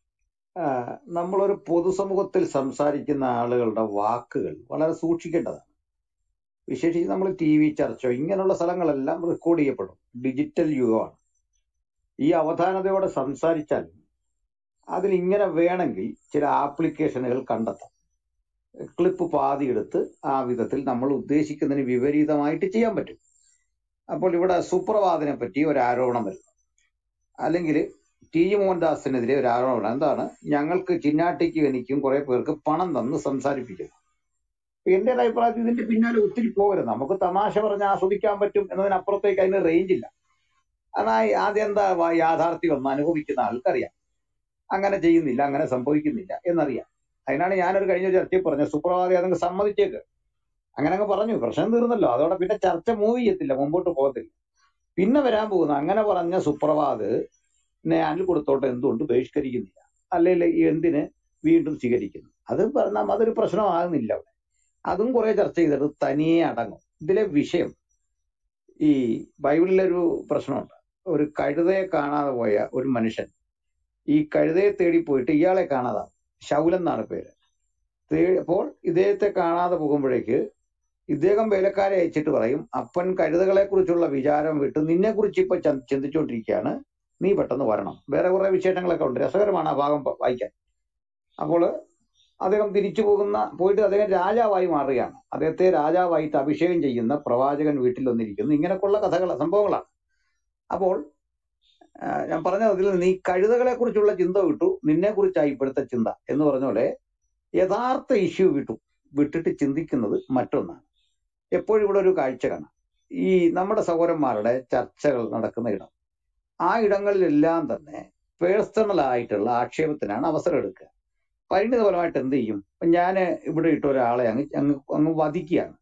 നമ്മളൊരു പൊതുസമൂഹത്തിൽ സംസാരിക്കുന്ന ആളുകളുടെ വാക്കുകൾ വളരെ സൂക്ഷിക്കേണ്ടതാണ് വിശേഷിച്ച് നമ്മൾ ടി വി ചർച്ചയോ ഇങ്ങനെയുള്ള സ്ഥലങ്ങളെല്ലാം റെക്കോർഡ് ചെയ്യപ്പെടും ഡിജിറ്റൽ യുഗമാണ് ഈ അവധാനതയോടെ സംസാരിച്ചാൽ അതിൽ ഇങ്ങനെ വേണമെങ്കിൽ ചില ആപ്ലിക്കേഷനുകൾ കണ്ടെത്താം ക്ലിപ്പ് പാതി എടുത്ത് ആ വിധത്തിൽ നമ്മൾ ഉദ്ദേശിക്കുന്നതിന് വിപരീതമായിട്ട് ചെയ്യാൻ പറ്റും അപ്പോൾ ഇവിടെ സുപ്രഭാതിനെ പറ്റി ഒരു ആരോപണം വരുന്നു അല്ലെങ്കിൽ ടി ജി മോഹൻദാസിനെതിരെ ഒരു ആരോപണം എന്താണ് ഞങ്ങൾക്ക് ചിന്നാട്ടിക്കും എനിക്കും കുറെ പേർക്ക് പണം തന്ന് സംസാരിപ്പിക്കുന്നു അപ്പൊ എന്റെ ഒരു അഭിപ്രായത്തിൽ ഇതിന്റെ പിന്നാലെ ഒത്തിരി പോകരുത് നമുക്ക് തമാശ പറഞ്ഞ് ആസ്വദിക്കാൻ പറ്റും എന്നതിനപ്പുറത്തേക്ക് അതിന് റേഞ്ച് ഇല്ല കാരണം ആദ്യം എന്താ വാ- യാഥാർത്ഥ്യം ഒന്ന് അനുഭവിക്കുന്ന ആൾക്കറിയാം അങ്ങനെ ചെയ്യുന്നില്ല അങ്ങനെ സംഭവിക്കുന്നില്ല എന്നറിയാം അതിനാണ് ഞാനൊരു കഴിഞ്ഞ ചർച്ചയിൽ പറഞ്ഞത് സുപ്രഭാതി അതങ്ങ് സമ്മതിച്ചേക്ക് അങ്ങനെ അങ്ങ് പറഞ്ഞു പ്രശ്നം തീർന്നല്ലോ അതോടെ പിന്നെ ചർച്ച മൂവ് ചെയ്യത്തില്ല മുമ്പോട്ട് പോകത്തില്ല പിന്നെ വരാൻ പോകുന്ന അങ്ങനെ പറഞ്ഞ സുപ്രഭാത് അനിൽ കൊടുത്തോട്ടെ എന്തുകൊണ്ട് ബഹിഷ്കരിക്കുന്നില്ല അല്ലെങ്കിൽ എന്തിന് വീണ്ടും സ്വീകരിക്കുന്നു അത് പറഞ്ഞാൽ അതൊരു പ്രശ്നമാകുന്നില്ല അവിടെ അതും കുറെ ചർച്ച ചെയ്തിട്ട് തനിയെ അടങ്ങും ഇതിലെ വിഷയം ഈ ബൈബിളിലെ ഒരു പ്രശ്നമുണ്ട് ഒരു കഴുതയെ കാണാതെ പോയ ഒരു മനുഷ്യൻ ഈ കഴുതയെ തേടി പോയിട്ട് ഇയാളെ കാണാതാവും ശൗലൻ എന്നാണ് പേര് തേ- അപ്പോൾ ഇദ്ദേഹത്തെ കാണാതെ പോകുമ്പോഴേക്ക് ഇദ്ദേഹം വേലക്കാരെ അയച്ചിട്ട് പറയും അപ്പൻ കഴുതകളെ കുറിച്ചുള്ള വിചാരം വിട്ട് നിന്നെ കുറിച്ച് ഇപ്പൊ ചി- ചിന്തിച്ചുകൊണ്ടിരിക്കുകയാണ് നീ പെട്ടെന്ന് വരണം വേറെ കുറെ വിശേഷങ്ങളൊക്കെ ഉണ്ട് രസകരമാണ് ആ ഭാഗം പ- വായിക്കാൻ അപ്പോൾ അദ്ദേഹം തിരിച്ചു പോകുന്ന പോയിട്ട് അദ്ദേഹം രാജാവായി മാറുകയാണ് അദ്ദേഹത്തെ രാജാവായിട്ട് അഭിഷേകം ചെയ്യുന്ന പ്രവാചകൻ വീട്ടിൽ വന്നിരിക്കുന്നു ഇങ്ങനെയൊക്കെയുള്ള കഥകൾ സംഭവങ്ങളാണ് അപ്പോൾ ആ, ഞാൻ പറഞ്ഞത് അതിൽ നീ കഴുതകളെ കുറിച്ചുള്ള ചിന്ത വിട്ടു നിന്നെ കുറിച്ചായി ഇപ്പോഴത്തെ ചിന്ത എന്ന് പറഞ്ഞ പോലെ യഥാർത്ഥ ഇഷ്യൂ വിട്ടു വിട്ടിട്ട് ചിന്തിക്കുന്നത് മറ്റൊന്നാണ് എപ്പോഴും ഇവിടെ ഒരു കാഴ്ച കാണാം ഈ നമ്മുടെ സഹോദരന്മാരുടെ ചർച്ചകൾ നടക്കുന്ന ഇടം ആ ഇടങ്ങളിലെല്ലാം തന്നെ പേഴ്സണൽ ആയിട്ടുള്ള ആക്ഷേപത്തിനാണ് അവസരം എടുക്കുക പരിണിതഫലമായിട്ട് എന്ത് ചെയ്യും ഞാൻ ഇവിടെ ഇട്ട ഒരാളെ അങ്ങ് അങ്ങ് അങ്ങ് വധിക്കുകയാണ്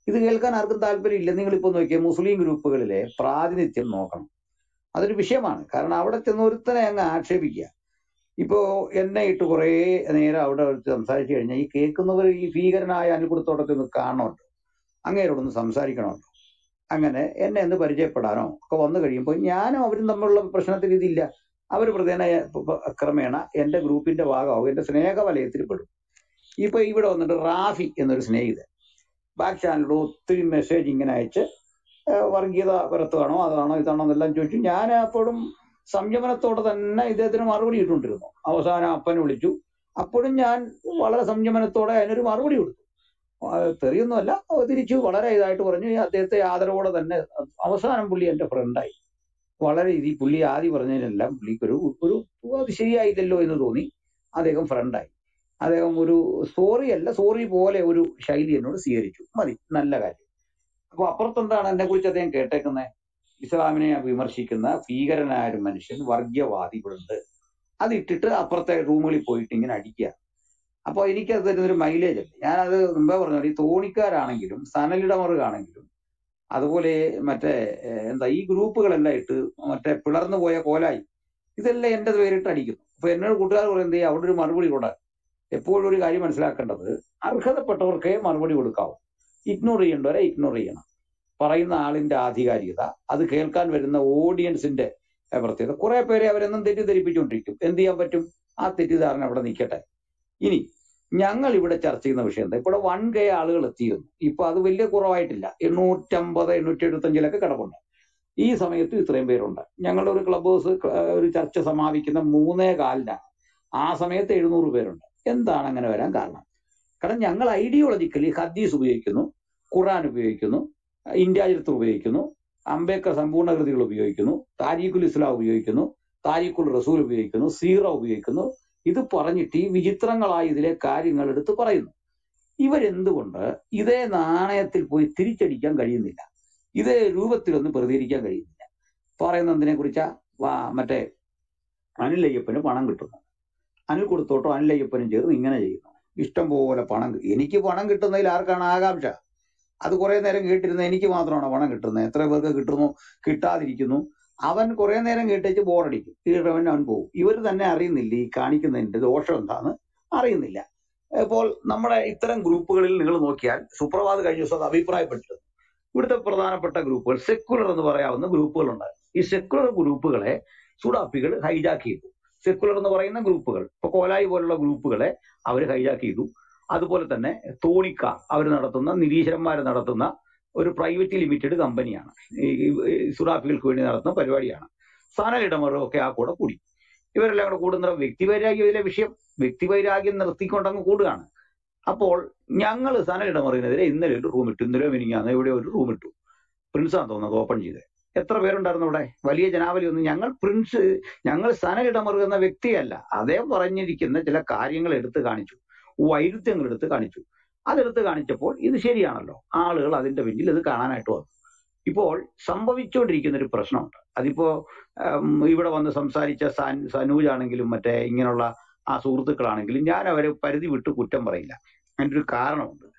ഇത് കേൾക്കാൻ ആർക്കും താല്പര്യമില്ല നിങ്ങൾ ഇപ്പൊ നോക്കിയാൽ മുസ്ലിം ഗ്രൂപ്പുകളിലെ പ്രാതിനിധ്യം നോക്കണം അതൊരു വിഷയമാണ് കാരണം അവിടെ ചെന്ന് ഒരുത്തനെ അങ്ങ് ആക്ഷേപിക്കുക ഇപ്പോ എന്നെ ഇട്ട് കുറേ നേരം അവിടെ വെച്ച് സംസാരിച്ചു കഴിഞ്ഞാൽ ഈ കേൾക്കുന്നവർ ഈ ഭീകരനായ അനിൽക്കുടത്തോടൊക്കെ ഒന്ന് കാണണമല്ലോ അങ്ങേരോടൊന്ന് സംസാരിക്കണമല്ലോ അങ്ങനെ എന്നെ ഒന്ന് പരിചയപ്പെടാനോ ഒക്കെ വന്നു കഴിയുമ്പോൾ ഞാനും അവരും തമ്മിലുള്ള പ്രശ്നത്തിൽ ഇതില്ല അവർ പ്രധാന ക്രമേണ എന്റെ ഗ്രൂപ്പിന്റെ ഭാഗമാവും എന്റെ സ്നേഹവലയത്തിൽ പെടും ഇപ്പൊ ഇവിടെ വന്നിട്ട് റാഫി എന്നൊരു സ്നേഹിതൻ ബാക്ക് ചാനലിലൂടെ ഒത്തിരി മെസ്സേജ് ഇങ്ങനെ അയച്ച് ഏഹ് വർഗീയത പരത്തുകയാണോ അതാണോ ഇതാണോ എന്നെല്ലാം ചോദിച്ചു ഞാൻ അപ്പോഴും സംയമനത്തോടെ തന്നെ ഇദ്ദേഹത്തിന് മറുപടി ഇട്ടുകൊണ്ടിരുന്നു അവസാനം അപ്പനെ വിളിച്ചു അപ്പോഴും ഞാൻ വളരെ സംയമനത്തോടെ അതിനൊരു മറുപടി കൊടുത്തു ആ, തെറിയൊന്നുമല്ല അത് തിരിച്ചു വളരെ ഇതായിട്ട് പറഞ്ഞു ഈ അദ്ദേഹത്തെ ആദരവോടെ തന്നെ അവസാനം പുള്ളി എന്റെ ഫ്രണ്ടായി വളരെ ഇത് ഈ പുള്ളി ആദ്യം പറഞ്ഞതിനെല്ലാം പുള്ളിക്കൊരു ഒരു അത് ശരിയായില്ലല്ലോ എന്ന് തോന്നി അദ്ദേഹം ഫ്രണ്ടായി അദ്ദേഹം ഒരു സോറി അല്ല സോറി പോലെ ഒരു ശൈലി എന്നോട് സ്വീകരിച്ചു മതി നല്ല കാര്യം അപ്പൊ അപ്പുറത്തെന്താണ് എന്നെ കുറിച്ച് അദ്ദേഹം കേട്ടേക്കുന്നത് ഇസ്ലാമിനെ വിമർശിക്കുന്ന ഭീകരനായ ഒരു മനുഷ്യൻ വർഗീയവാദി ഇവിടെ ഉണ്ട് അത് ഇട്ടിട്ട് അപ്പുറത്തെ റൂമുകളിൽ പോയിട്ട് ഇങ്ങനെ അടിക്കുക അപ്പൊ എനിക്ക് അത് തരുന്നൊരു മൈലേജ് അല്ല ഞാനത് മുമ്പേ പറഞ്ഞു ഈ തോണിക്കാരാണെങ്കിലും സനലിടമറുകാണെങ്കിലും അതുപോലെ മറ്റേ ഏഹ്, എന്താ ഈ ഗ്രൂപ്പുകളെല്ലാം ഇട്ട് മറ്റേ പിളർന്നു പോയ കോലായി ഇതെല്ലാം എന്റെ പേരിട്ട് അടിക്കുന്നു അപ്പൊ എന്നോട് കൂട്ടുകാർ പറയുന്നത് അവിടെ ഒരു മറുപടി കൂടെ എപ്പോഴും ഒരു കാര്യം മനസ്സിലാക്കേണ്ടത് അർഹതപ്പെട്ടവർക്കേ മറുപടി കൊടുക്കാവൂ ഇഗ്നോർ ചെയ്യേണ്ടവരെ ഇഗ്നോർ ചെയ്യണം പറയുന്ന ആളിന്റെ ആധികാരികത അത് കേൾക്കാൻ വരുന്ന ഓഡിയൻസിന്റെ ഏഹ്, പ്രത്യേകത കുറെ പേരെ അവരെന്നും തെറ്റിദ്ധരിപ്പിച്ചുകൊണ്ടിരിക്കും എന്ത് ചെയ്യാൻ പറ്റും ആ തെറ്റിദ്ധാരണ അവിടെ നിൽക്കട്ടെ ഇനി ഞങ്ങൾ ഇവിടെ ചർച്ച ചെയ്യുന്ന വിഷയം എന്താ ഇവിടെ വൺ കെ ആളുകൾ എത്തിയിരുന്നു ഇപ്പൊ അത് വലിയ കുറവായിട്ടില്ല എണ്ണൂറ്റമ്പത് എണ്ണൂറ്റി എഴുപത്തഞ്ചിലൊക്കെ കിടപ്പുണ്ട് ഈ സമയത്ത് ഇത്രയും പേരുണ്ട് ഞങ്ങളുടെ ഒരു ക്ലബ് ഹൗസ് ഒരു ചർച്ച സമാപിക്കുന്ന മൂന്നേ കാലിനാണ് ആ സമയത്ത് എഴുന്നൂറ് പേരുണ്ട് എന്താണ് അങ്ങനെ വരാൻ കാരണം കാരണം ഞങ്ങൾ ഐഡിയോളജിക്കലി ഹദീസ് ഉപയോഗിക്കുന്നു ഖുറാൻ ഉപയോഗിക്കുന്നു ഇന്ത്യ ചരിത്രം ഉപയോഗിക്കുന്നു അംബേദ്കർ സമ്പൂർണ്ണ കൃതികൾ ഉപയോഗിക്കുന്നു താരീഖുൽ ഇസ്ലാം ഉപയോഗിക്കുന്നു താരീഖുൽ റസൂൽ ഉപയോഗിക്കുന്നു സീറ ഉപയോഗിക്കുന്നു ഇത് പറഞ്ഞിട്ട് ഈ വിചിത്രങ്ങളായ ഇതിലെ കാര്യങ്ങൾ എടുത്ത് പറയുന്നു ഇവരെന്തുകൊണ്ട് ഇതേ നാണയത്തിൽ പോയി തിരിച്ചടിക്കാൻ കഴിയുന്നില്ല ഇതേ രൂപത്തിലൊന്നും പ്രതികരിക്കാൻ കഴിയുന്നില്ല പറയുന്ന എന്തിനെ കുറിച്ചാ വാ- മറ്റേ അനിലയ്യപ്പന് പണം കിട്ടുന്നു അനിൽ കൊടുത്തോട്ടോ അനിലയ്യപ്പനും ചേർന്ന് ഇങ്ങനെ ചെയ്യുന്നു ഇഷ്ടം പോലെ പണം കി- എനിക്ക് പണം കിട്ടുന്നതിൽ ആർക്കാണ് ആകാംക്ഷ അത് കുറെ നേരം കേട്ടിരുന്ന എനിക്ക് മാത്രമാണോ പണം കിട്ടുന്നത് എത്ര പേർക്ക് കിട്ടുന്നു കിട്ടാതിരിക്കുന്നു അവൻ കുറെ നേരം കേട്ടേച്ച് ബോറടിക്കും ഈടവൻ അവൻ പോകും ഇവർ തന്നെ അറിയുന്നില്ല ഈ കാണിക്കുന്നതിന്റെ ദോഷം എന്താന്ന് അറിയുന്നില്ല ഇപ്പോൾ നമ്മുടെ ഇത്തരം ഗ്രൂപ്പുകളിൽ നിങ്ങൾ നോക്കിയാൽ സുപ്രഭാത് കഴിഞ്ഞ ദിവസം അത് അഭിപ്രായപ്പെട്ടിരുന്നു ഇവിടുത്തെ പ്രധാനപ്പെട്ട ഗ്രൂപ്പുകൾ സെക്കുലർ എന്ന് പറയാവുന്ന ഗ്രൂപ്പുകളുണ്ട് ഈ സെക്കുലർ ഗ്രൂപ്പുകളെ സുഡാപ്പികൾ ഹൈജാക്ക് ചെയ്തു സെക്കുലർ എന്ന് പറയുന്ന ഗ്രൂപ്പുകൾ ഇപ്പൊ കോലായി പോലുള്ള ഗ്രൂപ്പുകളെ അവർ ഹൈജാക്ക് ചെയ്തു അതുപോലെ തന്നെ തോണിക്ക അവർ നടത്തുന്ന നിരീശ്വരന്മാർ നടത്തുന്ന ഒരു പ്രൈവറ്റ് ലിമിറ്റഡ് കമ്പനിയാണ് ഈ ഈ സുഡാപ്പികൾക്ക് വേണ്ടി നടത്തുന്ന പരിപാടിയാണ് സനലിടമറും ഒക്കെ ആ കൂടെ കൂടി ഇവരെല്ലാം കൂടെ കൂടുന്ന വ്യക്തിവൈരാഗ്യം ഇതിലെ വിഷയം വ്യക്തിവൈരാഗ്യം നിർത്തിക്കൊണ്ടങ്ങ് കൂടുകയാണ് അപ്പോൾ ഞങ്ങൾ സനലിടമറിനെതിരെ ഇന്നലെ ഒരു റൂം ഇട്ടു ഇന്നലെ മിനിങ്ങാന്ന് ഇവിടെ ഒരു റൂം ഇട്ടു പ്രിൻസാന്ന് തോന്നുന്നത് ഓപ്പൺ ചെയ്ത് എത്ര പേരുണ്ടായിരുന്നു അവിടെ വലിയ ജനാവലി ഒന്നും ഞങ്ങൾ പ്രിൻസ് ഞങ്ങൾ സനലിടമറു എന്ന വ്യക്തിയല്ല അദ്ദേഹം പറഞ്ഞിരിക്കുന്ന ചില കാര്യങ്ങൾ എടുത്തു കാണിച്ചു വൈരുദ്ധ്യങ്ങൾ എടുത്ത് കാണിച്ചു അതെടുത്ത് കാണിച്ചപ്പോൾ ഇത് ശരിയാണല്ലോ ആളുകൾ അതിന്റെ പിന്നിൽ ഇത് കാണാനായിട്ട് വന്നു ഇപ്പോൾ സംഭവിച്ചുകൊണ്ടിരിക്കുന്ന ഒരു പ്രശ്നമുണ്ട് അതിപ്പോ ഉം, ഇവിടെ വന്ന് സംസാരിച്ച സൻ സനൂജ് ആണെങ്കിലും മറ്റേ ഇങ്ങനെയുള്ള ആ സുഹൃത്തുക്കളാണെങ്കിലും ഞാൻ അവരെ പരിധി വിട്ട് കുറ്റം പറയില്ല അതിന്റെ ഒരു കാരണമുണ്ട്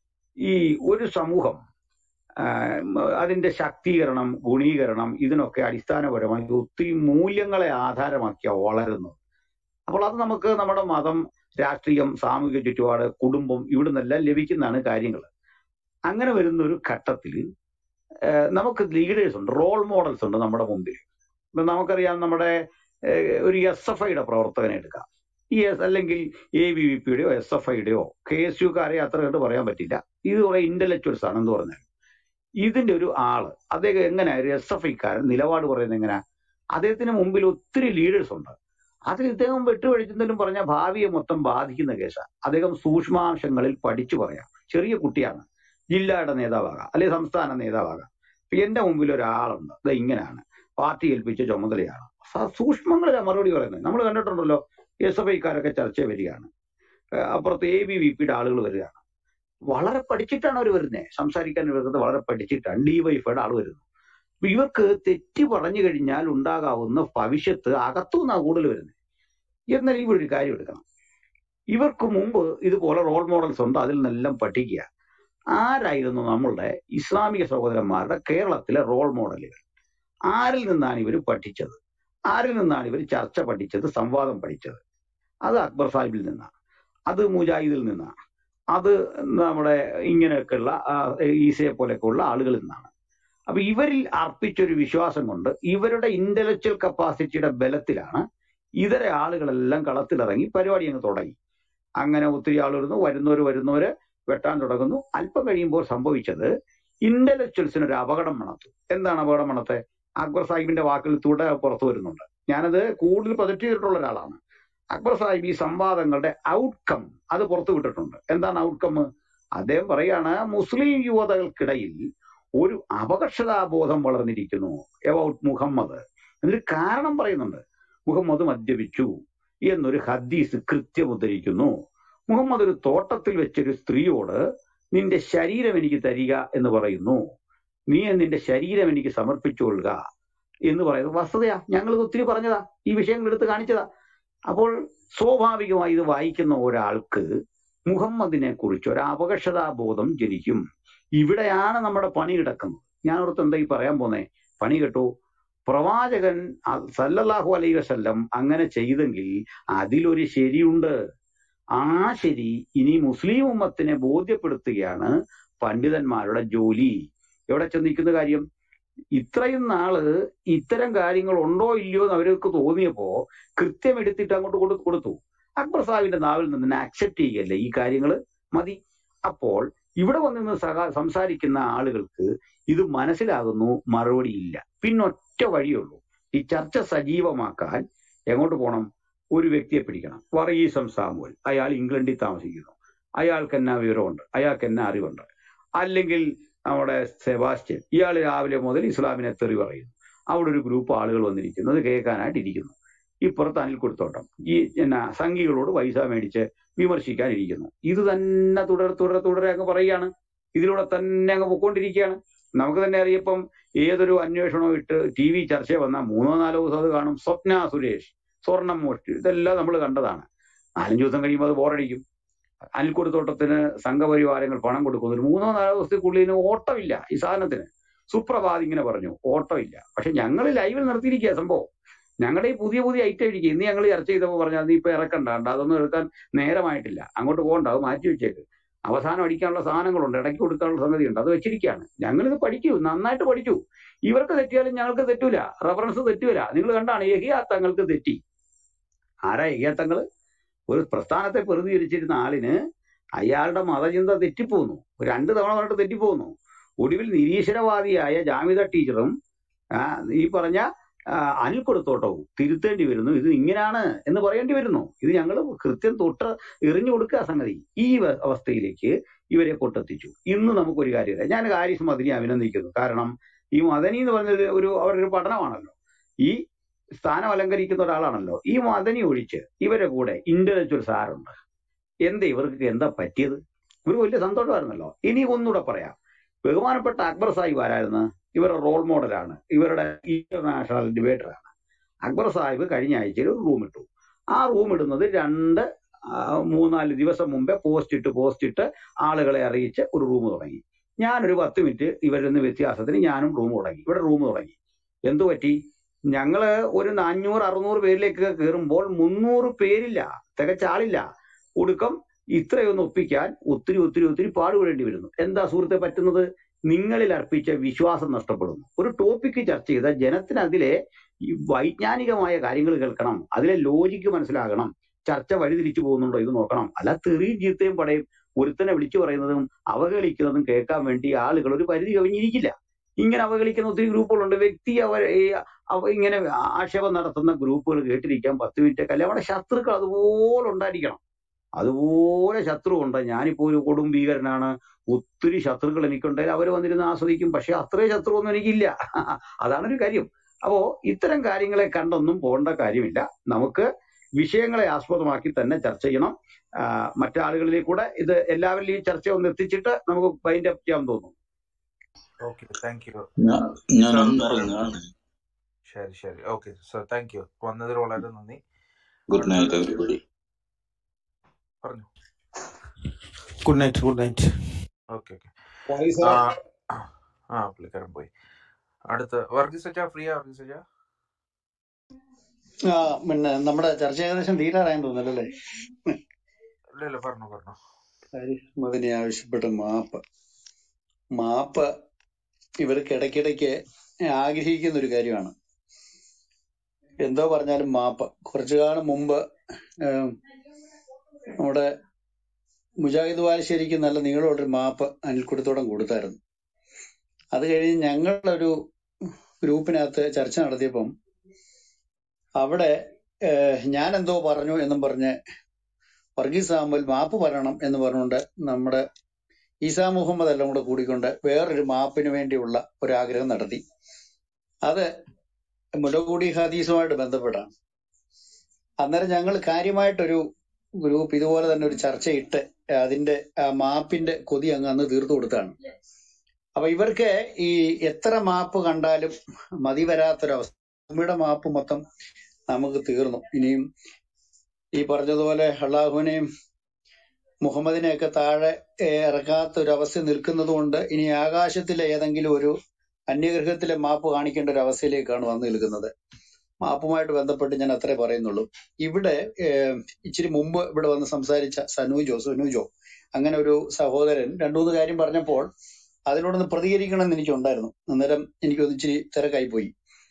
ഈ ഒരു സമൂഹം ആഹ് അതിന്റെ ശക്തീകരണം ഗുണീകരണം ഇതിനൊക്കെ അടിസ്ഥാനപരമായി ഒത്തിരി മൂല്യങ്ങളെ ആധാരമാക്കിയ വളരുന്നത് അപ്പോൾ അത് നമുക്ക് നമ്മുടെ മതം രാഷ്ട്രീയം സാമൂഹിക ചുറ്റുപാട് കുടുംബം ഇവിടെ നിന്നെല്ലാം ലഭിക്കുന്നതാണ് കാര്യങ്ങൾ അങ്ങനെ വരുന്ന ഒരു ഘട്ടത്തിൽ നമുക്ക് ലീഡേഴ്സ് ഉണ്ട് റോൾ മോഡൽസ് ഉണ്ട് നമ്മുടെ മുമ്പിൽ ഇപ്പൊ നമുക്കറിയാം നമ്മുടെ ഏഹ്, ഒരു എസ് എഫ് ഐയുടെ പ്രവർത്തകനെ എടുക്കാം ഈ എസ് അല്ലെങ്കിൽ എ ബി വി പിയുടെയോ എസ് എഫ് ഐയുടെയോ കെ എസ് യുക്കാരെ അത്ര കണ്ട് പറയാൻ പറ്റില്ല ഇത് കുറെ ഇന്റലക്ച്വൽസ് ആണ് എന്ന് പറഞ്ഞാൽ ഇതിന്റെ ഒരു ആള് അദ്ദേഹം എങ്ങനെയാ ഒരു എസ് എഫ് ഐക്കാരൻ നിലപാട് പറയുന്നത് എങ്ങനെയാ അദ്ദേഹത്തിന് മുമ്പിൽ ഒത്തിരി ലീഡേഴ്സ് ഉണ്ട് അതിൽ ഇദ്ദേഹം വെട്ടുവഴിച്ചെന്തെങ്കിലും പറഞ്ഞ ഭാവിയെ മൊത്തം ബാധിക്കുന്ന കേസാണ് അദ്ദേഹം സൂക്ഷ്മാംശങ്ങളിൽ പഠിച്ചു പറയാം ചെറിയ കുട്ടിയാണ് ജില്ലയുടെ നേതാവാകാം അല്ലെ സംസ്ഥാന നേതാവാകാം ഇപ്പൊ എന്റെ മുമ്പിൽ ഒരാളുണ്ട് ഇത് ഇങ്ങനെയാണ് പാർട്ടി ഏൽപ്പിച്ച ചുമതലയാണ് സ- സൂക്ഷ്മങ്ങളിൽ മറുപടി പറയുന്നത് നമ്മൾ കണ്ടിട്ടുണ്ടല്ലോ എസ് എഫ് ഐക്കാരൊക്കെ ചർച്ച വരികയാണ് ഏഹ് അപ്പുറത്ത് എ ബി വി പിയുടെ ആളുകൾ വരികയാണ് വളരെ പഠിച്ചിട്ടാണ് അവർ വരുന്നത് സംസാരിക്കാൻ വരുന്നത് വളരെ പഠിച്ചിട്ടാണ് ഡിവൈഫൈയുടെ ആൾ വരുന്നത് അപ്പൊ ഇവർക്ക് തെറ്റ് പറഞ്ഞു കഴിഞ്ഞാൽ ഉണ്ടാകാവുന്ന ഭവിഷ്യത്ത് അകത്തുനിന്നാണ് കൂടുതൽ വരുന്നത് എന്നാൽ ഇവിടെ ഒരു കാര്യം എടുക്കണം ഇവർക്ക് മുമ്പ് ഇതുപോലെ റോൾ മോഡൽസ് ഉണ്ട് അതിൽ നിന്നെല്ലാം പഠിക്കുക ആരായിരുന്നു നമ്മളുടെ ഇസ്ലാമിക സഹോദരന്മാരുടെ കേരളത്തിലെ റോൾ മോഡലുകൾ ആരിൽ നിന്നാണ് ഇവർ പഠിച്ചത് ആരിൽ നിന്നാണ് ഇവർ ചർച്ച പഠിച്ചത് സംവാദം പഠിച്ചത് അത് അക്ബർ സാഹിബിൽ നിന്നാണ് അത് മുജാഹിദിൽ നിന്നാണ് അത് നമ്മുടെ ഇങ്ങനെയൊക്കെയുള്ള ആ, ഈസയെ പോലെയൊക്കെയുള്ള ആളുകളിൽ നിന്നാണ് അപ്പൊ ഇവരിൽ അർപ്പിച്ചൊരു വിശ്വാസം കൊണ്ട് ഇവരുടെ ഇന്റലക്ച്വൽ കപ്പാസിറ്റിയുടെ ബലത്തിലാണ് ഇതര ആളുകളെല്ലാം കളത്തിലിറങ്ങി പരിപാടി അങ്ങ് തുടങ്ങി അങ്ങനെ ഒത്തിരി ആൾ വരുന്നു വരുന്നവർ വരുന്നവര് വെട്ടാൻ തുടങ്ങുന്നു അല്പം കഴിയുമ്പോൾ സംഭവിച്ചത് ഇന്റലക്ച്വൽസിന് ഒരു അപകടം മണത്തു എന്താണ് അപകടം മണത്തെ അക്ബർ സാഹിബിന്റെ വാക്കിൽ തുട പുറത്തു വരുന്നുണ്ട് ഞാനത് കൂടുതൽ പ്രൊജക്ട് ചെയ്തിട്ടുള്ള ഒരാളാണ് അക്ബർ സാഹിബ് ഈ സംവാദങ്ങളുടെ ഔട്ട്കം അത് പുറത്തു വിട്ടിട്ടുണ്ട് എന്താണ് ഔട്ട്കം അദ്ദേഹം പറയാണ് മുസ്ലിം യുവതകൾക്കിടയിൽ ഒരു അപകർഷതാബോധം വളർന്നിരിക്കുന്നു എബൌട്ട് മുഹമ്മദ് എന്നൊരു കാരണം പറയുന്നുണ്ട് മുഹമ്മദ് മദ്യപിച്ചു എന്നൊരു ഹദീസ് കൃത്യം ഉദ്ധരിക്കുന്നു മുഹമ്മദ് ഒരു തോട്ടത്തിൽ വെച്ചൊരു സ്ത്രീയോട് നിന്റെ ശരീരം എനിക്ക് തരിക എന്ന് പറയുന്നു നീ നിന്റെ ശരീരം എനിക്ക് സമർപ്പിച്ചുകൊള്ളുക എന്ന് പറയുന്നത് വസ്തുതയാ ഞങ്ങൾ ഇത് ഒത്തിരി പറഞ്ഞതാ ഈ വിഷയങ്ങൾ എടുത്ത് കാണിച്ചതാ അപ്പോൾ സ്വാഭാവികമായി ഇത് വായിക്കുന്ന ഒരാൾക്ക് മുഹമ്മദിനെ കുറിച്ച് ഒരു അപകർഷതാബോധം ജനിക്കും ഇവിടെയാണ് നമ്മുടെ പണി കിടക്കുന്നത് ഞാൻ ഓർത്ത് എന്താ ഈ പറയാൻ പോന്നേ പണി കേട്ടോ പ്രവാചകൻ അ- സല്ലല്ലാഹു അലൈഹി വസല്ലം അങ്ങനെ ചെയ്തെങ്കിൽ അതിലൊരു ശരിയുണ്ട് ആ ശരി ഇനി മുസ്ലിം ഉമ്മത്തിനെ ബോധ്യപ്പെടുത്തുകയാണ് പണ്ഡിതന്മാരുടെ ജോലി എവിടെ ചെന്നിരിക്കുന്ന കാര്യം ഇത്രയും നാള് ഇത്തരം കാര്യങ്ങൾ ഉണ്ടോ ഇല്ലയോ എന്ന് അവർക്ക് തോന്നിയപ്പോ കൃത്യം എടുത്തിട്ട് അങ്ങോട്ട് കൊടു കൊടുത്തു അക്ബർ സാഹിബിന്റെ നാവിൽ നിന്ന് അക്സെപ്റ്റ് ചെയ്യുകയല്ലേ ഈ കാര്യങ്ങൾ മതി അപ്പോൾ ഇവിടെ വന്നിരുന്ന് സഹ സംസാരിക്കുന്ന ആളുകൾക്ക് ഇത് മനസ്സിലാകുന്നു മറുപടി ഇല്ല പിന്നൊറ്റ വഴിയുള്ളൂ ഈ ചർച്ച സജീവമാക്കാൻ എങ്ങോട്ട് പോകണം ഒരു വ്യക്തിയെ പിടിക്കണം വർഗീസം സാമുവൽ അയാൾ ഇംഗ്ലണ്ടിൽ താമസിക്കുന്നു അയാൾക്ക് എന്നാ വിവരമുണ്ട് അയാൾക്ക് എന്നാ അറിവുണ്ട് അല്ലെങ്കിൽ നമ്മുടെ സെബാസ്റ്റ്യൻ ഇയാൾ രാവിലെ മുതൽ ഇസ്ലാമിനെ തെറി പറയുന്നു അവിടെ ഒരു ഗ്രൂപ്പ് ആളുകൾ വന്നിരിക്കുന്നു അത് കേൾക്കാനായിട്ട് ഇരിക്കുന്നു ഇപ്പുറത്ത് അനിൽ കൊടുത്തോട്ടം ഈ എന്നാ സംഘികളോട് പൈസ മേടിച്ച് വിമർശിക്കാനിരിക്കുന്നു ഇത് തന്നെ തുടർ തുടർ തുടരെ അങ്ങ് പറയുകയാണ് ഇതിലൂടെ തന്നെ അങ്ങ് പൊക്കോണ്ടിരിക്കുകയാണ് നമുക്ക് തന്നെ അറിയപ്പം ഏതൊരു അന്വേഷണവും ഇട്ട് ടി വി ചർച്ച വന്നാൽ മൂന്നോ നാലോ ദിവസം അത് കാണും സ്വപ്ന സുരേഷ് സ്വർണം മോഷ്ടി ഇതെല്ലാം നമ്മൾ കണ്ടതാണ് നാലഞ്ച് ദിവസം കഴിയുമ്പോൾ അത് ബോറടിക്കും അനിൽക്കുടത്തോട്ടത്തിന് സംഘപരിവാരങ്ങൾ പണം കൊടുക്കുന്നു ഒരു മൂന്നോ നാലോ ദിവസത്തിനുള്ളിൽ ഇതിന് ഓട്ടമില്ല ഈ സാധനത്തിന് സുപ്രഭാത് ഇങ്ങനെ പറഞ്ഞു ഓട്ടമില്ല പക്ഷെ ഞങ്ങൾ ലൈവിൽ നിർത്തിയിരിക്കുക സംഭവം ഞങ്ങളുടെ ഈ പുതിയ പുതിയ ഐറ്റം ഇരിക്കും ഇന്ന് ഞങ്ങൾ ചർച്ച ചെയ്തപ്പോൾ പറഞ്ഞാൽ നീ ഇപ്പൊ ഇറക്കണ്ട അതൊന്നും എടുക്കാൻ നേരമായിട്ടില്ല അങ്ങോട്ട് പോകണ്ട അത് മാറ്റി വെച്ചേക്ക് അവസാനം അടിക്കാനുള്ള സാധനങ്ങളുണ്ട് ഇടയ്ക്ക് കൊടുക്കാനുള്ള സംഗതിയുണ്ട് അത് വെച്ചിരിക്കുകയാണ് ഞങ്ങളിത് പഠിക്കൂ നന്നായിട്ട് പഠിച്ചു ഇവർക്ക് തെറ്റിയാലും ഞങ്ങൾക്ക് തെറ്റൂല റഫറൻസ് തെറ്റൂല നിങ്ങൾ കണ്ടാണ് യഹിയാ തങ്ങൾക്ക് തെറ്റി ആരാ യഹിയാ തങ്ങൾ ഒരു പ്രസ്ഥാനത്തെ പ്രതികരിച്ചിരുന്ന ആളിന് അയാളുടെ മതചിന്ത തെറ്റിപ്പോന്നു രണ്ട് തവണ പറഞ്ഞിട്ട് തെറ്റിപ്പോന്നു ഒടുവിൽ നിരീശ്വരവാദിയായ ജാമിത ടീച്ചറും ആ, ഈ പറഞ്ഞ ആ, അനിൽ കൊടുത്തോട്ടവും തിരുത്തേണ്ടി വരുന്നു ഇത് ഇങ്ങനെയാണ് എന്ന് പറയേണ്ടി വരുന്നു ഇത് ഞങ്ങൾ കൃത്യം തൊട്ട് എറിഞ്ഞു കൊടുക്കുക സംഗതി ഈ വ- അവസ്ഥയിലേക്ക് ഇവരെ കൊണ്ടെത്തിച്ചു ഇന്ന് നമുക്കൊരു കാര്യമില്ല ഞാൻ ഹാരിസ് മദനിയെ അഭിനന്ദിക്കുന്നു കാരണം ഈ മദനി എന്ന് പറഞ്ഞത് ഒരു അവരുടെ ഒരു പഠനമാണല്ലോ ഈ സ്ഥാനം അലങ്കരിക്കുന്ന ഒരാളാണല്ലോ ഈ മദനി ഒഴിച്ച് ഇവരെ കൂടെ ഇന്റലക്ച്വൽ സാറുണ്ട് എന്താ ഇവർക്ക് എന്താ പറ്റിയത് ഇവർക്ക് വലിയ സന്തോഷമായിരുന്നല്ലോ ഇനി ഒന്നുകൂടെ പറയാം ബഹുമാനപ്പെട്ട അക്ബർ സാഹിബ് ആരായിരുന്നു ഇവരുടെ റോൾ മോഡലാണ് ഇവരുടെ ഇന്റർനാഷണൽ ഡിബേറ്ററാണ് അക്ബർ സാഹിബ് കഴിഞ്ഞ ആഴ്ചയിൽ ഒരു റൂം ഇട്ടു ആ റൂം ഇടുന്നത് രണ്ട് ആ, മൂന്നാല് ദിവസം മുമ്പേ പോസ്റ്റ് ഇട്ട് പോസ്റ്റ് ഇട്ട് ആളുകളെ അറിയിച്ച് ഒരു റൂം തുടങ്ങി ഞാനൊരു പത്ത് മിനിറ്റ് ഇവരിൽ നിന്ന് വ്യത്യാസത്തിന് ഞാനും റൂം തുടങ്ങി ഇവിടെ റൂം തുടങ്ങി എന്തു പറ്റി ഞങ്ങള് ഒരു നാനൂറ് അറുന്നൂറ് പേരിലേക്ക് കയറുമ്പോൾ മുന്നൂറ് പേരില്ല തികച്ച ആളില്ല ഒടുക്കം ഇത്രയൊന്ന് ഒപ്പിക്കാൻ ഒത്തിരി ഒത്തിരി ഒത്തിരി പാടുപെടേണ്ടി വരുന്നു എന്താ സുഹൃത്തെ പറ്റുന്നത് നിങ്ങളിൽ അർപ്പിച്ച വിശ്വാസം നഷ്ടപ്പെടുന്നു ഒരു ടോപ്പിക്ക് ചർച്ച ചെയ്ത ജനത്തിന് അതിലെ ഈ വൈജ്ഞാനികമായ കാര്യങ്ങൾ കേൾക്കണം അതിലെ ലോജിക്ക് മനസ്സിലാകണം ചർച്ച വഴിതിരിച്ചു പോകുന്നുണ്ടോ ഇത് നോക്കണം അല്ല തെറിയും ചീത്തയും പടയും ഒരുത്തനെ വിളിച്ചു പറയുന്നതും അവഹേളിക്കുന്നതും കേൾക്കാൻ വേണ്ടി ആളുകൾ ഒരു പരിധി കവിഞ്ഞിരിക്കില്ല ഇങ്ങനെ അവഹേളിക്കുന്ന ഒത്തിരി ഗ്രൂപ്പുകളുണ്ട് വ്യക്തി അവർ ഈ അവ- ഇങ്ങനെ ആക്ഷേപം നടത്തുന്ന ഗ്രൂപ്പുകൾ കേട്ടിരിക്കാൻ പത്ത് മിനിറ്റ് അല്ലെ അവിടെ ശത്രുക്കൾ അതുപോലെ ഉണ്ടായിരിക്കണം അതുപോലെ ശത്രു ഉണ്ട് ഞാനിപ്പോ ഒരു കൊടും ഭീകരനാണ് ഒത്തിരി ശത്രുക്കൾ എനിക്കുണ്ടെങ്കിൽ അവർ വന്നിരുന്ന് ആസ്വദിക്കും പക്ഷെ അത്രയും ശത്രു ഒന്നും എനിക്കില്ല അതാണ് ഒരു കാര്യം അപ്പോ ഇത്തരം കാര്യങ്ങളെ കണ്ടൊന്നും പോകേണ്ട കാര്യമില്ല നമുക്ക് വിഷയങ്ങളെ ആസ്പദമാക്കി തന്നെ ചർച്ച ചെയ്യണം ആ, മറ്റാളുകളിലേക്ക് കൂടെ ഇത് എല്ലാവരിലും ഈ ചർച്ച ഒന്ന് എത്തിച്ചിട്ട് നമുക്ക് വൈൻഡ് അപ്പ് ചെയ്യാൻ തോന്നുന്നു ഓക്കെ താങ്ക് യു ഞാൻ സാർ ഞാനൊന്ന് ഇറങ്ങാണ് ശരി ശരി ഓക്കെ സാർ താങ്ക് യു വന്നതിൽ വളരെ നന്ദി ഗുഡ് നൈറ്റ് അടുത്തത് എവരിബഡി പറഞ്ഞു good night good night okay okay വൈസ് ആ ആ പുള്ളിക്കാരൻ പോയി അടുത്ത വർഗീസ് അച്ഛാ ഫ്രീ ആ വർഗീസ് അച്ഛാ ആ പിന്നെ നമ്മുടെ ചർച്ച ഏകദേശം തീരാറായെന്ന് തോന്നുന്നല്ലോ അല്ലേ ഇല്ല ഇല്ല പറഞ്ഞു പറഞ്ഞു മതിനെ ആവശ്യപ്പെട്ട മാപ്പ് മാപ്പ് ഇവർക്ക് ഇടയ്ക്കിടയ്ക്ക് ആഗ്രഹിക്കുന്ന ഒരു കാര്യമാണ് എന്തോ പറഞ്ഞാലും മാപ്പ് കുറച്ചു കാലം മുമ്പ് ഏം, നമ്മുടെ മുജാഹിദ് ബാലുശ്ശേരിക്ക് നല്ല നീളമുള്ളൊരു മാപ്പ് അനിൽക്കുടത്തോടം കൊടുത്തായിരുന്നു അത് കഴിഞ്ഞ് ഞങ്ങളൊരു ഗ്രൂപ്പിനകത്ത് ചർച്ച നടത്തിയപ്പം അവിടെ ഏഹ്, ഞാൻ എന്തോ പറഞ്ഞു എന്നും പറഞ്ഞ് വർഗീസ് സാമുൽ മാപ്പ് പറയണം എന്ന് പറഞ്ഞുകൊണ്ട് നമ്മുടെ ഈസാ മുഹമ്മദ് എല്ലാം കൂടെ കൂടിക്കൊണ്ട് വേറൊരു മാപ്പിന് വേണ്ടിയുള്ള ഒരു ആഗ്രഹം നടത്തി അത് മുലകൂടി ഹദീസുമായിട്ട് ബന്ധപ്പെട്ടാണ് അന്നേരം ഞങ്ങൾ കാര്യമായിട്ടൊരു ഗ്രൂപ്പ് ഇതുപോലെ തന്നെ ഒരു ചർച്ചയിട്ട് അതിന്റെ ആ മാപ്പിന്റെ കൊതി അങ്ങ് അന്ന് തീർത്തു കൊടുത്താണ് അപ്പൊ ഇവർക്ക് ഈ എത്ര മാപ്പ് കണ്ടാലും മതി വരാത്തൊരവസ്ഥ ഭൂമിയുടെ മാപ്പ് മൊത്തം നമുക്ക് തീർന്നു ഇനിയും ഈ പറഞ്ഞതുപോലെ അള്ളാഹുവിനെയും മുഹമ്മദിനെയൊക്കെ താഴെ ഏഹ്, ഇറക്കാത്ത ഒരു അവസ്ഥ നിൽക്കുന്നത് കൊണ്ട് ഇനി ആകാശത്തിലെ ഏതെങ്കിലും ഒരു അന്യഗ്രഹത്തിലെ മാപ്പ് കാണിക്കേണ്ട ഒരു അവസ്ഥയിലേക്കാണ് വന്നു നിൽക്കുന്നത് മാപ്പുമായിട്ട് ബന്ധപ്പെട്ട് ഞാൻ അത്രേ പറയുന്നുള്ളൂ ഇവിടെ ഏഹ്, ഇച്ചിരി മുമ്പ് ഇവിടെ വന്ന് സംസാരിച്ച സനൂജോ സുനൂജോ അങ്ങനെ ഒരു സഹോദരൻ രണ്ടു മൂന്ന് കാര്യം പറഞ്ഞപ്പോൾ അതിനോടൊന്ന് പ്രതികരിക്കണം എന്ന് എനിക്കുണ്ടായിരുന്നു അന്നേരം എനിക്കൊന്ന് ഇച്ചിരി തിരക്കായി പോയി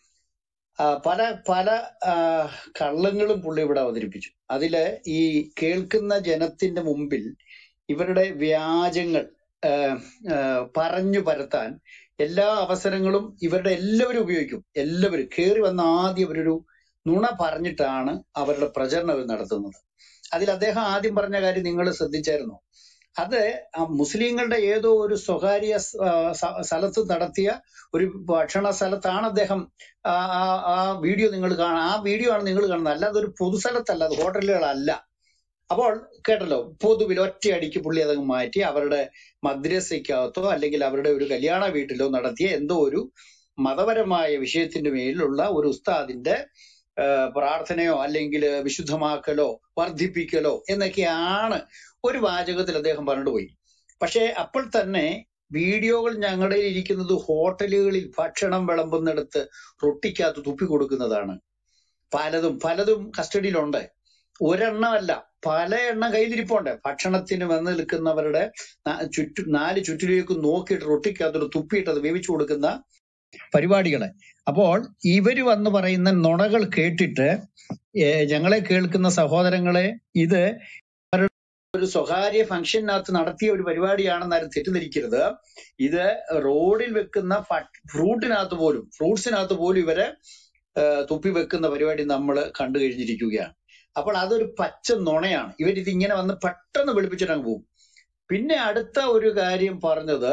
ആ, പല പല ആ, കള്ളങ്ങളും പുള്ളി ഇവിടെ അവതരിപ്പിച്ചു അതില് ഈ കേൾക്കുന്ന ജനത്തിന്റെ മുമ്പിൽ ഇവരുടെ വ്യാജങ്ങൾ ആ, ആ, പറഞ്ഞു പരത്താൻ എല്ലാ അവസരങ്ങളും ഇവരുടെ എല്ലാവരും ഉപയോഗിക്കും എല്ലാവരും കയറി വന്ന ആദ്യം അവരൊരു നുണ പറഞ്ഞിട്ടാണ് അവരുടെ പ്രചരണം ഇവർ നടത്തുന്നത് അതിൽ അദ്ദേഹം ആദ്യം പറഞ്ഞ കാര്യം നിങ്ങൾ ശ്രദ്ധിച്ചായിരുന്നോ അത് ആ മുസ്ലിങ്ങളുടെ ഏതോ ഒരു സ്വകാര്യ സ്- ആ, സ- സ്ഥലത്ത് നടത്തിയ ഒരു ഭക്ഷണ സ്ഥലത്താണ് അദ്ദേഹം ആ ആ- ആ വീഡിയോ നിങ്ങൾ കാണാം ആ വീഡിയോ ആണ് നിങ്ങൾ കാണുന്നത് അല്ലാതെ ഒരു പൊതുസ്ഥലത്തല്ല അത് ഹോട്ടലുകളല്ല അപ്പോൾ കേട്ടല്ലോ പൊതുവിൽ ഒറ്റയടിക്ക് പുള്ളി അതങ്ങ് മാറ്റി അവരുടെ മദ്രസയ്ക്കകത്തോ അല്ലെങ്കിൽ അവരുടെ ഒരു കല്യാണ വീട്ടിലോ നടത്തിയ എന്തോ ഒരു മതപരമായ വിഷയത്തിന്റെ മേലുള്ള ഒരു ഉസ്താദിന്റെ ആ, പ്രാർത്ഥനയോ അല്ലെങ്കിൽ വിശുദ്ധമാക്കലോ വർദ്ധിപ്പിക്കലോ എന്നൊക്കെയാണ് ഒരു വാചകത്തിൽ അദ്ദേഹം പറഞ്ഞിട്ട് പോയി പക്ഷേ അപ്പോൾ തന്നെ വീഡിയോകൾ ഞങ്ങളുടെ കയ്യിൽ ഇരിക്കുന്നത് ഹോട്ടലുകളിൽ ഭക്ഷണം വിളമ്പുന്നിടത്ത് റൊട്ടിക്കകത്ത് തുപ്പി കൊടുക്കുന്നതാണ് പലതും പലതും കസ്റ്റഡിയിലുണ്ട് ഒരെണ്ണമല്ല പല എണ്ണം കയ്യിലിരിപ്പുണ്ട് ഭക്ഷണത്തിന് വന്ന് നിൽക്കുന്നവരുടെ ന- ചുറ്റും നാല് ചുറ്റിലേക്ക് നോക്കിയിട്ട് റൊട്ടിക്കകത്തോട്ട് തുപ്പിയിട്ട് അത് വേവിച്ചു കൊടുക്കുന്ന പരിപാടികളെ അപ്പോൾ ഇവര് വന്ന് പറയുന്ന നുണകൾ കേട്ടിട്ട് ഏ, ഞങ്ങളെ കേൾക്കുന്ന സഹോദരങ്ങളെ ഇത് അവരുടെ ഒരു സ്വകാര്യ ഫംഗ്ഷനകത്ത് നടത്തിയ ഒരു പരിപാടിയാണെന്ന് ആരും തെറ്റിദ്ധരിക്കരുത് ഇത് റോഡിൽ വെക്കുന്ന ഫ്രൂട്ടിനകത്ത് പോലും ഫ്രൂട്ട്സിനകത്ത് പോലും ഇവരെ ആ, തുപ്പി വെക്കുന്ന പരിപാടി നമ്മൾ കണ്ടു കഴിഞ്ഞിരിക്കുകയാണ് അപ്പോൾ അതൊരു പച്ച നുണയാണ് ഇവരിത് ഇങ്ങനെ വന്ന് പെട്ടെന്ന് വെളുപ്പിച്ചിട്ട് അങ്ങ് പോകും പിന്നെ അടുത്ത ഒരു കാര്യം പറഞ്ഞത്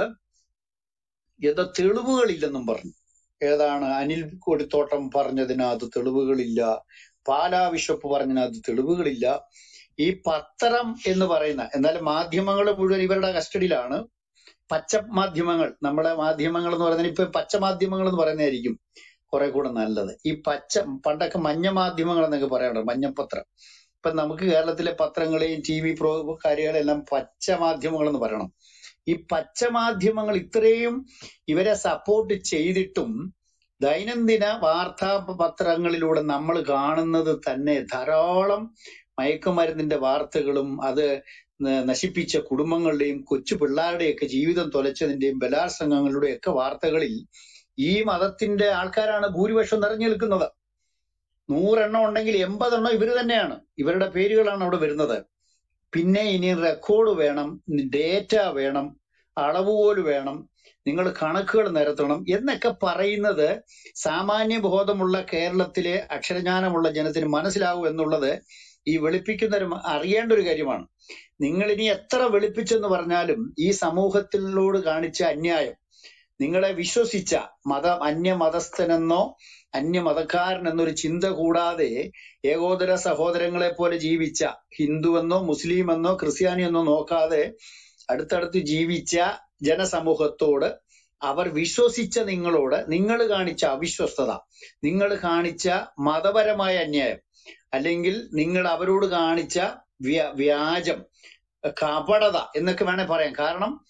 ഏതോ തെളിവുകളില്ലെന്നും പറഞ്ഞു ഏതാണ് അനിൽ കൊടിത്തോട്ടം പറഞ്ഞതിനകത്ത് തെളിവുകളില്ല പാലാ ബിഷപ്പ് പറഞ്ഞതിനകത്ത് തെളിവുകളില്ല ഈ പത്രം എന്ന് പറയുന്ന എന്നാലും മാധ്യമങ്ങൾ മുഴുവൻ ഇവരുടെ കസ്റ്റഡിയിലാണ് പച്ച മാധ്യമങ്ങൾ നമ്മളെ മാധ്യമങ്ങൾ എന്ന് പറയുന്നത് ഇപ്പൊ പച്ച മാധ്യമങ്ങൾ എന്ന് പറയുന്നതായിരിക്കും കുറെ കൂടെ നല്ലത് ഈ പച്ച പണ്ടൊക്കെ മഞ്ഞ മാധ്യമങ്ങൾ എന്നൊക്കെ പറയാറുണ്ട് മഞ്ഞപ്പത്രം ഇപ്പൊ നമുക്ക് കേരളത്തിലെ പത്രങ്ങളെയും ടി വി പ്രോ കാര്യങ്ങളെല്ലാം പച്ച മാധ്യമങ്ങൾ എന്ന് പറയണം ഈ പച്ച മാധ്യമങ്ങൾ ഇത്രയും ഇവരെ സപ്പോർട്ട് ചെയ്തിട്ടും ദൈനംദിന വാർത്താ പത്രങ്ങളിലൂടെ നമ്മൾ കാണുന്നത് തന്നെ ധാരാളം മയക്കുമരുന്നിന്റെ വാർത്തകളും അത് ന- നശിപ്പിച്ച കുടുംബങ്ങളുടെയും കൊച്ചു പിള്ളേരുടെയൊക്കെ ജീവിതം തൊലച്ചതിന്റെയും ബലാത്സംഗങ്ങളുടെയും ഒക്കെ വാർത്തകളിൽ ഈ മതത്തിന്റെ ആൾക്കാരാണ് ഭൂരിപക്ഷം നിറഞ്ഞു നിൽക്കുന്നത് നൂറെണ്ണം ഉണ്ടെങ്കിൽ എൺപതെണ്ണം ഇവര് തന്നെയാണ് ഇവരുടെ പേരുകളാണ് അവിടെ വരുന്നത് പിന്നെ ഇനി റെക്കോർഡ് വേണം ഡേറ്റ വേണം അളവുകോല് വേണം നിങ്ങൾ കണക്കുകൾ നിരത്തണം എന്നൊക്കെ പറയുന്നത് സാമാന്യ ബോധമുള്ള കേരളത്തിലെ അക്ഷരജ്ഞാനമുള്ള ജനത്തിന് മനസ്സിലാവും എന്നുള്ളത് ഈ വെളുപ്പിക്കുന്നവർ അറിയേണ്ട ഒരു കാര്യമാണ് നിങ്ങൾ ഇനി എത്ര വെളുപ്പിച്ചെന്ന് പറഞ്ഞാലും ഈ സമൂഹത്തിനോട് കാണിച്ച അന്യായം നിങ്ങളെ വിശ്വസിച്ച മത അന്യമതസ്ഥനെന്നോ അന്യമതക്കാരനെന്നൊരു ചിന്ത കൂടാതെ ഏകോദര സഹോദരങ്ങളെ പോലെ ജീവിച്ച ഹിന്ദുവെന്നോ മുസ്ലിമെന്നോ ക്രിസ്ത്യാനിയെന്നോ നോക്കാതെ അടുത്തടുത്ത് ജീവിച്ച ജനസമൂഹത്തോട് അവർ വിശ്വസിച്ച നിങ്ങളോട് നിങ്ങൾ കാണിച്ച അവിശ്വസ്തത നിങ്ങൾ കാണിച്ച മതപരമായ അന്യായം അല്ലെങ്കിൽ നിങ്ങൾ അവരോട് കാണിച്ച വ്യ- വ്യാജം കപടത എന്നൊക്കെ വേണേ പറയാം കാരണം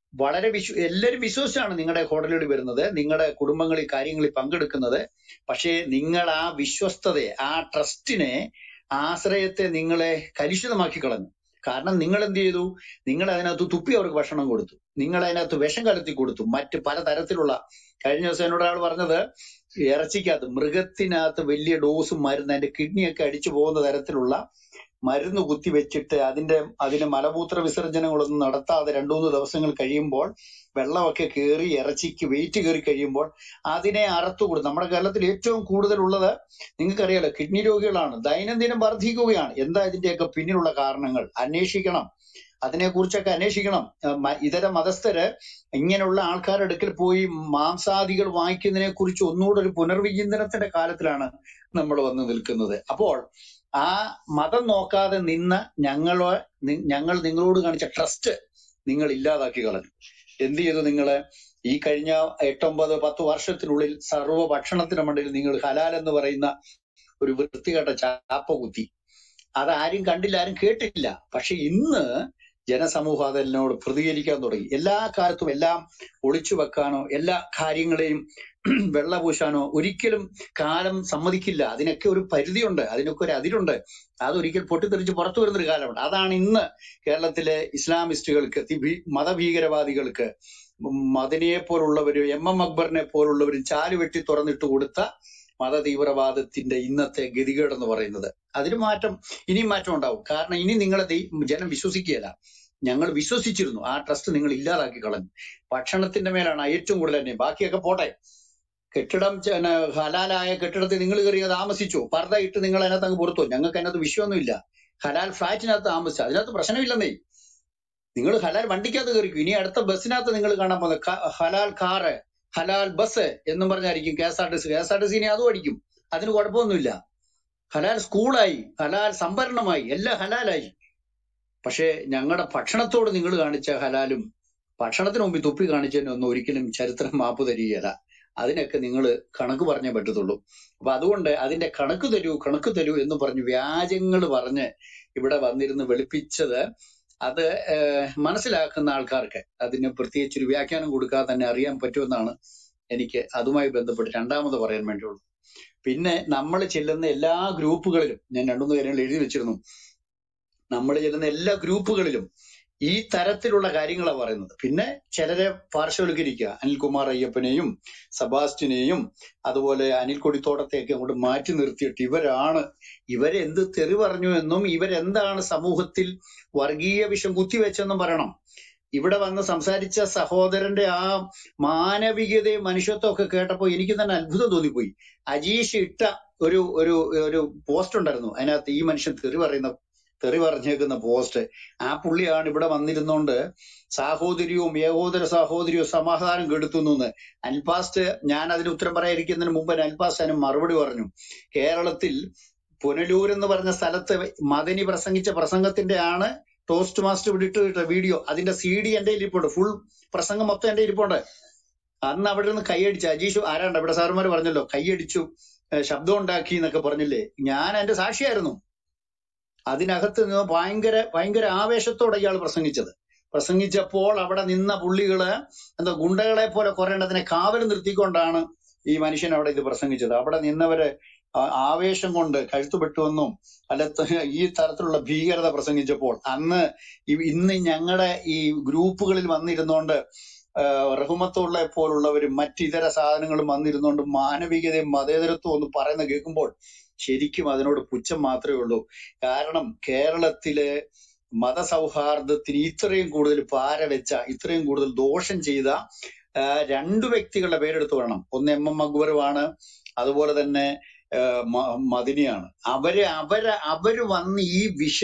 വളരെ വിശ്വ എല്ലാവരും വിശ്വസിച്ചാണ് നിങ്ങളുടെ ഹോട്ടലുകളിൽ വരുന്നത് നിങ്ങളുടെ കുടുംബങ്ങളിൽ കാര്യങ്ങളിൽ പങ്കെടുക്കുന്നത് പക്ഷേ നിങ്ങൾ ആ വിശ്വസ്തതയെ ആ ട്രസ്റ്റിനെ ആശ്രയത്തെ നിങ്ങളെ കലുഷിതമാക്കി കളഞ്ഞു കാരണം നിങ്ങൾ എന്ത് ചെയ്തു നിങ്ങൾ അതിനകത്ത് തുപ്പി അവർക്ക് ഭക്ഷണം കൊടുത്തു നിങ്ങൾ അതിനകത്ത് വിഷം കലർത്തി കൊടുത്തു മറ്റ് പലതരത്തിലുള്ള കഴിഞ്ഞ ദിവസം എന്നോട് ഒരാൾ പറഞ്ഞത് ഇറച്ചിക്കകത്ത് മൃഗത്തിനകത്ത് വലിയ ഡോസ് മരുന്ന് അതിന്റെ കിഡ്നിയൊക്കെ അടിച്ചു പോകുന്ന തരത്തിലുള്ള മരുന്ന് കുത്തി വെച്ചിട്ട് അതിന്റെ അതിന് മലമൂത്ര വിസർജനങ്ങളൊന്നും നടത്താതെ രണ്ടു മൂന്ന് ദിവസങ്ങൾ കഴിയുമ്പോൾ വെള്ളമൊക്കെ കയറി ഇറച്ചിക്ക് വെയിറ്റ് കയറി കഴിയുമ്പോൾ അതിനെ അറുത്തു കൊടുക്കും നമ്മുടെ കേരളത്തിൽ ഏറ്റവും കൂടുതൽ ഉള്ളത് നിങ്ങൾക്കറിയാലോ കിഡ്നി രോഗികളാണ് ദൈനംദിനം വർദ്ധിക്കുകയാണ് എന്താ ഇതിന്റെയൊക്കെ പിന്നിലുള്ള കാരണങ്ങൾ അന്വേഷിക്കണം അതിനെക്കുറിച്ചൊക്കെ അന്വേഷിക്കണം ഏഹ് മ- ഇതര മതസ്ഥര് ഇങ്ങനെയുള്ള ആൾക്കാരുടെ അടുക്കൽ പോയി മാംസാദികൾ വാങ്ങിക്കുന്നതിനെ കുറിച്ച് ഒന്നുകൂടെ ഒരു പുനർവിചിന്തനത്തിന്റെ കാലത്തിലാണ് നമ്മൾ വന്ന് നിൽക്കുന്നത് അപ്പോൾ ആ മതം നോക്കാതെ നിന്ന ഞങ്ങളോ നി- ഞങ്ങൾ നിങ്ങളോട് കാണിച്ച ട്രസ്റ്റ് നിങ്ങൾ ഇല്ലാതാക്കി കളഞ്ഞു എന്ത് ചെയ്തു നിങ്ങള് ഈ കഴിഞ്ഞ എട്ടൊമ്പത് പത്ത് വർഷത്തിനുള്ളിൽ സർവ്വ ഭക്ഷണത്തിന് മണ്ടിൽ നിങ്ങൾ ഹലാൽ എന്ന് പറയുന്ന ഒരു വൃത്തികെട്ട ചാപ്പ കുത്തി അതാരും കണ്ടില്ല ആരും കേട്ടില്ല പക്ഷെ ഇന്ന് ജനസമൂഹം അതിനോട് പ്രതികരിക്കാൻ തുടങ്ങി എല്ലാ കാലത്തും എല്ലാം ഒളിച്ചു വെക്കാനോ എല്ലാ കാര്യങ്ങളെയും വെള്ളപൂശാനോ ഒരിക്കലും കാലം സമ്മതിക്കില്ല അതിനൊക്കെ ഒരു പരിധിയുണ്ട് അതിനൊക്കെ ഒരു അതിരുണ്ട് അതൊരിക്കൽ പൊട്ടിത്തെറിച്ച് പുറത്തു വരുന്നൊരു കാലമുണ്ട് അതാണ് ഇന്ന് കേരളത്തിലെ ഇസ്ലാമിസ്റ്റുകൾക്ക് തി- ഭീ- മതഭീകരവാദികൾക്ക് മദനിയെ പോലുള്ളവരും എം എം അക്ബറിനെ പോലുള്ളവരും ചാല് വെട്ടി തുറന്നിട്ട് കൊടുത്ത മത തീവ്രവാദത്തിന്റെ ഇന്നത്തെ ഗതികേട് എന്ന് പറയുന്നത് അതിന് മാറ്റം ഇനിയും മാറ്റം ഉണ്ടാവും കാരണം ഇനി നിങ്ങളെ ദൈ- ജനം വിശ്വസിക്കുകയില്ല ഞങ്ങൾ വിശ്വസിച്ചിരുന്നു ആ ട്രസ്റ്റ് നിങ്ങൾ ഇല്ലാതാക്കി കളഞ്ഞു ഭക്ഷണത്തിന്റെ മേലാണ് ഏറ്റവും കൂടുതൽ തന്നെ ബാക്കിയൊക്കെ പോട്ടെ കെട്ടിടം ചെ- ന- ഹലാലായ കെട്ടിടത്തിൽ നിങ്ങൾ കയറി താമസിച്ചു പർദ്ദ ഇട്ട് നിങ്ങൾ അതിനകത്ത് അങ്ങ് പുറത്തു ഞങ്ങൾക്ക് അതിനകത്ത് വിഷയമൊന്നുമില്ല ഹലാൽ ഫ്ലാറ്റിനകത്ത് താമസിച്ചു അതിനകത്ത് പ്രശ്നമില്ലെന്നേ നിങ്ങൾ ഹലാൽ വണ്ടിക്കകത്ത് കയറിക്കും ഇനി അടുത്ത ബസ്സിനകത്ത് നിങ്ങൾ കാണാൻ പോകുന്നത് ക- ഹലാൽ കാറ് ഹലാൽ ബസ് എന്നും പറഞ്ഞായിരിക്കും K S R T C K S R T C ഇനി അതും അടിക്കും അതിന് കുഴപ്പമൊന്നുമില്ല ഹലാൽ സ്കൂളായി ഹലാൽ സംഭരണമായി എല്ലാം ഹലാലായി പക്ഷേ ഞങ്ങളുടെ ഭക്ഷണത്തോട് നിങ്ങൾ കാണിച്ച ഹലാലും ഭക്ഷണത്തിന് മുമ്പിൽ തുപ്പി കാണിച്ചതിനൊന്നും ഒരിക്കലും ചരിത്രം മാപ്പ് തരികയില്ല അതിനൊക്കെ നിങ്ങൾ കണക്ക് പറഞ്ഞേ പറ്റത്തുള്ളൂ അപ്പൊ അതുകൊണ്ട് അതിന്റെ കണക്ക് തരൂ കണക്ക് തരൂ എന്ന് പറഞ്ഞ് വ്യാജങ്ങൾ പറഞ്ഞ് ഇവിടെ വന്നിരുന്ന് വെളുപ്പിച്ചത് അത് ഏഹ്, മനസ്സിലാക്കുന്ന ആൾക്കാർക്ക് അതിന് പ്രത്യേകിച്ച് ഒരു വ്യാഖ്യാനം കൊടുക്കാതെ തന്നെ അറിയാൻ പറ്റുമെന്നാണ് എനിക്ക് അതുമായി ബന്ധപ്പെട്ട് രണ്ടാമത് പറയാൻ വേണ്ടിയുള്ളൂ പിന്നെ നമ്മൾ ചെല്ലുന്ന എല്ലാ ഗ്രൂപ്പുകളിലും ഞാൻ രണ്ടുമൂന്ന് കാര്യങ്ങൾ എഴുതി വെച്ചിരുന്നു നമ്മൾ ചെല്ലുന്ന എല്ലാ ഗ്രൂപ്പുകളിലും ഈ തരത്തിലുള്ള കാര്യങ്ങളാണ് പറയുന്നത് പിന്നെ ചിലരെ പാർശ്വവൽക്കരിക്കുക അനിൽകുമാർ അയ്യപ്പനെയും സബാസ്റ്റിനെയും അതുപോലെ അനിൽ കൊടിത്തോട്ടത്തെയൊക്കെ അങ്ങോട്ട് മാറ്റി നിർത്തിയിട്ട് ഇവരാണ് ഇവരെന്ത് തെറി പറഞ്ഞു എന്നും ഇവരെന്താണ് സമൂഹത്തിൽ വർഗീയ വിഷം കുത്തിവെച്ചെന്നും പറയണം ഇവിടെ വന്ന് സംസാരിച്ച സഹോദരന്റെ ആ മാനവികതയും മനുഷ്യത്വം ഒക്കെ കേട്ടപ്പോ എനിക്ക് തന്നെ അത്ഭുതം തോന്നിപ്പോയി അജീഷ് ഇട്ട ഒരു ഒരു ഒരു പോസ്റ്റ് ഉണ്ടായിരുന്നു അതിനകത്ത് ഈ മനുഷ്യൻ തെറി പറയുന്ന തെറി പറഞ്ഞേക്കുന്ന പോസ്റ്റ് ആ പുള്ളിയാണ് ഇവിടെ വന്നിരുന്നോണ്ട് സാഹോദര്യവും ഏകോദര സാഹോദര്യവും സമാധാനം കെടുത്തുന്നു എന്ന് അൽപാസ്റ്റ് ഞാൻ അതിന് ഉത്തരം പറയാതിരിക്കുന്നതിന് മുമ്പ് അൽപാസ്റ്റ് അതിന് മറുപടി പറഞ്ഞു കേരളത്തിൽ പുനലൂർ എന്ന് പറഞ്ഞ സ്ഥലത്ത് മദനി പ്രസംഗിച്ച പ്രസംഗത്തിന്റെ ആണ് ടോസ്റ്റ് മാസ്റ്റർ ഇവിടെ ഇട്ട് ഇട്ട വീഡിയോ അതിന്റെ സി ഡി എന്റെ ഇരിപ്പുണ്ട് ഫുൾ പ്രസംഗം മൊത്തം എന്റെ ഇരിപ്പുണ്ട് അന്ന് അവിടെ നിന്ന് കൈയടിച്ചു അജീഷ് ആരാണ്ട് ഇവിടെ സാറുമാർ പറഞ്ഞല്ലോ കൈയടിച്ചു ഏഹ് ശബ്ദം ഉണ്ടാക്കി എന്നൊക്കെ പറഞ്ഞില്ലേ ഞാൻ എന്റെ സാക്ഷിയായിരുന്നു അതിനകത്ത് നിന്ന് ഭയങ്കര ഭയങ്കര ആവേശത്തോടെ ഇയാൾ പ്രസംഗിച്ചത് പ്രസംഗിച്ചപ്പോൾ അവിടെ നിന്ന പുള്ളികള് എന്താ ഗുണ്ടകളെ പോലെ കുറെ എണ്ണത്തിനെ കാവൽ നിർത്തിക്കൊണ്ടാണ് ഈ മനുഷ്യൻ അവിടെ ഇത് പ്രസംഗിച്ചത് അവിടെ നിന്നവര് ആ- ആവേശം കൊണ്ട് കഴുത്തുപെട്ടുവെന്നും അല്ല ത- ഈ തരത്തിലുള്ള ഭീകരത പ്രസംഗിച്ചപ്പോൾ അന്ന് ഈ- ഇന്ന് ഞങ്ങളുടെ ഈ ഗ്രൂപ്പുകളിൽ വന്നിരുന്നോണ്ട് ആഹ് റഹ്മത്തുള്ള പോലുള്ളവരും മറ്റ് ഇതര സാധനങ്ങളും വന്നിരുന്നോണ്ട് മാനവികതയും മതേതരത്വം എന്ന് പറയുന്ന കേൾക്കുമ്പോൾ ശരിക്കും അതിനോട് പുച്ഛം മാത്രമേ ഉള്ളൂ കാരണം കേരളത്തിലെ മതസൗഹാർദ്ദത്തിന് ഇത്രയും കൂടുതൽ പാര വെച്ച ഇത്രയും കൂടുതൽ ദോഷം ചെയ്ത ആ, രണ്ടു വ്യക്തികളുടെ പേരെടുത്ത് പറയണം ഒന്ന് എം എം അക്ബറുമാണ് അതുപോലെ തന്നെ ആ, മ- മദിനിയാണ് അവര് അവര് അവര് വന്ന് ഈ വിഷ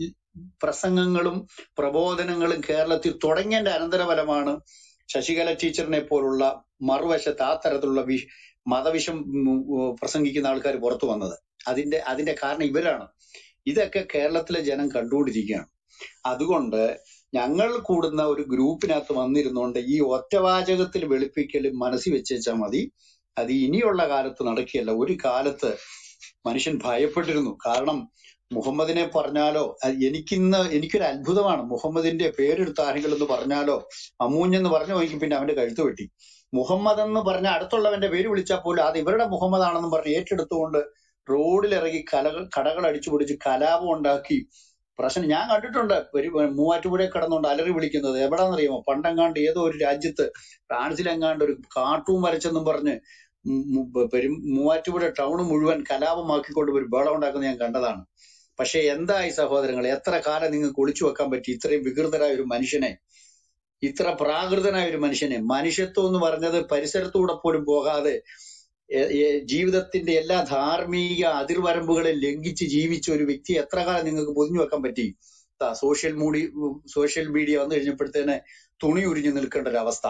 പ്രസംഗങ്ങളും പ്രബോധനങ്ങളും കേരളത്തിൽ തുടങ്ങിയതിന്റെ അനന്തരഫലമാണ് ശശികല ടീച്ചറിനെ പോലുള്ള മറുവശത്ത് ആ തരത്തിലുള്ള വി മതവിഷം ഉം, ഉം, പ്രസംഗിക്കുന്ന ആൾക്കാർ പുറത്തു വന്നത് അതിന്റെ അതിന്റെ കാരണം ഇവരാണ് ഇതൊക്കെ കേരളത്തിലെ ജനം കണ്ടുകൊണ്ടിരിക്കുകയാണ് അതുകൊണ്ട് ഞങ്ങൾ കൂടുന്ന ഒരു ഗ്രൂപ്പിനകത്ത് വന്നിരുന്നുകൊണ്ട് ഈ ഒറ്റവാചകത്തിൽ വെളുപ്പിക്കലും മനസ്സിൽ വെച്ചേച്ചാൽ മതി അത് ഇനിയുള്ള കാലത്ത് നടക്കുകയല്ല ഒരു കാലത്ത് മനുഷ്യൻ ഭയപ്പെട്ടിരുന്നു കാരണം മുഹമ്മദിനെ പറഞ്ഞാലോ അ- എനിക്കിന്ന് എനിക്കൊരു അത്ഭുതമാണ് മുഹമ്മദിന്റെ പേരെടുത്ത് ആരെങ്കിലും എന്ന് പറഞ്ഞാലോ അമൂഞ്ഞെന്ന് പറഞ്ഞു നോക്കി പിന്നെ അവന്റെ കഴുത്ത് വെട്ടി മുഹമ്മദ് എന്ന് പറഞ്ഞ അടുത്തുള്ളവന്റെ പേര് വിളിച്ചാൽ പോലും അത് ഇവരുടെ മുഹമ്മദ് ആണെന്ന് പറഞ്ഞ് ഏറ്റെടുത്തുകൊണ്ട് റോഡിലിറങ്ങി കലകൾ കടകൾ അടിച്ചു പൊടിച്ച് കലാപം ഉണ്ടാക്കി പ്രശ്നം ഞാൻ കണ്ടിട്ടുണ്ട് ഒരു മൂവാറ്റുപുഴ കിടന്നുകൊണ്ട് അലറി വിളിക്കുന്നത് എവിടാന്നറിയാമോ പണ്ടെങ്ങാണ്ട് ഏതോ ഒരു രാജ്യത്ത് ഫ്രാൻസിലെങ്ങാണ്ട് ഒരു കാർട്ടൂൺ വരച്ചെന്നും പറഞ്ഞ് ഉം ഉം പെരും മൂവാറ്റുപുഴ ടൗൺ മുഴുവൻ കലാപമാക്കിക്കൊണ്ട് ഒരു ബഹളം ഉണ്ടാക്കുന്നത് ഞാൻ കണ്ടതാണ് പക്ഷെ എന്തായി സഹോദരങ്ങൾ എത്ര കാലം നിങ്ങൾക്ക് ഒളിച്ചു വെക്കാൻ പറ്റി ഇത്രയും വികൃതരായ ഒരു മനുഷ്യനെ ഇത്ര പ്രാകൃതനായ ഒരു മനുഷ്യനെ മനുഷ്യത്വം എന്ന് പറഞ്ഞത് പരിസരത്തൂടെ പോലും പോകാതെ എ- എ- ജീവിതത്തിന്റെ എല്ലാ ധാർമ്മിക അതിർവരമ്പുകളെ ലംഘിച്ച് ജീവിച്ച ഒരു വ്യക്തി എത്ര കാലം നിങ്ങൾക്ക് പൊതിഞ്ഞു വെക്കാൻ പറ്റി ദാ സോഷ്യൽ മൂടി സോഷ്യൽ മീഡിയ വന്നു കഴിഞ്ഞപ്പോഴത്തേന് തുണി ഉരിഞ്ഞു നിൽക്കേണ്ട ഒരു അവസ്ഥ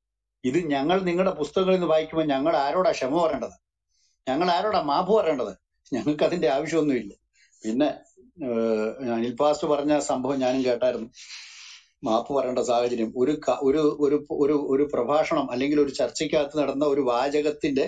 ഇത് ഞങ്ങൾ നിങ്ങളുടെ പുസ്തകങ്ങളിൽ നിന്ന് വായിക്കുമ്പോൾ ഞങ്ങൾ ആരോടാ ക്ഷമ പറയേണ്ടത് ഞങ്ങൾ ആരോടാ മാപ്പ് പറയേണ്ടത് ഞങ്ങൾക്ക് അതിന്റെ ആവശ്യമൊന്നുമില്ല പിന്നെ ഏഹ്, അനിൽ പാസ്റ്റ് പറഞ്ഞ സംഭവം ഞാനും കേട്ടായിരുന്നു മാപ്പ് പറയേണ്ട സാഹചര്യം ഒരു ക- ഒരു ഒരു ഒരു ഒരു പ്രഭാഷണം അല്ലെങ്കിൽ ഒരു ചർച്ചയ്ക്കകത്ത് നടന്ന ഒരു വാചകത്തിന്റെ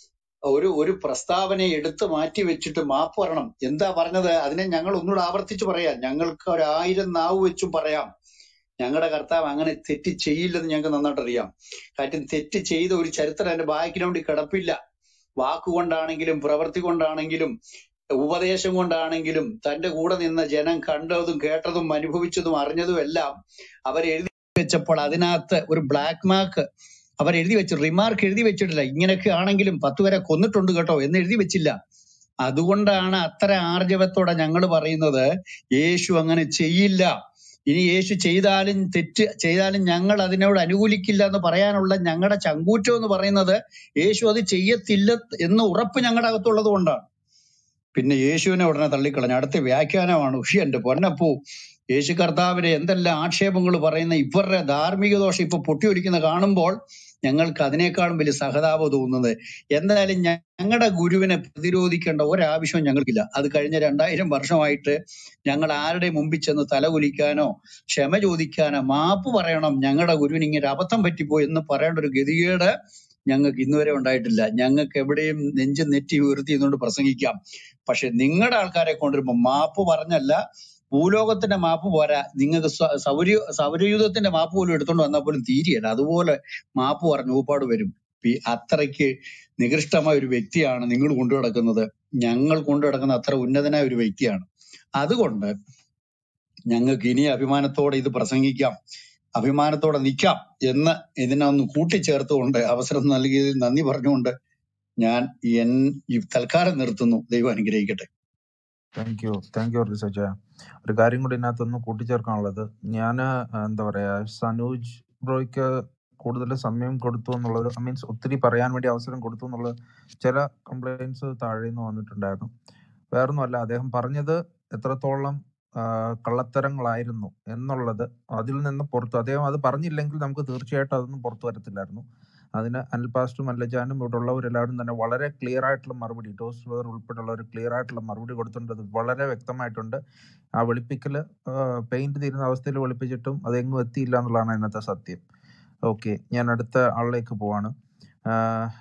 ഒരു ഒരു പ്രസ്താവനയെ എടുത്തു മാറ്റി വെച്ചിട്ട് മാപ്പ് പറയണം എന്താ പറഞ്ഞത് അതിനെ ഞങ്ങൾ ഒന്നുകൂടെ ആവർത്തിച്ച് പറയാം ഞങ്ങൾക്ക് ഒരായിരം നാവ് വെച്ചും പറയാം ഞങ്ങളുടെ കർത്താവ് അങ്ങനെ തെറ്റ് ചെയ്യില്ലെന്ന് ഞങ്ങൾക്ക് നന്നായിട്ട് അറിയാം കാര്യം തെറ്റ് ചെയ്ത ഒരു ചരിത്രം എന്റെ ബാക്കിലോണ്ട് കിടപ്പില്ല വാക്കുകൊണ്ടാണെങ്കിലും പ്രവൃത്തി കൊണ്ടാണെങ്കിലും ഉപദേശം കൊണ്ടാണെങ്കിലും തന്റെ കൂടെ നിന്ന ജനം കണ്ടതും കേട്ടതും അനുഭവിച്ചതും അറിഞ്ഞതും എല്ലാം അവർ എഴുതി വെച്ചപ്പോൾ അതിനകത്ത് ഒരു ബ്ലാക്ക് മാർക്ക് അവർ എഴുതി വെച്ചു റിമാർക്ക് എഴുതി വെച്ചിട്ടില്ല ഇങ്ങനെയൊക്കെ ആണെങ്കിലും പത്ത് പേരെ കൊന്നിട്ടുണ്ട് കേട്ടോ എന്ന് എഴുതി വെച്ചില്ല അതുകൊണ്ടാണ് അത്ര ആർജവത്തോടെ ഞങ്ങൾ പറയുന്നത് യേശു അങ്ങനെ ചെയ്യില്ല ഇനി യേശു ചെയ്താലും തെറ്റ് ചെയ്താലും ഞങ്ങൾ അതിനോട് അനുകൂലിക്കില്ല എന്ന് പറയാനുള്ള ഞങ്ങളുടെ ചങ്കൂറ്റം എന്ന് പറയുന്നത് യേശു അത് ചെയ്യത്തില്ല എന്ന് ഉറപ്പ് ഞങ്ങളുടെ അകത്തുള്ളത് കൊണ്ടാണ് പിന്നെ യേശുവിനെ ഉടനെ തള്ളിക്കളഞ്ഞു അടുത്ത വ്യാഖ്യാനമാണ് ഉഷി എന്റെ പൊന്നപ്പൂ യേശു കർത്താവിനെ എന്തെല്ലാം ആക്ഷേപങ്ങൾ പറയുന്ന ഇവരുടെ ധാർമ്മിക ദോഷം ഇപ്പൊ പൊട്ടിയൊലിക്കുന്ന കാണുമ്പോൾ ഞങ്ങൾക്ക് അതിനേക്കാളും വലിയ സഹതാപം തോന്നുന്നത് എന്തായാലും ഞങ്ങളുടെ ഗുരുവിനെ പ്രതിരോധിക്കേണ്ട ഒരാവശ്യവും ഞങ്ങൾക്കില്ല അത് കഴിഞ്ഞ രണ്ടായിരം വർഷമായിട്ട് ഞങ്ങൾ ആരുടെ മുമ്പിൽ ചെന്ന് തലകുലിക്കാനോ ക്ഷമ ചോദിക്കാനോ മാപ്പ് പറയണം ഞങ്ങളുടെ ഗുരുവിന് ഇങ്ങനെ അബദ്ധം പറ്റിപ്പോയി എന്ന് പറയേണ്ട ഒരു ഗതികേട് ഞങ്ങൾക്ക് ഇന്നുവരെ ഉണ്ടായിട്ടില്ല ഞങ്ങൾക്ക് എവിടെയും നെഞ്ച് നെറ്റി ഉയർത്തി എന്നുകൊണ്ട് പ്രസംഗിക്കാം പക്ഷെ നിങ്ങളുടെ ആൾക്കാരെ കൊണ്ടുവരുമ്പോ മാപ്പ് പറഞ്ഞല്ല ഭൂലോകത്തിന്റെ മാപ്പ് പോരാ നിങ്ങൾക്ക് സ- സൗര സൗരയൂഥത്തിന്റെ മാപ്പ് പോലും എടുത്തോണ്ട് വന്നാൽ പോലും തീരെയല്ല അതുപോലെ മാപ്പ് പറഞ്ഞ് ഊപ്പാട് വരും ഈ അത്രയ്ക്ക് നികൃഷ്ടമായ ഒരു വ്യക്തിയാണ് നിങ്ങൾ കൊണ്ടു നടക്കുന്നത് ഞങ്ങൾ കൊണ്ടു നടക്കുന്ന അത്ര ഉന്നതനായ ഒരു വ്യക്തിയാണ് അതുകൊണ്ട് ഞങ്ങൾക്ക് ഇനി അഭിമാനത്തോടെ ഇത് പ്രസംഗിക്കാം അഭിമാനത്തോടെ നിൽക്കാം എന്ന് ഇതിനൊന്ന് കൂട്ടിച്ചേർത്തുകൊണ്ട് അവസരം നൽകിയതിൽ നന്ദി പറഞ്ഞുകൊണ്ട് ഞാൻ എൻ ഈ തൽക്കാലം നിർത്തുന്നു ദൈവം അനുഗ്രഹിക്കട്ടെ thank you thank you research ഒരു കാര്യം കൂടി ഇതിനകത്തൊന്ന് കൂട്ടിച്ചേർക്കാനുള്ളത് ഞാൻ എന്താ പറയാ സനൂജ് ബ്രോയ്ക്ക് കൂടുതൽ സമയം കൊടുത്തു എന്നുള്ളത് മീൻസ് ഒത്തിരി പറയാൻ വേണ്ടി അവസരം കൊടുത്തു എന്നുള്ളത് ചില കംപ്ലൈൻസ് താഴെ നിന്ന് വന്നിട്ടുണ്ടായിരുന്നു വേറൊന്നുമല്ല അദ്ദേഹം പറഞ്ഞത് എത്രത്തോളം ആ, കള്ളത്തരങ്ങളായിരുന്നു എന്നുള്ളത് അതിൽ നിന്ന് പുറത്തു അദ്ദേഹം അത് പറഞ്ഞില്ലെങ്കിൽ നമുക്ക് തീർച്ചയായിട്ടും അതൊന്നും പുറത്തു വരത്തില്ലായിരുന്നു അതിന് അനിൽ പാസ്റ്റും അല്ലജാനും ഇവിടെ ഉള്ളവരെല്ലാവരും തന്നെ വളരെ ക്ലിയർ ആയിട്ടുള്ള മറുപടി ടോസ് വേർ ഉൾപ്പെടെയുള്ളവർ ക്ലിയർ ആയിട്ടുള്ള മറുപടി കൊടുത്തിട്ടുണ്ട് അത് വളരെ വ്യക്തമായിട്ടുണ്ട് ആ വെളുപ്പിക്കല് പെയിന്റ് തീരുന്ന അവസ്ഥയിൽ വെളുപ്പിച്ചിട്ടും അത് എങ്ങും എത്തിയില്ല എന്നുള്ളതാണ് അതിനകത്തെ സത്യം ഓക്കെ ഞാൻ അടുത്ത ആളിലേക്ക് പോവാണ് ആ,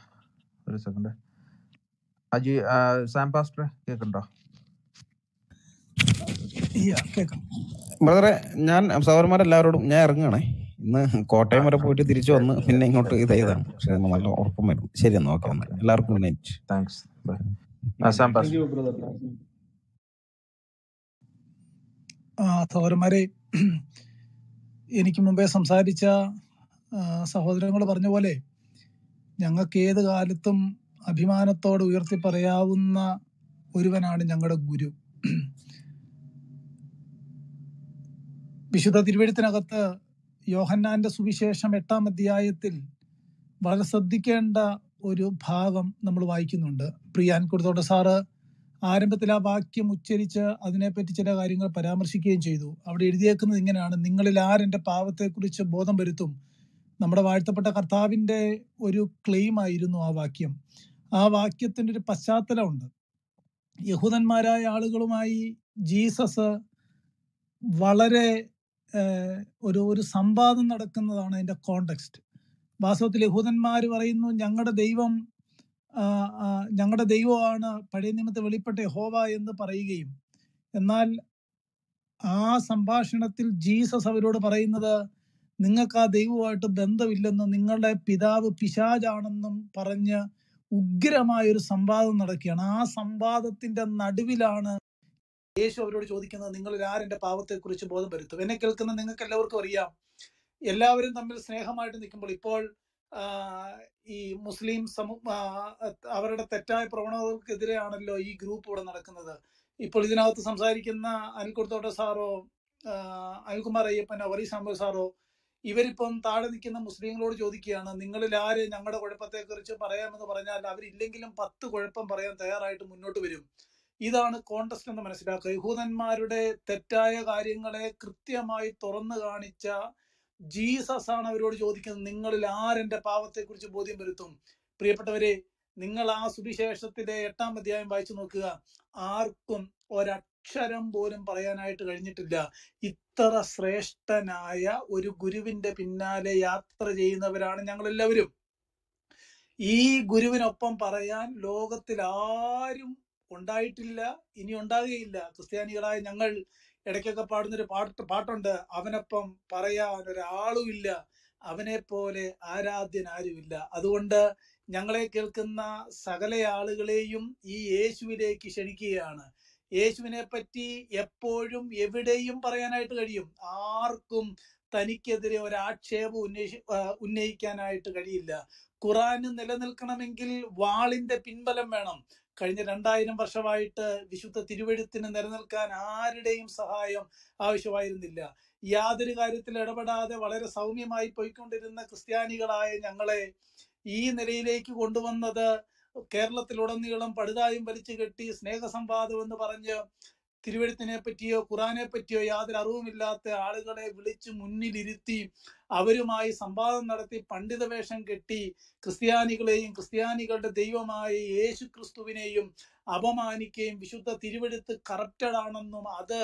ഒരു സെക്കൻഡ് അജി ആ, സാം പാസ്റ്റർ കേൾക്കണ്ടോ കേൾക്കാം ബ്രദറെ ഞാൻ സഹോദരന്മാരെല്ലാവരോടും ഞാൻ ഇറങ്ങുകയാണേ ഇന്ന് കോട്ടയം വരെ പോയിട്ട് തിരിച്ചു വന്ന് പിന്നെ ഇങ്ങോട്ട് ഇത് ചെയ്താണ് പക്ഷെ ഒന്ന് നല്ല ഉറപ്പം വരും ശരി എന്നാ ഓക്കെ എന്നാൽ എല്ലാവർക്കും ഗുഡ് നൈറ്റ് താങ്ക്സ് ബൈ ആ Sam thank pastor you brother ആ, സഹോദരന്മാരെ എനിക്ക് മുമ്പേ സംസാരിച്ച സഹോദരങ്ങൾ പറഞ്ഞ പോലെ ഞങ്ങൾക്ക് ഏത് കാലത്തും അഭിമാനത്തോടെ ഉയർത്തി പറയാവുന്ന ഒരുവനാണ് ഞങ്ങളുടെ ഗുരു വിശുദ്ധ തിരുവഴുത്തിനകത്ത് യോഹന്നാന്റെ സുവിശേഷം എട്ടാം അധ്യായത്തിൽ വളരെ ശ്രദ്ധിക്കേണ്ട ഒരു ഭാഗം നമ്മൾ വായിക്കുന്നുണ്ട് പ്രിയാൻ കുടുത്തോടെ സാറ് ആരംഭത്തിൽ ആ വാക്യം ഉച്ചരിച്ച് അതിനെപ്പറ്റി ചില കാര്യങ്ങൾ പരാമർശിക്കുകയും ചെയ്തു അവിടെ എഴുതിയേക്കുന്നത് ഇങ്ങനെയാണ് നിങ്ങളിൽ ആരെന്റെ പാവത്തെക്കുറിച്ച് ബോധം വരുത്തും നമ്മുടെ വാഴ്ത്തപ്പെട്ട കർത്താവിന്റെ ഒരു ക്ലെയിം ആയിരുന്നു ആ വാക്യം ആ വാക്യത്തിന്റെ ഒരു പശ്ചാത്തലമുണ്ട് യഹൂദന്മാരായ ആളുകളുമായി ജീസസ് വളരെ ഏഹ്, ഒരു ഒരു സംവാദം നടക്കുന്നതാണ് അതിന്റെ കോണ്ടെക്സ്റ്റ് വാസ്തവത്തിൽ യഹൂദന്മാർ പറയുന്നു ഞങ്ങളുടെ ദൈവം ആ, ആ, ഞങ്ങളുടെ ദൈവമാണ് പഴയ നിയമത്തെ വെളിപ്പെട്ട യഹോവ എന്ന് പറയുകയും എന്നാൽ ആ സംഭാഷണത്തിൽ ജീസസ് അവരോട് പറയുന്നത് നിങ്ങൾക്ക് ആ ദൈവമായിട്ട് ബന്ധമില്ലെന്നും നിങ്ങളുടെ പിതാവ് പിശാചാണെന്നും പറഞ്ഞ് ഉഗ്രമായ ഒരു സംവാദം നടക്കുകയാണ് ആ സംവാദത്തിന്റെ നടുവിലാണ് യേശു അവരോട് ചോദിക്കുന്നത് നിങ്ങളിൽ ആരെന്റെ പാവത്തെക്കുറിച്ച് ബോധം വരുത്തും എന്നെ കേൾക്കുന്ന നിങ്ങൾക്ക് എല്ലാവർക്കും അറിയാം എല്ലാവരും തമ്മിൽ സ്നേഹമായിട്ട് നിൽക്കുമ്പോൾ ഇപ്പോൾ ആ, ഈ മുസ്ലിം സമൂ ആ, അവരുടെ തെറ്റായ പ്രവണതകൾക്കെതിരെയാണല്ലോ ഈ ഗ്രൂപ്പ് ഇവിടെ നടക്കുന്നത് ഇപ്പോൾ ഇതിനകത്ത് സംസാരിക്കുന്ന അനിൽക്കുടത്തോട്ട സാറോ ആ, അനിൽകുമാർ അയ്യപ്പനോ വറി സാമ്പൽ സാറോ ഇവരിപ്പം താഴെ നിൽക്കുന്ന മുസ്ലിങ്ങളോട് ചോദിക്കുകയാണ് നിങ്ങളിൽ ആര് ഞങ്ങളുടെ കുഴപ്പത്തെ കുറിച്ച് പറയാമെന്ന് പറഞ്ഞാൽ അവരില്ലെങ്കിലും പത്ത് കുഴപ്പം പറയാൻ തയ്യാറായിട്ട് മുന്നോട്ട് വരും ഇതാണ് കോണ്ടസ്റ്റ് എന്ന് മനസ്സിലാക്കുക യഹൂദന്മാരുടെ തെറ്റായ കാര്യങ്ങളെ കൃത്യമായി തുറന്നു കാണിച്ച ജീസസ് ആണ് അവരോട് ചോദിക്കുന്നത് നിങ്ങളിൽ ആരെന്റെ പാവത്തെക്കുറിച്ച് ബോധ്യം വരുത്തും പ്രിയപ്പെട്ടവരെ നിങ്ങൾ ആ സുവിശേഷത്തിലെ എട്ടാം അധ്യായം വായിച്ചു നോക്കുക ആർക്കും ഒരക്ഷരം പോലും പറയാനായിട്ട് കഴിഞ്ഞിട്ടില്ല ഇത്ര ശ്രേഷ്ഠനായ ഒരു ഗുരുവിന്റെ പിന്നാലെ യാത്ര ചെയ്യുന്നവരാണ് ഞങ്ങൾ എല്ലാവരും ഈ ഗുരുവിനൊപ്പം പറയാൻ ലോകത്തിൽ ആരും ഉണ്ടായിട്ടില്ല ഇനി ഉണ്ടാകുകയില്ല ക്രിസ്ത്യാനികളായ ഞങ്ങൾ ഇടയ്ക്കൊക്കെ പാടുന്നൊരു പാട്ട് പാട്ടുണ്ട് അവനൊപ്പം പറയാൻ ഒരാളുമില്ല അവനെ പോലെ ആരാധ്യൻ ആരുമില്ല അതുകൊണ്ട് ഞങ്ങളെ കേൾക്കുന്ന സകല ആളുകളെയും ഈ യേശുവിലേക്ക് ക്ഷണിക്കുകയാണ് യേശുവിനെ പറ്റി എപ്പോഴും എവിടെയും പറയാനായിട്ട് കഴിയും ആർക്കും തനിക്കെതിരെ ഒരാക്ഷേപം ഉന്നയിച്ച് ആ, ഉന്നയിക്കാനായിട്ട് കഴിയില്ല ഖുറാന് നിലനിൽക്കണമെങ്കിൽ വാളിന്റെ പിൻബലം വേണം കഴിഞ്ഞ രണ്ടായിരം വർഷമായിട്ട് വിശുദ്ധ തിരുവഴുത്തിന് നിലനിൽക്കാൻ ആരുടെയും സഹായം ആവശ്യമായിരുന്നില്ല യാതൊരു കാര്യത്തിൽ ഇടപെടാതെ വളരെ സൗമ്യമായി പോയിക്കൊണ്ടിരുന്ന ക്രിസ്ത്യാനികളായ ഞങ്ങളെ ഈ നിലയിലേക്ക് കൊണ്ടുവന്നത് കേരളത്തിലുടനീളം പടുതായും വലിച്ചു കെട്ടി സ്നേഹസംവാദം എന്ന് പറഞ്ഞ് തിരുവഴുത്തിനെ പറ്റിയോ ഖുറാനെ പറ്റിയോ യാതൊരു അറിവുമില്ലാത്ത ആളുകളെ വിളിച്ച് മുന്നിലിരുത്തി അവരുമായി സംവാദം നടത്തി പണ്ഡിത വേഷം കെട്ടി ക്രിസ്ത്യാനികളെയും ക്രിസ്ത്യാനികളുടെ ദൈവമായ യേശു ക്രിസ്തുവിനെയും അപമാനിക്കുകയും വിശുദ്ധ തിരുവഴുത്ത് കറപ്റ്റഡ് ആണെന്നും അത്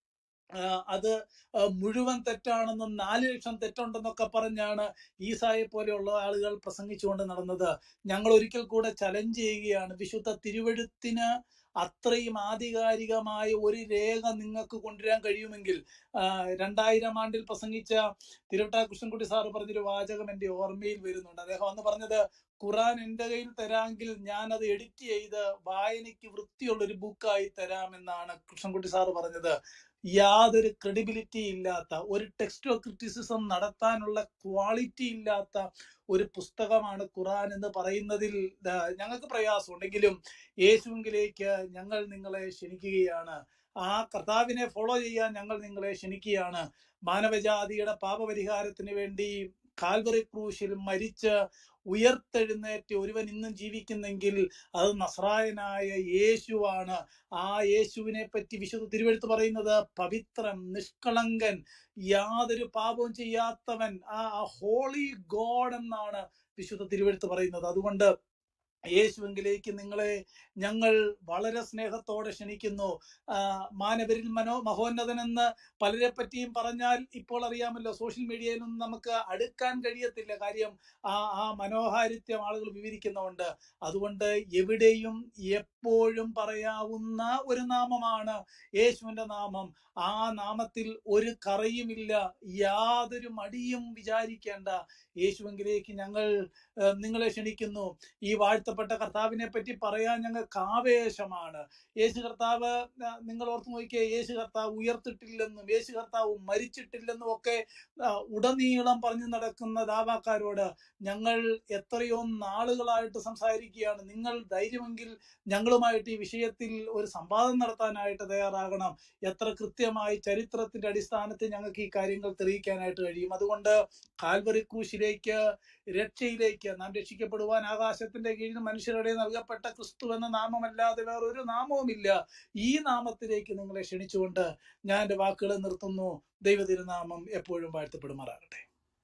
ആ, അത് ആ, മുഴുവൻ തെറ്റാണെന്നും നാല് ലക്ഷം തെറ്റുണ്ടെന്നൊക്കെ പറഞ്ഞാണ് ഈസായെ പോലെയുള്ള ആളുകൾ പ്രസംഗിച്ചുകൊണ്ട് നടന്നത് ഞങ്ങൾ ഒരിക്കൽ കൂടെ ചലഞ്ച് ചെയ്യുകയാണ് വിശുദ്ധ തിരുവഴുത്തിന് അത്രയും ആധികാരികമായ ഒരു രേഖ നിങ്ങൾക്ക് കൊണ്ടുവരാൻ കഴിയുമെങ്കിൽ ആ, രണ്ടായിരം ആണ്ടിൽ പ്രസംഗിച്ച തിരുവട്ടാ കൃഷ്ണൻകുട്ടി സാറ് പറഞ്ഞൊരു വാചകം എന്റെ ഓർമ്മയിൽ വരുന്നുണ്ട് അദ്ദേഹം അന്ന് പറഞ്ഞത് ഖുറാൻ എന്റെ കയ്യിൽ തരാമെങ്കിൽ ഞാൻ അത് എഡിറ്റ് ചെയ്ത് വായനയ്ക്ക് വൃത്തിയുള്ള ഒരു ബുക്കായി തരാമെന്നാണ് കൃഷ്ണൻകുട്ടി സാറ് പറഞ്ഞത് യാതൊരു ക്രെഡിബിലിറ്റി ഇല്ലാത്ത ഒരു ടെക്സ്റ്റോ ക്രിറ്റിസിസം നടത്താനുള്ള ക്വാളിറ്റി ഇല്ലാത്ത ഒരു പുസ്തകമാണ് ഖുറാൻ എന്ന് പറയുന്നതിൽ ആ, ഞങ്ങൾക്ക് പ്രയാസമുണ്ടെങ്കിലും യേശുവിലേക്ക് ഞങ്ങൾ നിങ്ങളെ ക്ഷണിക്കുകയാണ് ആ കർത്താവിനെ ഫോളോ ചെയ്യാൻ ഞങ്ങൾ നിങ്ങളെ ക്ഷണിക്കുകയാണ് മാനവജാതിയുടെ പാപപരിഹാരത്തിന് വേണ്ടി കാൽവറി ക്രൂശിൽ മരിച്ച് ഉയർത്തെഴുന്നേറ്റ് ഒരുവൻ ഇന്നും ജീവിക്കുന്നെങ്കിൽ അത് നസ്രായനായ യേശുവാണ് ആ യേശുവിനെ പറ്റി വിശുദ്ധ തിരുവെഴുത്ത് പറയുന്നത് പവിത്രൻ നിഷ്കളങ്കൻ യാതൊരു പാപവും ചെയ്യാത്തവൻ ആ ഹോളി ഗോഡ് എന്നാണ് വിശുദ്ധ തിരുവെഴുത്ത് പറയുന്നത് അതുകൊണ്ട് യേശുവെങ്കിലേക്ക് നിങ്ങളെ ഞങ്ങൾ വളരെ സ്നേഹത്തോടെ ക്ഷണിക്കുന്നു ആ, മാനവരിൽ മനോ മഹോന്നതനെന്ന് പലരെ പറ്റിയും പറഞ്ഞാൽ ഇപ്പോൾ അറിയാമല്ലോ സോഷ്യൽ മീഡിയയിലൊന്നും നമുക്ക് അടുക്കാൻ കഴിയത്തില്ല കാര്യം ആ ആ മനോഹാരിത്യം ആളുകൾ വിവരിക്കുന്നുണ്ട് അതുകൊണ്ട് എവിടെയും എപ്പോഴും പറയാവുന്ന ഒരു നാമമാണ് യേശുവിന്റെ നാമം ആ നാമത്തിൽ ഒരു കറയുമില്ല യാതൊരു മടിയും വിചാരിക്കേണ്ട യേശുവെങ്കിലേക്ക് ഞങ്ങൾ ഏഹ്, നിങ്ങളെ ക്ഷണിക്കുന്നു ഈ വാഴ്ത്തപ്പെട്ട കർത്താവിനെ പറ്റി പറയാൻ ഞങ്ങൾക്ക് ആവേശമാണ് യേശു കർത്താവ് ആ, നിങ്ങൾ ഓർത്ത് നോക്കിയേ യേശു കർത്താവ് ഉയർത്തിട്ടില്ലെന്നും യേശു കർത്താവ് മരിച്ചിട്ടില്ലെന്നും ഒക്കെ ആ, ഉടനീളം പറഞ്ഞു നടക്കുന്ന ദാവാക്കാരോട് ഞങ്ങൾ എത്രയോ നാളുകളായിട്ട് സംസാരിക്കുകയാണ് നിങ്ങൾ ധൈര്യമെങ്കിൽ ഞങ്ങളുമായിട്ട് ഈ വിഷയത്തിൽ ഒരു സംവാദം നടത്താനായിട്ട് തയ്യാറാകണം എത്ര കൃത്യമായി ചരിത്രത്തിന്റെ അടിസ്ഥാനത്തിൽ ഞങ്ങൾക്ക് ഈ കാര്യങ്ങൾ തെളിയിക്കാനായിട്ട് കഴിയും അതുകൊണ്ട് കാൽവറി ക്രൂശിലേക്ക് രക്ഷയിലേക്ക് നാം രക്ഷിക്കപ്പെടുവാൻ ആകാശത്തിന്റെ കീഴിൽ മനുഷ്യരുടെ നൽകപ്പെട്ട ക്രിസ്തു എന്ന നാമമല്ലാതെ വേറൊരു നാമവുമില്ല ഈ നാമത്തിലേക്ക് നിങ്ങളെ ക്ഷണിച്ചുകൊണ്ട് ഞാൻ എന്റെ വാക്കുകൾ നിർത്തുന്നു ദൈവ തിരുനാമം എപ്പോഴും വാഴ്ത്തപ്പെടുമാറാകട്ടെ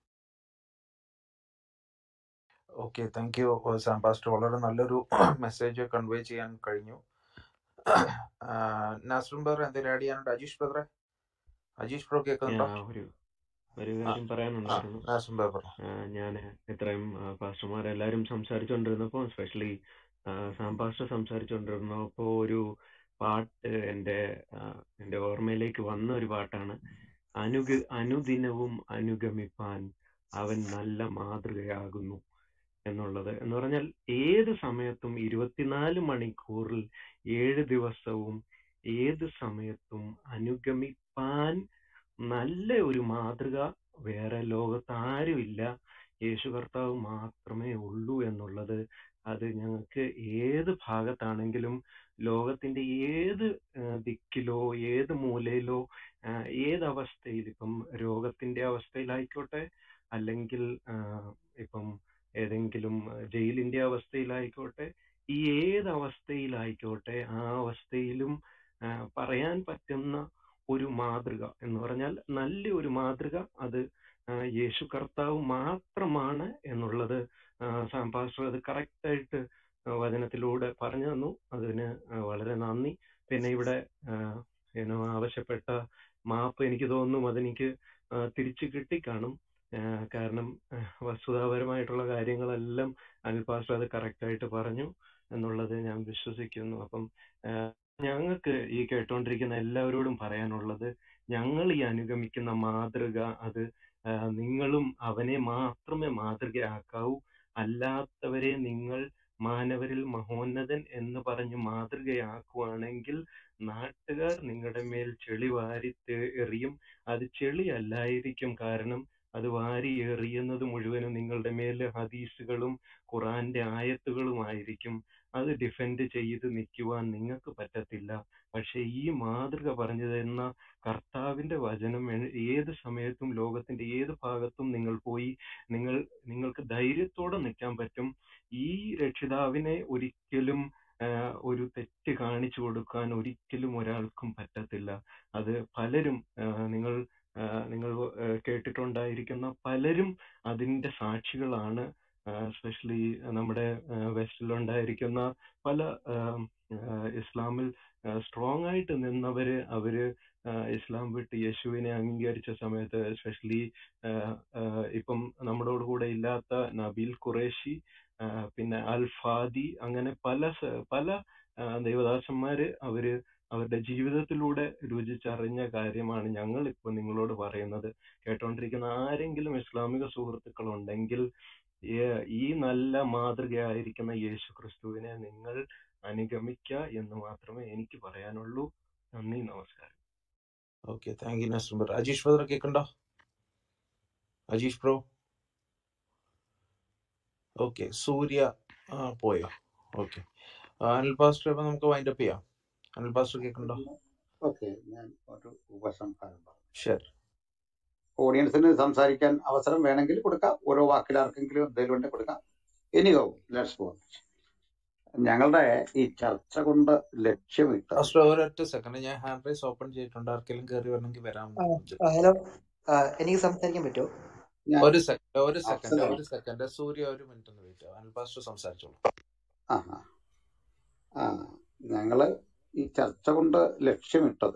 okay thank you Sam pastor വളരെ നല്ലൊരു മെസ്സേജ് കൺവേ ചെയ്യാൻ കഴിഞ്ഞു നാസ്രിൻ ബ്രദർ എന്തെങ്കിലും ആഡ് ചെയ്യാനുണ്ട് അജീഷ് ബ്രദറെ അജീഷ് ബ്രോ കേൾക്കുന്നുണ്ടോ ഞാൻ ഒരു ഒരു ആ കാര്യം ആ പറയാനുണ്ടായിരുന്നു നാസ്രിൻ ബ്രദർ പറഞ്ഞു ഞാൻ ഇത്രയും പാസ്റ്റർമാരെല്ലാരും സംസാരിച്ചുകൊണ്ടിരുന്നപ്പോൾ എസ്പെഷ്യലി സാം പാസ്റ്റർ സംസാരിച്ചുകൊണ്ടിരുന്നപ്പോൾ ഒരു പാട്ട് എൻ്റെ ആ, എൻ്റെ ഓർമ്മയിലേക്ക് വന്ന ഒരു പാട്ടാണ് അനുഗ അനുദിനവും അനുഗമിപ്പാൻ അവൻ നല്ല മാതൃകയാകുന്നു എന്നുള്ളത് എന്ന് പറഞ്ഞാൽ ഏത് സമയത്തും ഇരുപത്തിനാല് മണിക്കൂറിൽ ഏഴ് ദിവസവും ഏത് സമയത്തും അനുഗമിപ്പാൻ നല്ല ഒരു മാതൃക വേറെ ലോകത്ത് ആരുമില്ല യേശു കർത്താവ് മാത്രമേ ഉള്ളൂ എന്നുള്ളത് അത് ഞങ്ങൾക്ക് ഏത് ഭാഗത്താണെങ്കിലും ലോകത്തിന്റെ ഏത് ആ, ദിക്കിലോ ഏത് മൂലയിലോ ആ, ഏത് അവസ്ഥയിൽ ഇപ്പം രോഗത്തിന്റെ അവസ്ഥയിലായിക്കോട്ടെ അല്ലെങ്കിൽ ആ, ഇപ്പം ഏതെങ്കിലും ജയിലിന്റെ അവസ്ഥയിലായിക്കോട്ടെ ഈ ഏത് അവസ്ഥയിലായിക്കോട്ടെ ആ അവസ്ഥയിലും ആ, പറയാൻ പറ്റുന്ന ഒരു മാതൃക എന്ന് പറഞ്ഞാൽ നല്ല ഒരു മാതൃക അത് ആ, യേശു കർത്താവ് മാത്രമാണ് എന്നുള്ളത് ആ, സാം പാസ്റ്റർ അത് കറക്റ്റ് ആയിട്ട് ആ, വചനത്തിലൂടെ പറഞ്ഞു തന്നു അതിന് ആ, വളരെ നന്ദി പിന്നെ ഇവിടെ ആ, ഏനോ ആവശ്യപ്പെട്ട മാപ്പ് എനിക്ക് തോന്നുന്നു അതെനിക്ക് ആ, തിരിച്ചു കിട്ടിക്കാണും ആ, കാരണം ആ, വസ്തുതാപരമായിട്ടുള്ള കാര്യങ്ങളെല്ലാം അനിൽ പാസ്റ്റർ അത് കറക്റ്റ് ആയിട്ട് പറഞ്ഞു എന്നുള്ളത് ഞാൻ വിശ്വസിക്കുന്നു അപ്പം ആ, ഞങ്ങൾക്ക് ഈ കേട്ടുകൊണ്ടിരിക്കുന്ന എല്ലാവരോടും പറയാനുള്ളത് ഞങ്ങൾ ഈ അനുഗമിക്കുന്ന മാതൃക അത് ആ, നിങ്ങളും അവനെ മാത്രമേ മാതൃകയാക്കാവൂ അല്ലാത്തവരെ നിങ്ങൾ മാനവരിൽ മഹോന്നതൻ എന്ന് പറഞ്ഞ് മാതൃകയാക്കുവാണെങ്കിൽ നാട്ടുകാർ നിങ്ങളുടെ മേൽ ചെളി വാരി തേ- എറിയും അത് ചെളി അല്ലായിരിക്കും കാരണം അത് വാരി എറിയുന്നത് മുഴുവനും നിങ്ങളുടെ മേൽ ഹദീസുകളും ഖുറാന്റെ ആയത്തുകളുമായിരിക്കും അത് ഡിഫെൻഡ് ചെയ്ത് നിൽക്കുവാൻ നിങ്ങൾക്ക് പറ്റത്തില്ല പക്ഷെ ഈ മാതൃക പറഞ്ഞു തരുന്ന കർത്താവിന്റെ വചനം എ- ഏത് സമയത്തും ലോകത്തിന്റെ ഏത് ഭാഗത്തും നിങ്ങൾ പോയി നിങ്ങൾ നിങ്ങൾക്ക് ധൈര്യത്തോടെ നിൽക്കാൻ പറ്റും ഈ രക്ഷിതാവിനെ ഒരിക്കലും ആ, ഒരു തെറ്റ് കാണിച്ചു കൊടുക്കാൻ ഒരിക്കലും ഒരാൾക്കും പറ്റത്തില്ല അത് പലരും ആ, നിങ്ങൾ ആ, നിങ്ങൾ ആ, കേട്ടിട്ടുണ്ടായിരിക്കുന്ന പലരും അതിന്റെ സാക്ഷികളാണ് എസ്പെഷ്യലി നമ്മുടെ ആ, വെസ്റ്റിലുണ്ടായിരിക്കുന്ന പല ആ, ആ, ഇസ്ലാമിൽ സ്ട്രോങ് ആയിട്ട് നിന്നവര് അവര് ആ, ഇസ്ലാം വിട്ട് യേശുവിനെ അംഗീകരിച്ച സമയത്ത് എസ്പെഷ്യലി ഇപ്പം നമ്മളോട് കൂടെ ഇല്ലാത്ത നബീൽ ഖുറേഷി ആ, പിന്നെ അൽ ഫാദി അങ്ങനെ പല സ- പല ആ, ദൈവദാസന്മാര് അവര് അവരുടെ ജീവിതത്തിലൂടെ രുചിച്ചറിഞ്ഞ കാര്യമാണ് ഞങ്ങൾ ഇപ്പൊ നിങ്ങളോട് പറയുന്നത് കേട്ടോണ്ടിരിക്കുന്ന ആരെങ്കിലും ഇസ്ലാമിക സുഹൃത്തുക്കൾ ഉണ്ടെങ്കിൽ ഏ- ഈ നല്ല മാതൃകയായിരിക്കുന്ന യേശു ക്രിസ്തുവിനെ നിങ്ങൾ അനുഗമിക്കുക എന്ന് മാത്രമേ എനിക്ക് പറയാനുള്ളൂ നന്ദി നമസ്കാരം ഓക്കെ താങ്ക് യു നസ്റ്റർ ബ്രദർ അജീഷ് ബ്രദർ കേൾക്കണ്ടോ അജീഷ് ബ്രോ ഓക്കെ സൂര്യ ആ, പോയോ ഓക്കെ അനിൽ പാസ്റ്റർ അപ്പൊ നമുക്ക് വൈൻഡ് അപ്പ് ചെയ്യാം അനിൽ പാസ്റ്റർ കേൾക്കണ്ടോ ഓക്കെ ഞാൻ ഒരു ഉപസംഹാരം പറഞ്ഞു ശരി ഓഡിയൻസിന് സംസാരിക്കാൻ അവസരം വേണമെങ്കിൽ കൊടുക്കാം ഓരോ വാക്കിൽ ആർക്കെങ്കിലും എന്തെങ്കിലും ഉണ്ടെങ്കിൽ കൊടുക്കാം എനികോ ലെറ്റ്സ് ഗോ ഞങ്ങളുടെ ഈ ചർച്ച കൊണ്ട് ലക്ഷ്യമിട്ടത് പാസ്റ്റർ ഒരൊറ്റ സെക്കൻഡ് ഞാൻ ഹാൻഡ് റൈസ് ഓപ്പൺ ചെയ്തിട്ടുണ്ട് ആർക്കെങ്കിലും കയറി വരണമെങ്കിൽ വരാം ആ, ആ, ഹലോ ആ, എനിക്ക് സംസാരിക്കാൻ പറ്റുമോ ഞാൻ ഒരു സെക്കൻഡ് ഒരു സെക്കൻഡ് അഫ്സലാണ് ഒരു സെക്കൻഡ് സൂര്യ ഒരു മിനിറ്റ് ഒന്ന് വെയിറ്റ് അനിൽ പാസ്റ്റർ സംസാരിച്ചോളൂ ആ ആ ആ ഞങ്ങള് ഈ ചർച്ച കൊണ്ട് ലക്ഷ്യമിട്ടത്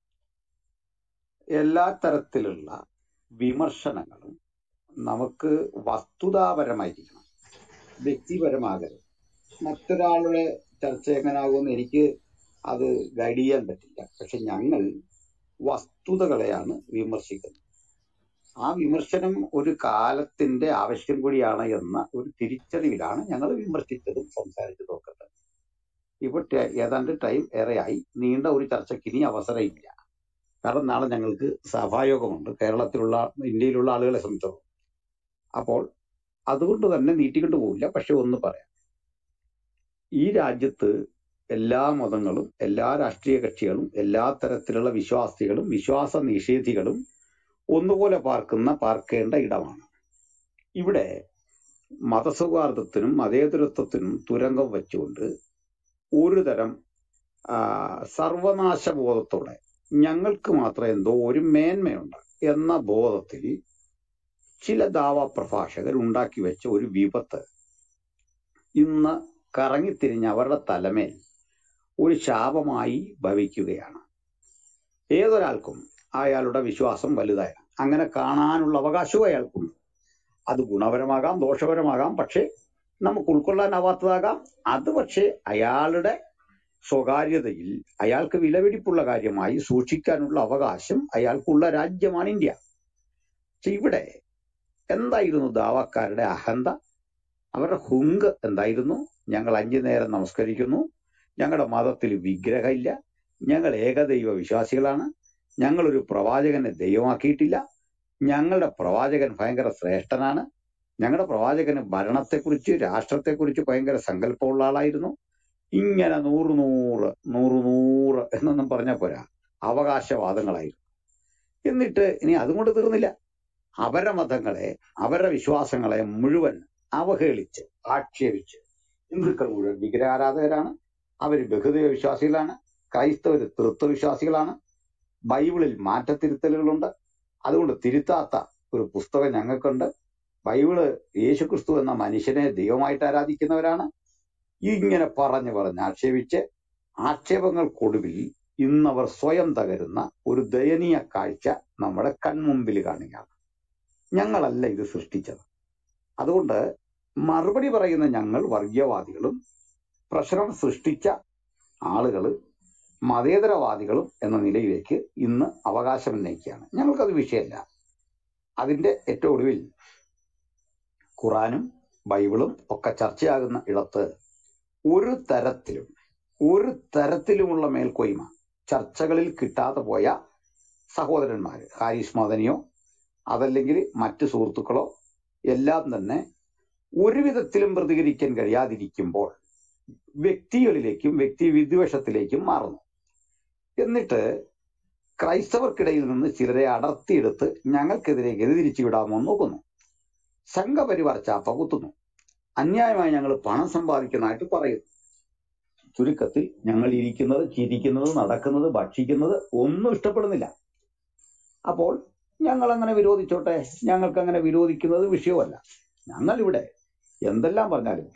എല്ലാ തരത്തിലുള്ള വിമർശനങ്ങളും നമുക്ക് വസ്തുതാപരമായിരിക്കണം വ്യക്തിപരമാകരുത് മറ്റൊരാളുടെ ചർച്ച എങ്ങനാകുമെന്ന് എനിക്ക് അത് ഗൈഡ് ചെയ്യാൻ പറ്റില്ല പക്ഷെ ഞങ്ങൾ വസ്തുതകളെയാണ് വിമർശിക്കുന്നത് ആ വിമർശനം ഒരു കാലത്തിന്റെ ആവശ്യം കൂടിയാണ് എന്ന ഒരു തിരിച്ചറിവിലാണ് ഞങ്ങൾ വിമർശിച്ചതും സംസാരിച്ചതും ഒക്കെ തന്നെ ഇപ്പൊ ട- ഏതാണ്ട് ടൈം ഏറെയായി നീണ്ട ഒരു ചർച്ചയ്ക്ക് ഇനി അവസരമില്ല കാരണം നാളെ ഞങ്ങൾക്ക് സഭായോഗമുണ്ട് കേരളത്തിലുള്ള ഇന്ത്യയിലുള്ള ആളുകളെ സംബന്ധിച്ചോളം അപ്പോൾ അതുകൊണ്ട് തന്നെ നീട്ടിക്കൊണ്ട് പോവില്ല പക്ഷെ ഒന്ന് പറയാം ഈ രാജ്യത്ത് എല്ലാ മതങ്ങളും എല്ലാ രാഷ്ട്രീയ കക്ഷികളും എല്ലാ തരത്തിലുള്ള വിശ്വാസികളും വിശ്വാസ നിഷേധികളും ഒന്നുപോലെ പാർക്കുന്ന പാർക്കേണ്ട ഇടമാണ് ഇവിടെ മതസൗഹാർദ്ദത്തിനും മതേതരത്വത്തിനും തുരങ്കം വെച്ചുകൊണ്ട് ഒരു തരം ആ, സർവനാശബോധത്തോടെ ഞങ്ങൾക്ക് മാത്രം എന്തോ ഒരു മേന്മയുണ്ട് എന്ന ബോധത്തിൽ ചില ദാവ പ്രഭാഷകർ ഉണ്ടാക്കി വെച്ച ഒരു വിപത്ത് ഇന്ന് കറങ്ങിത്തിരിഞ്ഞ് അവരുടെ തലമേൽ ഒരു ശാപമായി ഭവിക്കുകയാണ് ഏതൊരാൾക്കും അയാളുടെ വിശ്വാസം വലുതായ അങ്ങനെ കാണാനുള്ള അവകാശവും അയാൾക്കുണ്ട് അത് ഗുണപരമാകാം ദോഷപരമാകാം പക്ഷെ നമുക്ക് ഉൾക്കൊള്ളാനാവാത്തതാകാം അത് പക്ഷേ അയാളുടെ സ്വകാര്യതയിൽ അയാൾക്ക് വിലപിടിപ്പുള്ള കാര്യമായി സൂക്ഷിക്കാനുള്ള അവകാശം അയാൾക്കുള്ള രാജ്യമാണ് ഇന്ത്യ പക്ഷെ ഇവിടെ എന്തായിരുന്നു ദാവക്കാരുടെ അഹന്ത അവരുടെ ഹുങ്ക് എന്തായിരുന്നു ഞങ്ങൾ അഞ്ചു നേരം നമസ്കരിക്കുന്നു ഞങ്ങളുടെ മതത്തിൽ വിഗ്രഹമില്ല ഞങ്ങൾ ഏകദൈവ വിശ്വാസികളാണ് ഞങ്ങൾ ഒരു പ്രവാചകനെ ദൈവമാക്കിയിട്ടില്ല ഞങ്ങളുടെ പ്രവാചകൻ ഭയങ്കര ശ്രേഷ്ഠനാണ് ഞങ്ങളുടെ പ്രവാചകന് ഭരണത്തെക്കുറിച്ച് രാഷ്ട്രത്തെക്കുറിച്ച് ഭയങ്കര സങ്കല്പമുള്ള ആളായിരുന്നു ഇങ്ങനെ നൂറ് നൂറ് നൂറ് നൂറ് എന്നൊന്നും പറഞ്ഞ പോരാ അവകാശവാദങ്ങളായിരുന്നു എന്നിട്ട് ഇനി അതും കൊണ്ട് തീർന്നില്ല അവരുടെ മതങ്ങളെ അവരുടെ വിശ്വാസങ്ങളെ മുഴുവൻ അവഹേളിച്ച് ആക്ഷേപിച്ച് ഹിന്ദുക്കൾ മുഴുവൻ വിഗ്രഹാരാധകരാണ് അവർ ബഹുദൈവ വിശ്വാസികളാണ് ക്രൈസ്തവർ തൃത്വ വിശ്വാസികളാണ് ബൈബിളിൽ മാറ്റത്തിരുത്തലുകളുണ്ട് അതുകൊണ്ട് തിരുത്താത്ത ഒരു പുസ്തകം ഞങ്ങൾക്കുണ്ട് ബൈബിള് യേശുക്രിസ്തു എന്ന മനുഷ്യനെ ദൈവമായിട്ട് ആരാധിക്കുന്നവരാണ് ഇങ്ങനെ പറഞ്ഞു പറഞ്ഞ് ആക്ഷേപിച്ച് ആക്ഷേപങ്ങൾക്കൊടുവിൽ ഇന്നവർ സ്വയം തകരുന്ന ഒരു ദയനീയ കാഴ്ച നമ്മുടെ കൺമുമ്പിൽ കാണുകയാണ് ഞങ്ങളല്ല ഇത് സൃഷ്ടിച്ചത് അതുകൊണ്ട് മറുപടി പറയുന്ന ഞങ്ങൾ വർഗീയവാദികളും പ്രശ്നം സൃഷ്ടിച്ച ആളുകൾ മതേതരവാദികളും എന്ന നിലയിലേക്ക് ഇന്ന് അവകാശം ഉന്നയിക്കുകയാണ് ഞങ്ങൾക്കത് വിഷയമല്ല അതിന്റെ ഏറ്റവും ഒടുവിൽ ഖുറാനും ബൈബിളും ഒക്കെ ചർച്ചയാകുന്ന ഇടത്ത് ഒരു തരത്തിലും ഒരു തരത്തിലുമുള്ള മേൽക്കോയ്മ ചർച്ചകളിൽ കിട്ടാതെ പോയ സഹോദരന്മാര് ഹാരിസ് മദനിയോ അതല്ലെങ്കിൽ മറ്റ് സുഹൃത്തുക്കളോ എല്ലാം തന്നെ ഒരു വിധത്തിലും പ്രതികരിക്കാൻ കഴിയാതിരിക്കുമ്പോൾ വ്യക്തികളിലേക്കും വ്യക്തി വിദ്വേഷത്തിലേക്കും മാറുന്നു എന്നിട്ട് ക്രൈസ്തവർക്കിടയിൽ നിന്ന് ചിലരെ അടർത്തിയെടുത്ത് ഞങ്ങൾക്കെതിരെ ഗതിതിരിച്ചു വിടാമോ നോക്കുന്നു സംഘപരിവാർ ചാപ്പ കുത്തുന്നു അന്യായമായി ഞങ്ങൾ പണം സമ്പാദിക്കുന്നതായിട്ട് പറയുന്നു ചുരുക്കത്തിൽ ഞങ്ങൾ ഇരിക്കുന്നത് ചിരിക്കുന്നത് നടക്കുന്നത് ഭക്ഷിക്കുന്നത് ഒന്നും ഇഷ്ടപ്പെടുന്നില്ല അപ്പോൾ ഞങ്ങൾ അങ്ങനെ വിരോധിച്ചോട്ടെ ഞങ്ങൾക്ക് അങ്ങനെ വിരോധിക്കുന്നത് വിഷയമല്ല ഞങ്ങൾ ഇവിടെ എന്തെല്ലാം പറഞ്ഞാലും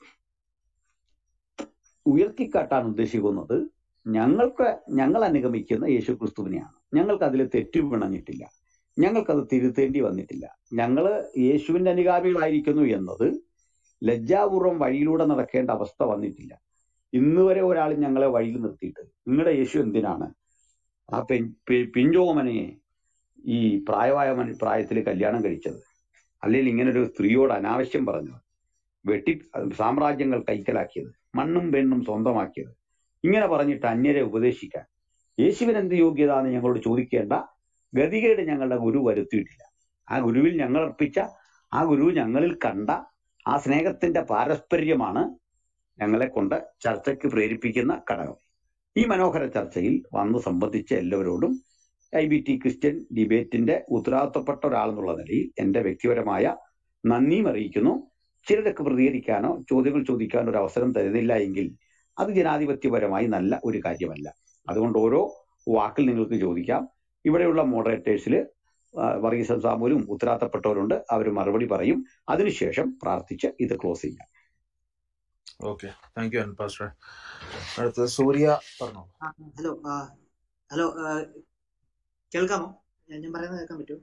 ഉയർത്തിക്കാട്ടാൻ ഉദ്ദേശിക്കുന്നത് ഞങ്ങൾക്ക് ഞങ്ങൾ അനുഗമിക്കുന്ന യേശു ക്രിസ്തുവിനെയാണ് ഞങ്ങൾക്ക് അതിൽ തെറ്റു പിണഞ്ഞിട്ടില്ല ഞങ്ങൾക്കത് തിരുത്തേണ്ടി വന്നിട്ടില്ല ഞങ്ങൾ യേശുവിന്റെ അനുഗാമികളായിരിക്കുന്നു എന്നത് ലജ്ജാപൂർവം വഴിയിലൂടെ നടക്കേണ്ട അവസ്ഥ വന്നിട്ടില്ല ഇന്ന് വരെ ഒരാൾ ഞങ്ങളെ വഴിയിൽ നിർത്തിയിട്ട് നിങ്ങളുടെ യേശു എന്തിനാണ് ആ പെൺ പി- പിഞ്ചോമനയെ ഈ പ്രായമായ മന- പ്രായത്തിൽ കല്യാണം കഴിച്ചത് അല്ലെങ്കിൽ ഇങ്ങനെ ഒരു സ്ത്രീയോട് അനാവശ്യം പറഞ്ഞത് വെട്ടി സാമ്രാജ്യങ്ങൾ കൈക്കലാക്കിയത് മണ്ണും പെണ്ണും സ്വന്തമാക്കിയത് ഇങ്ങനെ പറഞ്ഞിട്ട് അന്യരെ ഉപദേശിക്കാൻ യേശുവിന് എന്ത് യോഗ്യത എന്ന് ഞങ്ങളോട് ചോദിക്കേണ്ട ഗതികേട് ഞങ്ങളുടെ ഗുരു വരുത്തിയിട്ടില്ല ആ ഗുരുവിൽ ഞങ്ങൾ അർപ്പിച്ച ആ ഗുരു ഞങ്ങളിൽ കണ്ട ആ സ്നേഹത്തിന്റെ പാരസ്പര്യമാണ് ഞങ്ങളെ കൊണ്ട് ചർച്ചയ്ക്ക് പ്രേരിപ്പിക്കുന്ന ഘടകം ഈ മനോഹര ചർച്ചയിൽ വന്ന് സംബന്ധിച്ച എല്ലാവരോടും ഐ ബി ടി ക്രിസ്ത്യൻ ഡിബേറ്റിന്റെ ഉത്തരവാദിത്തപ്പെട്ട ഒരാളെന്നുള്ള നിലയിൽ എന്റെ വ്യക്തിപരമായ നന്ദിയും അറിയിക്കുന്നു ചിലരൊക്കെ പ്രതികരിക്കാനോ ചോദ്യങ്ങൾ ചോദിക്കാനോ ഒരു അവസരം തരുന്നില്ല എങ്കിൽ അത് ജനാധിപത്യപരമായി നല്ല ഒരു കാര്യമല്ല അതുകൊണ്ട് ഓരോ വാക്കിൽ നിങ്ങൾക്ക് ചോദിക്കാം ഇവിടെയുള്ള മോഡറേറ്റേഴ്സിൽ വർഗീസ് സാമൂലും ഉത്തരവാദിത്തപ്പെട്ടവരുണ്ട് അവർ മറുപടി പറയും അതിനുശേഷം പ്രാർത്ഥിച്ച് ഇത് ക്ലോസ് ചെയ്യാം ഓക്കെ താങ്ക് യു അൻ പാസ്റ്റർ അടുത്തത് സൂര്യ പറഞ്ഞോ ആ, ഹലോ ആ, ഹലോ ആ, കേൾക്കാമോ ഞാൻ ഞാൻ പറയുന്നത് കേൾക്കാൻ പറ്റുമോ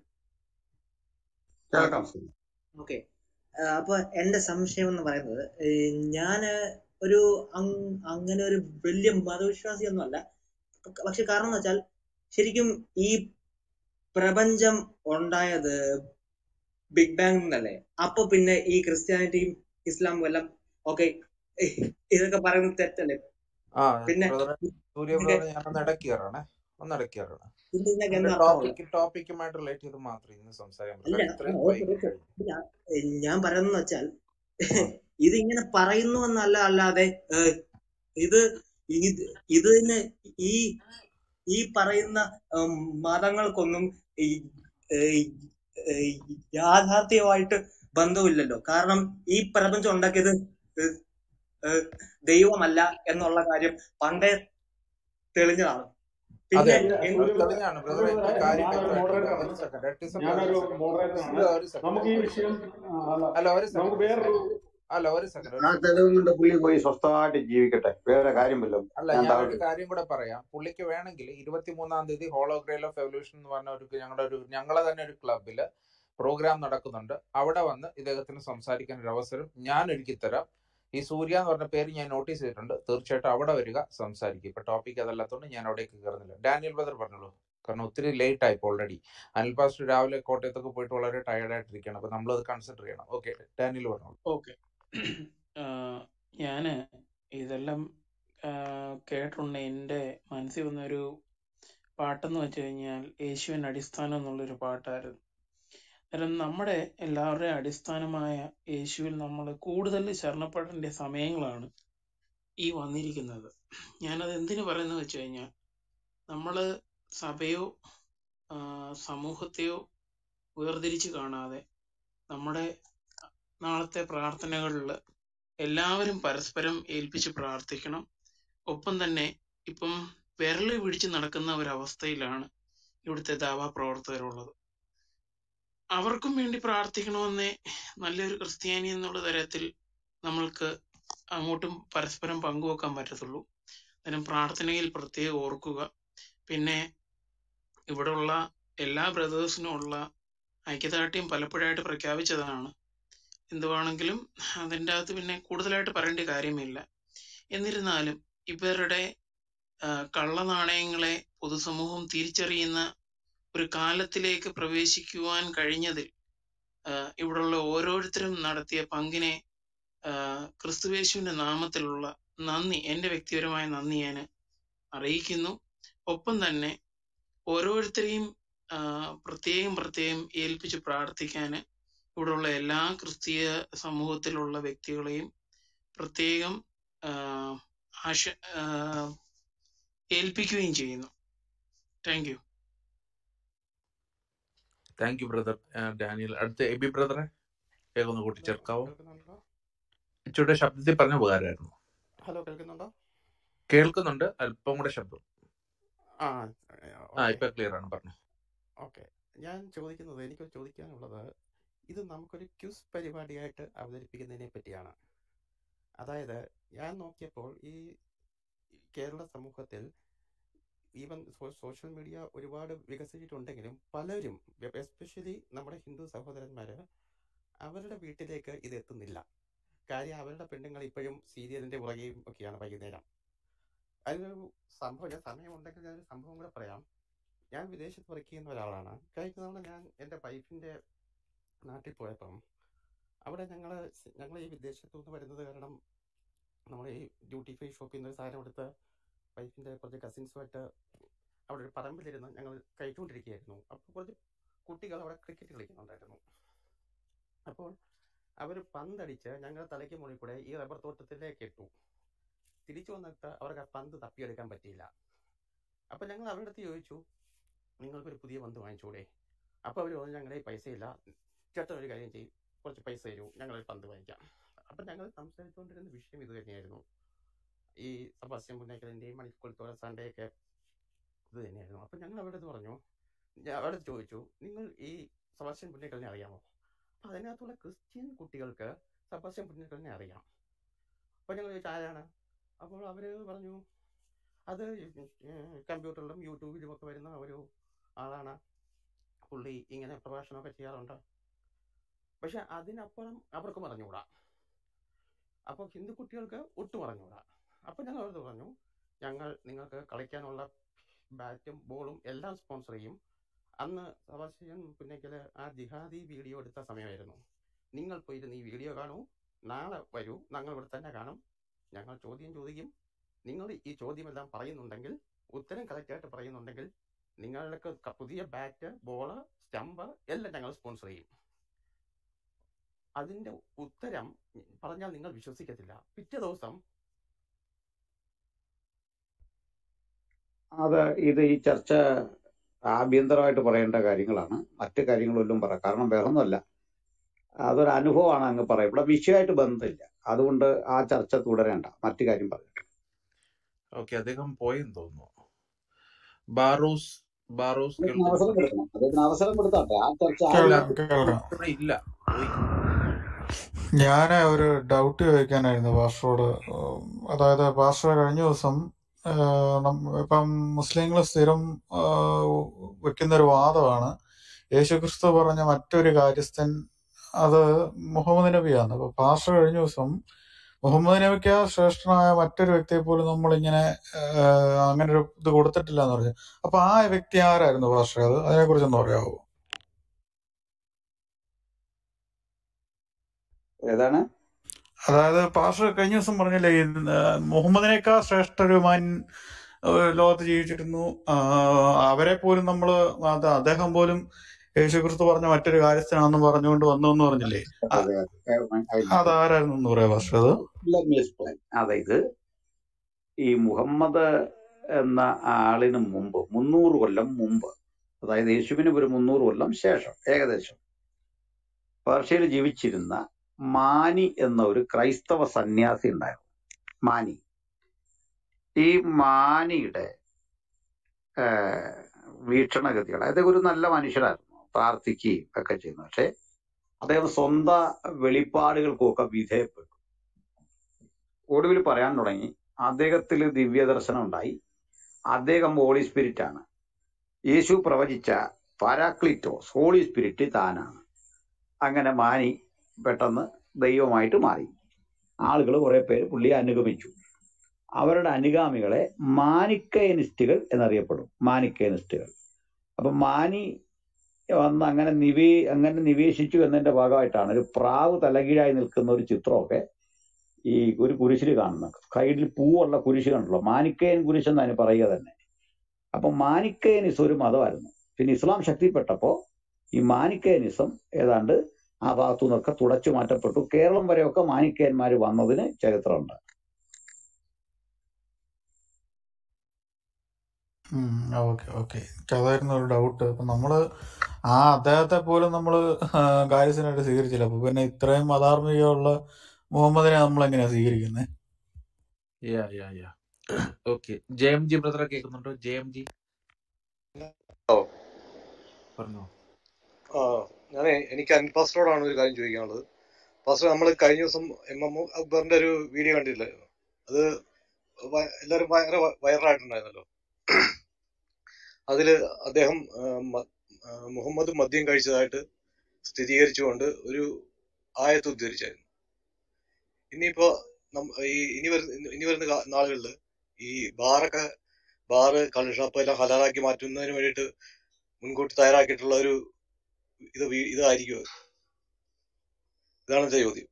കേൾക്കാം ഓക്കെ അപ്പൊ എന്റെ സംശയം എന്ന് പറയുന്നത് ഞാൻ ഒരു അങ്- അങ്ങനെ ഒരു വലിയ മതവിശ്വാസിയൊന്നും അല്ല പക്ഷെ കാരണം എന്ന് വെച്ചാൽ ശരിക്കും ഈ പ്രപഞ്ചം ഉണ്ടായത് ബിഗ് ബാങ് എന്നല്ലേ അപ്പൊ പിന്നെ ഈ ക്രിസ്ത്യാനിറ്റിയും ഇസ്ലാമും എല്ലാം ഓക്കെ ഇതൊക്കെ പറയുന്നത് തെറ്റല്ലേ ആ പിന്നെ ബ്രദറെ സൂര്യ ഇതിന്റെ ബ്രദറെ ഞാനൊന്ന് ഇടയ്ക്ക് കയറാണേ ഒന്ന് ഇടയ്ക്ക് കയറണേ ഇതിനൊക്കെ നമ്മുടെ എന്താ അർത്ഥമുള്ളത് ടോപ്പിക്ക് ടോപ്പിക്കുമായിട്ട് റിലേറ്റ് ചെയ്ത് മാത്രം ഇന്ന് സംസാരിക്കാൻ പറ്റും അല്ല കാരണം ഇത്രയും ഓക്കെ വൈകി ഓക്കെ കഴിഞ്ഞു ഞാൻ ഞാൻ പറയുന്നത് വെച്ചാൽ ആ ഇത് ഇങ്ങനെ പറയുന്നു എന്നല്ല അല്ലാതെ ഏഹ്, ഇത് ഇത് ഇതിന് ഈ ഈ പറയുന്ന ഉം, മതങ്ങൾക്കൊന്നും ഈ, ഏഹ്, ഏഹ്, യാഥാർത്ഥ്യമായിട്ട് ബന്ധമില്ലല്ലോ കാരണം ഈ പ്രപഞ്ചം ഉണ്ടാക്കിയത് ഏഹ്, ഏഹ്, ദൈവമല്ല എന്നുള്ള കാര്യം പണ്ടേ തെളിഞ്ഞതാണ് അതെ പിന്നെ അതെ എന്ത് അത് തെളിഞ്ഞാണ് ബ്രദറെ സൂര്യ എനിക്ക് ബ്രദറെ കാര്യം ഞാനൊരു വ്യക്തമായിട്ടുണ്ട് മോഡറേറ്റർ ഒരു ആണ് സെക്കൻഡ് എട്ടിസം ഒരു ഞാനൊരു സെക്കൻഡ് മോഡറേറ്റർ ആണ് ഇല്ല ഒരു സെക്കൻഡ് നമുക്ക് ഈ ഒരു വിഷയം സെക്കൻഡ് ആ, അല്ല അല്ല ഒരു സെക്കൻഡ് നമുക്ക് ഒരു വേറൊരു സെക്കൻഡ് അല്ല ഒരു സെക്കൻഡ് ഒരു ആ സെക്കൻഡ് തെളിവും കൊണ്ട് പുള്ളി പോയി സ്വസ്ഥമായിട്ട് ജീവിക്കട്ടെ വേറെ കാര്യം വല്ലതും അല്ല ഞാൻ ഞാനൊരു താഴെ കാര്യം കൂടെ പറയാം പുള്ളിക്ക് വേണമെങ്കിൽ ഇരുപത്തിമൂന്നാം തീയതി ഹോളോഗ്രെയിൽ ഓഫ് എവല്യൂഷൻ എന്ന് പറഞ്ഞ ഒരു ഞങ്ങളുടെ ഒരു ഞങ്ങളെ തന്നെ ഒരു ക്ലബിൽ പ്രോഗ്രാം നടക്കുന്നുണ്ട് അവിടെ വന്ന് ഇദ്ദേഹത്തിന് സംസാരിക്കാൻ ഒരു അവസരം ഞാൻ ഒരുക്കി തരാം ഈ സൂര്യ എന്ന് പറഞ്ഞ പേര് ഞാൻ നോട്ടീസ് ചെയ്തിട്ടുണ്ട് തീർച്ചയായിട്ടും അവിടെ വരിക സംസാരിക്കും ഇപ്പൊ ടോപ്പിക് അതല്ലാത്തതുകൊണ്ട് ഞാൻ അവിടേക്ക് കയറുന്നില്ല ഡാനിയൽ ബ്രദർ പറഞ്ഞോളൂ കാരണം ഒത്തിരി ലേറ്റ് ആയിപ്പോ ഓൾറെഡി അനിൽ പാസ്റ്റർ രാവിലെ കോട്ടയത്തൊക്കെ പോയിട്ട് വളരെ ടയർഡ് ആയിട്ടിരിക്കുകയാണ് അപ്പൊ നമ്മളത് കൺസിഡർ ചെയ്യണം ഓക്കെ ഡാനിയൽ പറഞ്ഞോളൂ ഓക്കെ ഞാന് ഇതെല്ലാം ആ, കേട്ടിട്ടുണ്ട് എൻ്റെ മനസ്സിൽ വന്നൊരു പാട്ടെന്ന് വെച്ച് കഴിഞ്ഞാൽ യേശുവിൻ അടിസ്ഥാനം എന്നുള്ളൊരു പാട്ടായിരുന്നു അന്നേരം നമ്മുടെ എല്ലാവരുടെയും അടിസ്ഥാനമായ യേശുവിൽ നമ്മൾ കൂടുതൽ ശരണപ്പെടേണ്ട സമയങ്ങളാണ് ഈ വന്നിരിക്കുന്നത് ഞാനത് എന്തിനു പറയുന്നത് വെച്ച് കഴിഞ്ഞാൽ നമ്മള് സഭയോ ആ, സമൂഹത്തെയോ വേർതിരിച്ച് കാണാതെ നമ്മുടെ നാളത്തെ പ്രാർത്ഥനകളിൽ എല്ലാവരും പരസ്പരം ഏൽപ്പിച്ച് പ്രാർത്ഥിക്കണം ഒപ്പം തന്നെ ഇപ്പം വിരല് പിടിച്ച് നടക്കുന്ന ഒരവസ്ഥയിലാണ് ഇവിടുത്തെ ദാവാ പ്രവർത്തകരുള്ളത് അവർക്കും വേണ്ടി പ്രാർത്ഥിക്കണമെന്നേ നല്ലൊരു ക്രിസ്ത്യാനി എന്നുള്ള തരത്തിൽ നമ്മൾക്ക് അങ്ങോട്ടും പരസ്പരം പങ്കുവെക്കാൻ പറ്റത്തുള്ളൂ അന്നേരം പ്രാർത്ഥനയിൽ പ്രത്യേകം ഓർക്കുക പിന്നെ ഇവിടെയുള്ള എല്ലാ ബ്രദേഴ്സിനും ഉള്ള ഐക്യദാർഢ്യം പലപ്പോഴായിട്ട് പ്രഖ്യാപിച്ചതാണ് എന്തുവാണെങ്കിലും അതിൻ്റെ അകത്ത് പിന്നെ കൂടുതലായിട്ട് പറയേണ്ട കാര്യമില്ല എന്നിരുന്നാലും ഇവരുടെ ആ, കള്ളനാണയങ്ങളെ പൊതുസമൂഹം തിരിച്ചറിയുന്ന ഒരു കാലത്തിലേക്ക് പ്രവേശിക്കുവാൻ കഴിഞ്ഞതിൽ ആ, ഇവിടെയുള്ള ഓരോരുത്തരും നടത്തിയ പങ്കിനെ ആ, ക്രിസ്തുവേശുവിന്റെ നാമത്തിലുള്ള നന്ദി എന്റെ വ്യക്തിപരമായ നന്ദി ഞാൻ അറിയിക്കുന്നു ഒപ്പം തന്നെ ഓരോരുത്തരെയും ആ, പ്രത്യേകം പ്രത്യേകം ഏൽപ്പിച്ച് പ്രാർത്ഥിക്കാൻ ഇവിടെയുള്ള എല്ലാ ക്രിസ്തീയ സമൂഹത്തിലുള്ള വ്യക്തികളെയും പ്രത്യേകം ആ, ആശ ആ, ഏൽപ്പിക്കുകയും ചെയ്യുന്നു thank you thank you brother Daniel അടുത്ത എബി ബ്രദറെ വേഗം ഒന്ന് ഹലോ കൂട്ടിച്ചേർക്കാവോ കേൾക്കുന്നുണ്ടോ ഇച്ചിരി ശബ്ദത്തിൽ പറഞ്ഞ ഉപകാരമായിരുന്നു ഹലോ കേൾക്കുന്നുണ്ടോ കേൾക്കുന്നുണ്ട് അല്പം കൂടെ ശബ്ദം ആ ആ ഓക്കെ ഇപ്പൊ ക്ലിയർ ആണ് പറഞ്ഞു ഓക്കെ ഞാൻ ചോദിക്കുന്നത് എനിക്ക് ചോദിക്കാനുള്ളത് ഇത് നമുക്കൊരു ക്യൂസ് പരിപാടിയായിട്ട് അവതരിപ്പിക്കുന്നതിനെ പറ്റിയാണ് അതായത് ഞാൻ നോക്കിയപ്പോൾ ഈ കേരള സമൂഹത്തിൽ ഈവൻ സോഷ്യൽ മീഡിയ ഒരുപാട് വികസിച്ചിട്ടുണ്ടെങ്കിലും പലരും എസ്പെഷ്യലി നമ്മുടെ ഹിന്ദു സഹോദരന്മാര് അവരുടെ വീട്ടിലേക്ക് ഇത് എത്തുന്നില്ല കാര്യം അവരുടെ പെണ്ണുങ്ങൾ ഇപ്പോഴും സീരിയലിന്റെ പുറകെയും ഒക്കെയാണ് വൈകുന്നേരം അതിനൊരു സംഭവം ഞാൻ സമയമുണ്ടെങ്കിൽ ഞാനൊരു സംഭവം കൂടെ പറയാം ഞാൻ വിദേശത്ത് വർക്ക് ചെയ്യുന്ന ഒരാളാണ് കഴിഞ്ഞ തവണ ഞാൻ എൻ്റെ വൈഫിൻ്റെ നാട്ടിൽ പോയപ്പം അവിടെ ഞങ്ങൾ ഞങ്ങൾ ഈ വിദേശത്തു നിന്ന് വരുന്നത് കാരണം നമ്മൾ ഈ ഡ്യൂട്ടി ഫ്രീ ഷോപ്പിൽ നിന്ന് ഒരു സാധനം എടുത്ത് വൈഫിൻ്റെ കുറച്ച് കസിൻസുമായിട്ട് അവിടെ ഒരു പറമ്പിലിരുന്ന് ഞങ്ങൾ കഴിച്ചുകൊണ്ടിരിക്കുകയായിരുന്നു അപ്പോൾ കുറച്ച് കുട്ടികൾ അവിടെ ക്രിക്കറ്റ് കളിക്കുന്നുണ്ടായിരുന്നു അപ്പോൾ അവർ പന്തടിച്ച് ഞങ്ങളുടെ തലയ്ക്ക് മുകളിൽ കൂടെ ഈ റബ്ബർ തോട്ടത്തിലേക്ക് ഇട്ടു തിരിച്ചു വന്നിട്ട് അവർക്ക് ആ പന്ത് തപ്പിയെടുക്കാൻ പറ്റിയില്ല അപ്പോൾ ഞങ്ങൾ അവരുടെ അടുത്ത് ചോദിച്ചു നിങ്ങൾക്കൊരു പുതിയ പന്ത് വാങ്ങിച്ചൂടെ അപ്പോൾ അവർ പറഞ്ഞു ഞങ്ങളുടെ കയ്യിൽ പൈസയില്ല ചേട്ടൻ ഒരു കാര്യം ചെയ്യും കുറച്ച് പൈസ തരൂ ഞങ്ങളൊരു പന്ത് വാങ്ങിക്കാം അപ്പം ഞങ്ങൾ സംസാരിച്ചുകൊണ്ടിരുന്ന വിഷയം ഇത് തന്നെയായിരുന്നു ഈ സബാസ്റ്റ്യൻ പുന്നേക്കലിൻ്റെയും മണിക്കുളത്തോടെ സൺഡേയൊക്കെ ഇത് തന്നെയായിരുന്നു അപ്പം ഞങ്ങൾ അവരുടെ അടുത്ത് പറഞ്ഞു ഞാൻ അവരുടെ അടുത്ത് ചോദിച്ചു നിങ്ങൾ ഈ സബാസ്റ്റ്യൻ പുന്നേക്കലിനെ അറിയാമോ അപ്പം അതിനകത്തുള്ള ക്രിസ്ത്യൻ കുട്ടികൾക്ക് സബാസ്റ്റ്യൻ പുന്നേക്കലിനെ അറിയാം അപ്പോൾ ഞങ്ങൾ ചോദിച്ചു ആരാണ് അപ്പോൾ അവർ പറഞ്ഞു അത് കമ്പ്യൂട്ടറിലും യൂട്യൂബിലും ഒക്കെ വരുന്ന ഒരു ആളാണ് പുള്ളി ഇങ്ങനെ പ്രഭാഷണമൊക്കെ ചെയ്യാറുണ്ട് പക്ഷെ അതിനപ്പുറം അവർക്ക് പറഞ്ഞുകൂടാ അപ്പോൾ ഹിന്ദു കുട്ടികൾക്ക് ഒട്ടും പറഞ്ഞുകൂടാ അപ്പോൾ ഞങ്ങൾ അവരോട് പറഞ്ഞു ഞങ്ങൾ നിങ്ങൾക്ക് കളിക്കാനുള്ള ബാറ്റും ബോളും എല്ലാം സ്പോൺസർ ചെയ്യും അന്ന് സബാസ്റ്റ്യൻ പുന്നയ്ക്കൽ ആ ജിഹാദി വീഡിയോ എടുത്ത സമയമായിരുന്നു നിങ്ങൾ പോയിരുന്ന് ഈ വീഡിയോ കാണൂ നാളെ വരൂ ഞങ്ങൾ ഇവിടെ തന്നെ കാണും ഞങ്ങൾ ചോദ്യം ചോദിക്കും നിങ്ങൾ ഈ ചോദ്യമെല്ലാം പറയുന്നുണ്ടെങ്കിൽ ഉത്തരം കറക്റ്റായിട്ട് പറയുന്നുണ്ടെങ്കിൽ നിങ്ങൾക്ക് ക- പുതിയ ബാറ്റ് ബോള് സ്റ്റമ്പ് എല്ലാം ഞങ്ങൾ സ്പോൺസർ ചെയ്യും അതിന്റെ ഉത്തരം പറഞ്ഞാൽ നിങ്ങൾ വിശ്വസിക്കത്തില്ല പിറ്റേ ദിവസം അത് ഇത് ഈ ചർച്ച ആഭ്യന്തരമായിട്ട് പറയേണ്ട കാര്യങ്ങളാണ് മറ്റു കാര്യങ്ങളെല്ലാം പറ കാരണം വേറൊന്നുമല്ല അതൊരു അനുഭവമാണ് അങ്ങ് പറയാം ഇവിടെ വിഷയമായിട്ട് ബന്ധമില്ല അതുകൊണ്ട് ആ ചർച്ച തുടരേണ്ട മറ്റു കാര്യം പറഞ്ഞു ഓക്കെ അദ്ദേഹം പോയെന്ന് തോന്നുന്നു ബാറൂസ് ബാറൂസ് അദ്ദേഹത്തിന് അവസരം കേൾക്കുന്നുണ്ടോ കൊടുക്കണം അദ്ദേഹത്തിന് അവസരം കൊടുത്താട്ടെ ആ ചർച്ച ഇല്ല ആരും കേൾക്കാം കേൾക്കാം ഇല്ല പോയി ഞാൻ ഒരു ഡൗട്ട് ചോദിക്കാനായിരുന്നു പാസ്റ്ററോട് ഉം, അതായത് പാസ്റ്റർ കഴിഞ്ഞ ദിവസം ആ, നം- ഇപ്പം മുസ്ലിങ്ങൾ സ്ഥിരം ആ, വെക്കുന്ന ഒരു വാദമാണ് യേശുക്രിസ്തു പറഞ്ഞ മറ്റൊരു കാര്യസ്ഥൻ അത് മുഹമ്മദ് നബിയാണ് അപ്പൊ പാസ്റ്റർ കഴിഞ്ഞ ദിവസം മുഹമ്മദ് നബിക്ക് ശ്രേഷ്ഠനായ മറ്റൊരു വ്യക്തിയെ പോലും നമ്മൾ ഇങ്ങനെ അങ്ങനെ ഒരു ഇത് കൊടുത്തിട്ടില്ല എന്ന് പറഞ്ഞു അപ്പൊ ആ വ്യക്തി ആരായിരുന്നു പാസ്റ്റർ അത് അതിനെ കുറിച്ച് ഒന്ന് പറയാമോ ഏതാണ് അതായത് പാസ്റ്റർ കഴിഞ്ഞ ദിവസം പറഞ്ഞില്ലേ ഈ, ആ, മുഹമ്മദിനേക്കാൾ ശ്രേഷ്ഠരുമാൻ ലോകത്ത് ജീവിച്ചിരുന്നു ആ, അവരെ പോലും നമ്മള് അത് അദ്ദേഹം പോലും യേശുക്രിസ്തു പറഞ്ഞ മറ്റൊരു കാര്യസ്ഥനാണെന്ന് പറഞ്ഞുകൊണ്ട് വന്നു എന്ന് പറഞ്ഞില്ലേ ആ, അതെ അതെ അതാരായിരുന്നു എന്ന് പറയാ പാസ്റ്റർ അത് Let me explain. അതായത് ഈ മുഹമ്മദ് എന്ന ആളിന് മുമ്പ് മുന്നൂറ് കൊല്ലം മുമ്പ് അതായത് യേശുവിന് ഒരു മുന്നൂറ് കൊല്ലം ശേഷം ഏകദേശം പേർഷ്യയിൽ ജീവിച്ചിരുന്ന മാനി എന്ന ഒരു ക്രൈസ്തവ സന്യാസി ഉണ്ടായിരുന്നു മാനി ഈ മാനിയുടെ ആഹ്, വീക്ഷണഗതികൾ അതായത് ഒരു നല്ല മനുഷ്യരായിരുന്നു പ്രാർത്ഥിക്കുകയും ഒക്കെ ചെയ്യുന്നു പക്ഷെ അദ്ദേഹം സ്വന്തം വെളിപ്പാടുകൾക്കൊക്കെ വിധേയപ്പെട്ടു ഒടുവിൽ പറയാൻ തുടങ്ങി അദ്ദേഹത്തിൽ ദിവ്യദർശനം ഉണ്ടായി അദ്ദേഹം ഹോളി സ്പിരിറ്റ് ആണ് യേശു പ്രവചിച്ച പാരാക്ലിറ്റോസ് ഹോളി സ്പിരിറ്റ് താനാണ് അങ്ങനെ മാനി പെട്ടെന്ന് ദൈവമായിട്ട് മാറി ആളുകൾ കുറെ പേര് പുള്ളിയെ അനുഗമിച്ചു അവരുടെ അനുഗാമികളെ മാനിക്കയനിസ്റ്റുകൾ എന്നറിയപ്പെടും മാനിക്കയനിസ്റ്റുകൾ അപ്പൊ മാനി വന്ന് അങ്ങനെ നിവേ അങ്ങനെ നിവേശിച്ചു എന്നതിന്റെ ഭാഗമായിട്ടാണ് ഒരു പ്രാവ് തലകീഴായി നിൽക്കുന്ന ഒരു ചിത്രമൊക്കെ ഈ ഒരു കുരിശിൽ കാണുന്നത് സൈഡിൽ പൂവുള്ള കുരിശ് കണ്ടല്ലോ മാനിക്കയൻ കുരിശ് എന്ന് അതിന് പറയുക തന്നെ അപ്പൊ മാനിക്കയനിസം ഒരു മതമായിരുന്നു പിന്നെ ഇസ്ലാം ശക്തിപ്പെട്ടപ്പോ ഈ മാനിക്കയനിസം ഏതാണ്ട് ആ ഭാഗത്തു നിന്നൊക്കെ തുടച്ചു മാറ്റപ്പെട്ടു കേരളം വരെയൊക്കെ മാനിക്കയന്മാർ വന്നതിന് ചരിത്രമുണ്ട് ഓക്കെ ഓക്കെ എനിക്ക് അതായിരുന്നു ഒരു ഡൗട്ട് അപ്പൊ നമ്മള് ആ അദ്ദേഹത്തെ പോലും നമ്മള് കാര്യസ്ഥനായിട്ട് സ്വീകരിച്ചില്ല അപ്പൊ പിന്നെ ഇത്രയും അധാർമികമുള്ള മുഹമ്മദിനെ നമ്മൾ എങ്ങനെയാ സ്വീകരിക്കുന്നത് yeah yeah yeah okay J M G ബ്രദറെ കേൾക്കുന്നുണ്ടോ ജെ എം ജി ഓ പറഞ്ഞോ ആ ഞാനേ എനിക്ക് അനിൽ പാസ്റ്ററോടാണ് ഒരു കാര്യം ചോദിക്കാനുള്ളത് പാസ്റ്റർ നമ്മൾ കഴിഞ്ഞ ദിവസം എം എം അക്ബറിന്റെ ഒരു വീഡിയോ കണ്ടില്ലേ അത് വ- എല്ലാവരും ഭയങ്കര വൈറലായിട്ടുണ്ടായിരുന്നല്ലോ അതില് അദ്ദേഹം ആ, മ- ആ, മുഹമ്മദ് മദ്യം കഴിച്ചതായിട്ട് സ്ഥിരീകരിച്ചുകൊണ്ട് ഒരു ആയത്ത് ഉദ്ധരിച്ചായിരുന്നു ഇനിയിപ്പോ നം- ഈ ഇനി വരുന്ന ഇനി വരുന്ന കാ- നാളുകളില് ഈ ബാറൊക്കെ ബാറ് കള്ള് ഷാപ്പ് എല്ലാം ഹലാലാക്കി മാറ്റുന്നതിന് വേണ്ടിയിട്ട് മുൻകൂട്ടി തയ്യാറാക്കിയിട്ടുള്ള ഒരു ഇത് വീ- ഇതായിരിക്കും അത്. ഇതാണ് എന്റെ ചോദ്യം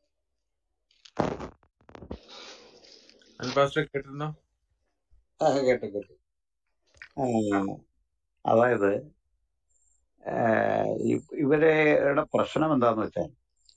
അൽബാസ്റ്റർ കേട്ടിരുന്നോ ആ, കേട്ടു കേട്ടു ആ, അതായത് ആഹ് ഇ- ഇവരുടെ പ്രശ്നം എന്താന്ന് വെച്ചാൽ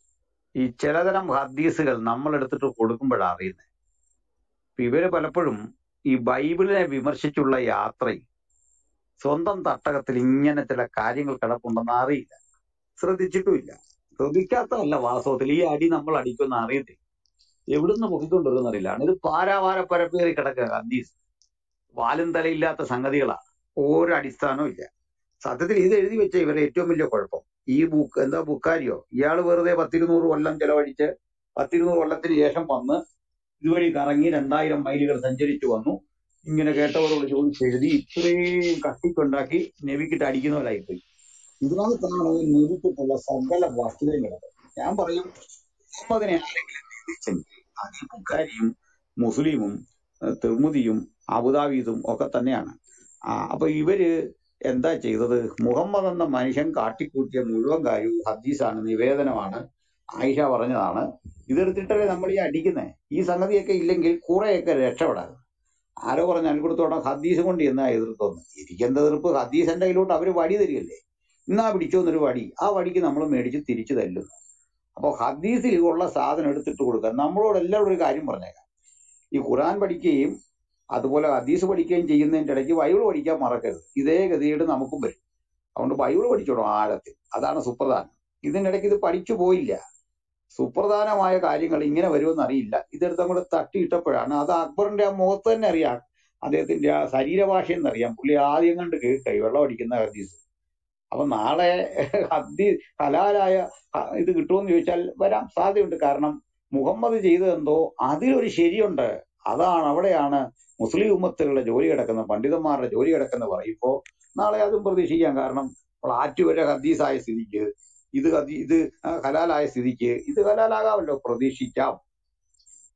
ഈ ചിലതരം ഹദീസുകൾ നമ്മൾ എടുത്തിട്ട് കൊടുക്കുമ്പോഴാണ് അറിയുന്നത് ഇപ്പൊ ഇവര് പലപ്പോഴും ഈ ബൈബിളിനെ വിമർശിച്ചുള്ള യാത്രയിൽ സ്വന്തം തട്ടകത്തിൽ ഇങ്ങനെ ചില കാര്യങ്ങൾ കിടപ്പുണ്ടെന്ന് അറിയില്ല ശ്രദ്ധിച്ചിട്ടുമില്ല ശ്രദ്ധിക്കാത്തതല്ല വാസ്തവത്തിൽ ഈ അടി നമ്മൾ അടിക്കുമെന്ന് അറിയത്തില്ല എവിടുന്ന് പൊക്കിക്കൊണ്ടുവരുമെന്ന് അറിയില്ല ഇത് പാരാവാര പരപ്പേറി കിടക്കുക ഹദീസ് വാലും തലയില്ലാത്ത സംഗതികളാണ് ഓരോ അടിസ്ഥാനവും ഇല്ല സത്യത്തിൽ ഇത് എഴുതി വെച്ച ഇവരുടെ ഏറ്റവും വലിയ കുഴപ്പം ഈ ബുക്ക് എന്താ ബുക്കാരിയോ ഇയാൾ വെറുതെ പത്തിരുന്നൂറ് കൊല്ലം ചെലവഴിച്ച് പത്തിരുന്നൂറ് കൊല്ലത്തിന് ശേഷം വന്ന് ഇതുവഴി കറങ്ങി രണ്ടായിരം മൈലുകൾ സഞ്ചരിച്ചു വന്നു ഇങ്ങനെ കേട്ടവരോട് ചോദിച്ച് എഴുതി ഇത്രയും കട്ടിക്കുണ്ടാക്കി നെവിക്കിട്ട് അടിക്കുന്ന പോലെ ആയിപ്പോയി ഇതിനകത്താണ് നിരൂപിച്ചിട്ടുള്ള സകല വസ്തുതയും കിടക്കുന്നത് ഞാൻ പറയും മുഹമ്മദിനെ ആരെങ്കിലും നിന്ദിച്ചെങ്കിൽ അത് ഈ ബുക്കാരിയും മുസ്ലിമും ഏഹ് തിർമുദിയും അബുദാബീദും ഒക്കെ തന്നെയാണ് ആ അപ്പൊ ഇവര് എന്താ ചെയ്തത് മുഹമ്മദ് എന്ന മനുഷ്യൻ കാട്ടിക്കൂട്ടിയ മുഴുവൻ കാര്യവും ഹദീസാണ് നിവേദനമാണ് ആയിഷ പറഞ്ഞതാണ് ഇതെടുത്തിട്ടല്ലേ നമ്മൾ ഈ അടിക്കുന്നത് ഈ സംഗതിയൊക്കെ ഇല്ലെങ്കിൽ കുറെയൊക്കെ രക്ഷപ്പെടാം ആരോ പറഞ്ഞ അൽക്കുടത്തോടെ ഹദീസ് കൊണ്ട് എന്നാ എതിർത്തോന്ന് എനിക്കെന്ത് എതിർപ്പ് ഹദീസ് എന്റെ കയ്യിലോട്ട് അവര് വടി തരികയല്ലേ എന്നാ പിടിച്ചോന്നൊരു വടി ആ വടിക്ക് നമ്മൾ മേടിച്ച് തിരിച്ചു തല്ലുന്നു അപ്പൊ ഹദീസിൽ ഉള്ള സാധനം എടുത്തിട്ട് കൊടുക്കുക നമ്മളോട് എല്ലാവരും ഒരു കാര്യം പറഞ്ഞേക്കാം ഈ ഖുറാൻ പഠിക്കുകയും അതുപോലെ ഹദീസ് പഠിക്കുകയും ചെയ്യുന്നതിന്റെ ഇടയ്ക്ക് ബൈബിൾ പഠിക്കാൻ മറക്കരുത് ഇതേ ഗതികേട് നമുക്കും വരും അതുകൊണ്ട് ബൈബിൾ പഠിച്ചോണം ആഴത്തിൽ അതാണ് സുപ്രധാനം ഇതിന്റെ ഇടയ്ക്ക് ഇത് പഠിച്ചു പോയില്ല സുപ്രധാനമായ കാര്യങ്ങൾ ഇങ്ങനെ വരുമെന്ന് അറിയില്ല ഇതെടുത്ത് അങ്ങോട്ട് തട്ടിയിട്ടപ്പോഴാണ് അത് അക്ബറിന്റെ ആ മുഖത്ത് തന്നെ അറിയാം അദ്ദേഹത്തിന്റെ ആ ശരീരഭാഷ എന്നറിയാം പുള്ളി ആദ്യം കണ്ട് കേൾക്കായി വെള്ളം അടിക്കുന്ന ഹദീസ് അപ്പൊ നാളെ ഹദീ ഹലാലായ ഹ- ഇത് കിട്ടുമെന്ന് ചോദിച്ചാൽ വരാൻ സാധ്യതയുണ്ട് കാരണം മുഹമ്മദ് ചെയ്തതെന്തോ അതിലൊരു ശരിയുണ്ട് അതാണ് അവിടെയാണ് മുസ്ലിം ഉമ്മത്തുകളുടെ ജോലി കിടക്കുന്ന പണ്ഡിതന്മാരുടെ ജോലി കിടക്കുന്ന പറയുമ്പോ നാളെ അതും പ്രതീക്ഷിക്കാം കാരണം നമ്മൾ ആറ്റുവരെ ഹദീസായ സ്ഥിതിക്ക് ഇത് ഹദീ ഇത് ആ, ഹലാലായ സ്ഥിതിക്ക് ഇത് ഹലാലാകാമല്ലോ പ്രതീക്ഷിക്കാം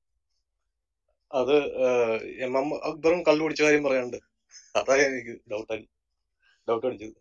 അത് ഏഹ്, എം എം അക്ബറും കള്ളു കുടിച്ച കാര്യം പറയാനുണ്ട് അതാ എനിക്ക് ഡൗട്ട് ഡൗട്ട് അടിച്ചത്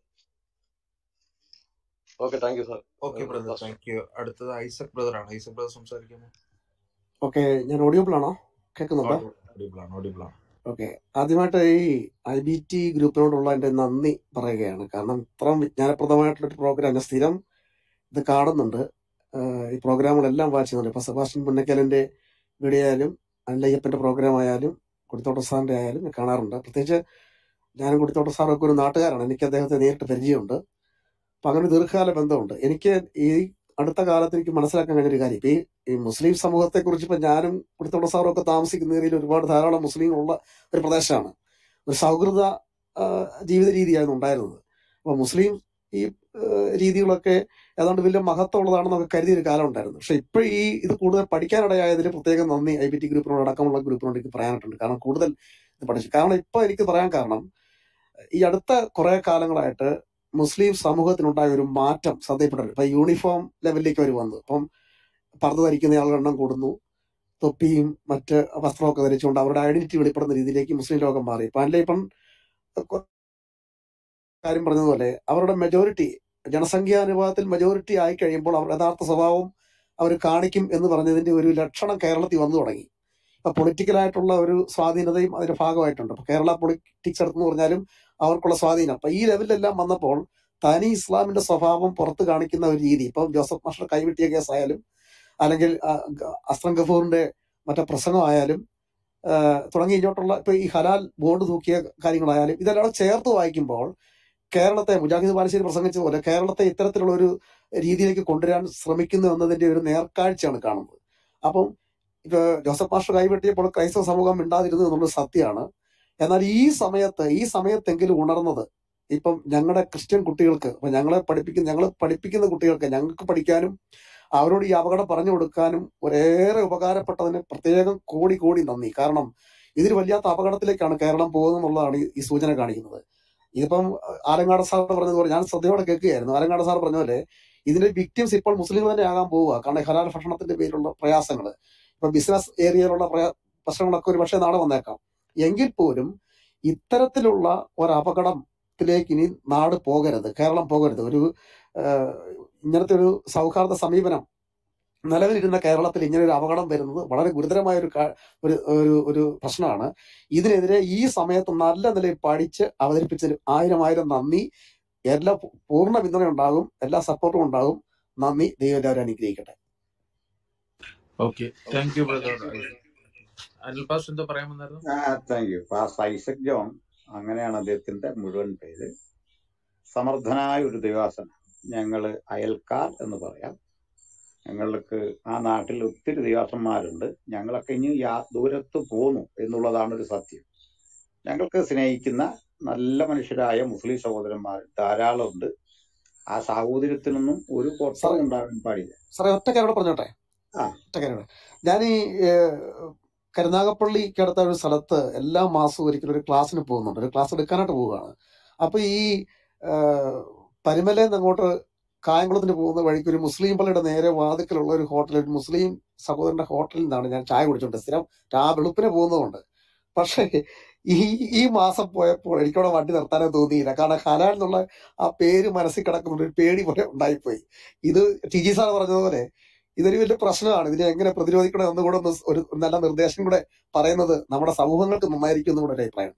okay thank you sir okay brother thank you അടുത്തത് ഐസക് ബ്രദർ ആണ് ഐസക് ബ്രദർ സംസാരിക്കുന്നു ഓക്കെ ഞാൻ ഓഡിയോബിൾ ആണോ കേൾക്കുന്നുണ്ടോ ഓഡിബിൾ ആണ് ഓഡിബിൾ ആണ് ഓക്കെ ആദ്യമായിട്ട് ഈ ഐ ബി ടി ഗ്രൂപ്പിനോടുള്ള എൻ്റെ നന്ദി പറയുകയാണ് കാരണം ഇത്രയും വിജ്ഞാനപ്രദമായിട്ടുള്ള ഒരു പ്രോഗ്രാം ഞാൻ സ്ഥിരം ഇത് കാണുന്നുണ്ട് ആഹ് ഈ പ്രോഗ്രാമുകളെല്ലാം വാച്ച് ചെയ്യുന്നുണ്ട് ഇപ്പൊ സെബാസ്റ്റ്യൻ പുന്നക്കലിന്റെ വീഡിയോ ആയാലും അനിലയ്യപ്പന്റെ പ്രോഗ്രാം ആയാലും കുടിത്തോട്ട സാറിന്റെ ആയാലും ഞാൻ കാണാറുണ്ട് പ്രത്യേകിച്ച് ഞാനും കുടിത്തോട്ട സാറൊക്കെ ഒരു നാട്ടുകാരാണ് എനിക്ക് അദ്ദേഹത്തെ നേരിട്ട് പരിചയമുണ്ട് അപ്പൊ അങ്ങനെ ഒരു ദീർഘകാല ബന്ധമുണ്ട് എനിക്ക് ഈ അടുത്ത കാലത്ത് എനിക്ക് മനസ്സിലാക്കാൻ കഴിഞ്ഞൊരു കാര്യം ഇപ്പൊ ഈ ഈ മുസ്ലിം സമൂഹത്തെ കുറിച്ച് ഇപ്പൊ ഞാനും കുടിത്തോട്ട സാറും ഒക്കെ താമസിക്കുന്ന ഏരിയയിൽ ഒരുപാട് ധാരാളം മുസ്ലിങ്ങളുള്ള ഒരു പ്രദേശമാണ് ഒരു സൗഹൃദ ആ, ജീവിത രീതിയായിരുന്നു ഉണ്ടായിരുന്നത് അപ്പൊ മുസ്ലിം ഈ ആ, രീതികളൊക്കെ ഏതാണ്ട് വലിയ മഹത്വമുള്ളതാണെന്നൊക്കെ കരുതിയ ഒരു കാലം ഉണ്ടായിരുന്നു പക്ഷെ ഇപ്പൊ ഈ ഇത് കൂടുതൽ പഠിക്കാനിടയായതിൽ പ്രത്യേകം നന്ദി ഐ ബി ടി ഗ്രൂപ്പിനോട് അടക്കമുള്ള ഗ്രൂപ്പിനോട് എനിക്ക് പറയാനായിട്ടുണ്ട് കാരണം കൂടുതൽ ഇത് പഠിച്ചു കാരണം ഇപ്പൊ എനിക്ക് പറയാൻ കാരണം ഈ അടുത്ത കുറെ കാലങ്ങളായിട്ട് മുസ്ലിം സമൂഹത്തിനുണ്ടായ ഒരു മാറ്റം ശ്രദ്ധയിൽപ്പെട്ടിട്ടുണ്ട് ഇപ്പൊ യൂണിഫോം ലെവലിലേക്ക് അവർ വന്നു ഇപ്പം പർദ്ദ ധരിക്കുന്ന ആളുടെ എണ്ണം കൂടുന്നു തൊപ്പിയും മറ്റ് വസ്ത്രമൊക്കെ ധരിച്ചുകൊണ്ട് അവരുടെ ഐഡന്റിറ്റി വെളിപ്പെടുന്ന രീതിയിലേക്ക് മുസ്ലിം ലോകം മാറി ഇപ്പൊ അല്ലെ ഇപ്പം കാര്യം പറഞ്ഞതുപോലെ അവരുടെ മെജോറിറ്റി ജനസംഖ്യാനുപാതത്തിൽ മെജോറിറ്റി ആയി കഴിയുമ്പോൾ അവരുടെ യഥാർത്ഥ സ്വഭാവം അവർ കാണിക്കും എന്ന് പറഞ്ഞതിന്റെ ഒരു ലക്ഷണം കേരളത്തിൽ വന്നു തുടങ്ങി ഇപ്പൊ പൊളിറ്റിക്കലായിട്ടുള്ള ഒരു സ്വാധീനതയും അതിന്റെ ഭാഗമായിട്ടുണ്ട് ഇപ്പൊ കേരള പൊളിറ്റിക്സ് എടുത്തെന്ന് പറഞ്ഞാലും അവർക്കുള്ള സ്വാധീനം അപ്പൊ ഈ ലെവലിലെല്ലാം വന്നപ്പോൾ തനി ഇസ്ലാമിന്റെ സ്വഭാവം പുറത്ത് കാണിക്കുന്ന ഒരു രീതി ഇപ്പം ജോസഫ് മാസ്റ്റർ കൈവിട്ടിയ കേസായാലും അല്ലെങ്കിൽ ആ, ഗ- അസ്ലം ഗഫൂറിന്റെ മറ്റേ പ്രസംഗമായാലും ആ, തുടങ്ങി ഇങ്ങോട്ടുള്ള ഇപ്പൊ ഈ ഹലാൽ ബോർഡ് തൂക്കിയ കാര്യങ്ങളായാലും ഇതെല്ലാം കൂടെ ചേർത്ത് വായിക്കുമ്പോൾ കേരളത്തെ മുജാഹിദ് ബാലശ്ശേരി പ്രസംഗിച്ച പോലെ കേരളത്തെ ഇത്തരത്തിലുള്ള ഒരു രീതിയിലേക്ക് കൊണ്ടുവരാൻ ശ്രമിക്കുന്നു എന്നതിന്റെ ഒരു നേർക്കാഴ്ചയാണ് കാണുന്നത് അപ്പം ഇപ്പൊ ജോസഫ് മാസ്റ്റർ കൈവെട്ടിയപ്പോൾ ക്രൈസ്തവ സമൂഹം മിണ്ടാതിരുന്നു എന്നുള്ളത് സത്യമാണ് എന്നാൽ ഈ സമയത്ത് ഈ സമയത്തെങ്കിലും ഉണർന്നത് ഇപ്പം ഞങ്ങളുടെ ക്രിസ്ത്യൻ കുട്ടികൾക്ക് ഇപ്പൊ ഞങ്ങളെ പഠിപ്പിക്കുന്ന ഞങ്ങൾ പഠിപ്പിക്കുന്ന കുട്ടികൾക്ക് ഞങ്ങൾക്ക് പഠിക്കാനും അവരോട് ഈ അപകടം പറഞ്ഞു കൊടുക്കാനും ഒരേറെ ഉപകാരപ്പെട്ടതിന് പ്രത്യേകം കോടി കോടി നന്ദി കാരണം ഇതിന് വല്ലാത്ത അപകടത്തിലേക്കാണ് കേരളം പോകുന്നത് എന്നുള്ളതാണ് ഈ ഈ സൂചന കാണിക്കുന്നത് ഇതിപ്പം അഹ് ആലങ്ങാട് സാർ പറഞ്ഞതുപോലെ ഞാൻ ശ്രദ്ധയോടെ കേൾക്കുകയായിരുന്നു ആലങ്ങാട് സാർ പറഞ്ഞ പോലെ ഇതിന്റെ വിക്ടിംസ് ഇപ്പോൾ മുസ്ലിങ്ങൾ തന്നെ ആകാൻ പോവുക കാരണം ഈ ഹലാൽ ഭക്ഷണത്തിന്റെ പേരിലുള്ള പ്രയാസങ്ങൾ ഇപ്പൊ ബിസിനസ് ഏരിയയിലുള്ള പ്രയാ- പ്രശ്നങ്ങളൊക്കെ ഒരു പക്ഷേ നാളെ വന്നേക്കാം എങ്കിൽ പോലും ഇത്തരത്തിലുള്ള ഒരു അപകടത്തിലേക്ക് ഇനി നാട് പോകരുത് കേരളം പോകരുത് ഒരു ആഹ്, ഇങ്ങനത്തെ ഒരു സൗഹാർദ്ദ സമീപനം നിലവിലിരുന്ന കേരളത്തിൽ ഇങ്ങനെ ഒരു അപകടം വരുന്നത് വളരെ ഗുരുതരമായ ഒരു കാ- ഒരു ഒരു ഒരു പ്രശ്നമാണ് ഇതിനെതിരെ ഈ സമയത്ത് നല്ല നിലയിൽ പഠിച്ച് അവതരിപ്പിച്ചതിന് ആയിരം ആയിരം നന്ദി എല്ലാ പൂ- പൂർണ്ണ പിന്തുണ ഉണ്ടാകും എല്ലാ സപ്പോർട്ടും ഉണ്ടാകും നന്ദി ദൈവം എല്ലാവരും അനുഗ്രഹിക്കട്ടെ okay thank you brother Anil പാസ് എന്തോ പറയാൻ വന്നായിരുന്നു താങ്ക് യു പാസ് ഐസക് ജോൺ അങ്ങനെയാണ് അദ്ദേഹത്തിന്റെ മുഴുവൻ പേര് സമർത്ഥനായ ഒരു ദേവാസന ഞങ്ങള് അയൽക്കാർ എന്ന് പറയാം ഞങ്ങൾക്ക് ആ നാട്ടിൽ ഒത്തിരി ദേവാസന്മാരുണ്ട് ഞങ്ങളൊക്കെ ഇനി യാ ദൂരത്ത് പോന്നു എന്നുള്ളതാണ് ഒരു സത്യം ഞങ്ങൾക്ക് സ്നേഹിക്കുന്ന നല്ല മനുഷ്യരായ മുസ്ലിം സഹോദരന്മാർ ധാരാളം ഉണ്ട് ആ സാഹോദര്യത്തിനൊന്നും ഒരു കുറവും സാറേ ഉണ്ടാകാൻ പാടില്ല സാറേ ഒറ്റ കാര്യം പറഞ്ഞോട്ടെ ആ ഒറ്റ കാര്യം ഞാൻ ഈ ഏഹ്, കരുനാഗപ്പള്ളിക്കടുത്ത ഒരു സ്ഥലത്ത് എല്ലാ മാസവും ഒരിക്കലും ഒരു ക്ലാസ്സിന് പോകുന്നുണ്ട് ഒരു ക്ലാസ് എടുക്കാനായിട്ട് പോവുകയാണ് അപ്പൊ ഈ ഏഹ്, പരിമലയിൽ അങ്ങോട്ട് കായംകുളത്തിന് പോകുന്ന വഴിക്ക് ഒരു മുസ്ലിം പള്ളിയുടെ നേരെ വാതിക്കലുള്ള ഒരു ഹോട്ടൽ ഒരു മുസ്ലിം സഹോദരന്റെ ഹോട്ടലിൽ നിന്നാണ് ഞാൻ ചായ കുടിച്ചോണ്ട് സ്ഥിരം ആ വെളുപ്പിനെ പോകുന്നതുകൊണ്ട് പക്ഷേ ഈ ഈ മാസം പോയപ്പോൾ എനിക്കവിടെ വണ്ടി നിർത്താനേ തോന്നിയില്ല കാരണം ഹലാൽ എന്നുള്ള ആ പേര് മനസ്സിൽ കിടക്കുന്ന ഒരു പേടി പോലെ ഉണ്ടായിപ്പോയി ഇത് ടി ജി സാർ പറഞ്ഞതുപോലെ ഇതൊരു വലിയ പ്രശ്നമാണ് ഇതിനെ എങ്ങനെ പ്രതിരോധിക്കണം എന്നുകൂടെ ഒന്ന് ഒരു നല്ല നിർദ്ദേശം കൂടെ പറയുന്നത് നമ്മുടെ സമൂഹങ്ങൾക്ക് നന്നായിരിക്കും എന്നുകൂടെ ഒരു അഭിപ്രായം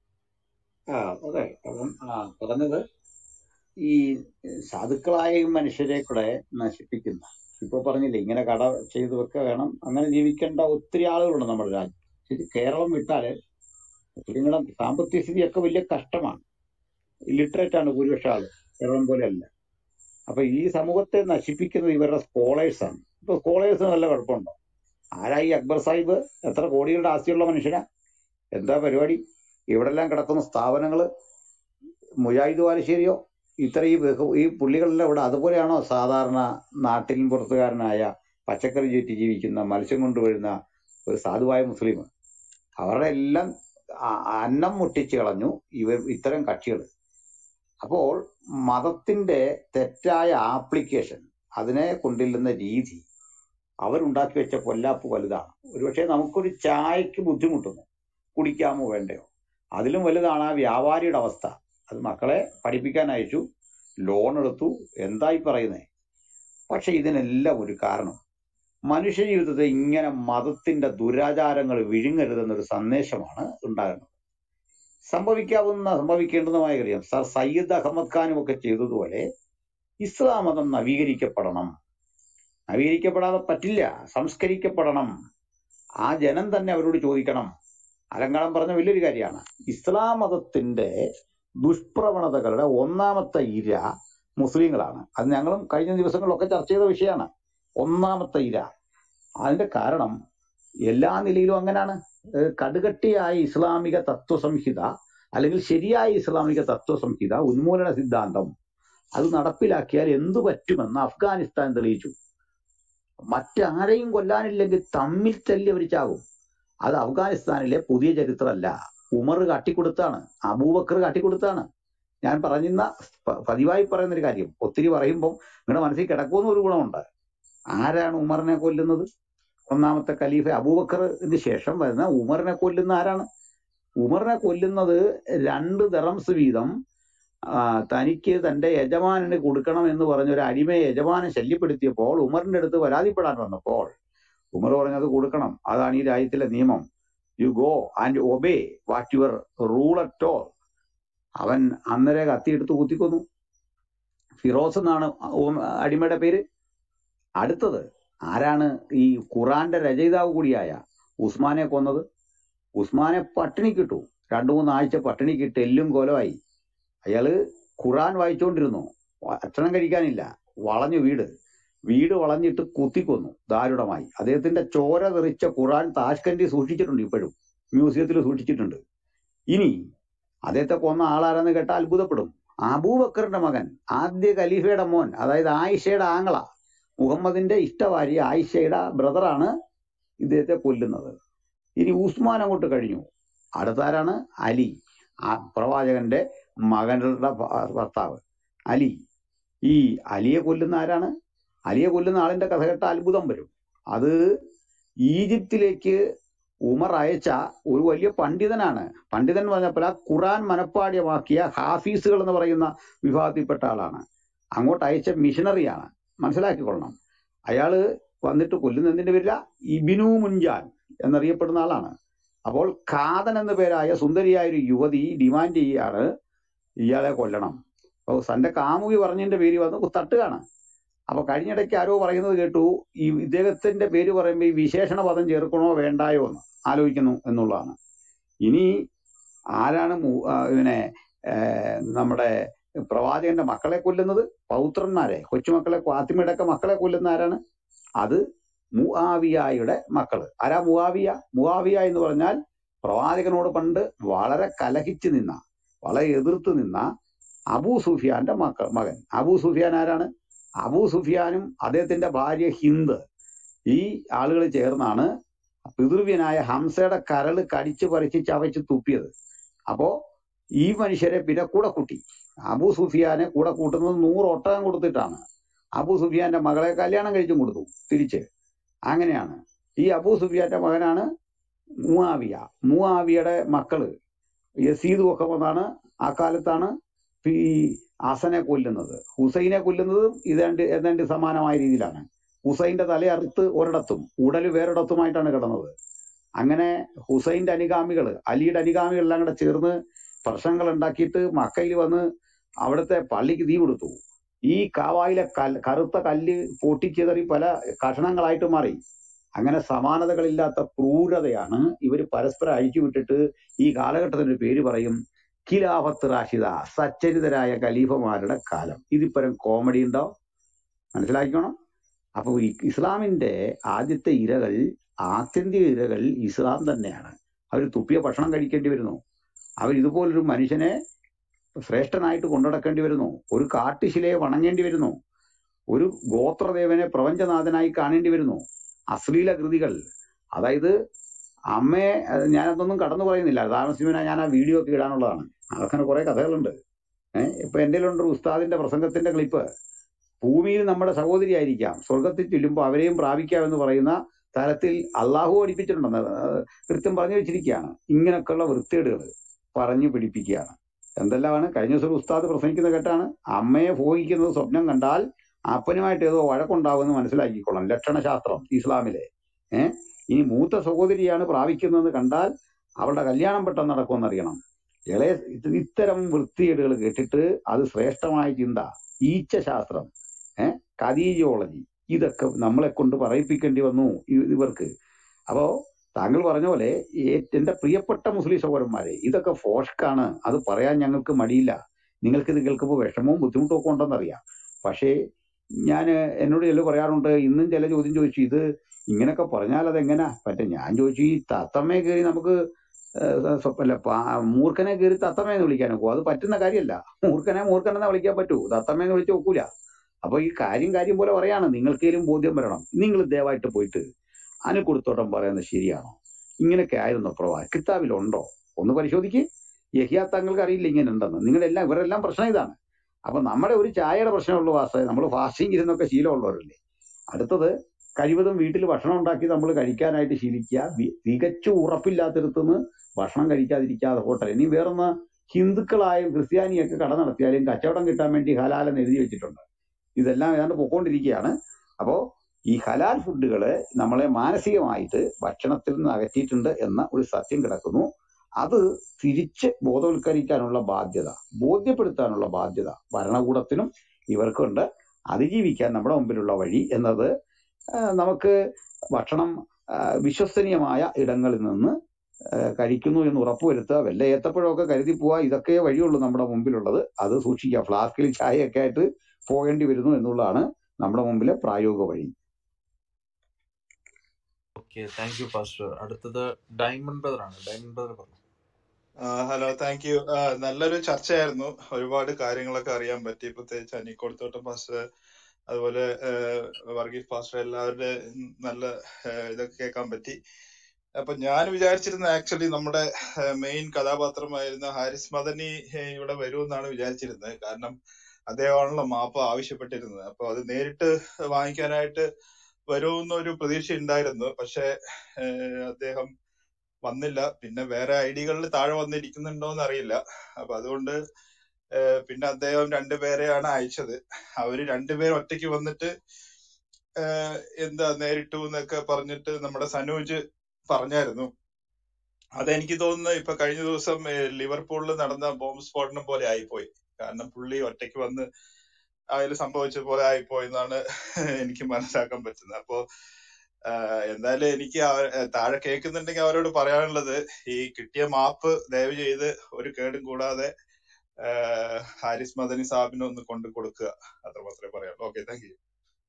ആ അതെ അപ്പം ആ പറഞ്ഞത് ഈ സാധുക്കളായ ഈ മനുഷ്യരെ കൂടെ നശിപ്പിക്കുന്ന ഇപ്പൊ പറഞ്ഞില്ലേ ഇങ്ങനെ കട ചെയ്തൊക്കെ വേണം അങ്ങനെ ജീവിക്കേണ്ട ഒത്തിരി ആളുകളുണ്ട് നമ്മുടെ രാജ്യം ഇത് കേരളം വിട്ടാല് മുസ്ലിങ്ങളുടെ സാമ്പത്തിക സ്ഥിതിയൊക്കെ വലിയ കഷ്ടമാണ് ഇല്ലിറ്ററേറ്റ് ആണ് ഭൂരിപക്ഷം ആള് കേരളം പോലെ അല്ല അപ്പൊ ഈ സമൂഹത്തെ നശിപ്പിക്കുന്നത് ഇവരുടെ സ്കോളേഴ്സ് ആണ് ഇപ്പൊ സ്കോളേഴ്സിന് നല്ല കുഴപ്പമുണ്ടോ ആരാ ഈ അക്ബർ സാഹിബ് എത്ര കോടികളുടെ ആസ്തിയുള്ള മനുഷ്യനാ എന്താ പരിപാടി ഇവിടെല്ലാം കിടക്കുന്ന സ്ഥാപനങ്ങള് മുജാഹിദ് ബാലുശ്ശേരിയോ ഇത്ര ഈ ബഹു- ഈ പുള്ളികളെല്ലാം ഇവിടെ അതുപോലെയാണോ സാധാരണ നാട്ടിൻ പുറത്തുകാരനായ പച്ചക്കറി ചുറ്റി ജീവിക്കുന്ന മത്സ്യം കൊണ്ടുവരുന്ന ഒരു സാധുവായ മുസ്ലിം അവരുടെ എല്ലാം അ- അന്നം മുട്ടിച്ചു കളഞ്ഞു ഇവർ ഇത്തരം കക്ഷികൾ അപ്പോൾ മതത്തിന്റെ തെറ്റായ ആപ്ലിക്കേഷൻ അതിനെ കൊണ്ടില്ലുന്ന രീതി അവരുണ്ടാക്കി വെച്ച പൊല്ലാപ്പ് വലുതാണ് ഒരുപക്ഷെ നമുക്കൊരു ചായക്ക് ബുദ്ധിമുട്ടുന്നു കുടിക്കാമോ വേണ്ടയോ അതിലും വലുതാണ് ആ വ്യാപാരിയുടെ അവസ്ഥ അത് മക്കളെ പഠിപ്പിക്കാൻ അയച്ചു ലോൺ എടുത്തു എന്തായി പറയുന്നേ പക്ഷെ ഇതിനെല്ലാം ഒരു കാരണം മനുഷ്യ ജീവിതത്തെ ഇങ്ങനെ മതത്തിന്റെ ദുരാചാരങ്ങൾ വിഴുങ്ങരുതെന്നൊരു സന്ദേശമാണ് ഉണ്ടാകുന്നത് സംഭവിക്കാവുന്ന സംഭവിക്കേണ്ടതുമായ കാര്യം സർ സയ്യിദ് അഹമ്മദ് ഖാനും ഒക്കെ ചെയ്തതുപോലെ ഇസ്ലാം മതം നവീകരിക്കപ്പെടണം നവീകരിക്കപ്പെടാതെ പറ്റില്ല സംസ്കരിക്കപ്പെടണം ആ ജനം തന്നെ അവരോട് ചോദിക്കണം അലങ്കാളം പറഞ്ഞ വലിയൊരു കാര്യമാണ് ഇസ്ലാം മതത്തിന്റെ ദുഷ്പ്രവണതകളുടെ ഒന്നാമത്തെ ഇര മുസ്ലിങ്ങളാണ് അത് ഞങ്ങളും കഴിഞ്ഞ ദിവസങ്ങളിലൊക്കെ ചർച്ച ചെയ്ത വിഷയമാണ് ഒന്നാമത്തെ ഇര അതിന്റെ കാരണം എല്ലാ നിലയിലും അങ്ങനെയാണ് ഏഹ് കടുകട്ടിയായ ഇസ്ലാമിക തത്വസംഹിത അല്ലെങ്കിൽ ശരിയായ ഇസ്ലാമിക തത്വസംഹിത ഉന്മൂലന സിദ്ധാന്തം അത് നടപ്പിലാക്കിയാൽ എന്തു പറ്റുമെന്ന് അഫ്ഗാനിസ്ഥാൻ തെളിയിച്ചു മറ്റാരെയും കൊല്ലാനില്ലെങ്കിൽ തമ്മിൽ തല്ലി അവർ ചാകും അത് അഫ്ഗാനിസ്ഥാനിലെ പുതിയ ചരിത്രമല്ല ഉമർ കാട്ടിക്കൊടുത്താണ് അബൂബക്കർ കാട്ടിക്കൊടുത്താണ് ഞാൻ പറഞ്ഞിരുന്ന പ- പതിവായി പറയുന്ന ഒരു കാര്യം ഒത്തിരി പറയുമ്പോൾ നിങ്ങളുടെ മനസ്സിൽ കിടക്കുന്ന ഒരു ഗുണമുണ്ട് ആരാണ് ഉമറിനെ കൊല്ലുന്നത് ഒന്നാമത്തെ ഖലീഫ അബൂബക്കറിന് ശേഷം വരുന്ന ഉമറിനെ കൊല്ലുന്ന ആരാണ് ഉമറിനെ കൊല്ലുന്നത് രണ്ട് ദറംസ് വീതം ആ, തനിക്ക് തന്റെ യജമാനന് കൊടുക്കണം എന്ന് പറഞ്ഞ ഒരു അടിമയെ യജമാനൻ ശല്യപ്പെടുത്തിയപ്പോൾ ഉമറിന്റെ അടുത്ത് പരാതിപ്പെടാൻ വന്നപ്പോൾ ഉമർ പറഞ്ഞത് കൊടുക്കണം അതാണ് ഈ രാജ്യത്തിലെ നിയമം you go and obey what your rule at all അവൻ അന്നേരെ കത്തിയെടുത്ത് കുത്തിക്കൊന്നു ഫിറോസ് എന്നാണ് ഉം- അടിമയുടെ പേര് അടുത്തത് ആരാണ് ഈ ഖുറാന്റെ രചയിതാവ് കൂടിയായ ഉസ്മാനെ കൊന്നത് ഉസ്മാനെ പട്ടിണിക്കിട്ടു രണ്ടു മൂന്ന് ആഴ്ച പട്ടിണിക്കിട്ട് എല്ലും കൊലമായി അയാള് ഖുറാൻ വായിച്ചുകൊണ്ടിരുന്നു ഭക്ഷണം കഴിക്കാനില്ല വളഞ്ഞു വീട് വീട് വളഞ്ഞിട്ട് കുത്തിക്കൊന്നു ദാരുണമായി അദ്ദേഹത്തിന്റെ ചോര തെറിച്ച ഖുറാൻ താഷ്കന്റി സൂക്ഷിച്ചിട്ടുണ്ട് ഇപ്പോഴും മ്യൂസിയത്തിൽ സൂക്ഷിച്ചിട്ടുണ്ട് ഇനി അദ്ദേഹത്തെ കൊന്ന ആളാരെന്ന് കേട്ടാൽ അത്ഭുതപ്പെടും അബൂബക്കറിന്റെ മകൻ ആദ്യ ഖലീഫയുടെ മോൻ അതായത് ആയിഷയുടെ ആങ്ങള മുഹമ്മദിന്റെ ഇഷ്ടവാരി ആയിഷയുടെ ബ്രദറാണ് ഇദ്ദേഹത്തെ കൊല്ലുന്നത് ഇനി ഉസ്മാൻ അങ്ങോട്ട് കഴിഞ്ഞു അടുത്താരാണ് അലി ആ പ്രവാചകന്റെ മകനുടെ ഭ- ഭർത്താവ് അലി ഈ അലിയെ കൊല്ലുന്ന ആരാണ് അലിയെ കൊല്ലുന്ന ആളിന്റെ കഥ കേട്ട അത്ഭുതം വരും അത് ഈജിപ്തിലേക്ക് ഉമർ അയച്ച ഒരു വലിയ പണ്ഡിതനാണ് പണ്ഡിതൻ എന്ന് പറഞ്ഞപ്പോൾ ആ ഖുറാൻ മനഃപ്പാഠ്യമാക്കിയ ഹാഫീസുകൾ എന്ന് പറയുന്ന വിഭാഗത്തിൽപ്പെട്ട ആളാണ് അങ്ങോട്ട് അയച്ച മിഷണറിയാണ് മനസ്സിലാക്കിക്കൊള്ളണം അയാള് വന്നിട്ട് കൊല്ലുന്ന എന്തിന്റെ പേരില ഇബിനു മുൻജാൻ എന്നറിയപ്പെടുന്ന ആളാണ് അപ്പോൾ ഖാദൻ എന്ന പേരായ സുന്ദരിയായ ഒരു യുവതി ഡിമാൻഡ് ചെയ്യാണ് ഇയാളെ കൊല്ലണം അപ്പോൾ തന്റെ കാമുകി പറഞ്ഞതിന്റെ പേര് വന്ന് തട്ടുകയാണ് അപ്പൊ കഴിഞ്ഞിടയ്ക്ക് ആരോ പറയുന്നത് കേട്ടു ഈ ഇദ്ദേഹത്തിന്റെ പേര് പറയുമ്പോൾ ഈ വിശേഷണ പദം ചേർക്കണോ വേണ്ടായോ എന്ന് ആലോചിക്കുന്നു എന്നുള്ളതാണ് ഇനി ആരാണ് മു- ആ, ഇതിനെ ഏർ, നമ്മുടെ പ്രവാചകന്റെ മക്കളെ കൊല്ലുന്നത് പൗത്രന്മാരെ കൊച്ചുമക്കളെ ഫാത്തിമയുടെ ഒക്കെ മക്കളെ കൊല്ലുന്ന ആരാണ് അത് മുആവിയായുടെ മക്കള് ആരാ മുആവിയ മുആവിയ എന്ന് പറഞ്ഞാൽ പ്രവാചകനോട് പണ്ട് വളരെ കലഹിച്ചു നിന്ന വളരെ എതിർത്ത് നിന്ന അബൂ സുഫിയാന്റെ മക്ക മകൻ അബൂ സുഫിയാൻ ആരാണ് അബൂ സുഫിയാനും അദ്ദേഹത്തിന്റെ ഭാര്യ ഹിന്ദ് ഈ ആളുകൾ ചേർന്നാണ് പിതൃവ്യനായ ഹംസയുടെ കരള് കടിച്ചു പറിച്ച് ചവച്ച് തുപ്പിയത് അപ്പോ ഈ മനുഷ്യരെ പിന്നെ കൂടെ കൂട്ടി അബൂ സുഫിയാനെ കൂടെ കൂട്ടുന്നത് നൂറ് ഒട്ടകം കൊടുത്തിട്ടാണ് അബൂ സുഫിയാന്റെ മകളെ കല്യാണം കഴിച്ചും കൊടുത്തു തിരിച്ച് അങ്ങനെയാണ് ഈ അബൂ സുഫിയാന്റെ മകനാണ് മുആവിയ മുആവിയുടെ മക്കള് യസീദും ഒക്കെ വന്നാണ് ആ കാലത്താണ് ഈ ഹസനെ കൊല്ലുന്നത് ഹുസൈനെ കൊല്ലുന്നതും ഇതേണ്ട് ഏതാണ്ട് സമാനമായ രീതിയിലാണ് ഹുസൈന്റെ തല അറുത്ത് ഒരിടത്തും ഉടല് വേറൊരിടത്തുമായിട്ടാണ് കിടന്നത് അങ്ങനെ ഹുസൈന്റെ അനുഗാമികൾ അലിയുടെ അനുഗാമികൾ എല്ലാം കൂടെ ചേർന്ന് പ്രശ്നങ്ങൾ ഉണ്ടാക്കിയിട്ട് മക്കയിൽ വന്ന് അവിടുത്തെ പള്ളിക്ക് തീ കൊടുത്തു ഈ കാവായിലെ കൽ കറുത്ത കല്ല് പൊട്ടിച്ചിതറി പല കഷണങ്ങളായിട്ട് മാറി അങ്ങനെ സമാനതകളില്ലാത്ത ക്രൂരതയാണ് ഇവർ പരസ്പരം അഴിച്ചു വിട്ടിട്ട് ഈ കാലഘട്ടത്തിന്റെ പേര് പറയും ഖിലാഫത്ത് റാഷിദ സച്ചരിതരായ ഖലീഫമാരുടെ കാലം ഇതിപ്പരം കോമഡി ഉണ്ടോ മനസ്സിലാക്കിക്കോണം അപ്പൊ ഈ ഇസ്ലാമിന്റെ ആദ്യത്തെ ഇരകൾ ആത്യന്തിക ഇരകൾ ഇസ്ലാം തന്നെയാണ് അവർ തുപ്പിയ ഭക്ഷണം കഴിക്കേണ്ടി വരുന്നു അവർ ഇതുപോലൊരു മനുഷ്യനെ ശ്രേഷ്ഠനായിട്ട് കൊണ്ടുനടക്കേണ്ടി വരുന്നു ഒരു കാട്ടുശിലയെ വണങ്ങേണ്ടി വരുന്നു ഒരു ഗോത്രദേവനെ പ്രപഞ്ചനാഥനായി കാണേണ്ടി വരുന്നു അശ്ലീല കൃതികൾ അതായത് അമ്മയെ അത് ഞാനതൊന്നും കടന്നു പറയുന്നില്ല താമസിക്കുന്ന ഞാൻ ആ വീഡിയോ ഒക്കെ ഇടാനുള്ളതാണ് അങ്ങനെ കുറെ കഥകളുണ്ട് ഏഹ് ഇപ്പൊ എന്റെ ഉണ്ട് ഒരു ഉസ്താദിന്റെ പ്രസംഗത്തിന്റെ ക്ലിപ്പ് ഭൂമിയിൽ നമ്മുടെ സഹോദരിയായിരിക്കാം സ്വർഗത്തിൽ ചെല്ലുമ്പോൾ അവരെയും പ്രാപിക്കാമെന്ന് പറയുന്ന തരത്തിൽ അള്ളാഹു പഠിപ്പിച്ചിട്ടുണ്ടെന്ന് അത് കൃത്യം പറഞ്ഞു വെച്ചിരിക്കുകയാണ് ഇങ്ങനെയൊക്കെയുള്ള വൃത്തികേടുകൾ പറഞ്ഞു പിടിപ്പിക്കുകയാണ് എന്തെല്ലാമാണ് കഴിഞ്ഞ ദിവസം ഒരു ഉസ്താദ് പ്രസംഗിക്കുന്ന കേട്ടാണ് അമ്മയെ ഭോഗിക്കുന്നത് സ്വപ്നം കണ്ടാൽ അപ്പനുമായിട്ട് ഏതോ വഴക്കുണ്ടാവുമെന്ന് മനസ്സിലാക്കിക്കൊള്ളണം ലക്ഷണശാസ്ത്രം ഇസ്ലാമിലെ ഏഹ് ഇനി മൂത്ത സഹോദരിയാണ് പ്രാപിക്കുന്നതെന്ന് കണ്ടാൽ അവളുടെ കല്യാണം പെട്ടെന്ന് നടക്കുമെന്നറിയണം ഇളയ ഇത് ഇത്തരം വൃത്തികേടുകൾ കേട്ടിട്ട് അത് ശ്രേഷ്ഠമായ ചിന്ത ഈച്ച ശാസ്ത്രം ഏഹ് കതീജിയോളജി ഇതൊക്കെ നമ്മളെ കൊണ്ട് പറയിപ്പിക്കേണ്ടി വന്നു ഇ- ഇവർക്ക് അപ്പോ താങ്കൾ പറഞ്ഞ പോലെ ഏ- എന്റെ പ്രിയപ്പെട്ട മുസ്ലിം സഹോദരന്മാരെ ഇതൊക്കെ ഫോഷ്കാണ് അത് പറയാൻ ഞങ്ങൾക്ക് മടിയില്ല നിങ്ങൾക്ക് ഇത് കേൾക്കുമ്പോൾ വിഷമവും ബുദ്ധിമുട്ടും ഒക്കെ ഉണ്ടെന്നറിയാം പക്ഷേ ഞാൻ എന്നോട് ചില പറയാറുണ്ട് ഇന്നും ചില ചോദ്യം ചോദിച്ചു ഇത് ഇങ്ങനൊക്കെ പറഞ്ഞാൽ അതെങ്ങനാ പറ്റേ ഞാൻ ചോദിച്ചു ഈ തത്തമ്മയെ കയറി നമുക്ക് ഏഹ് സ്വ- അല്ല പാ- മൂർഖനെ കയറി തത്തമ്മയെന്ന് വിളിക്കാൻ ഒക്കുമോ അത് പറ്റുന്ന കാര്യമല്ല മൂർഖനെ മൂർഖനെന്ന് വിളിക്കാൻ പറ്റൂ തത്തമ്മയെന്ന് വിളിച്ച് ഒക്കൂല അപ്പൊ ഈ കാര്യം കാര്യം പോലെ പറയാണ് നിങ്ങൾക്കേലും ബോധ്യം വരണം നിങ്ങൾ ദയവായിട്ട് പോയിട്ട് അനിൽ കൊടുത്തോട്ടം പറയുന്നത് ശരിയാണോ ഇങ്ങനെയൊക്കെ ആയിരുന്നു പ്രവാ കിതാബിലുണ്ടോ ഒന്ന് പരിശോധിക്ക് യഹിയാ തങ്ങൾക്ക് അറിയില്ല ഇങ്ങനെ ഉണ്ടെന്ന് നിങ്ങളെല്ലാം ഇവരെല്ലാം പ്രശ്നം ഇതാണ് അപ്പൊ നമ്മുടെ ഒരു ചായയുടെ പ്രശ്നമുള്ളൂ വാസ്തവം നമ്മൾ ഫാസ്റ്റിംഗ് ഇരുന്നൊക്കെ ശീലമുള്ളവരല്ലേ അടുത്തത് കഴിവതും വീട്ടിൽ ഭക്ഷണം ഉണ്ടാക്കി നമ്മൾ കഴിക്കാനായിട്ട് ശീലിക്കുക വി- തികച്ചും ഉറപ്പില്ലാത്തിടത്തുനിന്ന് ഭക്ഷണം കഴിക്കാതിരിക്കാതെ ഹോട്ടൽ ഇനി വേറൊന്ന് ഹിന്ദുക്കളായും ക്രിസ്ത്യാനിയൊക്കെ കട നടത്തിയാലും കച്ചവടം കിട്ടാൻ വേണ്ടി ഹലാലെന്ന് എഴുതി വെച്ചിട്ടുണ്ട് ഇതെല്ലാം ഏതാണ്ട് പൊക്കോണ്ടിരിക്കുകയാണ് അപ്പോ ഈ ഹലാൽ ഫുഡുകള് നമ്മളെ മാനസികമായിട്ട് ഭക്ഷണത്തിൽ നിന്ന് അകറ്റിയിട്ടുണ്ട് എന്ന ഒരു സത്യം കിടക്കുന്നു അത് തിരിച്ച് ബോധവൽക്കരിക്കാനുള്ള ബാധ്യത ബോധ്യപ്പെടുത്താനുള്ള ബാധ്യത ഭരണകൂടത്തിനും ഇവർക്കുണ്ട് അതിജീവിക്കാൻ നമ്മുടെ മുമ്പിലുള്ള വഴി എന്നത് ആ, നമുക്ക് ഭക്ഷണം ആ, വിശ്വസനീയമായ ഇടങ്ങളിൽ നിന്ന് ആ, കഴിക്കുന്നു എന്ന് ഉറപ്പുവരുത്തുക വല്ല ഏത്തപ്പഴമൊക്കെ കരുതി പോവാ ഇതൊക്കെ വഴിയുള്ളൂ നമ്മുടെ മുമ്പിലുള്ളത് അത് സൂക്ഷിക്കുക ഫ്ലാസ്കിൽ ചായയൊക്കെ ആയിട്ട് പോകേണ്ടി വരുന്നു എന്നുള്ളതാണ് നമ്മുടെ മുമ്പിലെ പ്രായോഗിക വഴി ഓക്കെ താങ്ക് യു പാസ്റ്റർ അടുത്തത് ഡയമണ്ട് ബ്രദർ ആണ് ഡയമണ്ട് ബ്രദർ പറഞ്ഞു ഹലോ താങ്ക് യു നല്ലൊരു ചർച്ചയായിരുന്നു ഒരുപാട് കാര്യങ്ങളൊക്കെ അറിയാൻ പറ്റി പ്രത്യേകിച്ച് അനിക്കോടത്തോട്ടം പാസ്റ്റർ അതുപോലെ ആഹ് വർഗീസ് പാസ്റ്റർ എല്ലാവരുടെ നല്ല ആഹ് ഇതൊക്കെ കേൾക്കാൻ പറ്റി അപ്പൊ ഞാൻ വിചാരിച്ചിരുന്ന ആക്ച്വലി നമ്മുടെ മെയിൻ കഥാപാത്രമായിരുന്ന ഹാരിസ് മദനി ആഹ് ഇവിടെ വരുമെന്നാണ് വിചാരിച്ചിരുന്നത് കാരണം അദ്ദേഹമാണല്ലോ മാപ്പ് ആവശ്യപ്പെട്ടിരുന്നത് അപ്പൊ അത് നേരിട്ട് വാങ്ങിക്കാനായിട്ട് വരുമെന്നൊരു പ്രതീക്ഷ ഉണ്ടായിരുന്നു പക്ഷെ ആഹ് അദ്ദേഹം വന്നില്ല പിന്നെ വേറെ ഐഡികളിൽ താഴെ വന്നിരിക്കുന്നുണ്ടോന്ന് അറിയില്ല അപ്പൊ അതുകൊണ്ട് ഏഹ് പിന്നെ അദ്ദേഹം രണ്ടുപേരെയാണ് അയച്ചത് അവര് രണ്ടുപേരും ഒറ്റയ്ക്ക് വന്നിട്ട് ഏഹ് എന്താ നേരിട്ടു എന്നൊക്കെ പറഞ്ഞിട്ട് നമ്മുടെ സനൂജ് പറഞ്ഞായിരുന്നു അതെനിക്ക് തോന്നുന്നു ഇപ്പൊ കഴിഞ്ഞ ദിവസം ഏഹ് ലിവർപൂളിൽ നടന്ന ബോംബ് സ്ഫോടനം പോലെ ആയിപ്പോയി കാരണം പുള്ളി ഒറ്റയ്ക്ക് വന്ന് അതിൽ സംഭവിച്ച പോലെ ആയിപ്പോയി എന്നാണ് എനിക്ക് മനസ്സിലാക്കാൻ പറ്റുന്നത് അപ്പോ ആഹ് എന്തായാലും എനിക്ക് അവ- ഏഹ് താഴെ കേൾക്കുന്നുണ്ടെങ്കിൽ അവരോട് പറയാനുള്ളത് ഈ കിട്ടിയ മാപ്പ് ദയവ് ചെയ്ത് ഒരു കേടും കൂടാതെ ആഹ് ഹാരിസ് മദനി സാഹിബിന് ഒന്ന് കൊണ്ട് കൊടുക്കുക അത്ര മാത്രമേ പറയാനുള്ളൂ okay thank you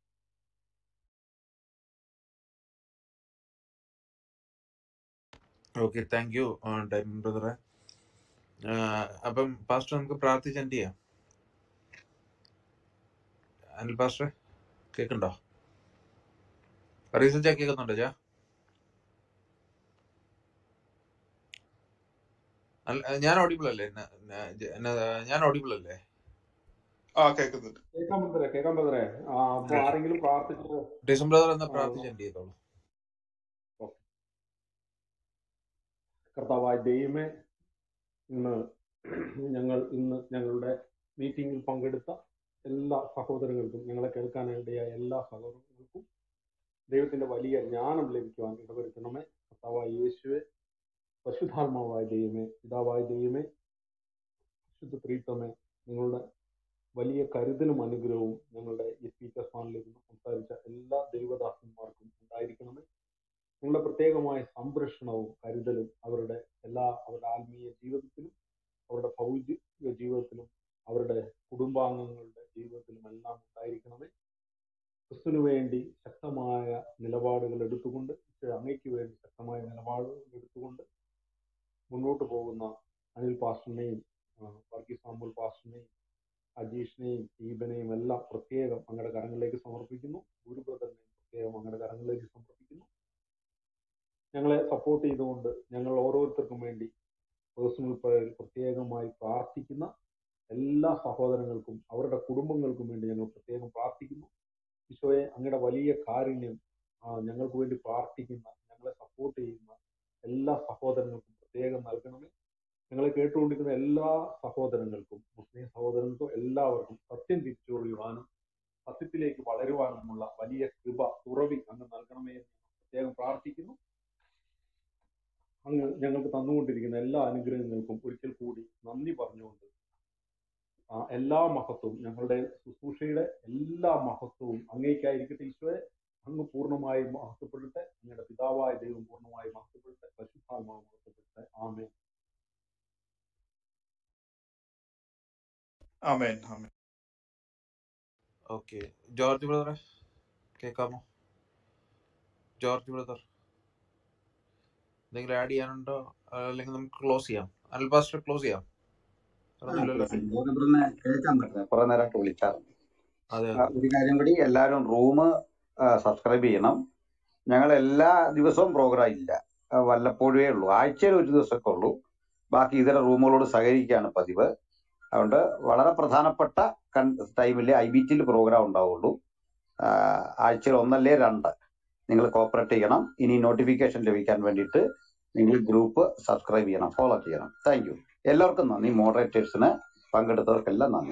okay thank you diamond ബ്രദറെ അപ്പം പാസ്റ്റർ നമുക്ക് പ്രാർത്ഥിച്ച് end ചെയ്യാം അനിൽ പാസ്റ്റർ കേൾക്കുന്നുണ്ടോ റീസൺ ചാ കേൾക്കുന്നുണ്ടോ ചാ അല്ല, ഞാൻ ഓഡിബിൾ അല്ലേ ന- ന- ജ- ന- ഞാൻ ഓഡിബിൾ അല്ലേ ആ കേൾക്കുന്നുണ്ട് കേൾക്കാൻ പറ്റേ കേൾക്കാൻ പറ്റേ ആ അപ്പൊ ആരെങ്കിലും പ്രാർത്ഥിച്ചോ ഡിസം ബ്രദർ എന്നാ ആ, പ്രാർത്ഥിച്ച് end ചെയ്തോളൂ ഓക്കെ. കർത്താവായ ദൈവമേ ഇന്ന് ഞങ്ങൾ ഇന്ന് ഞങ്ങളുടെ മീറ്റിംഗിൽ പങ്കെടുത്ത എല്ലാ സഹോദരങ്ങൾക്കും ഞങ്ങളെ കേൾക്കാനിടയായ എല്ലാ സഹോദരങ്ങൾക്കും ദൈവത്തിന്റെ വലിയ ജ്ഞാനം ലഭിക്കുവാൻ ഇടവരുത്തണമേ കർത്താവായ യേശുവെ പരിശുദ്ധാത്മാവായ ദൈവമേ പിതാവായ ദൈവമേ ശുദ്ധ പ്രീതമേ നിങ്ങളുടെ വലിയ കരുതലും അനുഗ്രഹവും ഞങ്ങളുടെ ഈ സ്പീക്കർ ഫാനിലേക്ക് സംസാരിച്ച എല്ലാ ദൈവദാസന്മാർക്കും ഉണ്ടായിരിക്കണമേ നിങ്ങളുടെ പ്രത്യേകമായ സംരക്ഷണവും കരുതലും അവരുടെ എല്ലാ അവരുടെ ആത്മീയ ജീവിതത്തിലും അവരുടെ ഭൗതിക ജീവിതത്തിലും അവരുടെ കുടുംബാംഗങ്ങളുടെ ജീവിതത്തിലും എല്ലാം ഉണ്ടായിരിക്കണമേ ക്രിസ്തുവിന് വേണ്ടി ശക്തമായ നിലപാടുകൾ എടുത്തുകൊണ്ട് ഈശോ അങ്ങയ്ക്ക് വേണ്ടി ശക്തമായ നിലപാടുകൾ എടുത്തുകൊണ്ട് മുന്നോട്ട് പോകുന്ന അനിൽ പാസ്റ്ററിനെയും ആ, വർഗീസ് സാമ്പൂൽ പാസ്റ്ററിനെയും അജീഷിനെയും ഈബനെയും എല്ലാം പ്രത്യേകം അങ്ങയുടെ കരങ്ങളിലേക്ക് സമർപ്പിക്കുന്നു ഗുരുബ്രദറിനെയും പ്രത്യേകം അങ്ങയുടെ കരങ്ങളിലേക്ക് സമർപ്പിക്കുന്നു ഞങ്ങളെ സപ്പോർട്ട് ചെയ്തുകൊണ്ട് ഞങ്ങൾ ഓരോരുത്തർക്കും വേണ്ടി പേഴ്സണൽ പ്രയർ പ്രത്യേകമായി പ്രാർത്ഥിക്കുന്ന എല്ലാ സഹോദരങ്ങൾക്കും അവരുടെ കുടുംബങ്ങൾക്കും വേണ്ടി ഞങ്ങൾ പ്രത്യേകം പ്രാർത്ഥിക്കുന്നു ഈശോയെ അങ്ങയുടെ വലിയ കാരുണ്യം ആ, ഞങ്ങൾക്ക് വേണ്ടി പ്രാർത്ഥിക്കുന്ന ഞങ്ങളെ സപ്പോർട്ട് ചെയ്യുന്ന എല്ലാ സഹോദരങ്ങൾക്കും പ്രത്യേകം നൽകണമേ ഞങ്ങളെ കേട്ടുകൊണ്ടിരിക്കുന്ന എല്ലാ സഹോദരങ്ങൾക്കും മുസ്ലിം സഹോദരങ്ങൾക്കും എല്ലാവർക്കും സത്യം തിരിച്ചറിയുവാനും സത്യത്തിലേക്ക് വളരുവാനുമുള്ള വലിയ കൃപ തുറവി അങ്ങ് നൽകണമേ എന്ന് പ്രത്യേകം പ്രാർത്ഥിക്കുന്നു അങ്ങ് ഞങ്ങൾക്ക് തന്നുകൊണ്ടിരിക്കുന്ന എല്ലാ അനുഗ്രഹങ്ങൾക്കും ഒരിക്കൽ കൂടി നന്ദി പറഞ്ഞുകൊണ്ട് ആ എല്ലാ മഹത്വവും ഞങ്ങളുടെ ശുശ്രൂഷയുടെ എല്ലാ മഹത്വവും അങ്ങേക്കായിരിക്കട്ടെ ഈശോയെ അങ്ങ് പൂർണ്ണമായി മഹത്വപ്പെടട്ടെ അങ്ങയുടെ പിതാവായ ദൈവം പൂർണ്ണമായി മഹത്വപ്പെടട്ടെ പരിശുദ്ധാത്മാവ് മഹത്വപ്പെടട്ടെ ആമേൻ ആമേൻ ആമേൻ ഓക്കെ ജോർജ് ബ്രദറെ കേൾക്കാമോ ജോർജ് ബ്രദർ എന്തെങ്കിലും ആഡ് ചെയ്യാനുണ്ടോ അല്ലെങ്കിൽ നമുക്ക് ക്ലോസ് ചെയ്യാം അനിൽ പാസ്റ്റർ ക്ലോസ് ചെയ്യാം ആ, ഒന്നുമില്ലല്ലോ ബ്രദറിനെ കേൾക്കാൻ പറ്റില്ല കുറെ നേരമായിട്ട് വിളിച്ചായിരുന്നു അതെ ആ, അതെ ഒരു കാര്യം കൂടി എല്ലാവരും റൂം സബ്സ്ക്രൈബ് ചെയ്യണം ഞങ്ങൾ എല്ലാ ദിവസവും പ്രോഗ്രാം ഇല്ല ആ, വല്ലപ്പോഴേ ഉള്ളൂ ആഴ്ചയിൽ ഒരു ദിവസമൊക്കെ ഉള്ളൂ ബാക്കി ഇതര റൂമുകളോട് സഹകരിക്കുകയാണ് പതിവ് അതുകൊണ്ട് വളരെ പ്രധാനപ്പെട്ട ടൈമിൽ ഐ ബി ടിയിൽ പ്രോഗ്രാം ഉണ്ടാവുള്ളൂ ആ, ആഴ്ചയിൽ ഒന്നല്ലേ രണ്ട് നിങ്ങൾ കോപ്പറേറ്റ് ചെയ്യണം ഇനി നോട്ടിഫിക്കേഷൻ ലഭിക്കാൻ വേണ്ടിയിട്ട് നിങ്ങൾ ഗ്രൂപ്പ് സബ്സ്ക്രൈബ് ചെയ്യണം ഫോളോ ചെയ്യണം താങ്ക് യു എല്ലാവർക്കും നന്ദി മോഡറേറ്റേഴ്സിന് പങ്കെടുത്തവർക്കെല്ലാം നന്ദി